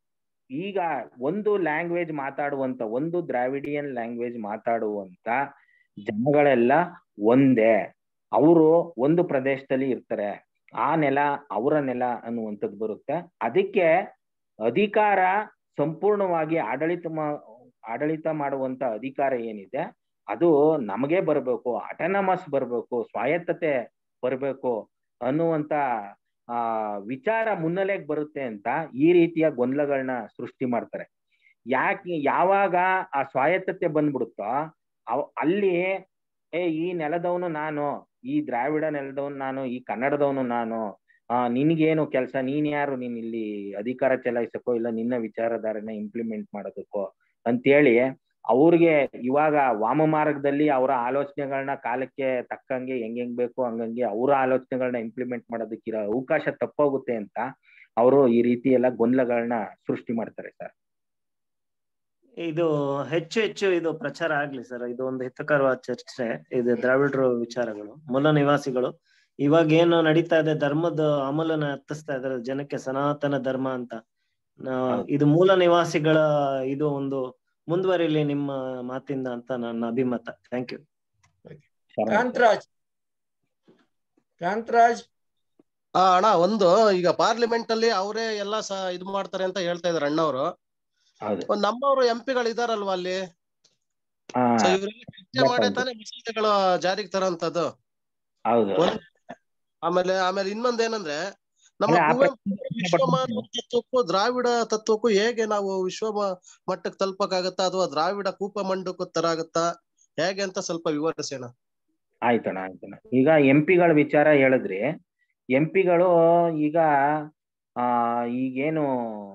S4: ಈಗ ಒಂದು ಲ್ಯಾಂಗ್ವೇಜ್ ಮಾತಾಡುವಂತ ಒಂದು ದ್ರಾವಿಡಿಯನ್ ಲ್ಯಾಂಗ್ವೇಜ್ ಮಾತಾಡುವಂತ ಜನಗಳೆಲ್ಲ ಒಂದೇ ಅವರು ಒಂದು ಪ್ರದೇಶದಲ್ಲಿ ಇರ್ತಾರೆ ಆ ನೆಲ ಅವರ ನೆಲ ಅನ್ನುವಂಥದ್ದು ಬರುತ್ತೆ ಅದಕ್ಕೆ ಅಧಿಕಾರ ಸಂಪೂರ್ಣವಾಗಿ ಆಡಳಿತ ಮಾ- ಆಡಳಿತ ಮಾಡುವಂತ ಅಧಿಕಾರ ಏನಿದೆ ಅದು ನಮಗೆ ಬರಬೇಕು ಅಟನಮಸ್ ಬರಬೇಕು ಸ್ವಾಯತ್ತತೆ ಬರಬೇಕು ಅನ್ನುವಂತ ಆ ವಿಚಾರ ಮುನ್ನೆಲೆಗೆ ಬರುತ್ತೆ ಅಂತ ಈ ರೀತಿಯ ಗೊಂದಲಗಳನ್ನ ಸೃಷ್ಟಿ ಮಾಡ್ತಾರೆ ಯಾಕೆ ಯಾವಾಗ ಆ ಸ್ವಾಯತ್ತತೆ ಬಂದ್ಬಿಡುತ್ತೋ ಅವ್- ಅಲ್ಲಿ ಏ ಈ ನೆಲದವನು ನಾನು ಈ ದ್ರಾವಿಡ ನೆಲದವನು ನಾನು ಈ ಕನ್ನಡದವನು ನಾನು ಆ ನಿನ್ಗೇನು ಕೆಲಸ ನೀನ್ ಯಾರು ನೀನ್ ಇಲ್ಲಿ ಅಧಿಕಾರ ಚಲಾಯಿಸಕ್ಕೋ ಇಲ್ಲ ನಿನ್ನ ವಿಚಾರಧಾರೆನ ಇಂಪ್ಲಿಮೆಂಟ್ ಮಾಡೋದಕ್ಕೋ ಅಂತೇಳಿ ಅವ್ರಿಗೆ ಇವಾಗ ವಾಮ ಮಾರ್ಗದಲ್ಲಿ ಅವರ ಆಲೋಚನೆಗಳನ್ನ ಕಾಲಕ್ಕೆ ತಕ್ಕಂಗೆ ಹೆಂಗ್ ಹೆಂಗ್ ಬೇಕು ಹಂಗಂಗೆ ಅವರ ಆಲೋಚನೆಗಳನ್ನ ಇಂಪ್ಲಿಮೆಂಟ್ ಮಾಡೋದಕ್ಕಿರೋ ಅವಕಾಶ ತಪ್ಪೋಗುತ್ತೆ ಅಂತ ಅವರು ಈ ರೀತಿ ಎಲ್ಲ ಗೊಂದಲಗಳನ್ನ ಸೃಷ್ಟಿ ಮಾಡ್ತಾರೆ ಸರ್
S9: ಇದು ಹೆಚ್ಚು ಹೆಚ್ಚು ಇದು ಪ್ರಚಾರ ಆಗ್ಲಿ ಸರ್ ಇದು ಒಂದು ಹಿತಕರವಾದ ಚರ್ಚೆ ಇದು ದ್ರಾವಿಡರು ವಿಚಾರಗಳು ಮೂಲ ನಿವಾಸಿಗಳು ಇವಾಗ ಏನು ನಡೀತಾ ಇದೆ ಧರ್ಮದ ಅಮಲನ ಹತ್ತಿಸ್ತಾ ಇದಾರೆ ಜನಕ್ಕೆ ಸನಾತನ ಧರ್ಮ ಅಂತ ನಾ- ಇದು ಮೂಲ ನಿವಾಸಿಗಳ ಇದು ಒಂದು ಮುಂದುವರಿಲಿ ನಿಮ್ಮ ಮಾತಿಂದ ಅಂತ ನನ್ನ ಅಭಿಮತ ಥ್ಯಾಂಕ್ ಯು
S1: ಕಾಂತರಾಜ್ ಕಾಂತರಾಜ್
S10: ಆ ಅಣ್ಣ ಒಂದು ಈಗ ಪಾರ್ಲಿಮೆಂಟ್ ಅಲ್ಲಿ ಅವರೇ ಎಲ್ಲ ಸ ಇದು ಮಾಡ್ತಾರೆ ಅಂತ ಹೇಳ್ತಾ ಇದಾರೆ ಅಣ್ಣವರು
S4: ಹೌದು
S10: ಒಂದ್ ನಮ್ಮವರು ಎಂ ಪಿಗಳು ಇದಾರಲ್ವಾ ಅಲ್ಲಿ
S4: ಆ,
S10: ಸೊ ಇವರೆಲ್ಲ ಚರ್ಚೆ ಮಾಡೇ ತಾನೇ ಮಸೂದೆಗಳು ಜಾರಿಗೆ ತರೋಂಥದ್ದು
S4: ಹೌದು
S10: ಒಂದ್ ಆಮೇಲೆ ಆಮೇಲೆ ಇನ್ನೊಂದ್ ಏನಂದ್ರೆ ನಮ್ಮ
S4: ಅಲ್ಲ, ಆ
S10: ಕುವೆಂಪು ವಿಶ್ವಮಾನವ ತತ್ವಕ್ಕೂ ದ್ರಾವಿಡ ತತ್ವಕ್ಕೂ ಹೇಗೆ ನಾವು ವಿಶ್ವ ಮ- ಮಟ್ಟಕ್ಕೆ ತಲುಪಕ್ಕಾಗತ್ತಾ ಅಥವಾ ದ್ರಾವಿಡ ಕೂಪ ಮಂಡಕ್ಕೂ ತರ ಆಗತ್ತಾ ಹೇಗೆ ಅಂತ ಸ್ವಲ್ಪ ವಿವರಿಸೋಣ
S4: ಆಯ್ತಣ್ಣ ಆಯ್ತಣ್ಣ ಈಗ ಎಂ ಪಿಗಳ ವಿಚಾರ ಹೇಳಿದ್ರಿ ಎಂ ಪಿಗಳು ಈಗ ಆ ಈಗೇನು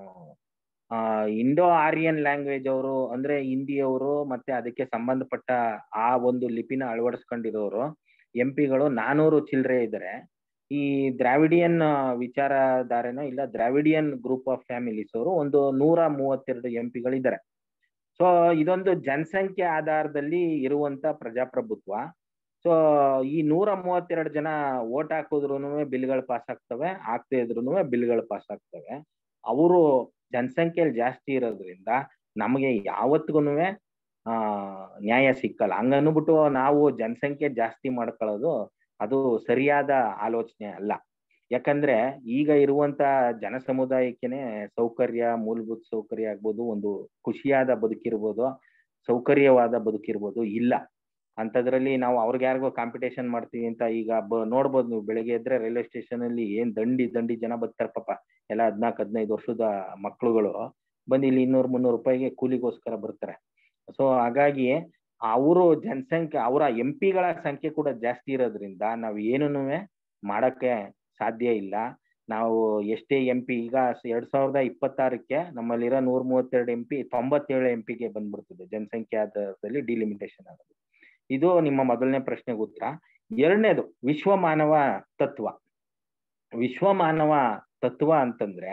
S4: ಆ ಇಂಡೋ ಆರ್ಯನ್ ಲ್ಯಾಂಗ್ವೇಜ್ ಅವರು ಅಂದ್ರೆ ಹಿಂದಿಯವರು ಮತ್ತೆ ಅದಕ್ಕೆ ಸಂಬಂಧಪಟ್ಟ ಆ ಒಂದು ಲಿಪಿನ ಅಳವಡಿಸ್ಕೊಂಡಿರೋರು ಎಂ ಪಿಗಳು ನಾನೂರು ಚಿಲ್ಲರೆ ಇದ್ದಾರೆ ಈ ದ್ರಾವಿಡಿಯನ್ ವಿಚಾರಧಾರೆನ ಇಲ್ಲ ದ್ರಾವಿಡಿಯನ್ ಗ್ರೂಪ್ ಆಫ್ ಫ್ಯಾಮಿಲೀಸ್ ಅವರು ಒಂದು ನೂರ ಮೂವತ್ತೆರಡು ಎಂ ಪಿಗಳಿದ್ದಾರೆ ಸೊ ಇದೊಂದು ಜನಸಂಖ್ಯೆ ಆಧಾರದಲ್ಲಿ ಇರುವಂತ ಪ್ರಜಾಪ್ರಭುತ್ವ ಸೊ ಈ ನೂರ ಮೂವತ್ತೆರಡು ಜನ ಓಟ್ ಹಾಕಿದ್ರು ಬಿಲ್ಗಳು ಪಾಸ್ ಆಗ್ತವೆ ಆಗ್ತಾ ಇದ್ರು ಬಿಲ್ಗಳು ಪಾಸ್ ಆಗ್ತವೆ ಅವರು ಜನಸಂಖ್ಯೆಯಲ್ಲಿ ಜಾಸ್ತಿ ಇರೋದ್ರಿಂದ ನಮಗೆ ಯಾವತ್ತಿಗೂ ಆ ನ್ಯಾಯ ಸಿಕ್ಕಲ್ಲ ಹಂಗನ್ಬಿಟ್ಟು ನಾವು ಜನಸಂಖ್ಯೆ ಜಾಸ್ತಿ ಮಾಡ್ಕೊಳ್ಳೋದು ಅದು ಸರಿಯಾದ ಆಲೋಚನೆ ಅಲ್ಲ ಯಾಕಂದ್ರೆ ಈಗ ಇರುವಂತ ಜನ ಸಮುದಾಯಕ್ಕೇನೆ ಸೌಕರ್ಯ ಮೂಲಭೂತ ಸೌಕರ್ಯ ಆಗ್ಬೋದು ಒಂದು ಖುಷಿಯಾದ ಬದುಕಿರ್ಬೋದು ಸೌಕರ್ಯವಾದ ಬದುಕಿರ್ಬೋದು ಇಲ್ಲ ಅಂತದ್ರಲ್ಲಿ ನಾವು ಅವ್ರಿಗೆ ಯಾರಿಗೋ ಕಾಂಪಿಟೇಷನ್ ಮಾಡ್ತೀವಿ ಅಂತ ಈಗ ಬ ನೋಡ್ಬೋದು ನೀವು ಬೆಳಿಗ್ಗೆ ಎದ್ರೆ ರೈಲ್ವೆ ಸ್ಟೇಷನ್ ಅಲ್ಲಿ ಏನ್ ದಂಡಿ ದಂಡಿ ಜನ ಬರ್ತಾರೆ ಪಾಪ ಎಲ್ಲ ಹದ್ನಾಲ್ಕು ಹದಿನೈದು ವರ್ಷದ ಮಕ್ಳುಗಳು ಬಂದು ಇಲ್ಲಿ ಇನ್ನೂರು ಮುನ್ನೂರು ರೂಪಾಯಿಗೆ ಕೂಲಿಗೋಸ್ಕರ ಬರ್ತಾರೆ ಸೊ ಹಾಗಾಗಿ ಅವರು ಜನಸಂಖ್ಯೆ ಅವರ ಎಂ ಪಿಗಳ ಸಂಖ್ಯೆ ಕೂಡ ಜಾಸ್ತಿ ಇರೋದ್ರಿಂದ ನಾವ್ ಏನೂನುವೆ ಮಾಡಕ್ಕೆ ಸಾಧ್ಯ ಇಲ್ಲ ನಾವು ಎಷ್ಟೇ ಎಂ ಪಿ ಈಗ ಎರಡ್ ಸಾವಿರದ ಇಪ್ಪತ್ತಾರಕ್ಕೆ ನಮ್ಮಲ್ಲಿರೋ ನೂರ ಮೂವತ್ತೆರಡು ಎಂ ಪಿ ತೊಂಬತ್ತೇಳು ಎಂ ಪಿಗೆ ಬಂದ್ಬಿಡ್ತದೆ ಜನಸಂಖ್ಯೆ ಆಧಾರದಲ್ಲಿ ಡಿಲಿಮಿಟೇಷನ್ ಆಗೋದು ಇದು ನಿಮ್ಮ ಮೊದಲನೇ ಪ್ರಶ್ನೆಗೆ ಉತ್ತರ ಎರಡನೇದು ವಿಶ್ವ ಮಾನವ ತತ್ವ ವಿಶ್ವ ಮಾನವ ತತ್ವ ಅಂತಂದ್ರೆ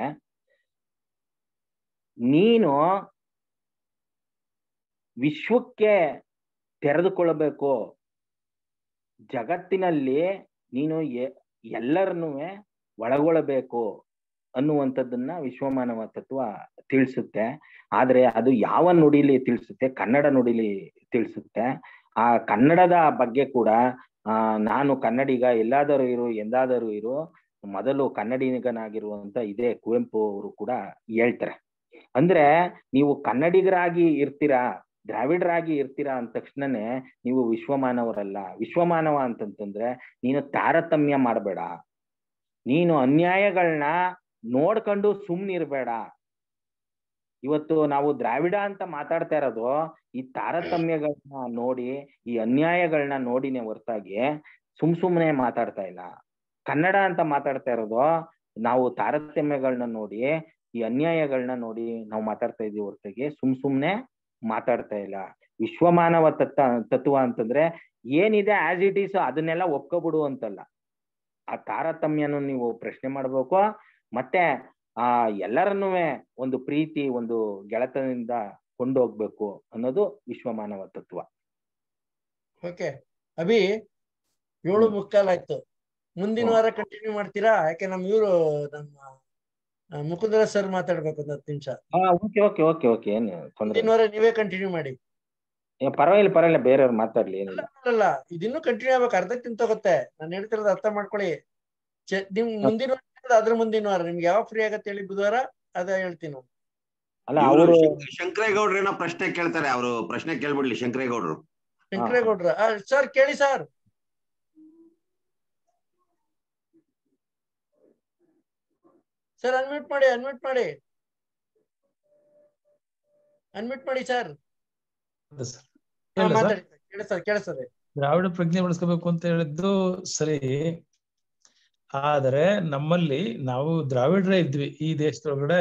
S4: ನೀನು ವಿಶ್ವಕ್ಕೆ ತೆರೆದುಕೊಳ್ಳಬೇಕು ಜಗತ್ತಿನಲ್ಲಿ ನೀನು ಎಲ್ಲರನ್ನೂ ಒಳಗೊಳ್ಳಬೇಕು ಅನ್ನುವಂಥದ್ದನ್ನ ವಿಶ್ವಮಾನವ ತತ್ವ ತಿಳಿಸುತ್ತೆ ಆದ್ರೆ ಅದು ಯಾವ ನುಡಿಲಿ ತಿಳಿಸುತ್ತೆ ಕನ್ನಡ ನುಡಿಲಿ ತಿಳಿಸುತ್ತೆ ಆ ಕನ್ನಡದ ಬಗ್ಗೆ ಕೂಡ ಆ ನಾನು ಕನ್ನಡಿಗ ಎಲ್ಲಾದರೂ ಇರು ಎಂದಾದರೂ ಇರು ಮೊದಲು ಕನ್ನಡಿಗನಾಗಿರುವಂತ ಇದೇ ಕುವೆಂಪು ಅವರು ಕೂಡ ಹೇಳ್ತಾರೆ ಅಂದ್ರೆ ನೀವು ಕನ್ನಡಿಗರಾಗಿ ಇರ್ತೀರಾ ದ್ರಾವಿಡರಾಗಿ ಇರ್ತೀರಾ ಅಂದ ತಕ್ಷಣನೇ ನೀವು ವಿಶ್ವಮಾನವರಲ್ಲ ವಿಶ್ವಮಾನವ ಅಂತಂತಂದ್ರೆ ನೀನು ತಾರತಮ್ಯ ಮಾಡಬೇಡ ನೀನು ಅನ್ಯಾಯಗಳನ್ನ ನೋಡ್ಕೊಂಡು ಸುಮ್ನಿರ್ಬೇಡ ಇವತ್ತು ನಾವು ದ್ರಾವಿಡ ಅಂತ ಮಾತಾಡ್ತಾ ಇರೋದು ಈ ತಾರತಮ್ಯಗಳನ್ನ ನೋಡಿ ಈ ಅನ್ಯಾಯಗಳನ್ನ ನೋಡಿನೇ ಹೊರತಾಗಿ ಸುಮ್ ಸುಮ್ನೆ ಮಾತಾಡ್ತಾ ಇಲ್ಲ ಕನ್ನಡ ಅಂತ ಮಾತಾಡ್ತಾ ಇರೋದು ನಾವು ತಾರತಮ್ಯಗಳನ್ನ ನೋಡಿ ಈ ಅನ್ಯಾಯಗಳನ್ನ ನೋಡಿ ನಾವು ಮಾತಾಡ್ತಾ ಇದೀವಿ ಹೊರತಾಗಿ ಸುಮ್ ಸುಮ್ನೆ ಮಾತಾಡ್ತಾ ಇಲ್ಲ ವಿಶ್ವಮಾನವ ತತ್ವ ತತ್ವ ಅಂತಂದ್ರೆ ಏನಿದೆ ಆಸ್ ಇಟ್ ಈಸ್ ಅದನ್ನೆಲ್ಲ ಒಪ್ಕೊಬಿಡು ಅಂತಲ್ಲ ಆ ತಾರತಮ್ಯನು ನೀವು ಪ್ರಶ್ನೆ ಮಾಡ್ಬೇಕು ಮತ್ತೆ ಆ ಎಲ್ಲರನ್ನೂ ಒಂದು ಪ್ರೀತಿ ಒಂದು ಗೆಳೆತನದಿಂದ ಕೊಂಡು ಹೋಗ್ಬೇಕು ಅನ್ನೋದು ವಿಶ್ವಮಾನವ ತತ್ವ
S1: ಓಕೆ ಅಭಿ ಏಳು ಮುಕ್ಕಾಲ್ ಆಯ್ತು ಮುಂದಿನ ವಾರ ಕಂಟಿನ್ಯೂ ಮಾಡ್ತೀರಾ ಯಾಕೆ ನಮ್ ಇವರು ನಮ್ಮ ಮುಕುಂದರ ಸರ್ ಮಾತಾಡ್ಬೇಕು ಒಂದು ಹತ್ತು ನಿಮಿಷ
S4: ಹಾ ಓಕೆ ಓಕೆ ಓಕೆ ಓಕೆ ಏನು ತೊಂದ್ರೆ
S1: ಮುಂದಿನ ವಾರ ನೀವೇ ಕಂಟಿನ್ಯೂ ಮಾಡಿ
S4: ಪರವಾಗಿಲ್ಲ ಪರವಾಗಿಲ್ಲ ಬೇರೆಯವ್ರು ಮಾತಾಡ್ಲಿ ಏನಿಲ್ಲ
S1: ಅಲ್ಲ ಇದಿನ್ನೂ ಕಂಟಿನ್ಯೂ ಆಗ್ಬೇಕು ಅರ್ಧಕ್ಕಿಂತ ತಗೋತ್ತೆ ನಾನು ಹೇಳ್ತಿರೋದು ಅರ್ಥ ಮಾಡ್ಕೊಳ್ಳಿ ಚೆ- ನಿಮ್ ಮುಂದಿನ ವಾರ ಇರೋದು ಅದ್ರ ಮುಂದಿನ ವಾರ ನಿಮ್ಗೆ ಯಾವ ಫ್ರೀ ಆಗತ್ತೆ ಹೇಳಿ ಬುಧವಾರ ಅದ ಹೇಳ್ತೀನಿ
S4: ಅಲ್ಲ
S5: ಇವ್ರು
S4: ಅವರು
S5: ಶಂಕ- ಶಂಕರೇಗೌಡ್ರು ಏನೋ ಪ್ರಶ್ನೆ ಕೇಳ್ತಾರೆ ಅವರು ಪ್ರಶ್ನೆ ಕೇಳ್ಬಿಡ್ಲಿ ಶಂಕರೇಗೌಡ್ರು
S1: ಶಂಕರೇಗೌಡ್ರ ಸರ್ ಕೇಳಿ ಸರ್ ಸರ್ ಅನ್ಮ್ಯೂಟ್ ಮಾಡಿ ಅನ್ಮ್ಯೂಟ್ ಮಾಡಿ ಅನ್ಮ್ಯೂಟ್ ಮಾಡಿ ಸರ್
S11: ಸರ್ ಹೇಳ ಸರ್
S1: ಮಾತಾಡಿ ಕೇಳಿಸ್ತದೆ ಕೇಳಿಸ್ತದೆ
S11: ದ್ರಾವಿಡ ಪ್ರಜ್ಞೆ ಬೆಳೆಸ್ಕೋಬೇಕು ಅಂತ ಹೇಳಿದ್ದು ಸರಿ ಆದರೆ ನಮ್ಮಲ್ಲಿ ನಾವು ದ್ರಾವಿಡರೇ ಇದ್ವಿ ಈ ದೇಶದೊಳಗಡೆ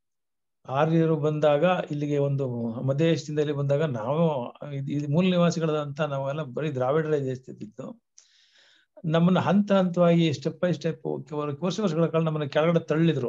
S11: ಆರ್ಯರು ಬಂದಾಗ ಇಲ್ಲಿಗೆ ಒಂದು ಮಧ್ಯ ಏಷ್ಯಾದಿಂದ ಇಲ್ಲಿ ಬಂದಾಗ ನಾವು ಇದ್- ಇದು ಮೂಲ ನಿವಾಸಿಗಳಾದಂತ ನಾವೆಲ್ಲ ಬರೀ ದ್ರಾವಿಡರೇ ದೇಶದಿದ್ದು ನಮ್ಮನ್ನ ಹಂತ ಹಂತವಾಗಿ ಸ್ಟೆಪ್ ಬೈ ಸ್ಟೆಪ್ ವರ್ಷ ವರ್ಷಗಳ ಕಾಲ ನಮ್ಮನ್ನ ಕೆಳಗಡೆ ತಳ್ಳಿದ್ರು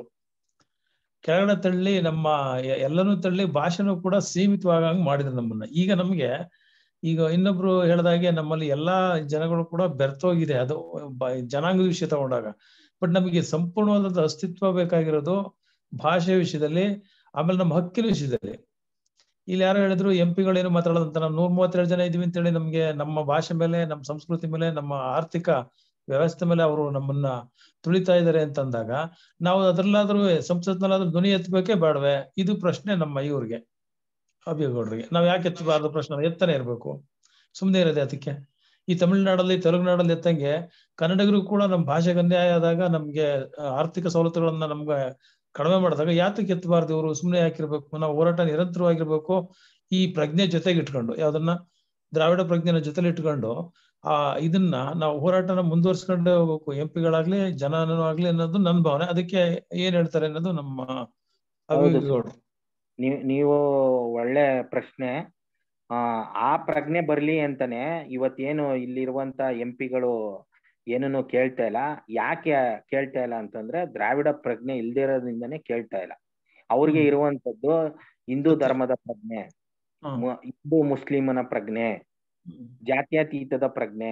S11: ಕೆಳಗಡೆ ತಳ್ಳಿ ನಮ್ಮ ಎ- ಎಲ್ಲನೂ ತಳ್ಳಿ ಭಾಷೆನೂ ಕೂಡ ಸೀಮಿತವಾಗಂಗ್ ಮಾಡಿದ್ರು ನಮ್ಮನ್ನ ಈಗ ನಮ್ಗೆ ಈಗ ಇನ್ನೊಬ್ರು ಹೇಳ್ದಾಗೆ ನಮ್ಮಲ್ಲಿ ಎಲ್ಲಾ ಜನಗಳು ಕೂಡ ಬೆರ್ತೋಗಿದೆ ಅದು ಬ- ಜನಾಂಗದ ವಿಷಯ ತಗೊಂಡಾಗ ಬಟ್ ನಮಗೆ ಸಂಪೂರ್ಣವಾದ ಅಸ್ತಿತ್ವ ಬೇಕಾಗಿರೋದು ಭಾಷೆ ವಿಷಯದಲ್ಲಿ ಆಮೇಲೆ ನಮ್ಮ ಹಕ್ಕಿನ ವಿಷಯದಲ್ಲಿ ಇಲ್ಲಿ ಯಾರೋ ಹೇಳಿದ್ರು ಎಂ ಪಿಗಳೇನು ಮಾತಾಡೋದಂತ ನಾವು ನೂರ ಮೂವತ್ತೆರಡು ಜನ ಇದೀವಿ ಅಂತೇಳಿ ನಮ್ಗೆ ನಮ್ಮ ಭಾಷೆ ಮೇಲೆ ನಮ್ಮ ಸಂಸ್ಕೃತಿ ಮೇಲೆ ನಮ್ಮ ಆರ್ಥಿಕ ವ್ಯವಸ್ಥೆ ಮೇಲೆ ಅವರು ನಮ್ಮನ್ನ ತುಳಿತಾ ಇದ್ದಾರೆ ಅಂತಂದಾಗ ನಾವು ಅದ್ರಲ್ಲಾದ್ರೂ ಸಂಸತ್ನಲ್ಲಾದ್ರೂ ಧ್ವನಿ ಎತ್ತಬೇಕೇ ಬೇಡವೆ ಇದು ಪ್ರಶ್ನೆ ನಮ್ಮ ಇವ್ರಿಗೆ ಅಭಿಗೌಡ್ರಿಗೆ ನಾವ್ ಯಾಕೆ ಎತ್ತಬಾರ್ದು ಪ್ರಶ್ನೆ ಎತ್ತನೇ ಇರ್ಬೇಕು ಸುಮ್ಮನೆ ಇರೋದೆ ಅದಕ್ಕೆ ಈ ತಮಿಳುನಾಡಲ್ಲಿ ತೆಲುಗುನಾಡಲ್ಲಿ ಎತ್ತಂಗೆ ಕನ್ನಡಿಗರು ಕೂಡ ನಮ್ಮ ಭಾಷೆಗೆ ಅನ್ಯಾಯ ಆದಾಗ ನಮ್ಗೆ ಆ, ಆರ್ಥಿಕ ಸವಲತ್ತುಗಳನ್ನ ನಮ್ಗೆ ಕಡಿಮೆ ಮಾಡಿದಾಗ ಯಾತಕ್ಕೆ ಎತ್ತಬಾರ್ದು ಇವರು ಸುಮ್ಮನೆ ಯಾಕಿರ್ಬೇಕು ನಾವು ಹೋರಾಟ ನಿರಂತರವಾಗಿರ್ಬೇಕು ಈ ಪ್ರಜ್ಞೆ ಜೊತೆಗೆ ಇಟ್ಕೊಂಡು ಯಾವ್ದನ್ನ ದ್ರಾವಿಡ ಪ್ರಜ್ಞೆನ ಜೊತೆಲಿ ಇಟ್ಕೊಂಡು ಆ ಇದನ್ನ ನಾವು ಹೋರಾಟನ ಮುಂದುವರ್ಸ್ಕೊಂಡೇ ಹೋಗ್ಬೇಕು ಎಂ ಪಿಗಳಾಗ್ಲಿ ಜನನೂ ಆಗ್ಲಿ ಅನ್ನೋದು ನನ್ನ ಭಾವನೆ ಅದಕ್ಕೆ ಏನ್ ಹೇಳ್ತಾರೆ ಅನ್ನೋದು ನಮ್ಮ
S4: ಹೌದು
S11: ಅಭಿಗೌಡ್ರು
S4: ನೀವು ನೀವು ಒಳ್ಳೆ ಪ್ರಶ್ನೆ ಆ ಆ ಪ್ರಜ್ಞೆ ಬರ್ಲಿ ಅಂತಾನೆ ಇವತ್ತೇನು ಇಲ್ಲಿರುವಂತ ಎಂ ಪಿಗಳು ಏನನ್ನು ಕೇಳ್ತಾ ಇಲ್ಲ ಯಾಕೆ ಕೇಳ್ತಾ ಇಲ್ಲ ಅಂತಂದ್ರೆ ದ್ರಾವಿಡ ಪ್ರಜ್ಞೆ ಇಲ್ದೇ ಇರೋದ್ರಿಂದಾನೇ ಕೇಳ್ತಾ ಇಲ್ಲ ಅವ್ರಿಗೆ
S11: ಹ್ಮ್.
S4: ಇರುವಂತದ್ದು ಹಿಂದೂ
S11: ಸತ್ಯ.
S4: ಧರ್ಮದ ಪ್ರಜ್ಞೆ
S11: ಹಾ.
S4: ಮು- ಹಿಂದೂ ಮುಸ್ಲಿಮನ ಪ್ರಜ್ಞೆ
S11: ಹ್ಮ್.
S4: ಜಾತ್ಯತೀತದ ಪ್ರಜ್ಞೆ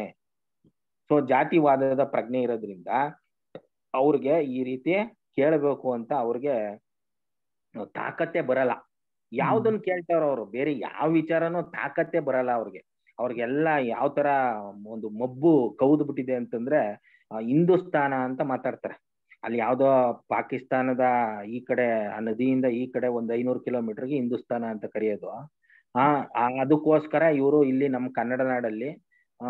S4: ಸೊ ಜಾತಿವಾದದ ಪ್ರಜ್ಞೆ ಇರೋದ್ರಿಂದ ಅವ್ರಿಗೆ ಈ ರೀತಿ ಕೇಳಬೇಕು ಅಂತ ಅವ್ರಿಗೆ ತಾಕತ್ತೆ ಬರಲ್ಲ ಯಾವ್ದನ್ನ ಕೇಳ್ತಾರ ಅವ್ರು ಬೇರೆ ಯಾವ ವಿಚಾರನೂ ತಾಕತ್ತೆ ಬರಲ್ಲ ಅವ್ರಿಗೆ ಅವ್ರಿಗೆಲ್ಲ ಯಾವ ತರ ಒಂದು ಮಬ್ಬು ಕೌದು ಬಿಟ್ಟಿದೆ ಅಂತಂದ್ರೆ ಆ, ಹಿಂದೂಸ್ತಾನ ಅಂತ ಮಾತಾಡ್ತಾರೆ ಅಲ್ಲಿ ಯಾವ್ದೋ ಪಾಕಿಸ್ತಾನದ ಈ ಕಡೆ ಆ ನದಿಯಿಂದ ಈ ಕಡೆ ಒಂದ್ ಐನೂರು ಕಿಲೋಮೀಟರ್ಗೆ ಹಿಂದೂಸ್ತಾನ ಅಂತ ಕರೆಯೋದು ಆ ಆ- ಅದಕ್ಕೋಸ್ಕರ ಇವರು ಇಲ್ಲಿ ನಮ್ಮ ಕನ್ನಡ ನಾಡಲ್ಲಿ ಆ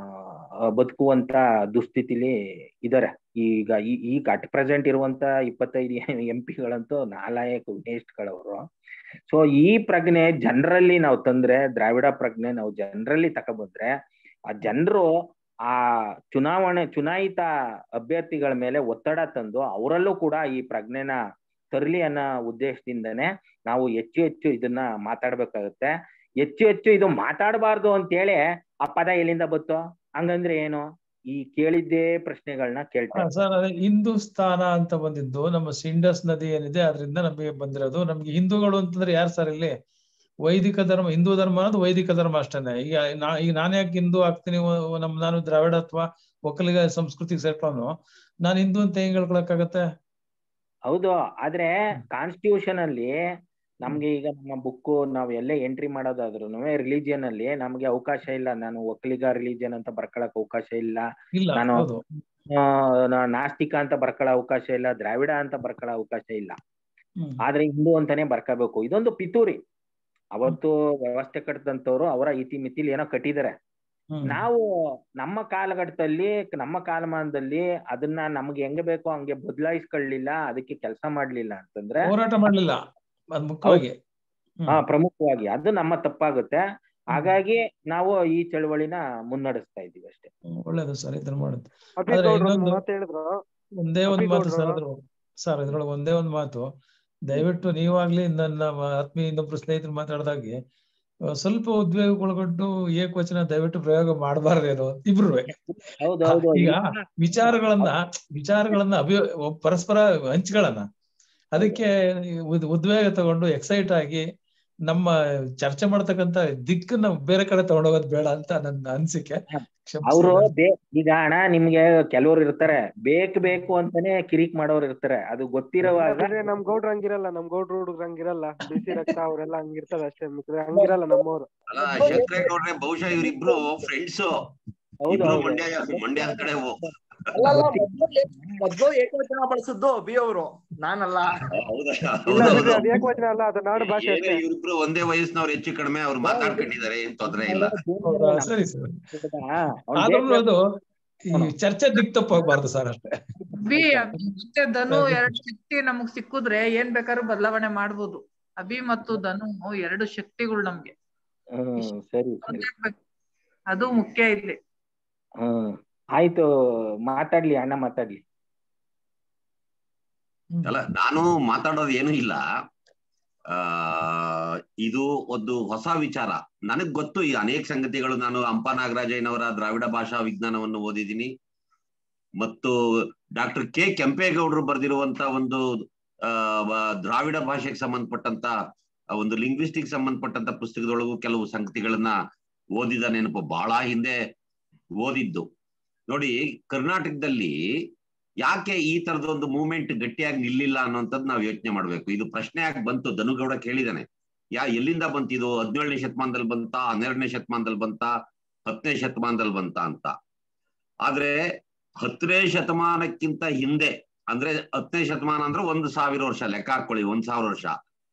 S4: ಬದುಕುವಂತ ದುಸ್ಥಿತಿಲಿ ಇದಾರೆ ಈಗ ಈ ಈಗ ಅಟ್ ಪ್ರೆಸೆಂಟ್ ಇರುವಂತ ಇಪ್ಪತ್ತೈದು ಎಂ ಪಿಗಳಂತೂ ನಾಲಾಯಕ ವೇಸ್ಟ್ಗಳವರು ಸೊ ಈ ಪ್ರಜ್ಞೆ ಜನರಲ್ಲಿ ನಾವು ತಂದ್ರೆ ದ್ರಾವಿಡ ಪ್ರಜ್ಞೆ ನಾವು ಜನರಲ್ಲಿ ತಗೊಬಂದ್ರೆ ಆ ಜನರು ಆ ಚುನಾವಣೆ ಚುನಾಯಿತ ಅಭ್ಯರ್ಥಿಗಳ ಮೇಲೆ ಒತ್ತಡ ತಂದು ಅವರಲ್ಲೂ ಕೂಡ ಈ ಪ್ರಜ್ಞೆನ ತರ್ಲಿ ಅನ್ನೋ ಉದ್ದೇಶದಿಂದನೇ ನಾವು ಹೆಚ್ಚು ಹೆಚ್ಚು ಇದನ್ನ ಮಾತಾಡ್ಬೇಕಾಗುತ್ತೆ ಹೆಚ್ಚು ಹೆಚ್ಚು ಇದು ಮಾತಾಡಬಾರ್ದು ಅಂತೇಳಿ ಆ ಪದ ಎಲ್ಲಿಂದ ಬತ್ತು ಹಂಗಂದ್ರೆ ಏನು ಈ ಕೇಳಿದ್ದೇ ಪ್ರಶ್ನೆಗಳನ್ನ ಕೇಳ್ತಾರೆ
S11: ಸರ್ ಅದೇ ಹಿಂದೂಸ್ತಾನ ಅಂತ ಬಂದಿದ್ದು ನಮ್ಮ ಸಿಂಡಸ್ ನದಿ ಏನಿದೆ ಅದರಿಂದ ನಮಗೆ ಬಂದಿರೋದು ನಮ್ಗೆ ಹಿಂದೂಗಳು ಅಂತಂದ್ರೆ ಯಾರು ಸರ್ ಇಲ್ಲಿ ವೈದಿಕ ಧರ್ಮ ಹಿಂದೂ ಧರ್ಮ ಅನ್ನೋದು ವೈದಿಕ ಧರ್ಮ ಅಷ್ಟೇನೆ ಈಗ ನಾ ಈಗ ನಾನು ಯಾಕೆ ಹಿಂದೂ ಆಗ್ತೀನಿ ಒ- ನಮ್ ನಾನು ದ್ರಾವಿಡ ಅಥವಾ ಒಕ್ಕಲಿಗ ಸಂಸ್ಕೃತಿಗೆ ಸೇರ್ಕೊಂಡು ನಾನು ಹಿಂದೂ ಅಂತ ಹೆಂಗ್ ಹೇಳ್ಕೊಳಕ್ಕಾಗತ್ತೆ
S4: ಹೌದು ಆದ್ರೆ ಕಾನ್ಸ್ಟಿಟ್ಯೂಷನ್ ಅಲ್ಲಿ ನಮ್ಗೆ ಈಗ ನಮ್ಮ ಬುಕ್ ನಾವ್ ಎಲ್ಲೇ ಎಂಟ್ರಿ ಮಾಡೋದಾದ್ರು ರಿಲಿಜಿಯನ್ ಅಲ್ಲಿ ನಮ್ಗೆ ಅವಕಾಶ ಇಲ್ಲ ನಾನು ಒಕ್ಕಲಿಗ ರಿಲಿಜಿಯನ್ ಅಂತ ಬರ್ಕೊಳಕ್ ಅವಕಾಶ ಇಲ್ಲ
S11: ಇಲ್ಲ
S4: ನಾನು
S11: ಹೌದು
S4: ಆ, ನಾ- ನಾಸ್ತಿಕ ಅಂತ ಬರ್ಕೊಳ್ಳೋ ಅವಕಾಶ ಇಲ್ಲ ದ್ರಾವಿಡ ಅಂತ ಬರ್ಕೊಳ್ಳೋ ಅವಕಾಶ ಇಲ್ಲ
S11: ಹ್ಮ್
S4: ಆದ್ರೆ ಹಿಂದೂ ಅಂತಾನೆ ಬರ್ಕೋಬೇಕು ಇದೊಂದು ಪಿತೂರಿ ಅವತ್ತು ವ್ಯವಸ್ಥೆ ಕಟ್ಟಿದಂತವ್ರು ಅವರ ಇತಿಮಿತಿಲಿ ಏನೋ ಕಟ್ಟಿದ್ದಾರೆ
S11: ಹ್ಮ್
S4: ನಾವು ನಮ್ಮ ಕಾಲಘಟ್ಟದಲ್ಲಿ ನಮ್ಮ ಕಾಲಮಾನದಲ್ಲಿ ಅದನ್ನ ನಮ್ಗೆ ಹೆಂಗ್ ಬೇಕೋ ಹಂಗೆ ಬದಲಾಯಿಸ್ಕೊಳ್ಳಿಲ್ಲ ಅದಕ್ಕೆ ಕೆಲಸ ಮಾಡ್ಲಿಲ್ಲ ಅಂತಂದ್ರೆ
S11: ಹೋರಾಟ ಮಾಡ್ಲಿಲ್ಲ ಅದ್ ಮುಖ್ಯವಾಗಿ
S4: ಹಾ ಪ್ರಮುಖವಾಗಿ ಅದು ನಮ್ಮ ತಪ್ಪಾಗುತ್ತೆ ಹಾಗಾಗಿ ನಾವು ಈ ಚಳವಳಿನ ಮುನ್ನಡೆಸ್ತಾ ಇದೀವಿ ಅಷ್ಟೇ
S11: ಹ್ಮ್, ಒಳ್ಳೇದು ಸರ್ ಇದನ್ನ ಮಾಡುದು
S3: ಅಭಿ
S11: ಆದ್ರೆ
S3: ಗೌಡ್ರು ಒಂದ್
S11: ಇನ್ನೊಂದು
S3: ಮಾತು ಹೇಳಿದ್ರು
S11: ಒಂದೇ ಒಂದ್
S3: ಅಭಿ
S11: ಮಾತು ಸರ್
S3: ಗೌಡ್ರು
S11: ಅದ್ರೊಳಗೆ ಸರ್ ಇದ್ರೊಳಗೆ ಒಂದೇ ಒಂದ್ ಮಾತು ದಯವಿಟ್ಟು ನೀವಾಗ್ಲಿ ನನ್ನ ಮ- ಆತ್ಮೀಯ ಇನ್ನೊಬ್ರು ಸ್ನೇಹಿತರು ಮಾತಾಡ್ದಾಗೆ ಆ, ಸ್ವಲ್ಪ ಉದ್ವೇಗಗೊಳಗೊಂಡು ಏಕವಚನ ದಯವಿಟ್ಟು ಪ್ರಯೋಗ ಮಾಡಬಾರ್ದೇನೋ ಇಬ್ರು
S4: ಹೌದು ಹೌದು
S11: ಈಗ ವಿಚಾರಗಳನ್ನ ವಿಚಾರಗಳನ್ನ ಅಭಿ ಪರಸ್ಪರ ಹಂಚ್ಗಳನ್ನ ಅದಕ್ಕೆ ಉದ್- ಉದ್ವೇಗ ತಗೊಂಡು ಎಕ್ಸೈಟ್ ಆಗಿ ನಮ್ಮ ಚರ್ಚೆ ಮಾಡ್ತಕ್ಕಂತ ದಿಕ್ಕನ್ನ ಬೇರೆ ಕಡೆ ತಗೊಂಡೋಗೋದ್ ಬೇಡ ಅಂತ ನನ್ನ ಅನ್ಸಿಕೆ ಕ್ಷಮಿಸಿ
S4: ಅವರು
S11: ನಾನು-
S4: ಬೇ ಈಗ ಅಣ್ಣ ನಿಮ್ಗೆ ಕೆಲವ್ರು ಇರ್ತಾರೆ ಬೇಕು ಬೇಕು ಅಂತಾನೆ ಕಿರಿಕ್ ಮಾಡೋರು ಇರ್ತಾರೆ ಅದು ಗೊತ್ತಿರೋವಾಗ
S3: ಬಿಡ್ರಿ ನಮ್ ಗೌಡ್ರು ಹಂಗಿರಲ್ಲ ನಮ್ ಗೌಡ್ರು ಹುಡುಗ್ರು ಹಂಗಿರಲ್ಲ ಬಿಸಿ ರಕ್ತ ಅವ್ರೆಲ್ಲ ಹಂಗಿರ್ತದ ಅಷ್ಟೇ ಮಿಕ್ಕಿದ್ರೆ ಹಂಗಿರಲ್ಲ ನಮ್ಮವ್ರು
S5: ಅಲ್ಲ ಶಂಕರೇಗೌಡ್ರೆ ಬಹುಶಃ ಇವರಿಬ್ರು ಫ್ರೆಂಡ್ಸ್
S4: ಹೌದು
S5: ಇಬ್ರು
S4: ಹೌದು
S5: ಮಂಡ್ಯ ಮಂಡ್ಯದ ಕಡೆ ಹೋ-
S7: ಅಲ್ಲ ಅಲ್ಲ ಮೊದ್ಲು ಏ- ಮೊದ್ಲು ಏಕವಚನ ಬಳಸಿದ್ದು ಅಭಿ ಅವರು ನಾನಲ್ಲ
S5: ಹೌದಾ
S3: ಇಲ್ಲ
S5: ಹೌದೌದು
S3: ಬಿಡ್ರಿ ಅದ್ ಏಕವಚನ ಅಲ್ಲ ಅದು ನಾಡು ಭಾಷೆ
S5: ಏನೇ
S3: ಅಷ್ಟೇ
S5: ಇವರಿಬ್ರು ಒಂದೇ ವಯಸ್ಸಿನವ್ರು ಹೆಚ್ಚು ಕಡಿಮೆ ಅವ್ರು ಮಾತಾಡ್ಕೊಂಡಿದ್ದಾರೆ ಏನ್ ತೊಂದ್ರೆ ಇಲ್ಲ
S11: ಹೌದಾ ಸರಿ ಸರ್
S4: ಅವ್ನ್
S11: ಆದ್ರೂ
S4: ಬೇಕು
S11: ಅದು ಈ ಚರ್ಚೆ ದಿಕ್ ತಪ್ಪಾಗಬಾರ್ದು ಸರ್ ಅಷ್ಟೇ
S6: ಅಭಿ ಅಭಿ ಮತ್ತೆ ಧನು ಎರಡು ಶಕ್ತಿ ನಮಗ್ ಸಿಕ್ಕಿದ್ರೆ ಏನ್ ಬೇಕಾದ್ರೂ ಬದಲಾವಣೆ ಮಾಡ್ಬೋದು ಅಭಿ ಮತ್ತು ಧನು ಎರಡು ಶಕ್ತಿಗಳು ನಮ್ಗೆ
S4: ಹ್ಮ್ ಸರಿ ಸರಿ
S6: ಗೊತ್ತಾಗ್ಬೇಕು. ಅದು ಮುಖ್ಯ ಇಲ್ಲಿ
S4: ಹ್ಮ್ ಆಯ್ತು ಮಾತಾಡ್ಲಿ ಅಣ್ಣ ಮಾತಾಡ್ಲಿ
S5: ಅಲ್ಲ ನಾನು ಮಾತಾಡೋದು ಏನೂ ಇಲ್ಲ ಆ ಇದು ಒಂದು ಹೊಸ ವಿಚಾರ ನನಗ್ ಗೊತ್ತು ಈ ಅನೇಕ ಸಂಗತಿಗಳು ನಾನು ಅಂಪ ನಾಗರಾಜಯ್ಯನವರ ದ್ರಾವಿಡ ಭಾಷಾ ವಿಜ್ಞಾನವನ್ನು ಓದಿದ್ದೀನಿ ಮತ್ತು ಡಾಕ್ಟರ್ ಕೆ ಕೆಂಪೇಗೌಡರು ಬರೆದಿರುವಂತ ಒಂದು ಆ ವ- ದ್ರಾವಿಡ ಭಾಷೆಗೆ ಸಂಬಂಧಪಟ್ಟಂತ ಆ ಒಂದು ಲಿಂಗ್ವಿಸ್ಟಿಕ್ ಸಂಬಂಧಪಟ್ಟಂತ ಪುಸ್ತಕದೊಳಗೂ ಕೆಲವು ಸಂಗತಿಗಳನ್ನ ಓದಿದ ನೆನಪು ಬಹಳ ಹಿಂದೆ ಓದಿದ್ದು ನೋಡಿ ಕರ್ನಾಟಕದಲ್ಲಿ ಯಾಕೆ ಈ ತರದ ಒಂದು ಮೂವ್ಮೆಂಟ್ ಗಟ್ಟಿಯಾಗಿ ನಿಲ್ಲಿಲ್ಲ ಅನ್ನೋಂಥದ್ದು ನಾವು ಯೋಚನೆ ಮಾಡ್ಬೇಕು ಇದು ಪ್ರಶ್ನೆ ಯಾಕೆ ಬಂತು ಧನುಗೌಡ ಕೇಳಿದಾನೆ ಯಾ ಎಲ್ಲಿಂದ ಬಂತು ಇದು ಹದಿನೇಳನೇ ಶತಮಾನದಲ್ಲಿ ಬಂತ ಹನ್ನೆರಡನೇ ಶತಮಾನದಲ್ಲಿ ಬಂತ ಹತ್ತನೇ ಶತಮಾನದಲ್ಲಿ ಬಂತ ಅಂತ ಆದ್ರೆ ಹತ್ತನೇ ಶತಮಾನಕ್ಕಿಂತ ಹಿಂದೆ ಅಂದ್ರೆ ಹತ್ತನೇ ಶತಮಾನ ಅಂದ್ರೆ ಒಂದು ಸಾವಿರ ವರ್ಷ ಲೆಕ್ಕ ಹಾಕೊಳ್ಳಿ ಒಂದ್ ಸಾವಿರ ವರ್ಷ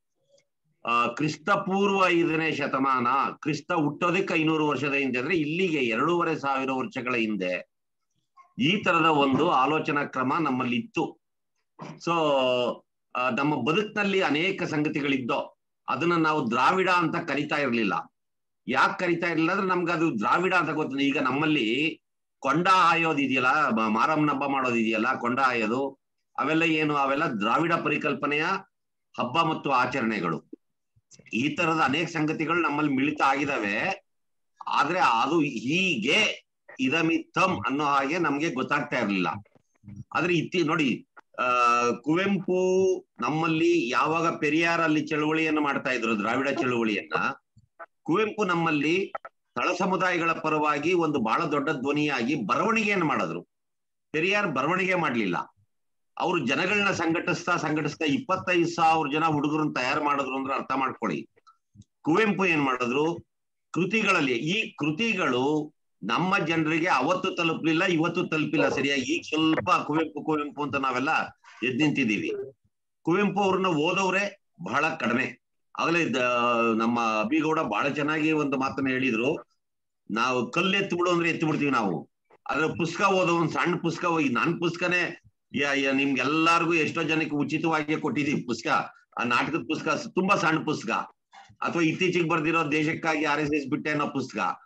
S5: ಆ ಕ್ರಿಸ್ತ ಪೂರ್ವ ಐದನೇ ಶತಮಾನ ಕ್ರಿಸ್ತ ಹುಟ್ಟೋದಕ್ಕೆ ಐನೂರು ವರ್ಷದ ಹಿಂದೆ ಅಂದ್ರೆ ಇಲ್ಲಿಗೆ ಎರಡೂವರೆ ಸಾವಿರ ವರ್ಷಗಳ ಹಿಂದೆ ಈ ತರದ ಒಂದು ಆಲೋಚನಾ ಕ್ರಮ ನಮ್ಮಲ್ಲಿ ಇತ್ತು ಸೊ ನಮ್ಮ ಬದುಕಿನಲ್ಲಿ ಅನೇಕ ಸಂಗತಿಗಳಿದ್ದೋ ಅದನ್ನ ನಾವು ದ್ರಾವಿಡ ಅಂತ ಕರಿತಾ ಇರ್ಲಿಲ್ಲ ಯಾಕೆ ಕರಿತಾ ಇರ್ಲಿಲ್ಲ ಅಂದ್ರೆ ನಮ್ಗೆ ಅದು ದ್ರಾವಿಡ ಅಂತ ಗೊತ್ತಿಲ್ಲ ಈಗ ನಮ್ಮಲ್ಲಿ ಕೊಂಡ ಆಯೋದು ಇದೆಯಲ್ಲ ಮ- ಮಾರಮ್ಮನ ಹಬ್ಬ ಮಾಡೋದು ಇದೆಯಲ್ಲ ಕೊಂಡ ಆಯೋದು ಅವೆಲ್ಲ ಏನು ಅವೆಲ್ಲ ದ್ರಾವಿಡ ಪರಿಕಲ್ಪನೆಯ ಹಬ್ಬ ಮತ್ತು ಆಚರಣೆಗಳು ಈ ತರದ ಅನೇಕ ಸಂಗತಿಗಳು ನಮ್ಮಲ್ಲಿ ಮಿಳಿತ ಆಗಿದಾವೆ ಆದ್ರೆ ಅದು ಹೀಗೆ ಇದಮಿತ್ತಂ ಅನ್ನೋ ಹಾಗೆ ನಮ್ಗೆ ಗೊತ್ತಾಗ್ತಾ ಇರ್ಲಿಲ್ಲ ಆದ್ರೆ ಇತ್ತಿ ನೋಡಿ ಆ ಕುವೆಂಪು ನಮ್ಮಲ್ಲಿ ಯಾವಾಗ ಪೆರಿಯಾರ್ ಅಲ್ಲಿ ಚಳುವಳಿಯನ್ನು ಮಾಡ್ತಾ ಇದ್ರು ದ್ರಾವಿಡ ಚಳುವಳಿಯನ್ನ ಕುವೆಂಪು ನಮ್ಮಲ್ಲಿ ತಳ ಸಮುದಾಯಗಳ ಪರವಾಗಿ ಒಂದು ಬಹಳ ದೊಡ್ಡ ಧ್ವನಿಯಾಗಿ ಬರವಣಿಗೆಯನ್ನು ಮಾಡಿದ್ರು ಪೆರಿಯಾರ್ ಬರವಣಿಗೆ ಮಾಡ್ಲಿಲ್ಲ ಅವರು ಜನಗಳನ್ನ ಸಂಘಟಿಸ್ತಾ ಸಂಘಟಿಸ್ತಾ ಇಪ್ಪತ್ತೈದು ಸಾವಿರ ಜನ ಹುಡುಗರನ್ನ ತಯಾರು ಮಾಡಿದ್ರು ಅಂದ್ರೆ ಅರ್ಥ ಮಾಡ್ಕೊಳ್ಳಿ ಕುವೆಂಪು ಏನ್ ಮಾಡಿದ್ರು ಕೃತಿಗಳಲ್ಲಿ ಈ ಕೃತಿಗಳು ನಮ್ಮ ಜನರಿಗೆ ಅವತ್ತು ತಲುಪಲಿಲ್ಲ ಇವತ್ತು ತಲುಪಿಲ್ಲ ಸರಿಯಾಗಿ ಈಗ ಸ್ವಲ್ಪ ಕುವೆಂಪು ಕುವೆಂಪು ಅಂತ ನಾವೆಲ್ಲ ಎದ್ ನಿಂತಿದ್ದೀವಿ ಕುವೆಂಪು ಅವ್ರನ್ನ ಓದವ್ರೆ ಬಹಳ ಕಡಿಮೆ ಆಗಲೇ ನಮ್ಮ ಅಭಿಗೌಡ ಬಹಳ ಚೆನ್ನಾಗಿ ಒಂದು ಮಾತನ್ನ ಹೇಳಿದ್ರು ನಾವು ಕಲ್ಲು ಎತ್ತು ಬಿಡು ಅಂದ್ರೆ ಎತ್ತು ಬಿಡ್ತೀವಿ ನಾವು ಅದ್ರ ಪುಸ್ತಕ ಓದೋ ಒಂದ್ ಸಣ್ಣ ಪುಸ್ತಕ ಹೋಗಿ ನನ್ ಪುಸ್ತಕನೇ ಯ- ಯ- ನಿಮ್ಗೆಲ್ಲಾರ್ಗು ಎಷ್ಟೋ ಜನಕ್ಕೆ ಉಚಿತವಾಗಿ ಕೊಟ್ಟಿದೀವಿ ಪುಸ್ತಕ ಆ ನಾಟಕದ ಪುಸ್ತಕ ಸ್- ತುಂಬಾ ಸಣ್ಣ ಪುಸ್ತಕ ಅಥವಾ ಇತ್ತೀಚೆಗೆ ಬರ್ದಿರೋ ದೇಶಕ್ಕಾಗಿ ಆರ್ ಎಸ್ ಎಸ್ ಬಿಟ್ಟೆ ಅನ್ನೋ ಪುಸ್ತಕ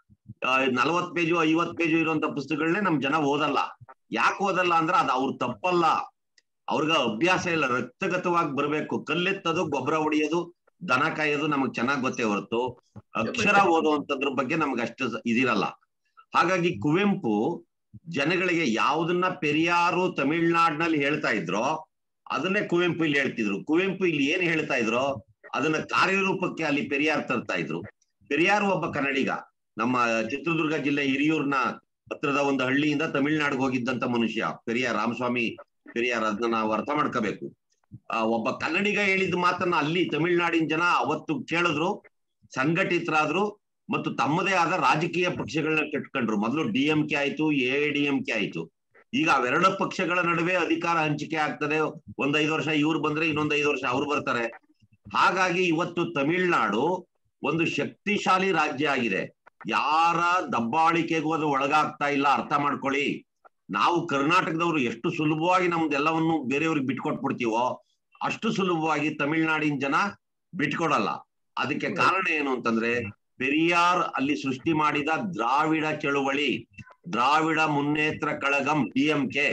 S5: ನಲವತ್ ಪೇಜು ಐವತ್ ಪೇಜು ಇರುವಂತ ಪುಸ್ತಕಗಳನ್ನೇ ನಮ್ ಜನ ಓದಲ್ಲ ಯಾಕೆ ಓದಲ್ಲ ಅಂದ್ರೆ ಅದು ಅವ್ರ ತಪ್ಪಲ್ಲ ಅವ್ರಿಗ ಅಭ್ಯಾಸ ಇಲ್ಲ ರಕ್ತಗತವಾಗಿ ಬರ್ಬೇಕು ಕಲ್ಲೆತ್ತದು ಗೊಬ್ಬರ ಹೊಡಿಯೋದು ದನ ಕಾಯೋದು ನಮಗ್ ಚೆನ್ನಾಗ್ ಗೊತ್ತೇ ಹೊರತು ಅಕ್ಷರ ಓದುವಂತದ್ರ ಬಗ್ಗೆ ನಮ್ಗೆ ಅಷ್ಟು ಇದಿರಲ್ಲ ಹಾಗಾಗಿ ಕುವೆಂಪು ಜನಗಳಿಗೆ ಯಾವ್ದನ್ನ ಪೆರಿಯಾರು ತಮಿಳ್ನಾಡಿನಲ್ಲಿ ಹೇಳ್ತಾ ಇದ್ರೋ ಅದನ್ನೇ ಕುವೆಂಪು ಇಲ್ಲಿ ಹೇಳ್ತಿದ್ರು ಕುವೆಂಪು ಇಲ್ಲಿ ಏನ್ ಹೇಳ್ತಾ ಇದ್ರೋ ಅದನ್ನ ಕಾರ್ಯರೂಪಕ್ಕೆ ಅಲ್ಲಿ ಪೆರಿಯಾರ್ ತರ್ತಾ ಇದ್ರು ಪೆರಿಯಾರ್ ಒಬ್ಬ ಕನ್ನಡಿಗ ನಮ್ಮ ಚಿತ್ರದುರ್ಗ ಜಿಲ್ಲೆ ಹಿರಿಯೂರ್ನ ಹತ್ರದ ಒಂದು ಹಳ್ಳಿಯಿಂದ ತಮಿಳ್ನಾಡಿಗೆ ಹೋಗಿದ್ದಂತ ಮನುಷ್ಯ ಪೆರಿಯಾರ್ ರಾಮಸ್ವಾಮಿ ಪೆರಿಯಾರ್ ಅದನ್ನ ನಾವು ಅರ್ಥ ಮಾಡ್ಕೋಬೇಕು ಆ ಒಬ್ಬ ಕನ್ನಡಿಗ ಹೇಳಿದ ಮಾತನ್ನ ಅಲ್ಲಿ ತಮಿಳ್ನಾಡಿನ ಜನ ಅವತ್ತು ಕೇಳಿದ್ರು ಸಂಘಟಿತರಾದ್ರು ಮತ್ತು ತಮ್ಮದೇ ಆದ ರಾಜಕೀಯ ಪಕ್ಷಗಳನ್ನ ಕಟ್ಕೊಂಡ್ರು ಮೊದಲು ಡಿ ಎಂ ಕೆ ಆಯ್ತು ಎ ಡಿ ಎಂ ಕೆ ಆಯ್ತು ಈಗ ಅವೆರಡು ಪಕ್ಷಗಳ ನಡುವೆ ಅಧಿಕಾರ ಹಂಚಿಕೆ ಆಗ್ತದೆ ಒಂದ್ ಐದು ವರ್ಷ ಇವ್ರು ಬಂದ್ರೆ ಇನ್ನೊಂದ್ ಐದು ವರ್ಷ ಅವ್ರು ಬರ್ತಾರೆ ಹಾಗಾಗಿ ಇವತ್ತು ತಮಿಳ್ನಾಡು ಒಂದು ಶಕ್ತಿಶಾಲಿ ರಾಜ್ಯ ಆಗಿದೆ ಯಾರ ದಬ್ಬಾಳಿಕೆಗೂ ಅದು ಒಳಗಾಗ್ತಾ ಇಲ್ಲ ಅರ್ಥ ಮಾಡ್ಕೊಳ್ಳಿ ನಾವು ಕರ್ನಾಟಕದವರು ಎಷ್ಟು ಸುಲಭವಾಗಿ ನಮ್ದೆಲ್ಲವನ್ನು ಬೇರೆಯವ್ರಿಗೆ ಬಿಟ್ಕೊಟ್ಬಿಡ್ತೀವೋ ಅಷ್ಟು ಸುಲಭವಾಗಿ ತಮಿಳ್ನಾಡಿನ ಜನ ಬಿಟ್ಕೊಡಲ್ಲ ಅದಕ್ಕೆ ಕಾರಣ ಏನು ಅಂತಂದ್ರೆ ಪೆರಿಯಾರ್ ಅಲ್ಲಿ ಸೃಷ್ಟಿ ಮಾಡಿದ ದ್ರಾವಿಡ ಚಳುವಳಿ Dravida Munnetra Kazhagam D M K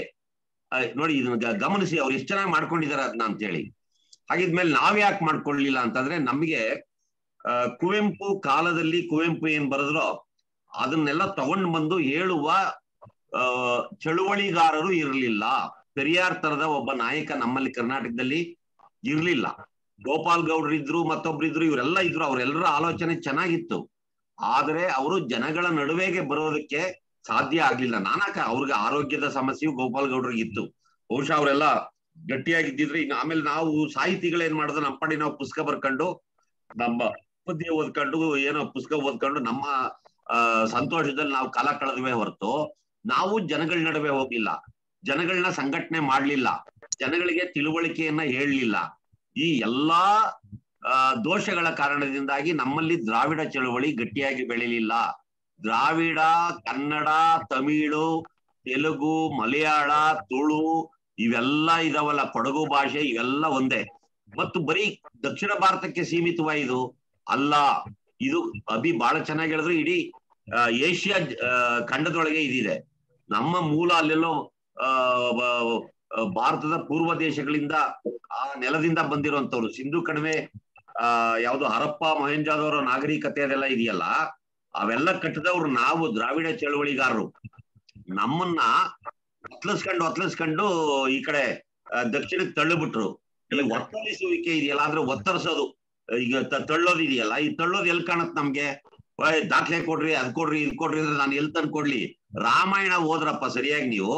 S5: ನೋಡಿ ಇದನ್ನ ಗ- ಗಮನಿಸಿ ಅವ್ರು ಎಷ್ಟು ಚೆನ್ನಾಗಿ ಮಾಡ್ಕೊಂಡಿದ್ದಾರೆ ಅದನ್ನ ಅಂತ ಹೇಳಿ ಹಾಗಿದ್ಮೇಲೆ ನಾವ್ ಯಾಕೆ ಮಾಡ್ಕೊಳ್ಳಿಲ್ಲ ಅಂತಂದ್ರೆ ನಮ್ಗೆ ಆ, ಕುವೆಂಪು ಕಾಲದಲ್ಲಿ ಕುವೆಂಪು ಏನ್ ಬರೆದ್ರೋ ಅದನ್ನೆಲ್ಲ ತಗೊಂಡ್ ಬಂದು ಹೇಳುವ ಆ ಚಳುವಳಿಗಾರರು ಇರಲಿಲ್ಲ ಪೆರಿಯಾರ್ ತರದ ಒಬ್ಬ ನಾಯಕ ನಮ್ಮಲ್ಲಿ ಕರ್ನಾಟಕದಲ್ಲಿ ಇರ್ಲಿಲ್ಲ ಗೋಪಾಲ್ ಗೌಡ್ರು ಇದ್ರು ಮತ್ತೊಬ್ರು ಇವರೆಲ್ಲ ಇದ್ರು ಅವರೆಲ್ಲರ ಆಲೋಚನೆ ಚೆನ್ನಾಗಿತ್ತು ಆದ್ರೆ ಅವರು ಜನಗಳ ನಡುವೆಗೆ ಬರೋದಕ್ಕೆ ಸಾಧ್ಯ ಆಗ್ಲಿಲ್ಲ ನಾನಾಕ ಅವ್ರಿಗೆ ಆರೋಗ್ಯದ ಸಮಸ್ಯೆಯು ಗೋಪಾಲ್ ಗೌಡ್ರಿಗೆ ಇತ್ತು ಬಹುಶಃ ಅವರೆಲ್ಲ ಗಟ್ಟಿಯಾಗಿದ್ದಿದ್ರೆ ಇನ್ನು ಆಮೇಲೆ ನಾವು ಸಾಹಿತಿಗಳೇನ್ ಮಾಡಿದ್ರು ನಮ್ಮ ಪಾಡಿ ನಾವು ಪುಸ್ತಕ ಬರ್ಕೊಂಡು ನಮ್ಮ ಪದ್ಯ ಓದ್ಕೊಂಡು ಏನೋ ಪುಸ್ತಕ ಓದ್ಕೊಂಡು ನಮ್ಮ ಆ ಸಂತೋಷದಲ್ಲಿ ನಾವು ಕಾಲ ಕಳೆದ್ವಿ ಹೊರತು ನಾವು ಜನಗಳ ನಡುವೆ ಹೋಗ್ಲಿಲ್ಲ ಜನಗಳನ್ನ ಸಂಘಟನೆ ಮಾಡ್ಲಿಲ್ಲ ಜನಗಳಿಗೆ ತಿಳುವಳಿಕೆಯನ್ನ ಹೇಳಲಿಲ್ಲ ಈ ಎಲ್ಲಾ ಆ, ದೋಷಗಳ ಕಾರಣದಿಂದಾಗಿ ನಮ್ಮಲ್ಲಿ ದ್ರಾವಿಡ ಚಳವಳಿ ಗಟ್ಟಿಯಾಗಿ ಬೆಳಿಲಿಲ್ಲ ದ್ರಾವಿಡ ಕನ್ನಡ ತಮಿಳು ತೆಲುಗು ಮಲಯಾಳ ತುಳು ಇವೆಲ್ಲ ಇದಾವಲ್ಲ ಕೊಡಗು ಭಾಷೆ ಇವೆಲ್ಲ ಒಂದೇ ಮತ್ತು ಬರೀ ದಕ್ಷಿಣ ಭಾರತಕ್ಕೆ ಸೀಮಿತವಾ ಇದು ಅಲ್ಲ ಇದು ಅಭಿ ಬಹಳ ಚೆನ್ನಾಗಿ ಹೇಳಿದ್ರು ಇಡೀ ಆ, ಏಷ್ಯಾ ಆ, ಖಂಡದೊಳಗೆ ಇದಿದೆ ನಮ್ಮ ಮೂಲ ಅಲ್ಲೆಲ್ಲೋ ಆ ಬ- ಆ, ಭಾರತದ ಪೂರ್ವ ದೇಶಗಳಿಂದ ಆ ನೆಲದಿಂದ ಬಂದಿರುವಂತವ್ರು ಸಿಂಧು ಕಣಿವೆ ಆ ಯಾವ್ದು ಹರಪ್ಪ ಮೊಹೆಂಜಾದವರ ನಾಗರಿಕತೆ ಅದೆಲ್ಲ ಇದೆಯಲ್ಲ ಅವೆಲ್ಲ ಕಟ್ಟಿದವ್ರು ನಾವು ದ್ರಾವಿಡ ಚಳವಳಿಗಾರರು ನಮ್ಮನ್ನ ಒತ್ಲಿಸ್ಕೊಂಡು ಒತ್ಲಿಸ್ಕೊಂಡು ಈ ಕಡೆ ಆ, ದಕ್ಷಿಣಕ್ಕೆ ತಳ್ಳಿಬಿಟ್ರು ಈ ಒತ್ತರಿಸುವಿಕೆ ಇದೆಯಲ್ಲ ಅಂದ್ರೆ ಒತ್ತರಿಸೋದು ಈಗ ತ- ತಳ್ಳೋದು ಇದೆಯಲ್ಲ ಈ ತಳ್ಳೋದು ಎಲ್ಲಿ ಕಾಣತ್ ನಮ್ಗೆ ಓಯ್ ದಾಖಲೆ ಕೊಡ್ರಿ ಅದ್ ಕೊಡ್ರಿ ಇದ್ ಕೊಡ್ರಿ ಅಂದ್ರೆ ನಾನು ಎಲ್ಲಿ ತಂದು ಕೊಡ್ಲಿ ರಾಮಾಯಣ ಓದ್ರಪ್ಪ ಸರಿಯಾಗಿ ನೀವು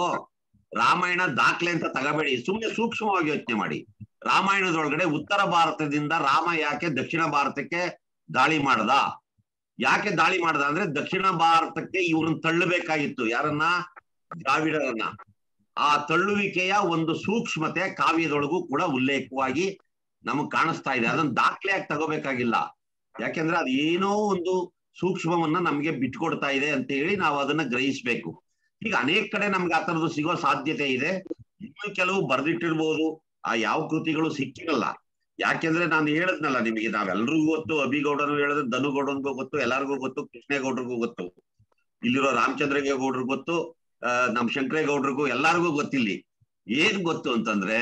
S5: ರಾಮಾಯಣ ದಾಖಲೆ ಅಂತ ತಗೋಬೇಡಿ ಸುಮ್ನೆ ಸೂಕ್ಷ್ಮವಾಗಿ ಯೋಚನೆ ಮಾಡಿ ರಾಮಾಯಣದೊಳಗಡೆ ಉತ್ತರ ಭಾರತದಿಂದ ರಾಮ ಯಾಕೆ ದಕ್ಷಿಣ ಭಾರತಕ್ಕೆ ದಾಳಿ ಮಾಡ್ದ ಯಾಕೆ ದಾಳಿ ಮಾಡ್ದ ಅಂದ್ರೆ ದಕ್ಷಿಣ ಭಾರತಕ್ಕೆ ಇವ್ರನ್ನ ತಳ್ಳಬೇಕಾಗಿತ್ತು ಯಾರನ್ನ ದ್ರಾವಿಡರನ್ನ ಆ ತಳ್ಳುವಿಕೆಯ ಒಂದು ಸೂಕ್ಷ್ಮತೆ ಕಾವ್ಯದೊಳಗೂ ಕೂಡ ಉಲ್ಲೇಖವಾಗಿ ನಮಗ್ ಕಾಣಿಸ್ತಾ ಇದೆ ಅದನ್ನ ದಾಖಲೆಯಾಗಿ ತಗೋಬೇಕಾಗಿಲ್ಲ ಯಾಕೆಂದ್ರೆ ಅದು ಏನೋ ಒಂದು ಸೂಕ್ಷ್ಮವನ್ನ ನಮ್ಗೆ ಬಿಟ್ಕೊಡ್ತಾ ಇದೆ ಅಂತ ಹೇಳಿ ನಾವು ಅದನ್ನ ಗ್ರಹಿಸ್ಬೇಕು ಈಗ ಅನೇಕ ಕಡೆ ನಮ್ಗೆ ಆ ತರದ್ದು ಸಿಗೋ ಸಾಧ್ಯತೆ ಇದೆ ಇನ್ನು ಕೆಲವು ಬರ್ದಿಟ್ಟಿರ್ಬೋದು ಆ ಯಾವ ಕೃತಿಗಳು ಸಿಕ್ಕಿರಲ್ಲ ಯಾಕೆಂದ್ರೆ ನಾನು ಹೇಳದ್ನಲ್ಲ ನಿಮಗೆ ನಾವೆಲ್ರಿಗೂ ಗೊತ್ತು ಅಭಿಗೌಡನು ಹೇಳಿದ್ರೆ ಧನುಗೌಡನ್ಗೂ ಗೊತ್ತು ಎಲ್ಲರಿಗೂ ಗೊತ್ತು ಕೃಷ್ಣೇಗೌಡ್ರಿಗೂ ಗೊತ್ತು ಇಲ್ಲಿರೋ ರಾಮಚಂದ್ರಗೆ ಗೌಡ್ರಿಗೂ ಗೊತ್ತು ಆ, ನಮ್ ಶಂಕರೇಗೌಡ್ರಿಗೂ ಎಲ್ಲರಿಗೂ ಗೊತ್ತಿಲ್ಲಿ ಏನ್ ಗೊತ್ತು ಅಂತಂದ್ರೆ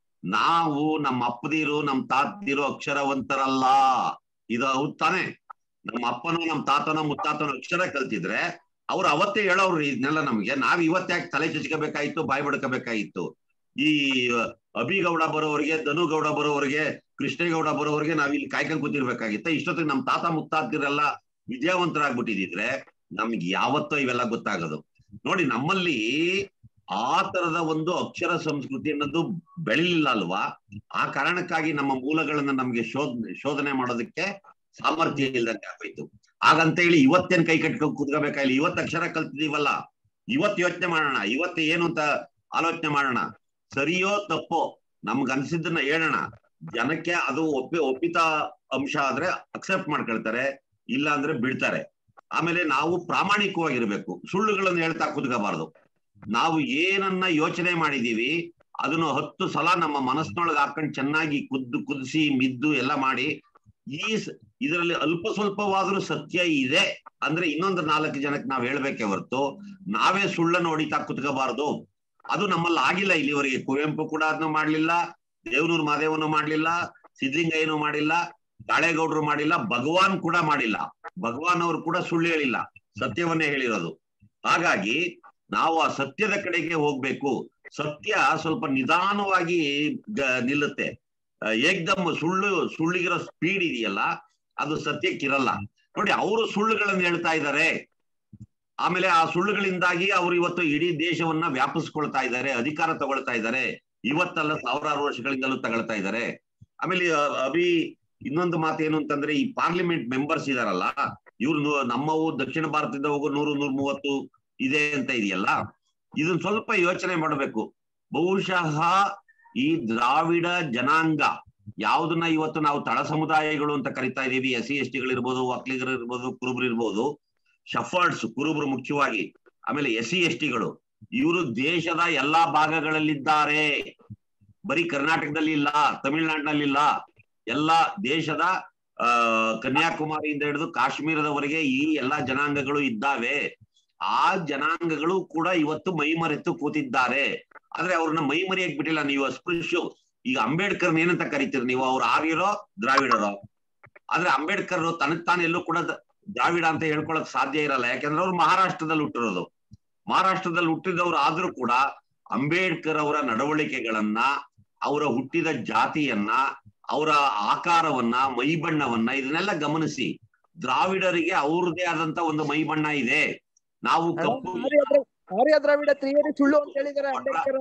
S5: ನಾವು ನಮ್ಮ ಅಪ್ಪದಿರು ನಮ್ ತಾತಿರು ಅಕ್ಷರವಂತರಲ್ಲ ಇದು ಹೌದ್ ತಾನೆ ನಮ್ಮ ಅಪ್ಪನೋ ನಮ್ ತಾತನೋ ಮುತ್ತಾತನೋ ಅಕ್ಷರ ಕಲ್ತಿದ್ರೆ ಅವ್ರು ಅವತ್ತೇ ಹೇಳೋರು ಇದನ್ನೆಲ್ಲ ನಮ್ಗೆ ನಾವ್ ಇವತ್ತಾಕೆ ತಲೆ ಚಚ್ಕೋಬೇಕಾಗಿತ್ತು ಬಾಯಿ ಬಡ್ಕೋಬೇಕಾಗಿತ್ತು ಈ ಅಭಿಗೌಡ ಬರೋವರೆಗೆ ಧನುಗೌಡ ಬರೋವರೆಗೆ ಕೃಷ್ಣೇಗೌಡ ಬರೋವರೆಗೆ ನಾವ್ ಇಲ್ಲಿ ಕಾಯ್ಕೊಂಡ್ ಕೂತಿರ್ಬೇಕಾಗಿತ್ತ ಇಷ್ಟೊತ್ತಿಗೆ ನಮ್ ತಾತ ಮುತ್ತಾತಿರೆಲ್ಲ ವಿದ್ಯಾವಂತರಾಗ್ಬಿಟ್ಟಿದ್ರೆ ನಮ್ಗೆ ಯಾವತ್ತೋ ಇವೆಲ್ಲ ಗೊತ್ತಾಗೋದು ನೋಡಿ ನಮ್ಮಲ್ಲಿ ಆ ತರದ ಒಂದು ಅಕ್ಷರ ಸಂಸ್ಕೃತಿ ಅನ್ನೋದು ಬೆಳಿಲಿಲ್ಲ ಅಲ್ವಾ ಆ ಕಾರಣಕ್ಕಾಗಿ ನಮ್ಮ ಮೂಲಗಳನ್ನ ನಮ್ಗೆ ಶೋಧ ಶೋಧನೆ ಮಾಡೋದಕ್ಕೆ ಸಾಮರ್ಥ್ಯ ಇಲ್ದಂಗೆ ಆಗೋಯ್ತು ಹಾಗಂತ ಹೇಳಿ ಇವತ್ತೇನ್ ಕೈ ಕಟ್ಕೊಂಡು ಕುತ್ಕೋಬೇಕಾಗಿಲ್ಲ ಇವತ್ತು ಅಕ್ಷರ ಕಲ್ತಿದೀವಲ್ಲ ಇವತ್ ಯೋಚನೆ ಮಾಡೋಣ ಇವತ್ತು ಏನು ಅಂತ ಆಲೋಚನೆ ಮಾಡೋಣ ಸರಿಯೋ ತಪ್ಪೋ ನಮ್ಗ್ ಅನ್ಸಿದ್ದನ್ನ ಹೇಳೋಣ ಜನಕ್ಕೆ ಅದು ಒಪ್ಪಿ ಒಪ್ಪಿತ ಅಂಶ ಆದ್ರೆ ಅಕ್ಸೆಪ್ಟ್ ಮಾಡ್ಕೊಳ್ತಾರೆ ಇಲ್ಲ ಅಂದ್ರೆ ಬಿಡ್ತಾರೆ ಆಮೇಲೆ ನಾವು ಪ್ರಾಮಾಣಿಕವಾಗಿರ್ಬೇಕು ಸುಳ್ಳುಗಳನ್ನು ಹೇಳ್ತಾ ಕುತ್ಕೋಬಾರ್ದು ನಾವು ಏನನ್ನ ಯೋಚನೆ ಮಾಡಿದೀವಿ ಅದನ್ನು ಹತ್ತು ಸಲ ನಮ್ಮ ಮನಸ್ಸಿನೊಳಗೆ ಹಾಕೊಂಡು ಚೆನ್ನಾಗಿ ಕುದ್ದು ಕುದಿಸಿ ಮಿದ್ದು ಎಲ್ಲ ಮಾಡಿ ಈ ಸ- ಇದರಲ್ಲಿ ಅಲ್ಪ ಸ್ವಲ್ಪವಾದ್ರೂ ಸತ್ಯ ಇದೆ ಅಂದ್ರೆ ಇನ್ನೊಂದು ನಾಲ್ಕು ಜನಕ್ಕೆ ನಾವ್ ಹೇಳ್ಬೇಕೆ ಹೊರತು ನಾವೇ ಸುಳ್ಳನ್ನು ಹೊಡಿತಾ ಕುತ್ಕೋಬಾರದು ಅದು ನಮ್ಮಲ್ಲಿ ಆಗಿಲ್ಲ ಇಲ್ಲಿವರೆಗೆ ಕುವೆಂಪು ಕೂಡ ಅದನ್ನ ಮಾಡ್ಲಿಲ್ಲ ದೇವನೂರು ಮಾದೇವನು ಮಾಡ್ಲಿಲ್ಲ ಸಿದ್ಲಿಂಗಯ್ಯನು ಮಾಡಿಲ್ಲ ಕಾಳೇಗೌಡರು ಮಾಡಿಲ್ಲ ಭಗವಾನ್ ಕೂಡ ಮಾಡಿಲ್ಲ ಭಗವಾನ್ ಅವರು ಕೂಡ ಸುಳ್ಳು ಹೇಳಿಲ್ಲ ಸತ್ಯವನ್ನೇ ಹೇಳಿರೋದು ಹಾಗಾಗಿ ನಾವು ಆ ಸತ್ಯದ ಕಡೆಗೆ ಹೋಗ್ಬೇಕು ಸತ್ಯ ಸ್ವಲ್ಪ ನಿಧಾನವಾಗಿ ಗ- ನಿಲ್ಲುತ್ತೆ ಆ, ಏಕ್ದಮ್ ಸುಳ್ಳು ಸುಳ್ಳಿಗಿರೋ ಸ್ಪೀಡ್ ಇದೆಯಲ್ಲ ಅದು ಸತ್ಯಕ್ಕಿರಲ್ಲ ನೋಡಿ ಅವರು ಸುಳ್ಳುಗಳನ್ನು ಹೇಳ್ತಾ ಇದ್ದಾರೆ ಆಮೇಲೆ ಆ ಸುಳ್ಳುಗಳಿಂದಾಗಿ ಅವರು ಇವತ್ತು ಇಡೀ ದೇಶವನ್ನ ವ್ಯಾಪಿಸ್ಕೊಳ್ತಾ ಇದ್ದಾರೆ ಅಧಿಕಾರ ತಗೊಳ್ತಾ ಇದ್ದಾರೆ ಇವತ್ತಲ್ಲ ಸಾವಿರಾರು ವರ್ಷಗಳಿಂದಲೂ ತಗೊಳ್ತಾ ಇದ್ದಾರೆ ಆಮೇಲೆ ಆ, ಅಭಿ ಇನ್ನೊಂದು ಮಾತು ಏನು ಅಂತಂದ್ರೆ ಈ ಪಾರ್ಲಿಮೆಂಟ್ ಮೆಂಬರ್ಸ್ ಇದಾರಲ್ಲ ಇವ್ರು ನು- ನಮ್ಮವು ದಕ್ಷಿಣ ಭಾರತದಿಂದ ಹೋಗೋ ನೂರು ನೂರ ಮೂವತ್ತು ಇದೆ ಅಂತ ಇದೆಯಲ್ಲ ಇದನ್ನ ಸ್ವಲ್ಪ ಯೋಚನೆ ಮಾಡಬೇಕು ಬಹುಶಃ ಈ ದ್ರಾವಿಡ ಜನಾಂಗ ಯಾವ್ದನ್ನ ಇವತ್ತು ನಾವು ತಳ ಸಮುದಾಯಗಳು ಅಂತ ಕರಿತಾ ಇದೀವಿ ಎಸ್ ಸಿ ಎಸ್ ಟಿಗಳಿರ್ಬೋದು ಒಕ್ಕಲಿಗರು ಇರ್ಬೋದು ಕುರುಬರು ಇರ್ಬೋದು ಶಫರ್ಡ್ಸ್ ಕುರುಬರು ಮುಖ್ಯವಾಗಿ ಆಮೇಲೆ ಎಸ್ ಸಿ ಎಸ್ ಟಿಗಳು ಇವರು ದೇಶದ ಎಲ್ಲಾ ಭಾಗಗಳಲ್ಲಿದ್ದಾರೆ ಬರೀ ಕರ್ನಾಟಕದಲ್ಲಿ ಇಲ್ಲ ತಮಿಳುನಾಡಿನಲ್ಲಿ ಇಲ್ಲ ಎಲ್ಲಾ ದೇಶದ ಆ ಕನ್ಯಾಕುಮಾರಿಯಿಂದ ಹಿಡಿದು ಕಾಶ್ಮೀರದವರೆಗೆ ಈ ಎಲ್ಲಾ ಜನಾಂಗಗಳು ಇದ್ದಾವೆ ಆ ಜನಾಂಗಗಳು ಕೂಡ ಇವತ್ತು ಮೈಮರೆತು ಕೂತಿದ್ದಾರೆ ಆದ್ರೆ ಅವ್ರನ್ನ ಮೈಮರಿಯಕ್ ಬಿಟ್ಟಿಲ್ಲ ನೀವು ಅಸ್ಪೃಶ್ಯು ಈಗ ಅಂಬೇಡ್ಕರ್ ಏನಂತ ಕರಿತೀರಿ ನೀವು ಅವ್ರು ಆರ್ಯರೋ ದ್ರಾವಿಡರೋ ಆದ್ರೆ ಅಂಬೇಡ್ಕರ್ ತನಗ್ ತಾನು ಎಲ್ಲೂ ಕೂಡ ದ- ದ್ರಾವಿಡ ಅಂತ ಹೇಳ್ಕೊಳಕ್ ಸಾಧ್ಯ ಇರಲ್ಲ ಯಾಕಂದ್ರೆ ಅವ್ರು ಮಹಾರಾಷ್ಟ್ರದಲ್ಲಿ ಹುಟ್ಟಿರೋದು ಮಹಾರಾಷ್ಟ್ರದಲ್ಲಿ ಹುಟ್ಟಿದವ್ರು ಆದ್ರೂ ಕೂಡ ಅಂಬೇಡ್ಕರ್ ಅವರ ನಡವಳಿಕೆಗಳನ್ನ ಅವರ ಹುಟ್ಟಿದ ಜಾತಿಯನ್ನ ಅವರ ಆಕಾರವನ್ನ ಮೈಬಣ್ಣವನ್ನ ಇದನ್ನೆಲ್ಲ ಗಮನಿಸಿ ದ್ರಾವಿಡರಿಗೆ ಅವ್ರದೇ ಆದಂತ ಒಂದು ಮೈಬಣ್ಣ ಇದೆ ನಾವು ಕಪ್ಪು
S7: ಆರ್ಯ ದ್ರಾ- ಆರ್ಯ ದ್ರಾವಿಡ ಥಿಯರಿ ಸುಳ್ಳು ಅಂತ ಹೇಳಿದಾರೆ ಅಂಬೇಡ್ಕರ್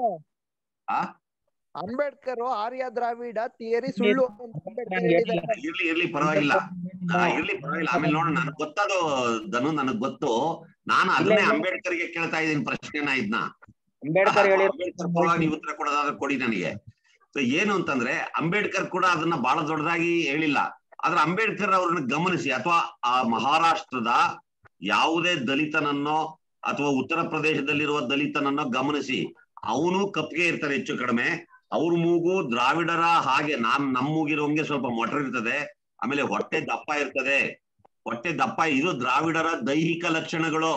S5: ಆ?
S7: ಅಂಬೇಡ್ಕರ್ ಆರ್ಯ ದ್ರಾವಿಡ ಥಿಯರಿ ಸುಳ್ಳು ಅಂತ ಅಂಬೇಡ್ಕರ್ ಹೇಳಿದ್ದಾರೆ
S5: ಇರ್ಲಿ ಇರ್ಲಿ ಪರವಾಗಿಲ್ಲ ಆ, ಇರ್ಲಿ ಪರವಾಗಿಲ್ಲ ಆಮೇಲೆ ನೋಡೋಣ ನನಗ್ ಗೊತ್ತದು ಧನು ನನಗ್ ಗೊತ್ತು ನಾನು ಅದನ್ನೇ ಅಂಬೇಡ್ಕರ್ಗೆ ಕೇಳ್ತಾ ಇದ್ದೀನಿ ಪ್ರಶ್ನೆನ ಇದ್ನ
S12: ಅಂಬೇಡ್ಕರ್ ಹೇಳಿ
S5: ಅಂಬೇಡ್ಕರ್ ಪರವಾಗಿ ನೀವು ಉತ್ತರ ಕೊಡೋದಾದ್ರೆ ಕೊಡಿ ನನಗೆ So ಏನು ಅಂತಂದ್ರೆ ಅಂಬೇಡ್ಕರ್ ಕೂಡ ಅದನ್ನ ಬಹಳ ದೊಡ್ಡದಾಗಿ ಹೇಳಿಲ್ಲ ಆದ್ರೆ ಅಂಬೇಡ್ಕರ್ ಅವ್ರನ್ನ ಗಮನಿಸಿ ಅಥವಾ ಆ ಮಹಾರಾಷ್ಟ್ರದ ಯಾವುದೇ ದಲಿತನನ್ನೋ ಅಥವಾ ಉತ್ತರ ಪ್ರದೇಶದಲ್ಲಿರುವ ದಲಿತನನ್ನೋ ಗಮನಿಸಿ ಅವನು ಕಪ್ಪಿಗೆ ಇರ್ತಾರೆ ಹೆಚ್ಚು ಕಡಿಮೆ ಅವ್ರ ಮೂಗು ದ್ರಾವಿಡರ ಹಾಗೆ ನಾನ್ ನಮ್ಮ ಮೂಗಿರೋಂಗೆ ಸ್ವಲ್ಪ ಮೊಟರ್ ಇರ್ತದೆ ಆಮೇಲೆ ಹೊಟ್ಟೆ ದಪ್ಪ ಇರ್ತದೆ ಹೊಟ್ಟೆ ದಪ್ಪ ಇದು ದ್ರಾವಿಡರ ದೈಹಿಕ ಲಕ್ಷಣಗಳು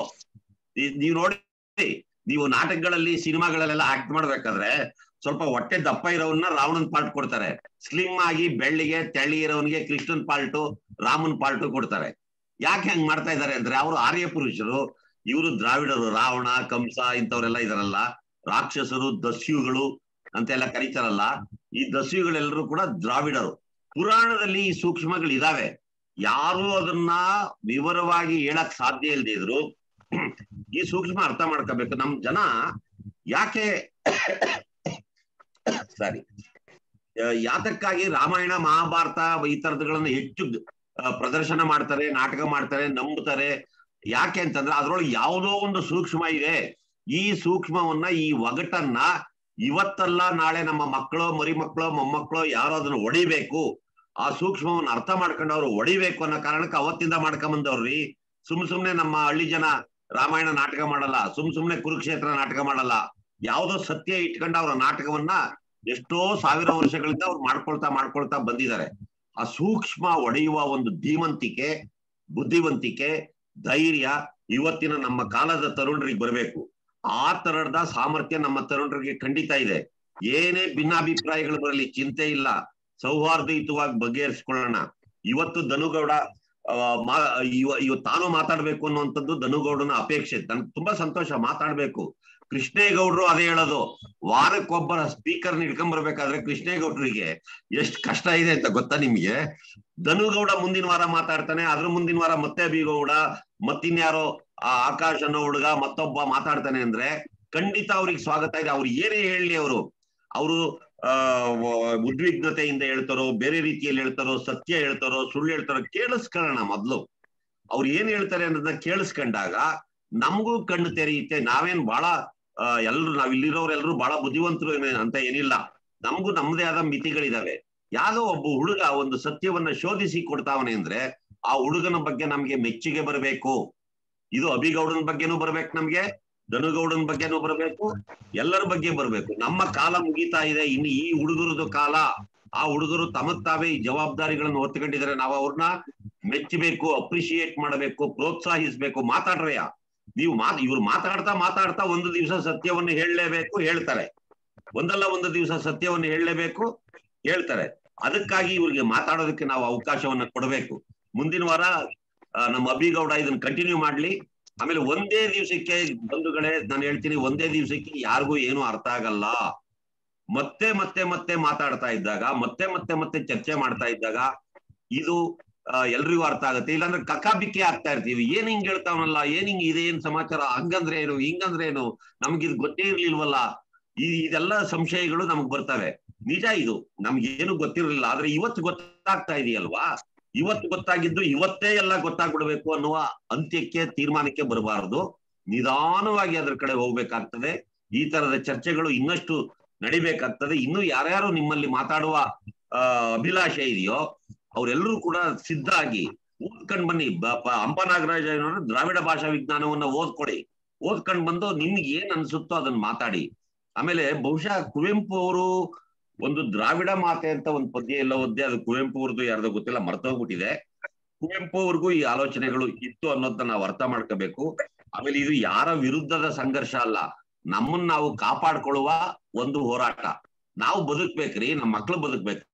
S5: ಈ- ನೀವು ನೋಡಿ ನೀವು ನಾಟಕಗಳಲ್ಲಿ ಸಿನಿಮಾಗಳಲ್ಲೆಲ್ಲ ಆಕ್ಟ್ ಮಾಡ್ಬೇಕಾದ್ರೆ ಸ್ವಲ್ಪ ಹೊಟ್ಟೆ ದಪ್ಪ ಇರೋವನ್ನ ರಾವಣನ್ ಪಾಲ್ಟ್ ಕೊಡ್ತಾರೆ ಸ್ಲಿಮ್ ಆಗಿ ಬೆಳ್ಳಿಗೆ ತೆಳ್ಳಿ ಇರೋವನಿಗೆ ಕೃಷ್ಣನ್ ಪಾಲ್ಟು ರಾಮನ್ ಪಾಲ್ಟು ಕೊಡ್ತಾರೆ ಯಾಕೆ ಹಂಗ್ ಮಾಡ್ತಾ ಇದ್ದಾರೆ ಅಂದ್ರೆ ಅವರು ಆರ್ಯ ಪುರುಷರು ಇವರು ದ್ರಾವಿಡರು ರಾವಣ ಕಂಸ ಇಂಥವರೆಲ್ಲ ಇದಾರಲ್ಲ ರಾಕ್ಷಸರು ದಸ್ಯುಗಳು ಅಂತೆಲ್ಲ ಕರೀತಾರಲ್ಲ ಈ ದಸ್ಯುಗಳೆಲ್ಲರೂ ಕೂಡ ದ್ರಾವಿಡರು ಪುರಾಣದಲ್ಲಿ ಈ ಸೂಕ್ಷ್ಮಗಳು ಇದಾವೆ ಯಾರು ಅದನ್ನ ವಿವರವಾಗಿ ಹೇಳಕ್ ಸಾಧ್ಯ ಇಲ್ಲದೆ ಇದ್ರು ಈ ಸೂಕ್ಷ್ಮ ಅರ್ಥ ಮಾಡ್ಕೋಬೇಕು ನಮ್ ಜನ ಯಾಕೆ ಸಾರಿ ಯಾತಕ್ಕಾಗಿ ರಾಮಾಯಣ ಮಹಾಭಾರತ ಈ ತರದ್ಗಳನ್ನ ಹೆಚ್ಚು ಆ, ಪ್ರದರ್ಶನ ಮಾಡ್ತಾರೆ ನಾಟಕ ಮಾಡ್ತಾರೆ ನಂಬುತ್ತಾರೆ ಯಾಕೆ ಅಂತಂದ್ರೆ ಅದ್ರೊಳಗೆ ಯಾವುದೋ ಒಂದು ಸೂಕ್ಷ್ಮ ಇದೆ ಈ ಸೂಕ್ಷ್ಮವನ್ನ ಈ ಒಗಟನ್ನ ಇವತ್ತಲ್ಲ ನಾಳೆ ನಮ್ಮ ಮಕ್ಕಳು ಮರಿ ಮಕ್ಕಳು ಮೊಮ್ಮಕ್ಕಳು ಯಾರೋ ಅದನ್ನ ಹೊಡಿಬೇಕು ಆ ಸೂಕ್ಷ್ಮವನ್ನ ಅರ್ಥ ಮಾಡ್ಕೊಂಡು ಅವ್ರು ಹೊಡಿಬೇಕು ಅನ್ನೋ ಕಾರಣಕ್ಕೆ ಅವತ್ತಿಂದ ಮಾಡ್ಕೊಂಬಂದವ್ರಿ ಸುಮ್ ಸುಮ್ನೆ ನಮ್ಮ ಹಳ್ಳಿ ಜನ ರಾಮಾಯಣ ನಾಟಕ ಮಾಡಲ್ಲ ಸುಮ್ ಸುಮ್ನೆ ಕುರುಕ್ಷೇತ್ರ ನಾಟಕ ಮಾಡಲ್ಲ ಯಾವುದೋ ಸತ್ಯ ಇಟ್ಕೊಂಡು ಅವರ ನಾಟಕವನ್ನ ಎಷ್ಟೋ ಸಾವಿರ ವರ್ಷಗಳಿಂದ ಅವ್ರು ಮಾಡ್ಕೊಳ್ತಾ ಮಾಡ್ಕೊಳ್ತಾ ಬಂದಿದ್ದಾರೆ ಆ ಸೂಕ್ಷ್ಮ ಒಡೆಯುವ ಒಂದು ಧೀಮಂತಿಕೆ ಬುದ್ಧಿವಂತಿಕೆ ಧೈರ್ಯ ಇವತ್ತಿನ ನಮ್ಮ ಕಾಲದ ತರುಣರಿಗೆ ಬರಬೇಕು ಆ ತರಹದ ಸಾಮರ್ಥ್ಯ ನಮ್ಮ ತರುಣರಿಗೆ ಖಂಡಿತ ಇದೆ ಏನೇ ಭಿನ್ನಾಭಿಪ್ರಾಯಗಳು ಬರಲಿ ಚಿಂತೆ ಇಲ್ಲ ಸೌಹಾರ್ದಯುತವಾಗಿ ಬಗೆಹರಿಸ್ಕೊಳ್ಳೋಣ ಇವತ್ತು ಧನುಗೌಡ ಆ, ಮಾ ಇವ ಇವ ತಾನು ಮಾತಾಡ್ಬೇಕು ಅನ್ನುವಂಥದ್ದು ಧನುಗೌಡನ ಅಪೇಕ್ಷೆ ನನ್ಗೆ ತುಂಬಾ ಸಂತೋಷ ಮಾತಾಡ್ಬೇಕು ಕೃಷ್ಣೇಗೌಡರು ಅದೇ ಹೇಳೋದು ವಾರಕ್ಕೊಬ್ಬರ ಸ್ಪೀಕರ್ ಹಿಡ್ಕೊಂಡ್ ಬರ್ಬೇಕಾದ್ರೆ ಕೃಷ್ಣೇಗೌಡರಿಗೆ ಎಷ್ಟು ಕಷ್ಟ ಇದೆ ಅಂತ ಗೊತ್ತಾ ನಿಮ್ಗೆ ಧನುಗೌಡ ಮುಂದಿನ ವಾರ ಮಾತಾಡ್ತಾನೆ ಅದ್ರ ಮುಂದಿನ ವಾರ ಮತ್ತೆ ಅಭಿಗೌಡ ಮತ್ತಿನ್ಯಾರೋ ಆ ಆಕಾಶ್ ಅನ್ನೋ ಹುಡುಗ ಮತ್ತೊಬ್ಬ ಮಾತಾಡ್ತಾನೆ ಅಂದ್ರೆ ಖಂಡಿತ ಅವ್ರಿಗೆ ಸ್ವಾಗತ ಇದೆ ಅವ್ರು ಏನೇ ಹೇಳಲಿ ಅವರು ಅವರು ಆ ವ- ಉದ್ವಿಗ್ನತೆಯಿಂದ ಹೇಳ್ತಾರೋ ಬೇರೆ ರೀತಿಯಲ್ಲಿ ಹೇಳ್ತಾರೋ ಸತ್ಯ ಹೇಳ್ತಾರೋ ಸುಳ್ಳು ಹೇಳ್ತಾರೋ ಕೇಳಿಸ್ಕೊಳ್ಳೋಣ ಮೊದ್ಲು ಅವ್ರು ಏನ್ ಹೇಳ್ತಾರೆ ಅನ್ನೋದನ್ನ ಕೇಳಿಸ್ಕೊಂಡಾಗ ನಮಗೂ ಕಣ್ಣು ತೆರೆಯುತ್ತೆ ನಾವೇನ್ ಬಹಳ ಆ, ಎಲ್ರು ನಾವ್ ಇಲ್ಲಿರೋರೆಲ್ರು ಬಹಳ ಬುದ್ಧಿವಂತರು ಏನೇ- ಅಂತ ಏನಿಲ್ಲ ನಮಗೂ ನಮ್ಮದೇ ಆದ ಮಿತಿಗಳಿದಾವೆ ಯಾವ್ದೋ ಒಬ್ಬ ಹುಡುಗ ಒಂದು ಸತ್ಯವನ್ನ ಶೋಧಿಸಿ ಕೊಡ್ತಾವನೆ ಅಂದ್ರೆ ಆ ಹುಡುಗನ ಬಗ್ಗೆ ನಮ್ಗೆ ಮೆಚ್ಚುಗೆ ಬರಬೇಕು ಇದು ಅಭಿಗೌಡನ ಬಗ್ಗೆನೂ ಬರ್ಬೇಕು ನಮ್ಗೆ ಧನುಗೌಡನ ಬಗ್ಗೆನೂ ಬರ್ಬೇಕು ಎಲ್ಲರ ಬಗ್ಗೆ ಬರ್ಬೇಕು ನಮ್ಮ ಕಾಲ ಮುಗಿತಾ ಇದೆ ಇನ್ನು ಈ ಹುಡುಗರದು ಕಾಲ ಆ ಹುಡುಗರು ತಮಗ್ ತಾವೇ ಈ ಜವಾಬ್ದಾರಿಗಳನ್ನು ಹೊತ್ತುಕೊಂಡಿದ್ದಾರೆ ನಾವು ಅವ್ರನ್ನ ಮೆಚ್ಚಬೇಕು ಅಪ್ರಿಶಿಯೇಟ್ ಮಾಡಬೇಕು ಪ್ರೋತ್ಸಾಹಿಸ್ಬೇಕು ಮಾತಾಡ್ರಯ್ಯ ನೀವು ಮಾತ್ ಇವ್ರು ಮಾತಾಡ್ತಾ ಮಾತಾಡ್ತಾ ಒಂದು ದಿವಸ ಸತ್ಯವನ್ನು ಹೇಳಲೇಬೇಕು ಹೇಳ್ತಾರೆ ಒಂದಲ್ಲ ಒಂದು ದಿವಸ ಸತ್ಯವನ್ನು ಹೇಳಲೇಬೇಕು ಹೇಳ್ತಾರೆ ಅದಕ್ಕಾಗಿ ಇವ್ರಿಗೆ ಮಾತಾಡೋದಕ್ಕೆ ನಾವು ಅವಕಾಶವನ್ನ ಕೊಡಬೇಕು ಮುಂದಿನ ವಾರ ಆ, ನಮ್ಮ ಅಭಿಗೌಡ ಇದನ್ನ ಕಂಟಿನ್ಯೂ ಮಾಡ್ಲಿ ಆಮೇಲೆ ಒಂದೇ ದಿವಸಕ್ಕೆ ಬಂಧುಗಳೇ ನಾನು ಹೇಳ್ತೀನಿ ಒಂದೇ ದಿವಸಕ್ಕೆ ಯಾರಿಗೂ ಏನು ಅರ್ಥ ಆಗಲ್ಲ ಮತ್ತೆ ಮತ್ತೆ ಮತ್ತೆ ಮಾತಾಡ್ತಾ ಇದ್ದಾಗ ಮತ್ತೆ ಮತ್ತೆ ಮತ್ತೆ ಚರ್ಚೆ ಮಾಡ್ತಾ ಇದ್ದಾಗ ಇದು ಆ, ಎಲ್ರಿಗೂ ಅರ್ಥ ಆಗುತ್ತೆ ಇಲ್ಲಾಂದ್ರೆ ಕಕ್ಕಾಬಿಕ್ಕಿ ಆಗ್ತಾ ಇರ್ತೀವಿ ಏನ್ ಹಿಂಗ್ ಹೇಳ್ತಾವನಲ್ಲ ಏನ್ ಹಿಂಗ್ ಇದೆ ಏನ್ ಸಮಾಚಾರ ಹಂಗಂದ್ರೆ ಏನು ಹಿಂಗಂದ್ರೆ ಏನು ನಮ್ಗಿದ್ ಗೊತ್ತೇ ಇರ್ಲಿಲ್ವಲ್ಲ ಈ ಇದೆಲ್ಲ ಸಂಶಯಗಳು ನಮಗ್ ಬರ್ತವೆ ನಿಜ ಇದು ನಮ್ಗೇನು ಗೊತ್ತಿರಲಿಲ್ಲ ಆದ್ರೆ ಇವತ್ತು ಗೊತ್ತಾಗ್ತಾ ಇದೆಯಲ್ವಾ ಇವತ್ತು ಗೊತ್ತಾಗಿದ್ದು ಇವತ್ತೇ ಎಲ್ಲ ಗೊತ್ತಾಗ್ಬಿಡ್ಬೇಕು ಅನ್ನುವ ಅಂತ್ಯಕ್ಕೆ ತೀರ್ಮಾನಕ್ಕೆ ಬರಬಾರದು ನಿಧಾನವಾಗಿ ಅದ್ರ ಕಡೆ ಹೋಗ್ಬೇಕಾಗ್ತದೆ ಈ ತರದ ಚರ್ಚೆಗಳು ಇನ್ನಷ್ಟು ನಡಿಬೇಕಾಗ್ತದೆ ಇನ್ನು ಯಾರ್ಯಾರು ನಿಮ್ಮಲ್ಲಿ ಮಾತಾಡುವ ಆ ಅಭಿಲಾಷೆ ಇದೆಯೋ ಅವರೆಲ್ಲರೂ ಕೂಡ ಸಿದ್ಧ ಆಗಿ ಓದ್ಕೊಂಡ್ ಬನ್ನಿ ಬ- ಪ- ಹಂಪ ನಾಗರಾಜ ಏನಂದ್ರೆ ದ್ರಾವಿಡ ಭಾಷಾ ವಿಜ್ಞಾನವನ್ನ ಓದ್ಕೊಡಿ ಓದ್ಕೊಂಡ್ ಬಂದು ನಿಮ್ಗೆ ಏನ್ ಅನ್ಸುತ್ತೋ ಅದನ್ನ ಮಾತಾಡಿ ಆಮೇಲೆ ಬಹುಶಃ ಕುವೆಂಪು ಅವರು ಒಂದು ದ್ರಾವಿಡ ಮಾತೆ ಅಂತ ಒಂದು ಪದ್ಯ ಎಲ್ಲ ಓದ್ದೆ ಅದು ಕುವೆಂಪು ಅವ್ರದ್ದು ಯಾರ್ದೋ ಗೊತ್ತಿಲ್ಲ ಮರ್ತೋಗ್ಬಿಟ್ಟಿದೆ ಕುವೆಂಪು ಅವ್ರಿಗೂ ಈ ಆಲೋಚನೆಗಳು ಇತ್ತು ಅನ್ನೋದನ್ನ ನಾವು ಅರ್ಥ ಮಾಡ್ಕೋಬೇಕು ಆಮೇಲೆ ಇದು ಯಾರ ವಿರುದ್ಧದ ಸಂಘರ್ಷ ಅಲ್ಲ ನಮ್ಮನ್ನ ನಾವು ಕಾಪಾಡ್ಕೊಳ್ಳುವ ಒಂದು ಹೋರಾಟ ನಾವು ಬದುಕ್ಬೇಕ್ರಿ ನಮ್ಮ ಮಕ್ಳು ಬದುಕ್ಬೇಕು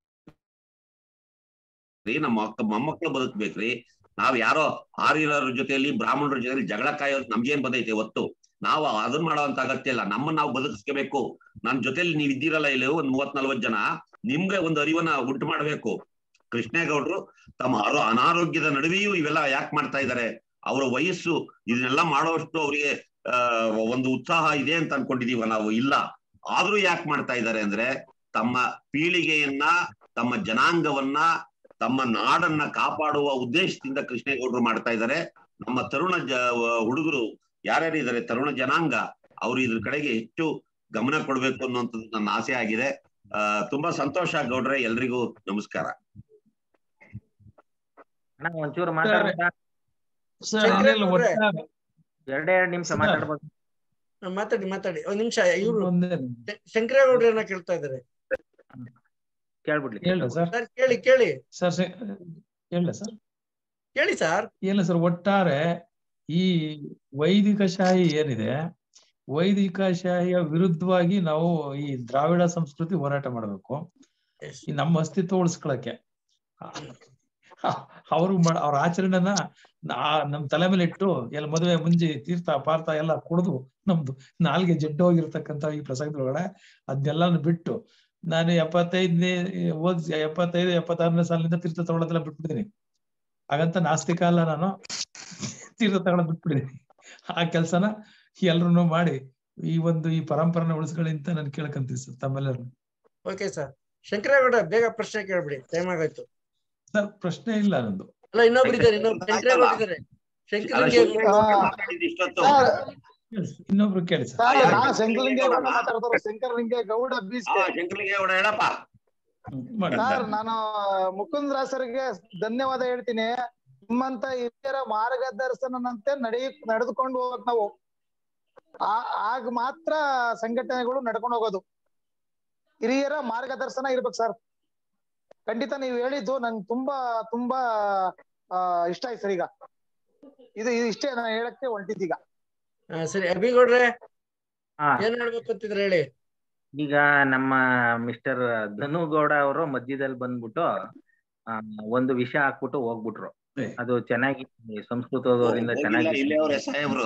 S5: ರೀ ನಮ್ಮ ಮಕ್ಕ ಮೊಮ್ಮಕ್ಳು ಬದುಕ್ಬೇಕ್ರಿ ನಾವ್ ಯಾರೋ ಆರ್ಯರ ಜೊತೆಯಲ್ಲಿ ಬ್ರಾಹ್ಮಣರ ಜೊತೆಲಿ ಜಗಳ ಕಾಯೋದು ನಮ್ಗೇನ್ ಬಂದೈತೆ ಒತ್ತು ನಾವು ಅದನ್ನ ಮಾಡೋಂತ ಅಗತ್ಯ ಇಲ್ಲ ನಮ್ಮನ್ನ ನಾವು ಬದುಕಿಸ್ಕೋಬೇಕು ನನ್ ಜೊತೆಲಿ ನೀವ್ ಇದ್ದೀರಲ್ಲ ಇಲ್ಲಿ ಒಂದ್ ಮೂವತ್ ನಲ್ವತ್ ಜನ ನಿಮ್ಗೆ ಒಂದು ಅರಿವನ್ನ ಉಂಟು ಮಾಡ್ಬೇಕು ಕೃಷ್ಣೇಗೌಡರು ತಮ್ಮ ಆರೋ ಅನಾರೋಗ್ಯದ ನಡುವೆಯೂ ಇವೆಲ್ಲ ಯಾಕೆ ಮಾಡ್ತಾ ಇದ್ದಾರೆ ಅವರ ವಯಸ್ಸು ಇದನ್ನೆಲ್ಲ ಮಾಡೋಷ್ಟು ಅವರಿಗೆ ಆ ಒಂದು ಉತ್ಸಾಹ ಇದೆ ಅಂತ ಅನ್ಕೊಂಡಿದೀವ ನಾವು ಇಲ್ಲ ಆದ್ರೂ ಯಾಕೆ ಮಾಡ್ತಾ ಇದ್ದಾರೆ ಅಂದ್ರೆ ತಮ್ಮ ಪೀಳಿಗೆಯನ್ನ ತಮ್ಮ ಜನಾಂಗವನ್ನ ತಮ್ಮ ನಾಡನ್ನ ಕಾಪಾಡುವ ಉದ್ದೇಶದಿಂದ ಕೃಷ್ಣೇಗೌಡರು ಮಾಡ್ತಾ ಇದ್ದಾರೆ ನಮ್ಮ ತರುಣ ಜ ಹುಡುಗರು ಯಾರ್ಯಾರು ಇದ್ದಾರೆ ತರುಣ ಜನಾಂಗ ಅವರು ಇದ್ರ ಕಡೆಗೆ ಹೆಚ್ಚು ಗಮನ ಕೊಡ್ಬೇಕು ಅನ್ನುವಂಥದ್ದು ನನ್ನ ಆಸೆ ಆಗಿದೆ ಆ ತುಂಬಾ ಸಂತೋಷ ಗೌಡ್ರೆ ಎಲ್ರಿಗೂ ನಮಸ್ಕಾರ
S4: ಅಣ್ಣ ಒಂಚೂರು ಮಾತಾಡ್ಬೋದಾ
S11: ಸರ್ ಏನಿಲ್ಲ ಒಟ್ಟಾರೆ
S4: ಎರಡೇ ಎರಡ್ ನಿಮಿಷ ಮಾತಾಡ್ಬೋದು
S1: ಹಾ, ಮಾತಾಡಿ ಮಾತಾಡಿ ಒಂದ್ ನಿಮಿಷ ಇವ್ರು
S11: ಒಂದೇ
S1: ಶಂಕರೇಗೌಡ್ರು ಏನೋ ಕೇಳ್ತಾ ಇದ್ದಾರೆ
S4: ಕೇಳ್ಬಿಡ್ಲಿ
S11: ಹೇಳ ಸರ್
S1: ಸರ್ ಕೇಳಿ ಕೇಳಿ
S11: ಸರ್ ಹೇಳ ಸರ್
S1: ಕೇಳಿ ಸರ್
S11: ಇಲ್ಲ ಸರ್ ಒಟ್ಟಾರೆ ಈ ವೈದಿಕ ಶಾಹಿ ಏನಿದೆ ವೈದಿಕ ಶಾಹಿಯ ವಿರುದ್ಧವಾಗಿ ನಾವು ಈ ದ್ರಾವಿಡ ಸಂಸ್ಕೃತಿ ಹೋರಾಟ ಮಾಡಬೇಕು ಈ ನಮ್ಮ ಅಸ್ತಿತ್ವ ಉಳಿಸ್ಕೊಳಕ್ಕೆ ಅವರು ಅವ್ರ ಆಚರಣೆನ ನಾ- ನಮ್ ತಲೆ ಮೇಲೆ ಇಟ್ಟು ಎಲ್ಲ ಮದುವೆ ಮುಂಜಿ ತೀರ್ಥ ಪಾರ್ಥ ಎಲ್ಲ ಕುಡಿದು ನಮ್ದು ನಾಲ್ಗೆ ಜಡ್ಡು ಹೋಗಿರ್ತಕ್ಕಂಥ ಈ ಪ್ರಸಂಗದೊಳಗಡೆ ಅದನ್ನೆಲ್ಲ ಬಿಟ್ಟು ನಾನು ಎಪ್ಪತ್ತೈದನೇ ಓದ್ ಎಪ್ಪತ್ತೈದು ಎಪ್ಪತ್ತಾರನೇ ಸಾಲಿನಿಂದ ತೀರ್ಥ ತಗೊಳ್ಳೋದೆಲ್ಲ ಬಿಟ್ಬಿಟ್ಟಿದ್ದೀನಿ ಹಾಗಂತ ನಾಸ್ತಿಕ ಅಲ್ಲ ನಾನು ತೀರ್ಥ ತಗೊಳ್ಳೋದ್ ಬಿಟ್ಬಿಟ್ಟಿದ್ದೀನಿ ಆ ಕೆಲ್ಸನ ಎಲ್ರು ಮಾಡಿ ಈ ಒಂದು ಈ ಪರಂಪರೆನ ಉಳಿಸ್ಕೊಳ್ಳಿ ಅಂತ ನಾನು ಕೇಳ್ಕೊಂತೀನಿ ಸರ್ ತಮ್ಮೆಲ್ಲರೂ
S1: ಓಕೆ ಸರ್ ಶಂಕರೇಗೌಡ ಬೇಗ ಪ್ರಶ್ನೆ ಕೇಳ್ಬಿಡಿ ಟೈಮ್ ಆಗೋಯ್ತು
S11: ಸರ್ ಪ್ರಶ್ನೆ ಇಲ್ಲ ನಂದು
S1: ಅಲ್ಲ ಇನ್ನೊಬ್ರು ಇದ್ದಾರೆ ಇನ್ನೊಬ್ರು ಶಂಕರೇಗೌಡ ಇದ್ದಾರೆ ಶಂಕರಂಗೆ
S5: ಮಾತಾಡಿದ್ದು ಇಷ್ಟೊತ್ತು
S11: ಇನ್ನೊಬ್ರು ಕೇಳಿ ಸರ್
S7: ಸರ್ ನಾ ಶಂಕರಲಿಂಗೇಗೌಡ ಮಾತಾಡ್ತಾರೆ ಶಂಕರಲಿಂಗೇಗೌಡ ಬೀಸ್ಕೆ
S5: ಹಾ ಶಂಕರಲಿಂಗೇಗೌಡ ಹೇಳಪ್ಪ
S7: ಸರ್ ನಾನು ಮುಕುಂದ್ ರಾಸರಿಗೆ ಧನ್ಯವಾದ ಹೇಳ್ತೀನಿ ನಿಮ್ಮಂತ ಹಿರಿಯರ ಮಾರ್ಗದರ್ಶನಂತೆ ನಡಿ ನಡೆದುಕೊಂಡು ಹೋಗಕ್ ನಾವು ಆ- ಆಗ ಮಾತ್ರ ಸಂಘಟನೆಗಳು ನಡ್ಕೊಂಡು ಹೋಗೋದು ಹಿರಿಯರ ಮಾರ್ಗದರ್ಶನ ಇರ್ಬೇಕು ಸರ್ ಖಂಡಿತ ನೀವು ಹೇಳಿದ್ದು ನಂಗೆ ತುಂಬಾ ತುಂಬಾ ಆ, ಇಷ್ಟ ಆಯ್ತು ಸರ್ ಈಗ ಇದು ಇದು ಇಷ್ಟೇ ನಾನು ಹೇಳಕ್ಕೆ ಹೊಂಟಿದ್ದೀಗ
S1: ಹಾ, ಸರಿ ಅಭಿಗೌಡ್ರೆ
S4: ಹಾ
S1: ಏನ್ ಹೇಳ್ಬೇಕು ಅಂತಿದ್ರೆ ಹೇಳಿ
S4: ಈಗ ನಮ್ಮ ಮಿಸ್ಟರ್ ಧನುಗೌಡ ಅವರು ಮಧ್ಯದಲ್ಲಿ ಬಂದ್ಬಿಟ್ಟು ಆ, ಒಂದು ವಿಷಯ ಹಾಕ್ಬಿಟ್ಟು ಹೋಗ್ಬಿಟ್ರು ಅದು ಚೆನ್ನಾಗಿ ಸಂಸ್ಕೃತದವರಿಂದ
S5: ಹೋಗಿಲ್ಲ,
S4: ಚೆನ್ನಾಗಿ
S5: ಇಲ್ಲೇ ಅವ್ರೆ ಸಾಹೇಬ್ರು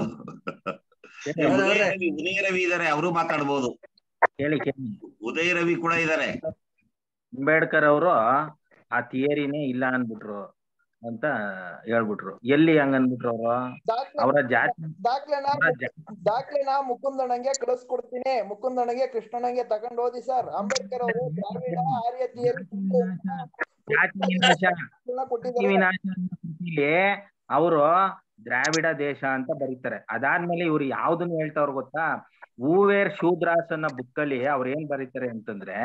S5: ಉದಯ ರವಿ ಉದಯ ರವಿ ಇದಾರೆ ಅವರು ಮಾತಾಡ್ಬೋದು
S4: ಕೇಳಿ ಕೇಳಿ
S5: ಉದಯ ರವಿ ಕೂಡ ಇದಾರೆ
S4: ಅಂಬೇಡ್ಕರ್ ಅವರು ಆ ಥಿಯರಿನೇ ಇಲ್ಲ ಅನ್ಬಿಟ್ರು ಅಂತ ಹೇಳ್ಬಿಟ್ರು ಎಲ್ಲಿ ಹಂಗ ಅನ್ಬಿಟ್ರು ಅವರು ಅವರ ಜಾತಿ
S7: ದಾಖಲೆನ
S4: ಅವರ ಜಾ-
S7: ದಾಖಲೆನ ಮುಕುಂದಣ್ಣಂಗೆ ಕಳಿಸ್ಕೊಡ್ತೀನಿ ಮುಕುಂದಣ್ಣಗೆ ಕೃಷ್ಣಣ್ಣಂಗೆ ತಗೊಂಡ್ ಓದಿ ಸರ್ ಅಂಬೇಡ್ಕರ್ ಅವರು ದ್ರಾವಿಡ ಆರ್ಯ theory
S4: ಜಾತಿ ವಿನಾಶ ಜಾತಿ
S7: ಕೊಟ್ಟಿದ್ದಾರೆ
S4: ವಿನಾಶ ಅನ್ನೋ ಕೃತಿಲಿ ಅವರು ದ್ರಾವಿಡ ದೇಶ ಅಂತ ಬರೀತಾರೆ ಅದಾದ್ಮೇಲೆ ಇವ್ರು ಯಾವ್ದನ್ನ ಹೇಳ್ತಾವ್ರ ಗೊತ್ತಾ ಹೂವೇರ್ ಶೂದ್ರಾಸ್ ಅನ್ನೋ ಬುಕ್ಕಲ್ಲಿ ಅವ್ರು ಏನ್ ಬರೀತಾರೆ ಅಂತಂದ್ರೆ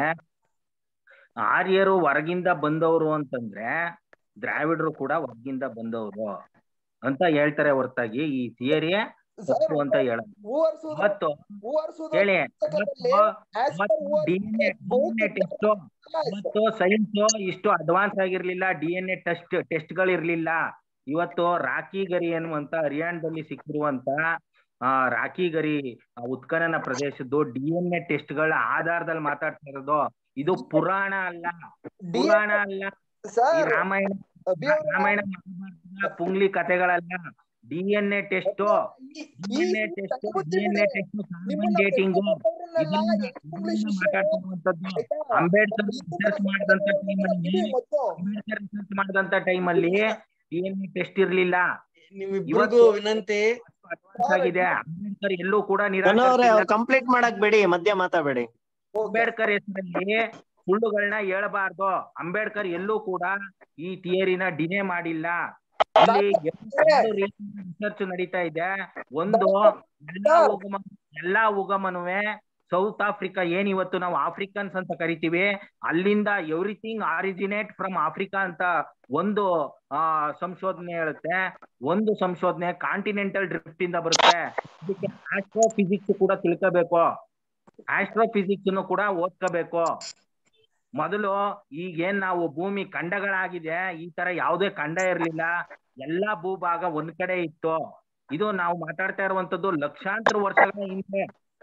S4: ಆರ್ಯರು ಹೊರಗಿಂದ ಬಂದವರು ಅಂತಂದ್ರೆ ದ್ರಾವಿಡರು ಕೂಡ ಹೊರಗಿಂದ ಬಂದವರು ಅಂತ ಹೇಳ್ತಾರೆ ಹೊರತಾಗಿ ಈ ಥಿಯರಿ ತಪ್ಪು ಅಂತ ಹೇಳ
S7: ಹೂವರ್ಸುದು
S4: ಅವತ್ತು
S7: ಹೂವರ್ಸುದು
S4: ಹೇಳಿ
S7: ಪುಸ್ತಕದಲ್ಲಿ
S4: ಅವತ್ತು
S7: as per
S4: ಅವತ್ತು
S7: ಹೂವರ್ಸುದು
S4: D N A D N A test ಇವತ್ತು ಸೈನ್ಸ್ ಇಷ್ಟು ಅಡ್ವಾನ್ಸ್ ಆಗಿರ್ಲಿಲ್ಲ D N A test test ಗಳಿರ್ಲಿಲ್ಲ ಇವತ್ತು ರಾಕಿ ಗರಿ ಅನ್ನುವಂತ ಹರಿಯಾಣದಲ್ಲಿ ಸಿಕ್ಕಿರುವಂತ ಆ ರಾಕಿ ಗರಿ ಆ ಉತ್ಖನನ ಪ್ರದೇಶದ್ದು ಡಿ ಎನ್ ಎ ಟೆಸ್ಟ್ ಗಳ ಆಧಾರದಲ್ಲಿ ಮಾತಾಡ್ತಾ ಇರೋದು ಇದು ಪುರಾಣ ಅಲ್ಲ ಪುರಾಣ ಅಲ್ಲ ಈ
S7: ಸರ್
S4: ರಾಮಾಯಣ
S7: ಅಭಿ ಅವ್ರೆ,
S4: ರಾಮಾಯಣ ಮಹಾಭಾರತದ ಪುಂಗ್ಲಿ ಕಥೆಗಳಲ್ಲ D N A test D N A test D N A test carbon dating ಇದನ್ನ ಇದನ್ನ ಮಾತಾಡ್ತಿರುವಂತದ್ದು ಅಂಬೇಡ್ಕರ್ ರಿಸರ್ಚ್ ಮಾಡಿದಂತ ಟೈಮಲ್ಲಿ ಅಂಬೇಡ್ಕರ್ ರಿಸರ್ಚ್ ಮಾಡಿದಂತ ಟೈಮಲ್ಲಿ ಡಿ ಎನ್ ಎ ಟೆಸ್ಟ್ ಇರ್ಲಿಲ್ಲ
S1: ನಿಮ್ಮಿಬ್ರಿಗೂ ವಿನಂತಿ
S4: ಆಗಿದೆ ಅಂಬೇಡ್ಕರ್ ಎಲ್ಲೂ ಕೂಡ
S9: ಧನು ಅವ್ರೆ
S4: ನಿರಾಕರಿಸಿಲ್ಲ
S9: ಕಂಪ್ಲೀಟ್ ಮಾಡಕ್ ಬೇಡಿ ಮಧ್ಯ ಮಾತಾಬೇಡಿ
S4: ಅಂಬೇಡ್ಕರ್ ಹೆಸರಲ್ಲಿ ಸುಳ್ಳುಗಳನ್ನ ಹೇಳಬಾರ್ದು ಅಂಬೇಡ್ಕರ್ ಎಲ್ಲೂ ಕೂಡ ಈ ಥಿಯರಿನ ಡಿನೇ ಮಾಡಿಲ್ಲ ಇಲ್ಲಿ ಎರಡು ರಿಸರ್ಚ್ ನಡೀತಾ ಇದೆ ಒಂದು ಎಲ್ಲಾ ಉಗಮ ಎಲ್ಲಾ ಉಗಮನುವೆ ಸೌತ್ ಆಫ್ರಿಕಾ ಏನ್ ಇವತ್ತು ನಾವು ಆಫ್ರಿಕನ್ಸ್ ಅಂತ ಕರಿತೀವಿ ಅಲ್ಲಿಂದ ಎವ್ರಿಥಿಂಗ್ ಆರಿಜಿನೇಟ್ ಫ್ರಮ್ ಆಫ್ರಿಕಾ ಅಂತ ಒಂದು ಆ ಸಂಶೋಧನೆ ಹೇಳುತ್ತೆ ಒಂದು ಸಂಶೋಧನೆ ಕಾಂಟಿನೆಂಟಲ್ ಡ್ರಿಫ್ಟ್ ಇಂದ ಬರುತ್ತೆ ಇದಕ್ಕೆ ಆಸ್ಟ್ರೋಫಿಸಿಕ್ಸ್ ಕೂಡ ತಿಳ್ಕೋಬೇಕು ಆಸ್ಟ್ರೋಫಿಸಿಕ್ಸ್ ಕೂಡ ಓದ್ಕೋಬೇಕು ಮೊದಲು ಈಗೇನ್ ನಾವು ಭೂಮಿ ಖಂಡಗಳಾಗಿದೆ ಈ ತರ ಯಾವುದೇ ಖಂಡ ಇರ್ಲಿಲ್ಲ ಎಲ್ಲಾ ಭೂಭಾಗ ಒಂದ್ ಕಡೆ ಇತ್ತು ಇದು ನಾವು ಮಾತಾಡ್ತಾ ಇರುವಂತದ್ದು ಲಕ್ಷಾಂತರ ವರ್ಷಗಳ ಹಿಂದೆ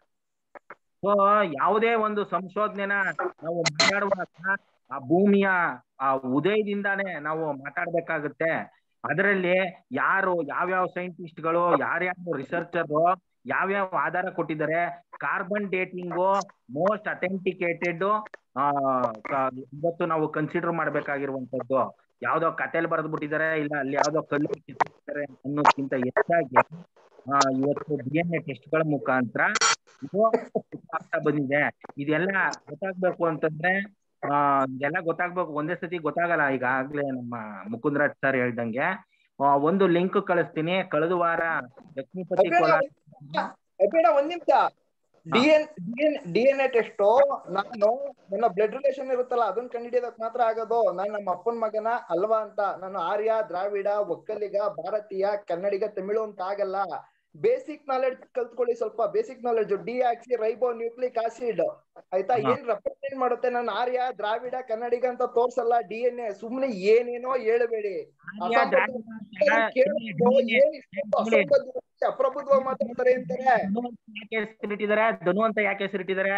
S4: ಸೊ ಯಾವುದೇ ಒಂದು ಸಂಶೋಧನೆನ ನಾವು ಮಾತಾಡುವಾಗ ಆ ಭೂಮಿಯ ಆ ಉದಯದಿಂದಾನೇ ನಾವು ಮಾತಾಡ್ಬೇಕಾಗುತ್ತೆ ಅದರಲ್ಲಿ ಯಾರು ಯಾವ್ಯಾವ ಸೈಂಟಿಸ್ಟ್ಗಳು ಯಾರ್ಯಾವ ರಿಸರ್ಚರ್ ಯಾವ್ಯಾವ ಆಧಾರ ಕೊಟ್ಟಿದ್ದಾರೆ ಕಾರ್ಬನ್ ಡೇಟಿಂಗು ಮೋಸ್ಟ್ ಅಥೆಂಟಿಕೇಟೆಡ್ ಆ ಕ- ಇವತ್ತು ನಾವು ಕನ್ಸಿಡರ್ ಮಾಡ್ಬೇಕಾಗಿರುವಂತದ್ದು ಯಾವ್ದೋ ಕಥೆಲ್ ಬರೆದು ಬಿಟ್ಟಿದ್ದಾರೆ ಇಲ್ಲ ಅಲ್ಲಿ ಯಾವ್ದೋ ಕಲ್ಲು ಕೆತ್ತಿದ್ದಾರೆ ಅನ್ನೋದಕ್ಕಿಂತ ಹೆಚ್ಚಾಗಿ ಆ, ಇವತ್ತು ಡಿ ಎನ್ ಎ ಟೆಸ್ಟ್ಗಳ ಮುಖಾಂತರ ಇದು ಆಗ್ತಾ ಬಂದಿದೆ ಇದೆಲ್ಲ ಗೊತ್ತಾಗ್ಬೇಕು ಅಂತಂದ್ರೆ ಆ ಇದೆಲ್ಲ ಗೊತ್ತಾಗ್ಬೇಕು ಒಂದೇ ಸತಿ ಗೊತ್ತಾಗಲ್ಲ ಈಗಾಗ್ಲೇ ನಮ್ಮ ಮುಕುಂದ್ರಾಜ್ ಸರ್ ಹೇಳ್ದಂಗೆ ಆ, ಒಂದು ಲಿಂಕ್ ಕಳಿಸ್ತೀನಿ ಕಳೆದ ವಾರ ಲಕ್ಷ್ಮೀಪತಿ
S7: ಅಭಿಣ
S4: ಕೋಲಾರ
S7: ಅಭಿಣ ಒಂದ್ ನಿಮಿಷ D N D N D N A test ನಾನು ನನ್ನ ಬ್ಲಡ್ ರಿಲೇಷನ್ ಇರುತ್ತಲ್ಲ ಅದನ್ನ ಕಂಡಿಡಿಯೋದಕ್ ಮಾತ್ರ ಆಗೋದು ನಾನು ನಮ್ಮ ಅಪ್ಪನ ಮಗನ ಅಲ್ವಾ ಅಂತ ನಾನು ಆರ್ಯ ದ್ರಾವಿಡ ಒಕ್ಕಲಿಗ ಭಾರತೀಯ ಕನ್ನಡಿಗ ತಮಿಳು ಅಂತ ಆಗಲ್ಲ ಬೇಸಿಕ್ ನಾಲೆಡ್ಜ್ ಕಲ್ತ್ಕೊಳ್ಳಿ ಸ್ವಲ್ಪ basic knowledge deoxyribonucleic acid ಆಯ್ತಾ
S4: ಹಾ.
S7: ಏನ್ ರೆಪ್ರೆಸೆಂಟ್ ಮಾಡುತ್ತೆ ನಾನು ಆರ್ಯ ದ್ರಾವಿಡ ಕನ್ನಡಿಗ ಅಂತ ತೋರ್ಸಲ್ಲ ಡಿ ಎನ್ ಎ ಸುಮ್ನೆ ಏನೇನೋ ಹೇಳ್ಬೇಡಿ
S4: ಆರ್ಯ, ದ್ರಾವಿಡ ಅಂತ
S7: ಕೇಳ್ಬೇಕು, ಏನ್ ಇಷ್ಟೊಂದು ಅಸಂಬದ್ಧ ಅಪ್ರಬುದ್ಧವಾಗಿ ಮಾತಾಡ್ತಾರೆ ಅಂತಾರೆ
S4: ಧನು ಅಂತ ಯಾಕೆ ಹೆಸರಿಟ್ಟಿದ್ದಾರೆ ಧನು ಅಂತ ಯಾಕೆ ಹೆಸರಿಟ್ಟಿದ್ದಾರೆ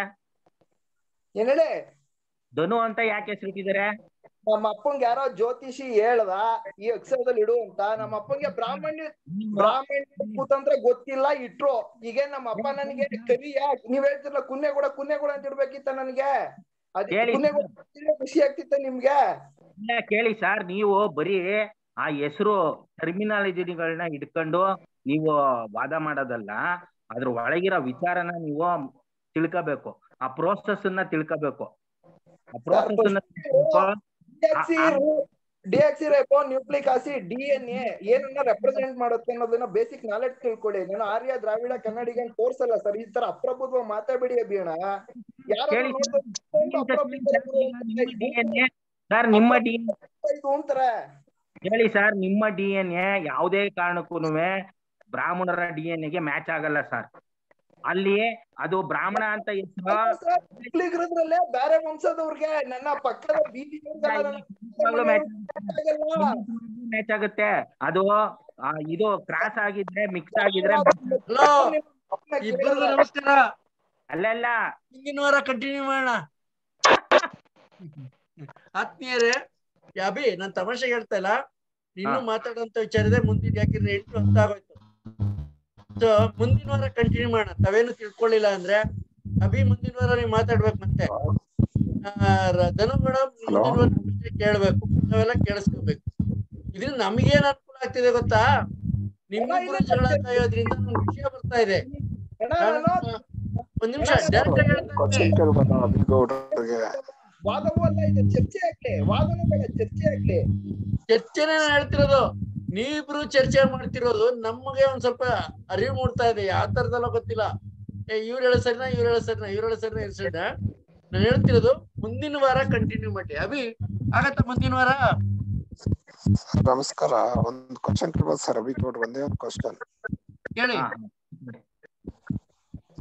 S7: ಏನ್ ಹೇಳಿ
S4: ಧನು ಅಂತ ಯಾಕೆ ಹೆಸರಿಟ್ಟಿದ್ದಾರೆ
S7: ನಮ್ಮ ಅಪ್ಪಂಗೆ ಯಾರೋ ಜ್ಯೋತಿಷಿ ಹೇಳ್ದ ಈ ಅಕ್ಷರದಲ್ಲಿ ಇಡು ಅಂತ ನಮ್ಮ ಅಪ್ಪಂಗೆ ಬ್ರಾಹ್ಮಣ್ಯ ಬ್ರಾಹ್ಮಣ್ಯ ಕುತಂತ್ರ ಗೊತ್ತಿಲ್ಲ ಇಟ್ರು ಈಗ ನಮ್ಮ ಅಪ್ಪ ನನಗೆ ಕರಿಯ ನೀವ್ ಹೇಳ್ತಿರಲ್ಲ ಕುನ್ನೆ ಕೂಡ ಕುನ್ನೆ ಕೂಡ ಅಂತ ಇಡ್ಬೇಕಿತ್ತ ನನಗೆ ಅದ್
S4: ಹೇಳಿ
S7: ಕುನ್ನೆ ಕೂಡ ಗೊತ್ತಿದ್ರೆ ಖುಷಿ ಆಗ್ತಿತ್ತ ನಿಮ್ಗೆ
S4: ಇಲ್ಲ ಕೇಳಿ ಸರ್ ನೀವು ಬರೀ ಆ ಹೆಸರು ಟರ್ಮಿನಾಲಜಿಗಳನ್ನ ಇಟ್ಕೊಂಡು ನೀವು ವಾದ ಮಾಡೋದಲ್ಲ ಅದ್ರ ಒಳಗಿರೋ ವಿಚಾರನ ನೀವು ತಿಳ್ಕೋಬೇಕು ಆ ಪ್ರೋಸೆಸ್ ಅನ್ನ ತಿಳ್ಕೋಬೇಕು ಆ ಪ್ರೋಸೆಸ್ ಅನ್ನ ತಿಳ್ಕೊ
S7: deoxy deoxyribonucleic acid D N A ಏನನ್ನ ರೆಪ್ರೆಸೆಂಟ್ ಮಾಡುತ್ತೆ ಅನ್ನೋದನ್ನ ಬೇಸಿಕ್ ನಾಲೆಡ್ಜ್ ತಿಳ್ಕೊಳ್ಳಿ ನಾನು ಆರ್ಯ ದ್ರಾವಿಡ ಕನ್ನಡಿಗ ತೋರ್ಸಲ್ಲ ಸರ್ ಈ ತರ ಅಪ್ರಬುದ್ಧ ಮಾತಾಡ್ಬೇಡಿ ಅಭಿಯಣ ಯಾರು
S4: ಕೇಳಿ
S7: ಅಪ್ರಬುದ್ಧ
S4: ಸರ್ ನಿಮ್ಮ ಡಿ
S7: ಇದು ಅಂತಾರೆ
S4: ಹೇಳಿ ಸರ್ ನಿಮ್ಮ ಡಿ ಎನ್ ಎ ಯಾವುದೇ ಕಾರಣಕ್ಕೂ ಬ್ರಾಹ್ಮಣರ ಡಿ ಎನ್ ಎಗೆ ಮ್ಯಾಚ್ ಆಗಲ್ಲ ಸರ್ ಅಲ್ಲಿ ಅದು ಬ್ರಾಹ್ಮಣ ಅಂತ ಹೆಸರು
S7: ಒಕ್ಕಲಿಗರದ್ರಲ್ಲೇ ಬೇರೆ ವಂಶದವ್ರಿಗೆ ನನ್ನ ಪಕ್ಕದ ಬೀದಿ
S4: ಮ್ಯಾಚ್ ಆಗುತ್ತೆ ಅದು ಆ, ಇದು ಕ್ರಾಸ್ ಆಗಿದ್ರೆ ಮಿಕ್ಸ್ ಆಗಿದ್ರೆ
S1: ಹಲೋ ಇಬ್ಬರಿಗೂ ನಮಸ್ಕಾರ
S4: ಅಲ್ಲಲ್ಲ
S1: ಮುಂದಿನ ವಾರ ಕಂಟಿನ್ಯೂ ಮಾಡೋಣ ಆತ್ಮೀಯರೇ ಅಭಿ ನಾನ್ ತಮಾಷೆ ಹೇಳ್ತಾ ಇಲ್ಲ ಇನ್ನು
S4: ಹಾ.
S1: ಮಾತಾಡುವಂತ ವಿಚಾರ ಇದೆ ಮುಂದಿನ ಯಾಕಿದ್ರೆ ಎಂಟು ಅಂತ ಆಗೋಯ್ತು ಸೊ ಮುಂದಿನ ವಾರ ಕಂಟಿನ್ಯೂ ಮಾಡೋಣ ತಾವೇನು ತಿಳ್ಕೊಳ್ಳಿಲ್ಲ ಅಂದ್ರೆ ಅಭಿ ಮುಂದಿನ ವಾರ ನೀವು ಮಾತಾಡ್ಬೇಕು ಮತ್ತೆ ಆ, ರ- ಧನು ಮೇಡಮ್ ಮುಂದಿನ ವಾರ ಪ್ರಶ್ನೆ ಕೇಳ್ಬೇಕು ನಾವೆಲ್ಲ ಕೇಳಿಸ್ಕೋಬೇಕು ಇದರಿಂದ ನಮಗೇನ್ ಅನುಕೂಲ ಆಗ್ತಿದೆ ಗೊತ್ತಾ ನಿಮ್ಮಿಬ್ರು ಜಗಳ ಕಾಯೋದ್ರಿಂದ ನಮ್ಗೆ ವಿಷಯ ಬರ್ತಾ ಇದೆ ನಾನು- ಒಂದ್ ನಿಮಿಷ ಡೈರೆಕ್ಟ್ ಆಗಿ ಹೇಳ್ತಾ ಇದ್ದೀನಿ.
S7: ವಾದವೂ ಅಲ್ಲ ಇದು ಚರ್ಚೆ ಆಗ್ಲಿ ವಾದನೂ ಬೇಡ ಚರ್ಚೆ ಆಗ್ಲಿ
S1: ಚರ್ಚೆನೇ ನಾನ್ ಹೇಳ್ತಿರೋದು ನೀವಿಬ್ರು ಚರ್ಚೆ ಮಾಡ್ತಿರೋದು ನಮಗೆ ಒಂದ್ ಸ್ವಲ್ಪ ಅರಿವು ಮೂಡ್ತಾ ಇದೆ ಯಾವ ತರದಲ್ಲ ಗೊತ್ತಿಲ್ಲ ಏ ಇವ್ರು ಹೇಳೋ ಸರಿನಾ ಇವ್ರು ಹೇಳೋ ಸರಿನಾ ಇವ್ರು ಹೇಳೋ ಸರಿನಾ ಇವ್ರು ಸರಿನಾ ನಾನು ಹೇಳ್ತಿರೋದು ಮುಂದಿನ ವಾರ ಕಂಟಿನ್ಯೂ ಮಾಡಿ ಅಭಿ ಆಗತ್ತ ಮುಂದಿನ ವಾರ
S12: ನಮಸ್ಕಾರ ಒಂದ್ ಕ್ವಶನ್ ಕೇಳ್ಬೋದು ಸರ್ ಅಭಿ ಗೌಡ್ರು ಒಂದೇ ಒಂದು ಕ್ವಶನ್
S1: ಕೇಳಿ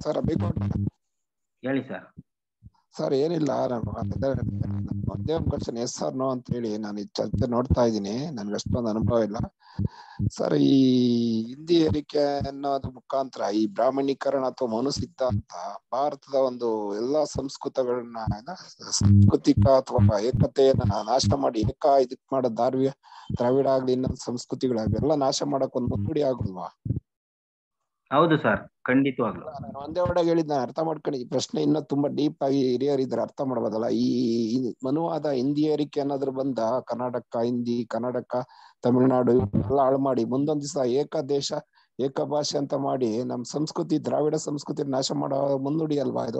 S12: ಸರ್ ಅಭಿಗೌಡ
S4: ಹೇಳಿ ಸರ್
S12: ಸರ್ ಏನಿಲ್ಲ ನಾನು ಅದೇ ಒಂದೇ ಒಂದು ಕ್ವಶನ್ ಎಸ್ ಸರ್ ನೋ ಅಂತ ಹೇಳಿ ನಾನು ಈ ಚರ್ಚೆ ನೋಡ್ತಾ ಇದ್ದೀನಿ ನನ್ಗೆ ಅಷ್ಟೊಂದು ಅನುಭವ ಇಲ್ಲ ಸರ್ ಈ ಹಿಂದಿ ಏರಿಕೆ ಅನ್ನೋದ್ರ ಮುಖಾಂತರ ಈ ಬ್ರಾಹ್ಮಣೀಕರಣ ಅಥವಾ ಮನು ಸಿದ್ಧಾಂತ ಭಾರತದ ಒಂದು ಎಲ್ಲಾ ಸಂಸ್ಕೃತಗಳನ್ನ ಏನ ಸಾಂಸ್ಕೃತಿಕ ಅಥವಾ ಏಕತೆಯನ್ನ ನಾಶ ಮಾಡಿ ಏಕ ಇದಕ್ ಮಾಡೋ ದಾರ್ವ್ಯ ದ್ರಾವಿಡ ಆಗ್ಲಿ ಇನ್ನೊಂದು ಸಂಸ್ಕೃತಿಗಳಾಗ್ಲಿ ಎಲ್ಲ ನಾಶ ಮಾಡಕ್ ಒಂದು ಮುನ್ನುಡಿ ಆಗುಲ್ವಾ
S4: ಹೌದು ಸರ್ ಖಂಡಿತವಾಗ್ಲು
S12: ನಾನು ಒಂದೇ ಒಳಗೆ ಹೇಳಿದ್ ನಾನು ಅರ್ಥ ಮಾಡ್ಕೊಂಡು ಈ ಪ್ರಶ್ನೆ ಇನ್ನೂ ತುಂಬಾ ಡೀಪ್ ಆಗಿ ಹಿರಿಯರು ಇದ್ರೆ ಅರ್ಥ ಮಾಡ್ಬೋದಲ್ಲ ಈ ಈ ಮನುವಾದ ಹಿಂದಿ ಏರಿಕೆ ಅನ್ನೋದ್ರ ಬಂದ ಕರ್ನಾಟಕ ಹಿಂದಿ ಕರ್ನಾಟಕ ತಮಿಳುನಾಡು ಎಲ್ಲ ಹಾಳು ಮಾಡಿ ಮುಂದೊಂದ್ ದಿವಸ ಏಕ ದೇಶ ಏಕ ಭಾಷೆ ಅಂತ ಮಾಡಿ ನಮ್ ಸಂಸ್ಕೃತಿ ದ್ರಾವಿಡ ಸಂಸ್ಕೃತಿ ನಾಶ ಮಾಡೋ ಮುನ್ನುಡಿ ಅಲ್ವಾ ಇದು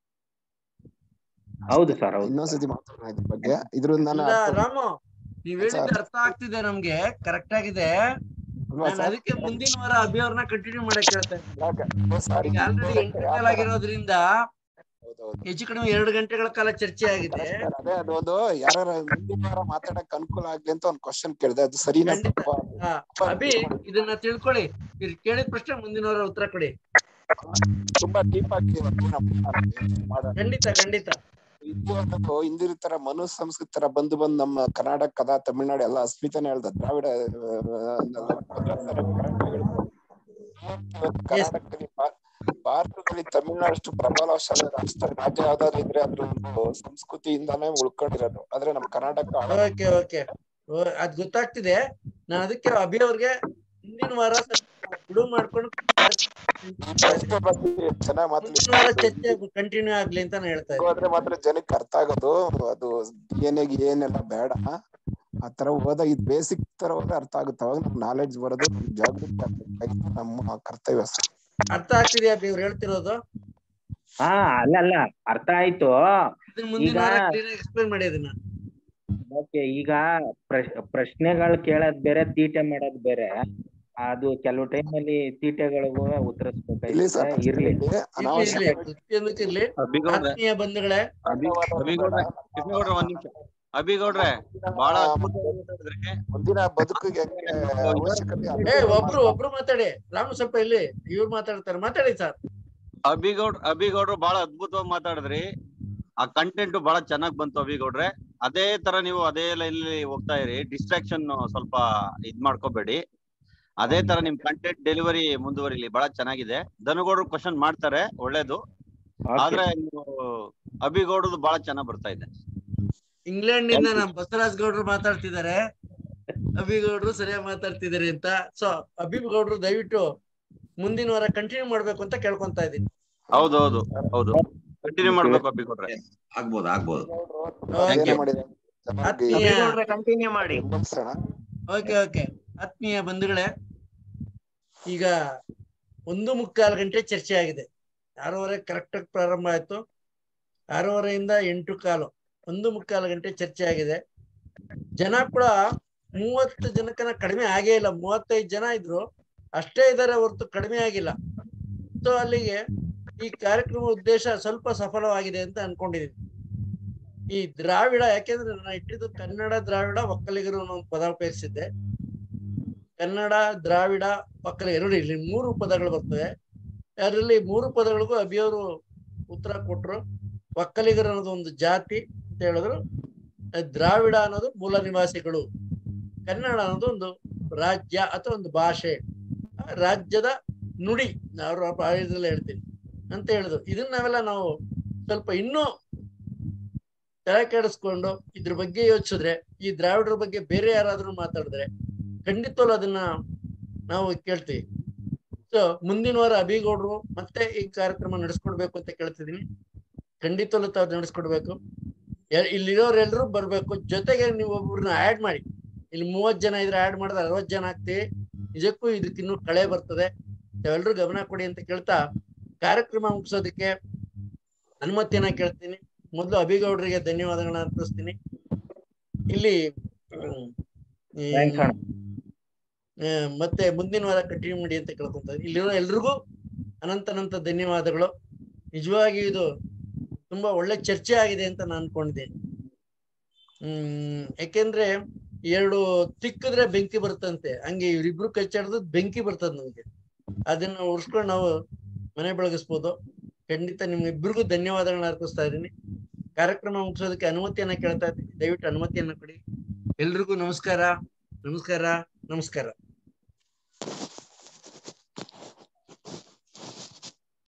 S4: ಹೌದು ಸರ್ ಹೌದು
S12: ಇನ್ನೊಂದ್ಸತಿ ಮಾತಾಡೋಣ ಇದ್ರ ಬಗ್ಗೆ ಇದ್ರಿಂದ ನಾನು
S1: ಇಲ್ಲ
S12: ಅರ್ಥ-
S1: ರಾಮು ನೀವ್ ಹೇಳಿದ್ದು
S12: ಸರ್.
S1: ಅರ್ಥ ಆಗ್ತಿದೆ ನಮ್ಗೆ ಕರೆಕ್ಟ್ ಆಗಿದೆ
S12: ಅಲ್ವಾ
S1: ನಾನು
S12: ಸರ್?
S1: ಅದಕ್ಕೆ ಮುಂದಿನ ವಾರ ಅಭಿ ಅವ್ರನ್ನ ಕಂಟಿನ್ಯೂ ಮಾಡಕ್ ಹೇಳ್ತಾ ಇದ್ದೀನಿ
S12: ಯಾಕೆ? ಸರ್,
S1: ಈಗ ಆಲ್ರೆಡಿ
S12: ಇದು
S1: ಎಂಟು
S12: ಯಾವ
S1: ಕಾಲ
S12: ತರ-
S1: ಆಗಿರೋದ್ರಿಂದ ಹೆಚ್ಚು ಕಡಿಮೆ ಎರಡು ಗಂಟೆಗಳ ಕಾಲ ಚರ್ಚೆ ಆಗಿದೆ
S12: ಸರ್, ಅದೇ ಅದೊಂದು ಯಾರ ಮುಂದಿನ ವಾರ ಮಾತಾಡಕ್ ಅನುಕೂಲ ಆಗ್ಲಿ ಅಂತ ಒಂದ್ ಕ್ವಶನ್ ಕೇಳಿದೆ ಅದು ಸರಿನಾ
S1: ಖಂಡಿತ ಹಾ, ಅಭಿ ಇದನ್ನ ತಿಳ್ಕೊಳ್ಳಿ ಇದ್ ಕೇಳಿದ ಪ್ರಶ್ನೆ ಮುಂದಿನ ವಾರ ಉತ್ತರ ಕೊಡಿ
S12: ತುಂಬಾ ಡೀಪ್ ಆಗಿ ಮಾಡೋಣ
S1: ಖಂಡಿತ ಖಂಡಿತ
S12: ಇದು ಅನ್ನೋದು ಹಿಂದಿನ ತರ ಮನು ಸಂಸ್ಕೃತಿ ತರ ಬಂದು ಬಂದು ನಮ್ಮ ಕರ್ನಾಟಕದ ತಮಿಳ್ನಾಡು ಎಲ್ಲ ಅಸ್ಮಿತಾನೆ ಹೇಳ್ದ ದ್ರಾವಿಡ ಆ, ಕರ್ನಾಟಕದಲ್ಲಿ ಭಾ- ಭಾರತದಲ್ಲಿ ತಮಿಳ್ನಾಡು ಅಷ್ಟು ಪ್ರಬಲಶಾಲಿ ರಾಷ್ಟ್ರ ರಾಜ್ಯ ಯಾವ್ದಾದ್ರು ಇದ್ರೆ ಅದ್ರ ಒಂದು ಸಂಸ್ಕೃತಿಯಿಂದಾನೇ ಉಳ್ಕೊಂಡಿರೋದು ಆದ್ರೆ ನಮ್ ಕರ್ನಾಟಕ
S1: ಓಕೆ ಓಕೆ ಅದ್ ಗೊತ್ತಾಗ್ತಿದೆ ನಾನು ಅದಕ್ಕೆ ಅಭಿ ಅವ್ರಿಗೆ ಹಿಂದಿನ ವಾರ ಸ್ವಲ್ಪ ಬಿಡುವು ಮಾಡ್ಕೊಂಡು
S12: ಚೆನ್ನಾಗಿ
S1: ಮುಂದಿನ ವಾರ ಚರ್ಚೆ ಕಂಟಿನ್ಯೂ ಆಗ್ಲಿ ಅಂತ ನಾನು ಹೇಳ್ತಾ ಇದ್ದೀನಿ
S12: ಹೋದ್ರೆ ಮಾತ್ರ ಜನಕ್ಕೆ ಅರ್ಥ ಆಗೋದು ಅದು ಏನೇಗ್ ಏನೆಲ್ಲ ಬೇಡ ಆ ತರ ಹೋದಾಗ ಇದು ಬೇಸಿಕ್ ತರ ಹೋದ್ರೆ ಅರ್ಥ ಆಗುತ್ತೆ ಅವಾಗ ನಮ್ಗೆ ನಾಲೆಡ್ಜ್ ಬರೋದು ನಮ್ಗ್ ಜಾಗೃತಿ ಆಗ್ಬೇಕಾಗಿದ್ದು ನಮ್ಮ ಕರ್ತವ್ಯ ಸರ್
S1: ಅರ್ಥ ಆಗ್ತಿದೆಯಾ ಅಭಿ ಅವ್ರು ಹೇಳ್ತಿರೋದು
S4: ಹಾ ಅಲ್ಲ ಅಲ್ಲ ಅರ್ಥ ಆಯ್ತು
S1: ಇದನ್ನ ಮುಂದಿನ
S4: ಈಗ
S1: ವಾರ ಕ್ಲೀನ್ ಎಕ್ಸ್ಪ್ಲೇನ್ ಮಾಡಿ ಅದನ್ನ
S4: ಓಕೆ ಈಗ ಪ್ರಶ್ ಪ್ರಶ್ನೆಗಳು ಕೇಳೋದ್ ಬೇರೆ ತೀಟೆ ಮಾಡೋದ್ ಬೇರೆ ಅದು ಕೆಲವು ಟೈಮ್ ಅಲ್ಲಿ ತೀಟೆಗಳಿಗೂ
S12: ಇಲ್ಲಿ
S4: ಉತ್ತರಿಸ್ಬೇಕಾಗುತ್ತೆ
S12: ಸರ್
S4: ಇರ್ಲಿ
S1: ಇರ್ಲಿ ಇರ್ಲಿ
S12: ಅನಾವಶ್ಯಕ
S1: ಪ್ರತಿಯೊಂದಕ್ಕೆ ಇರ್ಲಿ
S8: ಅಭಿಗೌಡ್ರೆ
S1: ಆತ್ಮೀಯ ಬಂಧುಗಳೇ
S8: ಅಭಿಗೌಡ್ರೆ ಕೃಷ್ಣಗೌಡ್ರೆ ಒಂದ್ ನಿಮಿಷ ಅಭಿಗೌಡ್ರೆ ಬಹಳ ಅದ್ಭುತವಾಗಿ ಮಾತಾಡಿದ್ರಿ
S12: ಮುಂದಿನ ಬದುಕಿಗೆ ಹೆಂಗೆ ಅವಶ್ಯಕತೆ
S1: ಏ ಒಬ್ರು ಒಬ್ರು ಮಾತಾಡಿ ರಾಮು ಸ್ವಲ್ಪ ಇಲ್ಲಿ ಇವ್ರು ಮಾತಾಡ್ತಾರೆ ಮಾತಾಡಿ ಸರ್
S8: ಅಭಿಗೌಡ್ ಅಭಿಗೌಡ್ರು ಬಹಳ ಅದ್ಭುತವಾಗಿ ಮಾತಾಡಿದ್ರಿ ಆ ಕಂಟೆಂಟ್ ಬಹಳ ಚೆನ್ನಾಗ್ ಬಂತು ಅಭಿಗೌಡ್ರೆ ಅದೇ ತರ ನೀವು ಅದೇ ಲೈನಲ್ಲಿ ಹೋಗ್ತಾ ಇರಿ ಡಿಸ್ಟ್ರಾಕ್ಷನ್ ಸ್ವಲ್ಪ ಇದ್ ಮಾಡ್ಕೋಬೇಡಿ ಅದೇ ತರ ನಿಮ್ ಕಂಟೆಂಟ್ ಡೆಲಿವರಿ ಮುಂದುವರಿಲಿ ಬಹಳ ಚೆನ್ನಾಗಿದೆ ಧನುಗೌಡ್ರು ಕ್ವಶನ್ ಮಾಡ್ತಾರೆ ಒಳ್ಳೇದು ಆದ್ರೆ ನೀವು ಅಭಿಗೌಡ್ರದ್ದು ಬಹಳ ಚೆನ್ನಾಗ್ ಬರ್ತಾ ಇದೆ
S1: ಇಂಗ್ಲೆಂಡ್ ನಿಂದ ನಮ್ ಬಸವರಾಜ್ ಗೌಡ್ರು ಮಾತಾಡ್ತಿದ್ದಾರೆ ಅಭಿ ಗೌಡ್ರು ಸರಿಯಾಗಿ ಮಾತಾಡ್ತಿದ್ದಾರೆ ಅಂತ ಸೊ ಅಭಿ ಗೌಡ್ರು ದಯವಿಟ್ಟು ಮುಂದಿನ ವಾರ ಕಂಟಿನ್ಯೂ ಮಾಡ್ಬೇಕು ಅಂತ ಕೇಳ್ಕೊಂತ ಇದೀನಿ
S8: ಹೌದು ಹೌದು ಹೌದು ಕಂಟಿನ್ಯೂ ಮಾಡ್ಬೇಕು ಅಭಿಗೌಡ್ರೆ
S5: ಆಗ್ಬೋದು ಆಗ್ಬೋದು
S8: Thank you.
S1: ಆತ್ಮೀಯ
S9: ಕಂಟಿನ್ಯೂ ಮಾಡಿ
S1: ಓಕೆ ಓಕೆ ಆತ್ಮೀಯ ಬಂಧುಗಳೇ ಈಗ ಒಂದು ಮುಕ್ಕಾಲು ಗಂಟೆ ಚರ್ಚೆ ಆಗಿದೆ ಆರೂವರೆ ಕರೆಕ್ಟ್ ಆಗಿ ಪ್ರಾರಂಭ ಆಯ್ತು ಆರೂವರೆಯಿಂದ ಎಂಟು ಕಾಲು ಒಂದು ಮುಕ್ಕಾಲು ಗಂಟೆ ಚರ್ಚೆ ಆಗಿದೆ ಜನ ಕೂಡ ಮೂವತ್ತು ಜನಕ್ಕನ ಕಡಿಮೆ ಆಗೇ ಇಲ್ಲ ಮೂವತ್ತೈದು ಜನ ಇದ್ರು ಅಷ್ಟೇ ಇದಾರೆ ಹೊರತು ಕಡಿಮೆ ಆಗಿಲ್ಲ ಸೊ ಅಲ್ಲಿಗೆ ಈ ಕಾರ್ಯಕ್ರಮ ಉದ್ದೇಶ ಸ್ವಲ್ಪ ಸಫಲವಾಗಿದೆ ಅಂತ ಅನ್ಕೊಂಡಿದೀನಿ ಈ ದ್ರಾವಿಡ ಯಾಕೆಂದ್ರೆ ನಾನು ಇಟ್ಟಿದ್ದು ಕನ್ನಡ ದ್ರಾವಿಡ ಒಕ್ಕಲಿಗರು ಅನ್ನೋ ಒಂದು ಪದ ಉಪಯೋಗಿಸಿದ್ದೆ ಕನ್ನಡ ದ್ರಾವಿಡ ಒಕ್ಕಲಿಗ ಎರಡು ಇಲ್ಲಿ ಮೂರು ಪದಗಳು ಬರ್ತವೆ ಅದರಲ್ಲಿ ಮೂರು ಪದಗಳಿಗೂ ಅಭಿಯವರು ಉತ್ತರ ಕೊಟ್ರು ಒಕ್ಕಲಿಗರು ಅನ್ನೋದು ಒಂದು ಜಾತಿ ಅಂತ ಹೇಳಿದ್ರು ಅಹ್ ದ್ರಾವಿಡ ಅನ್ನೋದು ಮೂಲ ನಿವಾಸಿಗಳು ಕನ್ನಡ ಅನ್ನೋದು ಒಂದು ರಾಜ್ಯ ಅಥವಾ ಒಂದು ಭಾಷೆ ಆ ರಾಜ್ಯದ ನುಡಿ ಅವ್ರ ಆಯುಧದಲ್ಲಿ ಹೇಳ್ತೀನಿ ಅಂತ ಹೇಳಿದ್ರು ಇದನ್ನ ನಾವೆಲ್ಲ ನಾವು ಸ್ವಲ್ಪ ಇನ್ನೂ ತಲೆ ಕೆಡಿಸ್ಕೊಂಡು ಇದ್ರ ಬಗ್ಗೆ ಯೋಚಿಸಿದ್ರೆ ಈ ದ್ರಾವಿಡರ ಬಗ್ಗೆ ಬೇರೆ ಯಾರಾದ್ರೂ ಮಾತಾಡಿದ್ರೆ ಖಂಡಿತವಲ್ಲ ಅದನ್ನ ನಾವು ಕೇಳ್ತೀವಿ ಸೊ ಮುಂದಿನ ವಾರ ಅಭಿಗೌಡ್ರು ಮತ್ತೆ ಈ ಕಾರ್ಯಕ್ರಮ ನಡೆಸ್ಕೊಡ್ಬೇಕು ಅಂತ ಕೇಳ್ತಿದೀನಿ ಖಂಡಿತವಲ್ಲೂ ತಾವು ನಡೆಸ್ಕೊಡ್ಬೇಕು ಎ- ಇಲ್ಲಿರೋರೆಲ್ಲರೂ ಬರ್ಬೇಕು ಜೊತೆಗೆ ನೀವು ಒಬ್ಬರನ್ನ ಆಡ್ ಮಾಡಿ ಇಲ್ಲಿ ಮೂವತ್ ಜನ ಇದ್ರೆ ಆಡ್ ಮಾಡಿದ್ರೆ ಅರವತ್ ಜನ ಆಗ್ತೀವಿ ನಿಜಕ್ಕೂ ಇದಕ್ಕೆ ಇನ್ನೂ ಕಳೆ ಬರ್ತದೆ ತಾವೆಲ್ಲರೂ ಗಮನ ಕೊಡಿ ಅಂತ ಕೇಳ್ತಾ ಕಾರ್ಯಕ್ರಮ ಮುಗಿಸೋದಕ್ಕೆ ಅನುಮತಿಯನ್ನ ಕೇಳ್ತೀನಿ ಮೊದಲು ಅಭಿಗೌಡರಿಗೆ ಧನ್ಯವಾದಗಳನ್ನ ಅರ್ಪಿಸ್ತೀನಿ ಇಲ್ಲಿ ಹ್ಮ್, ಈ,
S4: Thanks ಅಣ್ಣ.
S1: ಆ, ಮತ್ತೆ ಮುಂದಿನ ವಾರ ಕಂಟಿನ್ಯೂ ಮಾಡಿ ಅಂತ ಕೇಳ್ಕೊಂತ ಇದ್ದೀನಿ. ಇಲ್ಲಿರೋ ಎಲ್ರಿಗೂ ಅನಂತ ಅನಂತ ಧನ್ಯವಾದಗಳು ನಿಜವಾಗಿ ಇದು ತುಂಬಾ ಒಳ್ಳೆ ಚರ್ಚೆ ಆಗಿದೆ ಅಂತ ನಾನು ಅನ್ಕೊಂಡಿದ್ದೀನಿ ಹ್ಮ್ ಯಾಕೆಂದ್ರೆ ಎರಡು ತಿಕ್ಕಿದ್ರೆ ಬೆಂಕಿ ಬರ್ತಂತೆ ಹಂಗೆ ಇವ್ರಿಬ್ರು ಕಚ್ಚಾಡ್ದು ಬೆಂಕಿ ಬರ್ತದ ನಮ್ಗೆ ಅದನ್ನ ಉರ್ಸ್ಕೊಂಡು ನಾವು ಮನೆ ಬೆಳಗಿಸ್ಬೋದು ಖಂಡಿತ ನಿಮ್ಗಿಬ್ಬರಿಗೂ ಧನ್ಯವಾದಗಳನ್ನ ಅರ್ಪಿಸ್ತಾ ಇದ್ದೀನಿ ಕಾರ್ಯಕ್ರಮ ಮುಗಿಸೋದಕ್ಕೆ ಅನುಮತಿಯನ್ನ ಕೇಳ್ತಾ ಇದ್ದೀನಿ ದಯವಿಟ್ಟು ಅನುಮತಿಯನ್ನ ಕೊಡಿ ಎಲ್ರಿಗೂ ನಮಸ್ಕಾರ ನಮಸ್ಕಾರ ನಮಸ್ಕಾರ